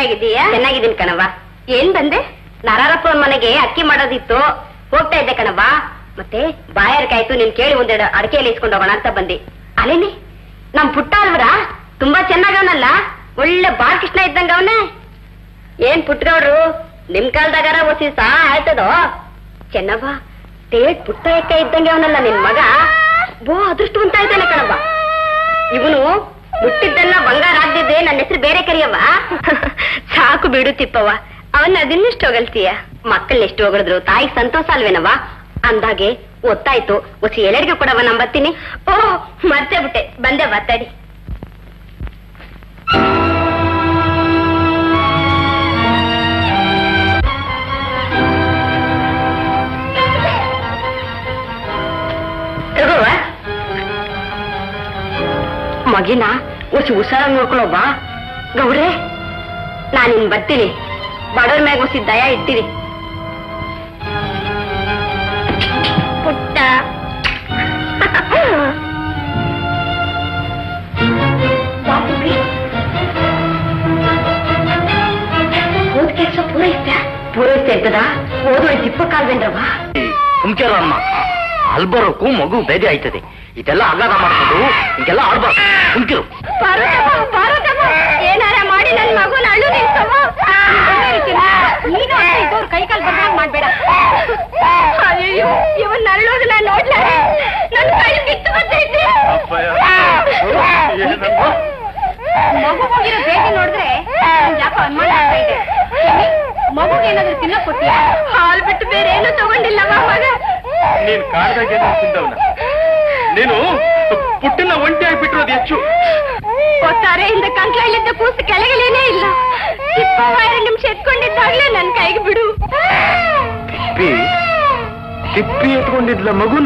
ಚೆನ್ನಾಗಿದ್ದೀಯಾ ಚೆನ್ನಾಗಿದ್ದೀನಿ ಕಣವ್ವ ಏನ್ ಬಂದೆ ನರಾರಪ್ಪನ ಮನೆಗೆ ಅಕ್ಕಿ ಮಾಡೋದಿತ್ತು ಹೋಗ್ತಾ ಇದ್ದೆ ಕಣವ್ವ ಮತ್ತೆ ಬಾಯಾರಿಕಾಯ್ತು ನೀನ್ ಕೇಳಿ ಒಂದೆರಡು ಅಡಿಕೆಯಲ್ಲಿ ಇಸ್ಕೊಂಡು ಹೋಗೋಣ ಅಂತ ಬಂದೆ ಅಲ್ಲೇನಿ ನಮ್ ಪುಟ್ಟ ಅಲ್ವರ ತುಂಬಾ ಚೆನ್ನಾಗವನಲ್ಲ ಒಳ್ಳೆ ಬಾಲ್ ಕೃಷ್ಣ ಇದ್ದಂಗ ಅವನೇ ಏನ್ ಪುಟ್ಟಗೌಡ್ರು ನಿಮ್ ಕಾಲ್ದಾಗಾರ ಒಸಿ ಸಾ ಆಯ್ತದೋ ಚೆನ್ನವ್ವ ತೇಟ್ ಪುಟ್ಟ ಎಕ್ಕ ಇದ್ದಂಗೆ ಅವನಲ್ಲ ನಿನ್ ಮಗ ಬೋ ಅದೃಷ್ಟವಂತ ಇದ್ದಾನೆ ಕಣವ್ವ ಇವನು ಮುಟ್ಟಿದ್ದೆಲ್ಲ ಬಂಗಾರ ಆಗ್ದಿದ್ದೆ ನನ್ನ ಹೆಸರು ಬೇರೆ ಕರಿಯವ್ವ ಸಾಕು ಬಿಡು ತಿಪ್ಪವ್ವ ಅವನ್ನ ಅದನ್ನೆಷ್ಟು ಹೊಗಳ್ತೀಯ ಮಕ್ಕಳನ್ನ ಎಷ್ಟು ಹೊಗಳಿದ್ರು ತಾಯಿಗೆ ಸಂತೋಷ ಅಲ್ವೇನವ್ವ ಅಂದಾಗೆ ಒತ್ತಾಯ್ತು ಒಸಿ ಎಳೆಡ್ಗೆ ಕೊಡವ ನಮ್ ಬರ್ತೀನಿ ಓ ಮರ್ತೇ ಬಿಟ್ಟೆ ಬಂದೆ ಬತ್ತಡಿ ತಗೋವ ಮಗಿನ ಒಸಿ ಹುಷಾರಾಗಿ ನೋಡ್ಕೊಳ್ಳೋಬ್ಬ ಗೌಡ್ರೆ ನಾನಿನ್ ಬರ್ತೀನಿ ಬಡವ್ರ ಮ್ಯಾಗ ಒಸಿ ದಯ ಇಟ್ಟಿರಿ ಪುಟ್ಟ ಓದ್ ಕೆಲಸ ಪೂರೈಸ್ತ ಪೂರೈಸ್ತಾ ಇರ್ತದ ಓದು ತಿಪ್ಪ ಕಾಲ್ವೇನ್ರವ್ವ ಸುಮ್ಕೆರ ಅಮ್ಮ ಅಲ್ಬರೋಕ್ಕೂ ಮಗು ಬೇದಿ ಆಯ್ತದೆ ಇದೆಲ್ಲ ಅಗಾಧ ಮಾಡ್ಕೊಂಡು ಹಿಂಗೆಲ್ಲ ಆಡ್ಬಾರ್ದು ಸುಮ್ಕಿರು ಪಾರ್ವತಮ್ಮ ಪಾರ್ವತಮ್ಮ ಏನಾರ ಮಾಡಿ ನನ್ ಮಗುನ ಅಳು ನಿಲ್ಸವ್ವ ನೀನು ಅಷ್ಟೇ ಇದ್ದವ್ರ ಕೈ ಕಾಲು ಬರ್ದಂಗ್ ಮಾಡ್ಬೇಡ ಅಯ್ಯೋ ಇವನ್ ಅಳ್ಳೋದು ನಾನ್ ನೋಡ್ಲ ನನ್ ಕೈ ಬಿತ್ತು ಬರ್ತೈತೆ ಮಗು ಹೋಗಿರೋ ಭೇಟಿ ನೋಡಿದ್ರೆ ನಂಗ್ ಯಾಕೋ ಅನುಮಾನ ಆಗ್ತಾ ಇದೆ ಚಿನ್ನಿ, ಮಗುಗೆ ಏನಾದ್ರೂ ತಿನ್ನಕ್ ಕೊಟ್ಟಿಯಾ ಹಾಲ್ ಬಿಟ್ಟು ಬೇರೆ ಏನು ತಗೊಂಡಿಲ್ಲವಾ ಮಗ ನೀನ್ ಕಾಡ್ದಾಗ ಏನೋ ತಿಂದವ್ನ ನೀನು ಪುಟ್ಟಿನ ಒಂಟಿ ಆಗ್ಬಿಟ್ಟಿರೋದು ಹೆಚ್ಚು ಒತ್ತಾರೆಯಿಂದ ಕಂಕ್ಳಲ್ಲಿದ್ದ ಕೂಸು ಕೆಳಗಲೇನೇ ಇಲ್ಲ ಇಪ್ಪವ ಎರಡು ನಿಮಿಷ ಎತ್ಕೊಂಡಿದ್ದಾಗ್ಲೇ ನನ್ ಕೈಗೆ ಬಿಡು ತಿಪ್ಪಿ ತಿಪ್ಪಿ ಎತ್ಕೊಂಡಿದ್ಲ ಮಗುನ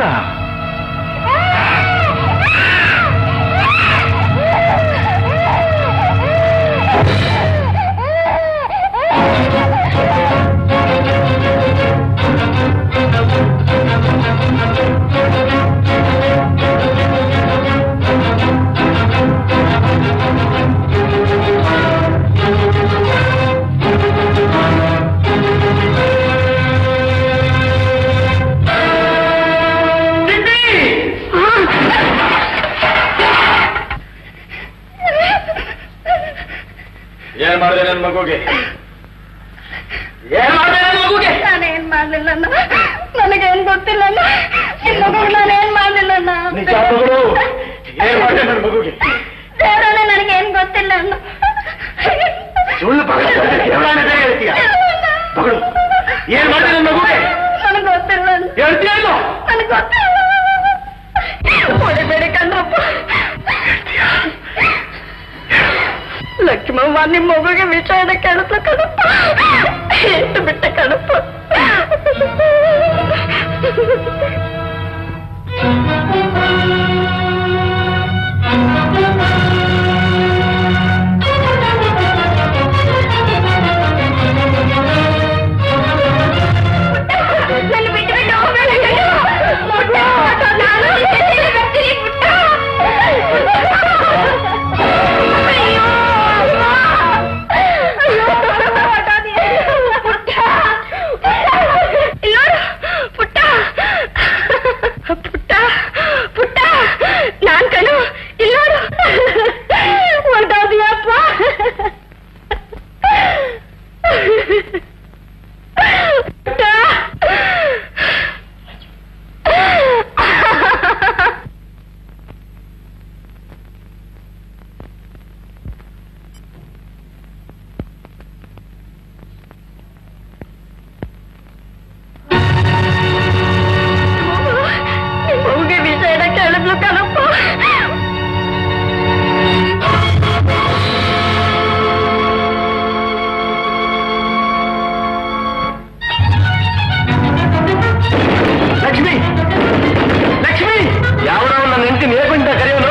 ಏನ್ ಮಾಡಿದೆ ನನ್ ಮಗುಗೆ ಏನ್ ಮಾಡಿದೆ ನನ್ ಮಗುಗೆ ನಾನೇನ್ ಮಾಡ್ಲಿಲ್ಲ ನನಗೇನ್ ಗೊತ್ತಿಲ್ಲ ನಿನ್ ಮಗುಗ್ ನಾನೇನ್ ಮಾಡ್ಲಿಲ್ಲ ನಿಜ ಮಗಳು ಏನ್ ಮಾಡಿದೆ ನನ್ ಮಗುಗೆ ದೇವರೇ ನನಗೇನ್ ಗೊತ್ತಿಲ್ಲ ಸುಳ್ಳು ಪಗಳ ಕೇವಲಾನೆ ಬೇರೆ ಹೇಳ್ತೀಯ ಮಗಳು ಏನ್ ಮಾಡಿದೆ ನನ್ ಮಗುಗೆ ನನಗ್ ಗೊತ್ತಿಲ್ಲ ಹೇಳ್ತೀಯ ಇಲ್ಲೋ? ನನಗ್ ಗೊತ್ತಿಲ್ಲ ಹೊಡಿಬೇಡಿ ಕಣ್ರಪ್ಪ ಲಕ್ಷ್ಮವ್ವ ನಿಮ್ ಮಗುಗೆ ವಿಷಯನ ಕೇಳಿಸ್ಲ ಕಣಪ್ಪ ಎಷ್ಟು ಬಿಟ್ಟ ಕಣಪ್ಪ ನನ್ನ ಬಿಟ್ಟು ಬಿಟ್ಟು ಹೋಗ್ಬೇಡ ಕಣೋ. ಪುಟ್ಟ, ನಾನು ನಿನ್ ಜೊತೆಲೇ ಬರ್ತೀನಿ, ಪುಟ್ಟ. ಅಯ್ಯೋ, ಅಮ್ಮ. ಅಯ್ಯೋ, ಹೊರ್ಟೋದ್ಯಾ. ಪುಟ್ಟ, ಪುಟ್ಟ. ಇಲ್ಲಿ ನೋಡು, ಪುಟ್ಟ. ಪುಟ್ಟ, ಪುಟ್ಟ. ನಾನ್ ಕಣು ಇಲ್ಲಿ ನೋಡು ಹೊರ್ಟೋದ್ಯಪ್ಪ ಮಗುಗೆ ವಿಷಯನ ಕೇಳಿದ್ಲು ಕಣಪ್ಪ ಲಕ್ಷ್ಮಿ ಲಕ್ಷ್ಮಿ ಯಾವ ನನ್ನ ಹೆಂಡತಿ ನೇರ್ಕೊಂಡ ಕರೆಯೋನು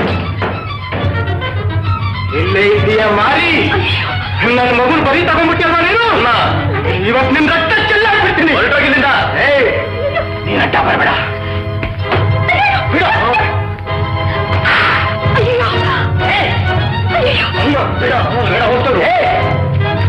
ಇಲ್ಲೇ ಇದೆಯಾ ಮಾರಿ ನನ್ನ ಮಗುನ ಬರೀ ತಗೊಂಡ್ಬಿಟ್ಟಿಲ್ವಾ ನೀನು ಇವತ್ತು ನಿನ್ ರಕ್ತ ಚೆಲ್ಲಾಡ್ಬಿಡ್ತೀನಿ ಹೊರಟೋಗಿಲ್ಲಿಂದ ಏ ನೀನ್ ಅಡ್ಡ ಬರಬೇಡ ಬಿಡು ಏ, ಅಯ್ಯೋ, ಬಿಡು, ಬೇಡ ಹೋಗ್ತೋರು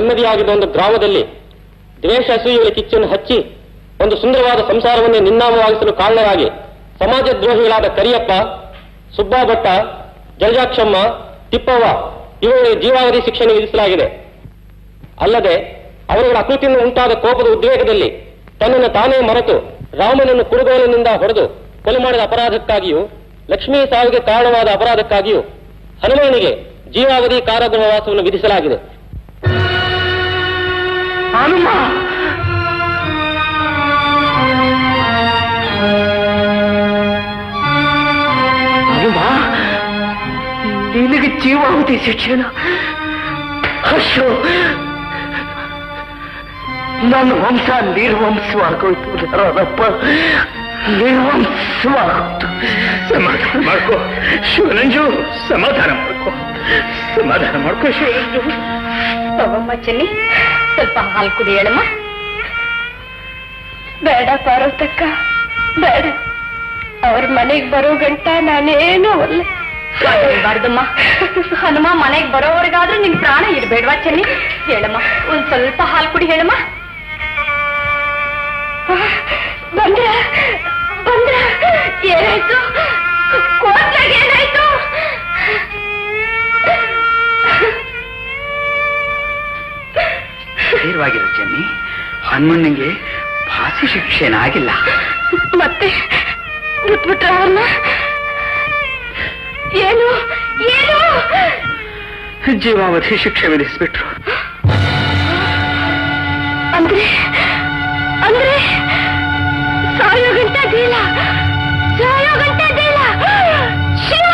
ನೆಮ್ಮದಿಯಾಗಿದ್ದ ಒಂದು ಗ್ರಾಮದಲ್ಲಿ ದ್ವೇಷ ಅಸೂಯೆಗಳ ಕಿಚ್ಚನ್ನು ಹಚ್ಚಿ ಒಂದು ಸುಂದರವಾದ ಸಂಸಾರವನ್ನೇ ನಿನ್ನಾಮವಾಗಿಸಲು ಕಾರಣರಾಗಿ ಸಮಾಜ ದ್ರೋಹಿಗಳಾದ ಕರಿಯಪ್ಪ ಸುಬ್ಬಾ ಭಟ್ಟ ಜಲಜಾಕ್ಷಮ್ಮ ತಿಪ್ಪವ್ವ ಇವರಿಗೆ ಜೀವಾವಧಿ ಶಿಕ್ಷಣ ವಿಧಿಸಲಾಗಿದೆ ಅಲ್ಲದೆ ಅವರುಗಳ ಅಕೃತಿಯಿಂದ ಉಂಟಾದ ಕೋಪದ ಉದ್ವೇಗದಲ್ಲಿ ತನ್ನನ್ನು ತಾನೇ ಮರೆತು ರಾಮನನ್ನು ಕುರುಗೋಲಿನಿಂದ ಹೊಡೆದು ಕೊಲೆ ಮಾಡಿದ ಅಪರಾಧಕ್ಕಾಗಿಯೂ ಲಕ್ಷ್ಮೀ ಸಾವಿಗೆ ಕಾರಣವಾದ ಅಪರಾಧಕ್ಕಾಗಿಯೂ ಹನುಮನಿಗೆ ಜೀವಾವಧಿ ಕಾರಾಗೃಹವಾಸವನ್ನು ವಿಧಿಸಲಾಗಿದೆ ಹನುಮ ಹನುಮ ನಿನಗೆ ಜೀವಾವಧಿ ಶಿಕ್ಷಣ ಅಶೋ ನನ್ನ ವಂಶ ನಿರ್ವಂಶವಾಗೋಯ್ತು ರಾಧಪ್ಪ ನಿರ್ವಂಶವಾಗೋಯ್ತು ಸಮಾಧಾನ ಮಾಡ್ಕೋ ಶಿವನಂಜು ಸಮಾಧಾನ ಮಾಡ್ಕೋ ಸಮಾಧಾನ ಮಾಡ್ಕೋ ಶಿವನಂಜು ತಗೊಮ್ಮ ಚೆನ್ನಿ ಸ್ವಲ್ಪ ಹಾಲು ಕುಡಿ ಹೇಳಮ್ಮ ಬೇಡ ಪಾರ್ವತಕ್ಕ ಬೇಡ ಅವ್ರ ಮನೆಗ್ ಬರೋ ಗಂಟ ನಾನೇನು ಒಲ್ಲೆ ಬಾರ್ದಮ್ಮ ಹನುಮ ಮನೆಗ್ ಬರೋವರೆಗಾದ್ರೂ ನಿನ್ ಪ್ರಾಣ ಇರ್ಬೇಡ್ವಾ ಚೆನ್ನಿ ಹೇಳಮ್ಮ ಒಂದ್ ಸ್ವಲ್ಪ ಹಾಲು ಕುಡಿ ಹೇಳಮ್ಮ ಬಂದ್ರ ಬಂದ್ರ ಏನಾಯ್ತು ಕೋಟ್ಲಾಗ ಏನಾಯ್ತು ಧೈರ್ಯವಾಗಿರು ಚೆನ್ನಿ ಹನುಮಣ್ಣಂಗೆ ಭಾಷೆ ಶಿಕ್ಷಣ ಆಗಿಲ್ಲ ಮತ್ತೆ ಬಿಟ್ಬಿಟ್ರ ಅವ್ರನ್ನ ಏನು ಏನು ಜೀವಾವಧಿ ಶಿಕ್ಷೆ ವಿಧಿಸ್ಬಿಟ್ರು ಅಂದ್ರೆ ಅಂದ್ರೆ ಸಾಯೋ ಗಂಟೆ ದೇಲ ಸಾಯೋ ಗಂಟೆ ದೇಲ ಶಿವ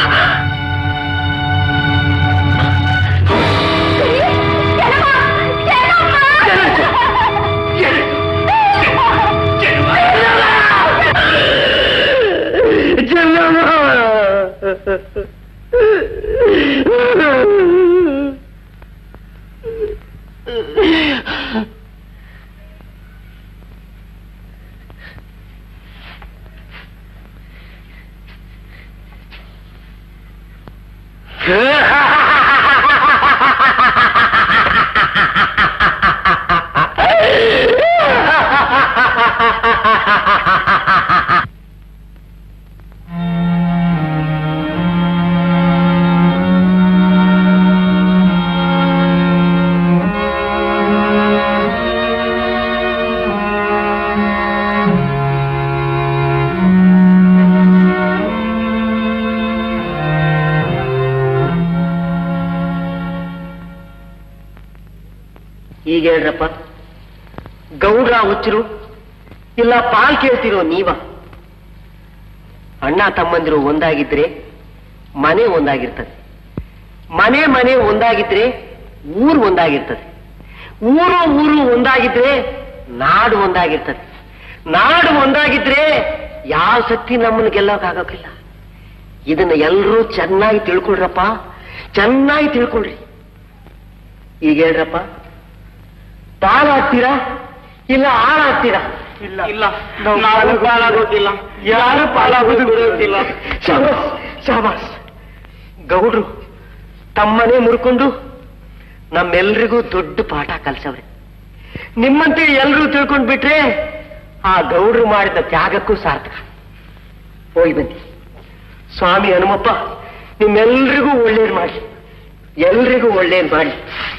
ಈಗ ಹೇಳ್ರಪ್ಪ ಗೌಡ್ರ ಹುಚ್ಚರು ಇಲ್ಲ ಪಾಲ್ ಕೇಳ್ತಿರೋ ನೀವ ಅಣ್ಣ ತಮ್ಮಂದಿರು ಒಂದಾಗಿದ್ರೆ ಮನೆ ಒಂದಾಗಿರ್ತದೆ ಮನೆ ಮನೆ ಒಂದಾಗಿದ್ರೆ ಊರು ಒಂದಾಗಿರ್ತದೆ ಊರು ಊರು ಒಂದಾಗಿದ್ರೆ ನಾಡು ಒಂದಾಗಿರ್ತದೆ ನಾಡು ಒಂದಾಗಿದ್ರೆ ಯಾವ ಶಕ್ತಿ ನಮ್ಮನ್ನು ಗೆಲ್ಲೋಕ್ಕಾಗೋಕಿಲ್ಲ ಇದನ್ನ ಎಲ್ಲರೂ ಚೆನ್ನಾಗಿ ತಿಳ್ಕೊಳ್ರಪ್ಪ ಚೆನ್ನಾಗಿ ತಿಳ್ಕೊಳ್ರಿ ಈಗ ಹೇಳ್ರಪ್ಪ ಪಾಲಾಗ್ತೀರಾ ಇಲ್ಲ ಹಾಳಾಗ್ತೀರಾ ಇಲ್ಲ ಇಲ್ಲ ನಾವು ಪಾಲಾಗೋದಿಲ್ಲ ಯಾರು ಪಾಲಾಗೋದು ಬಿಡೋದಿಲ್ಲ ಶಾಬಾಸ್ ಶಾಬಾಸ್ ಗೌಡ್ರು ತಮ್ಮನೆ ಮುರ್ಕೊಂಡು ನಮ್ಮೆಲ್ರಿಗೂ ದೊಡ್ಡ ಪಾಠ ಕಲ್ಸವ್ರೆ ನಿಮ್ಮಂತೆ ಎಲ್ರೂ ತಿಳ್ಕೊಂಡ್ ಬಿಟ್ರೆ ಆ ಗೌಡ್ರು ಮಾಡಿದ ತ್ಯಾಗಕ್ಕೂ ಸಾರ್ಥಕ ಹೋಗಿ ಬನ್ನಿ ಸ್ವಾಮಿ ಹನುಮಪ್ಪ ನಿಮ್ಮೆಲ್ರಿಗೂ ಒಳ್ಳೇದು ಮಾಡಿ ಎಲ್ರಿಗೂ ಒಳ್ಳೇದು ಮಾಡಿ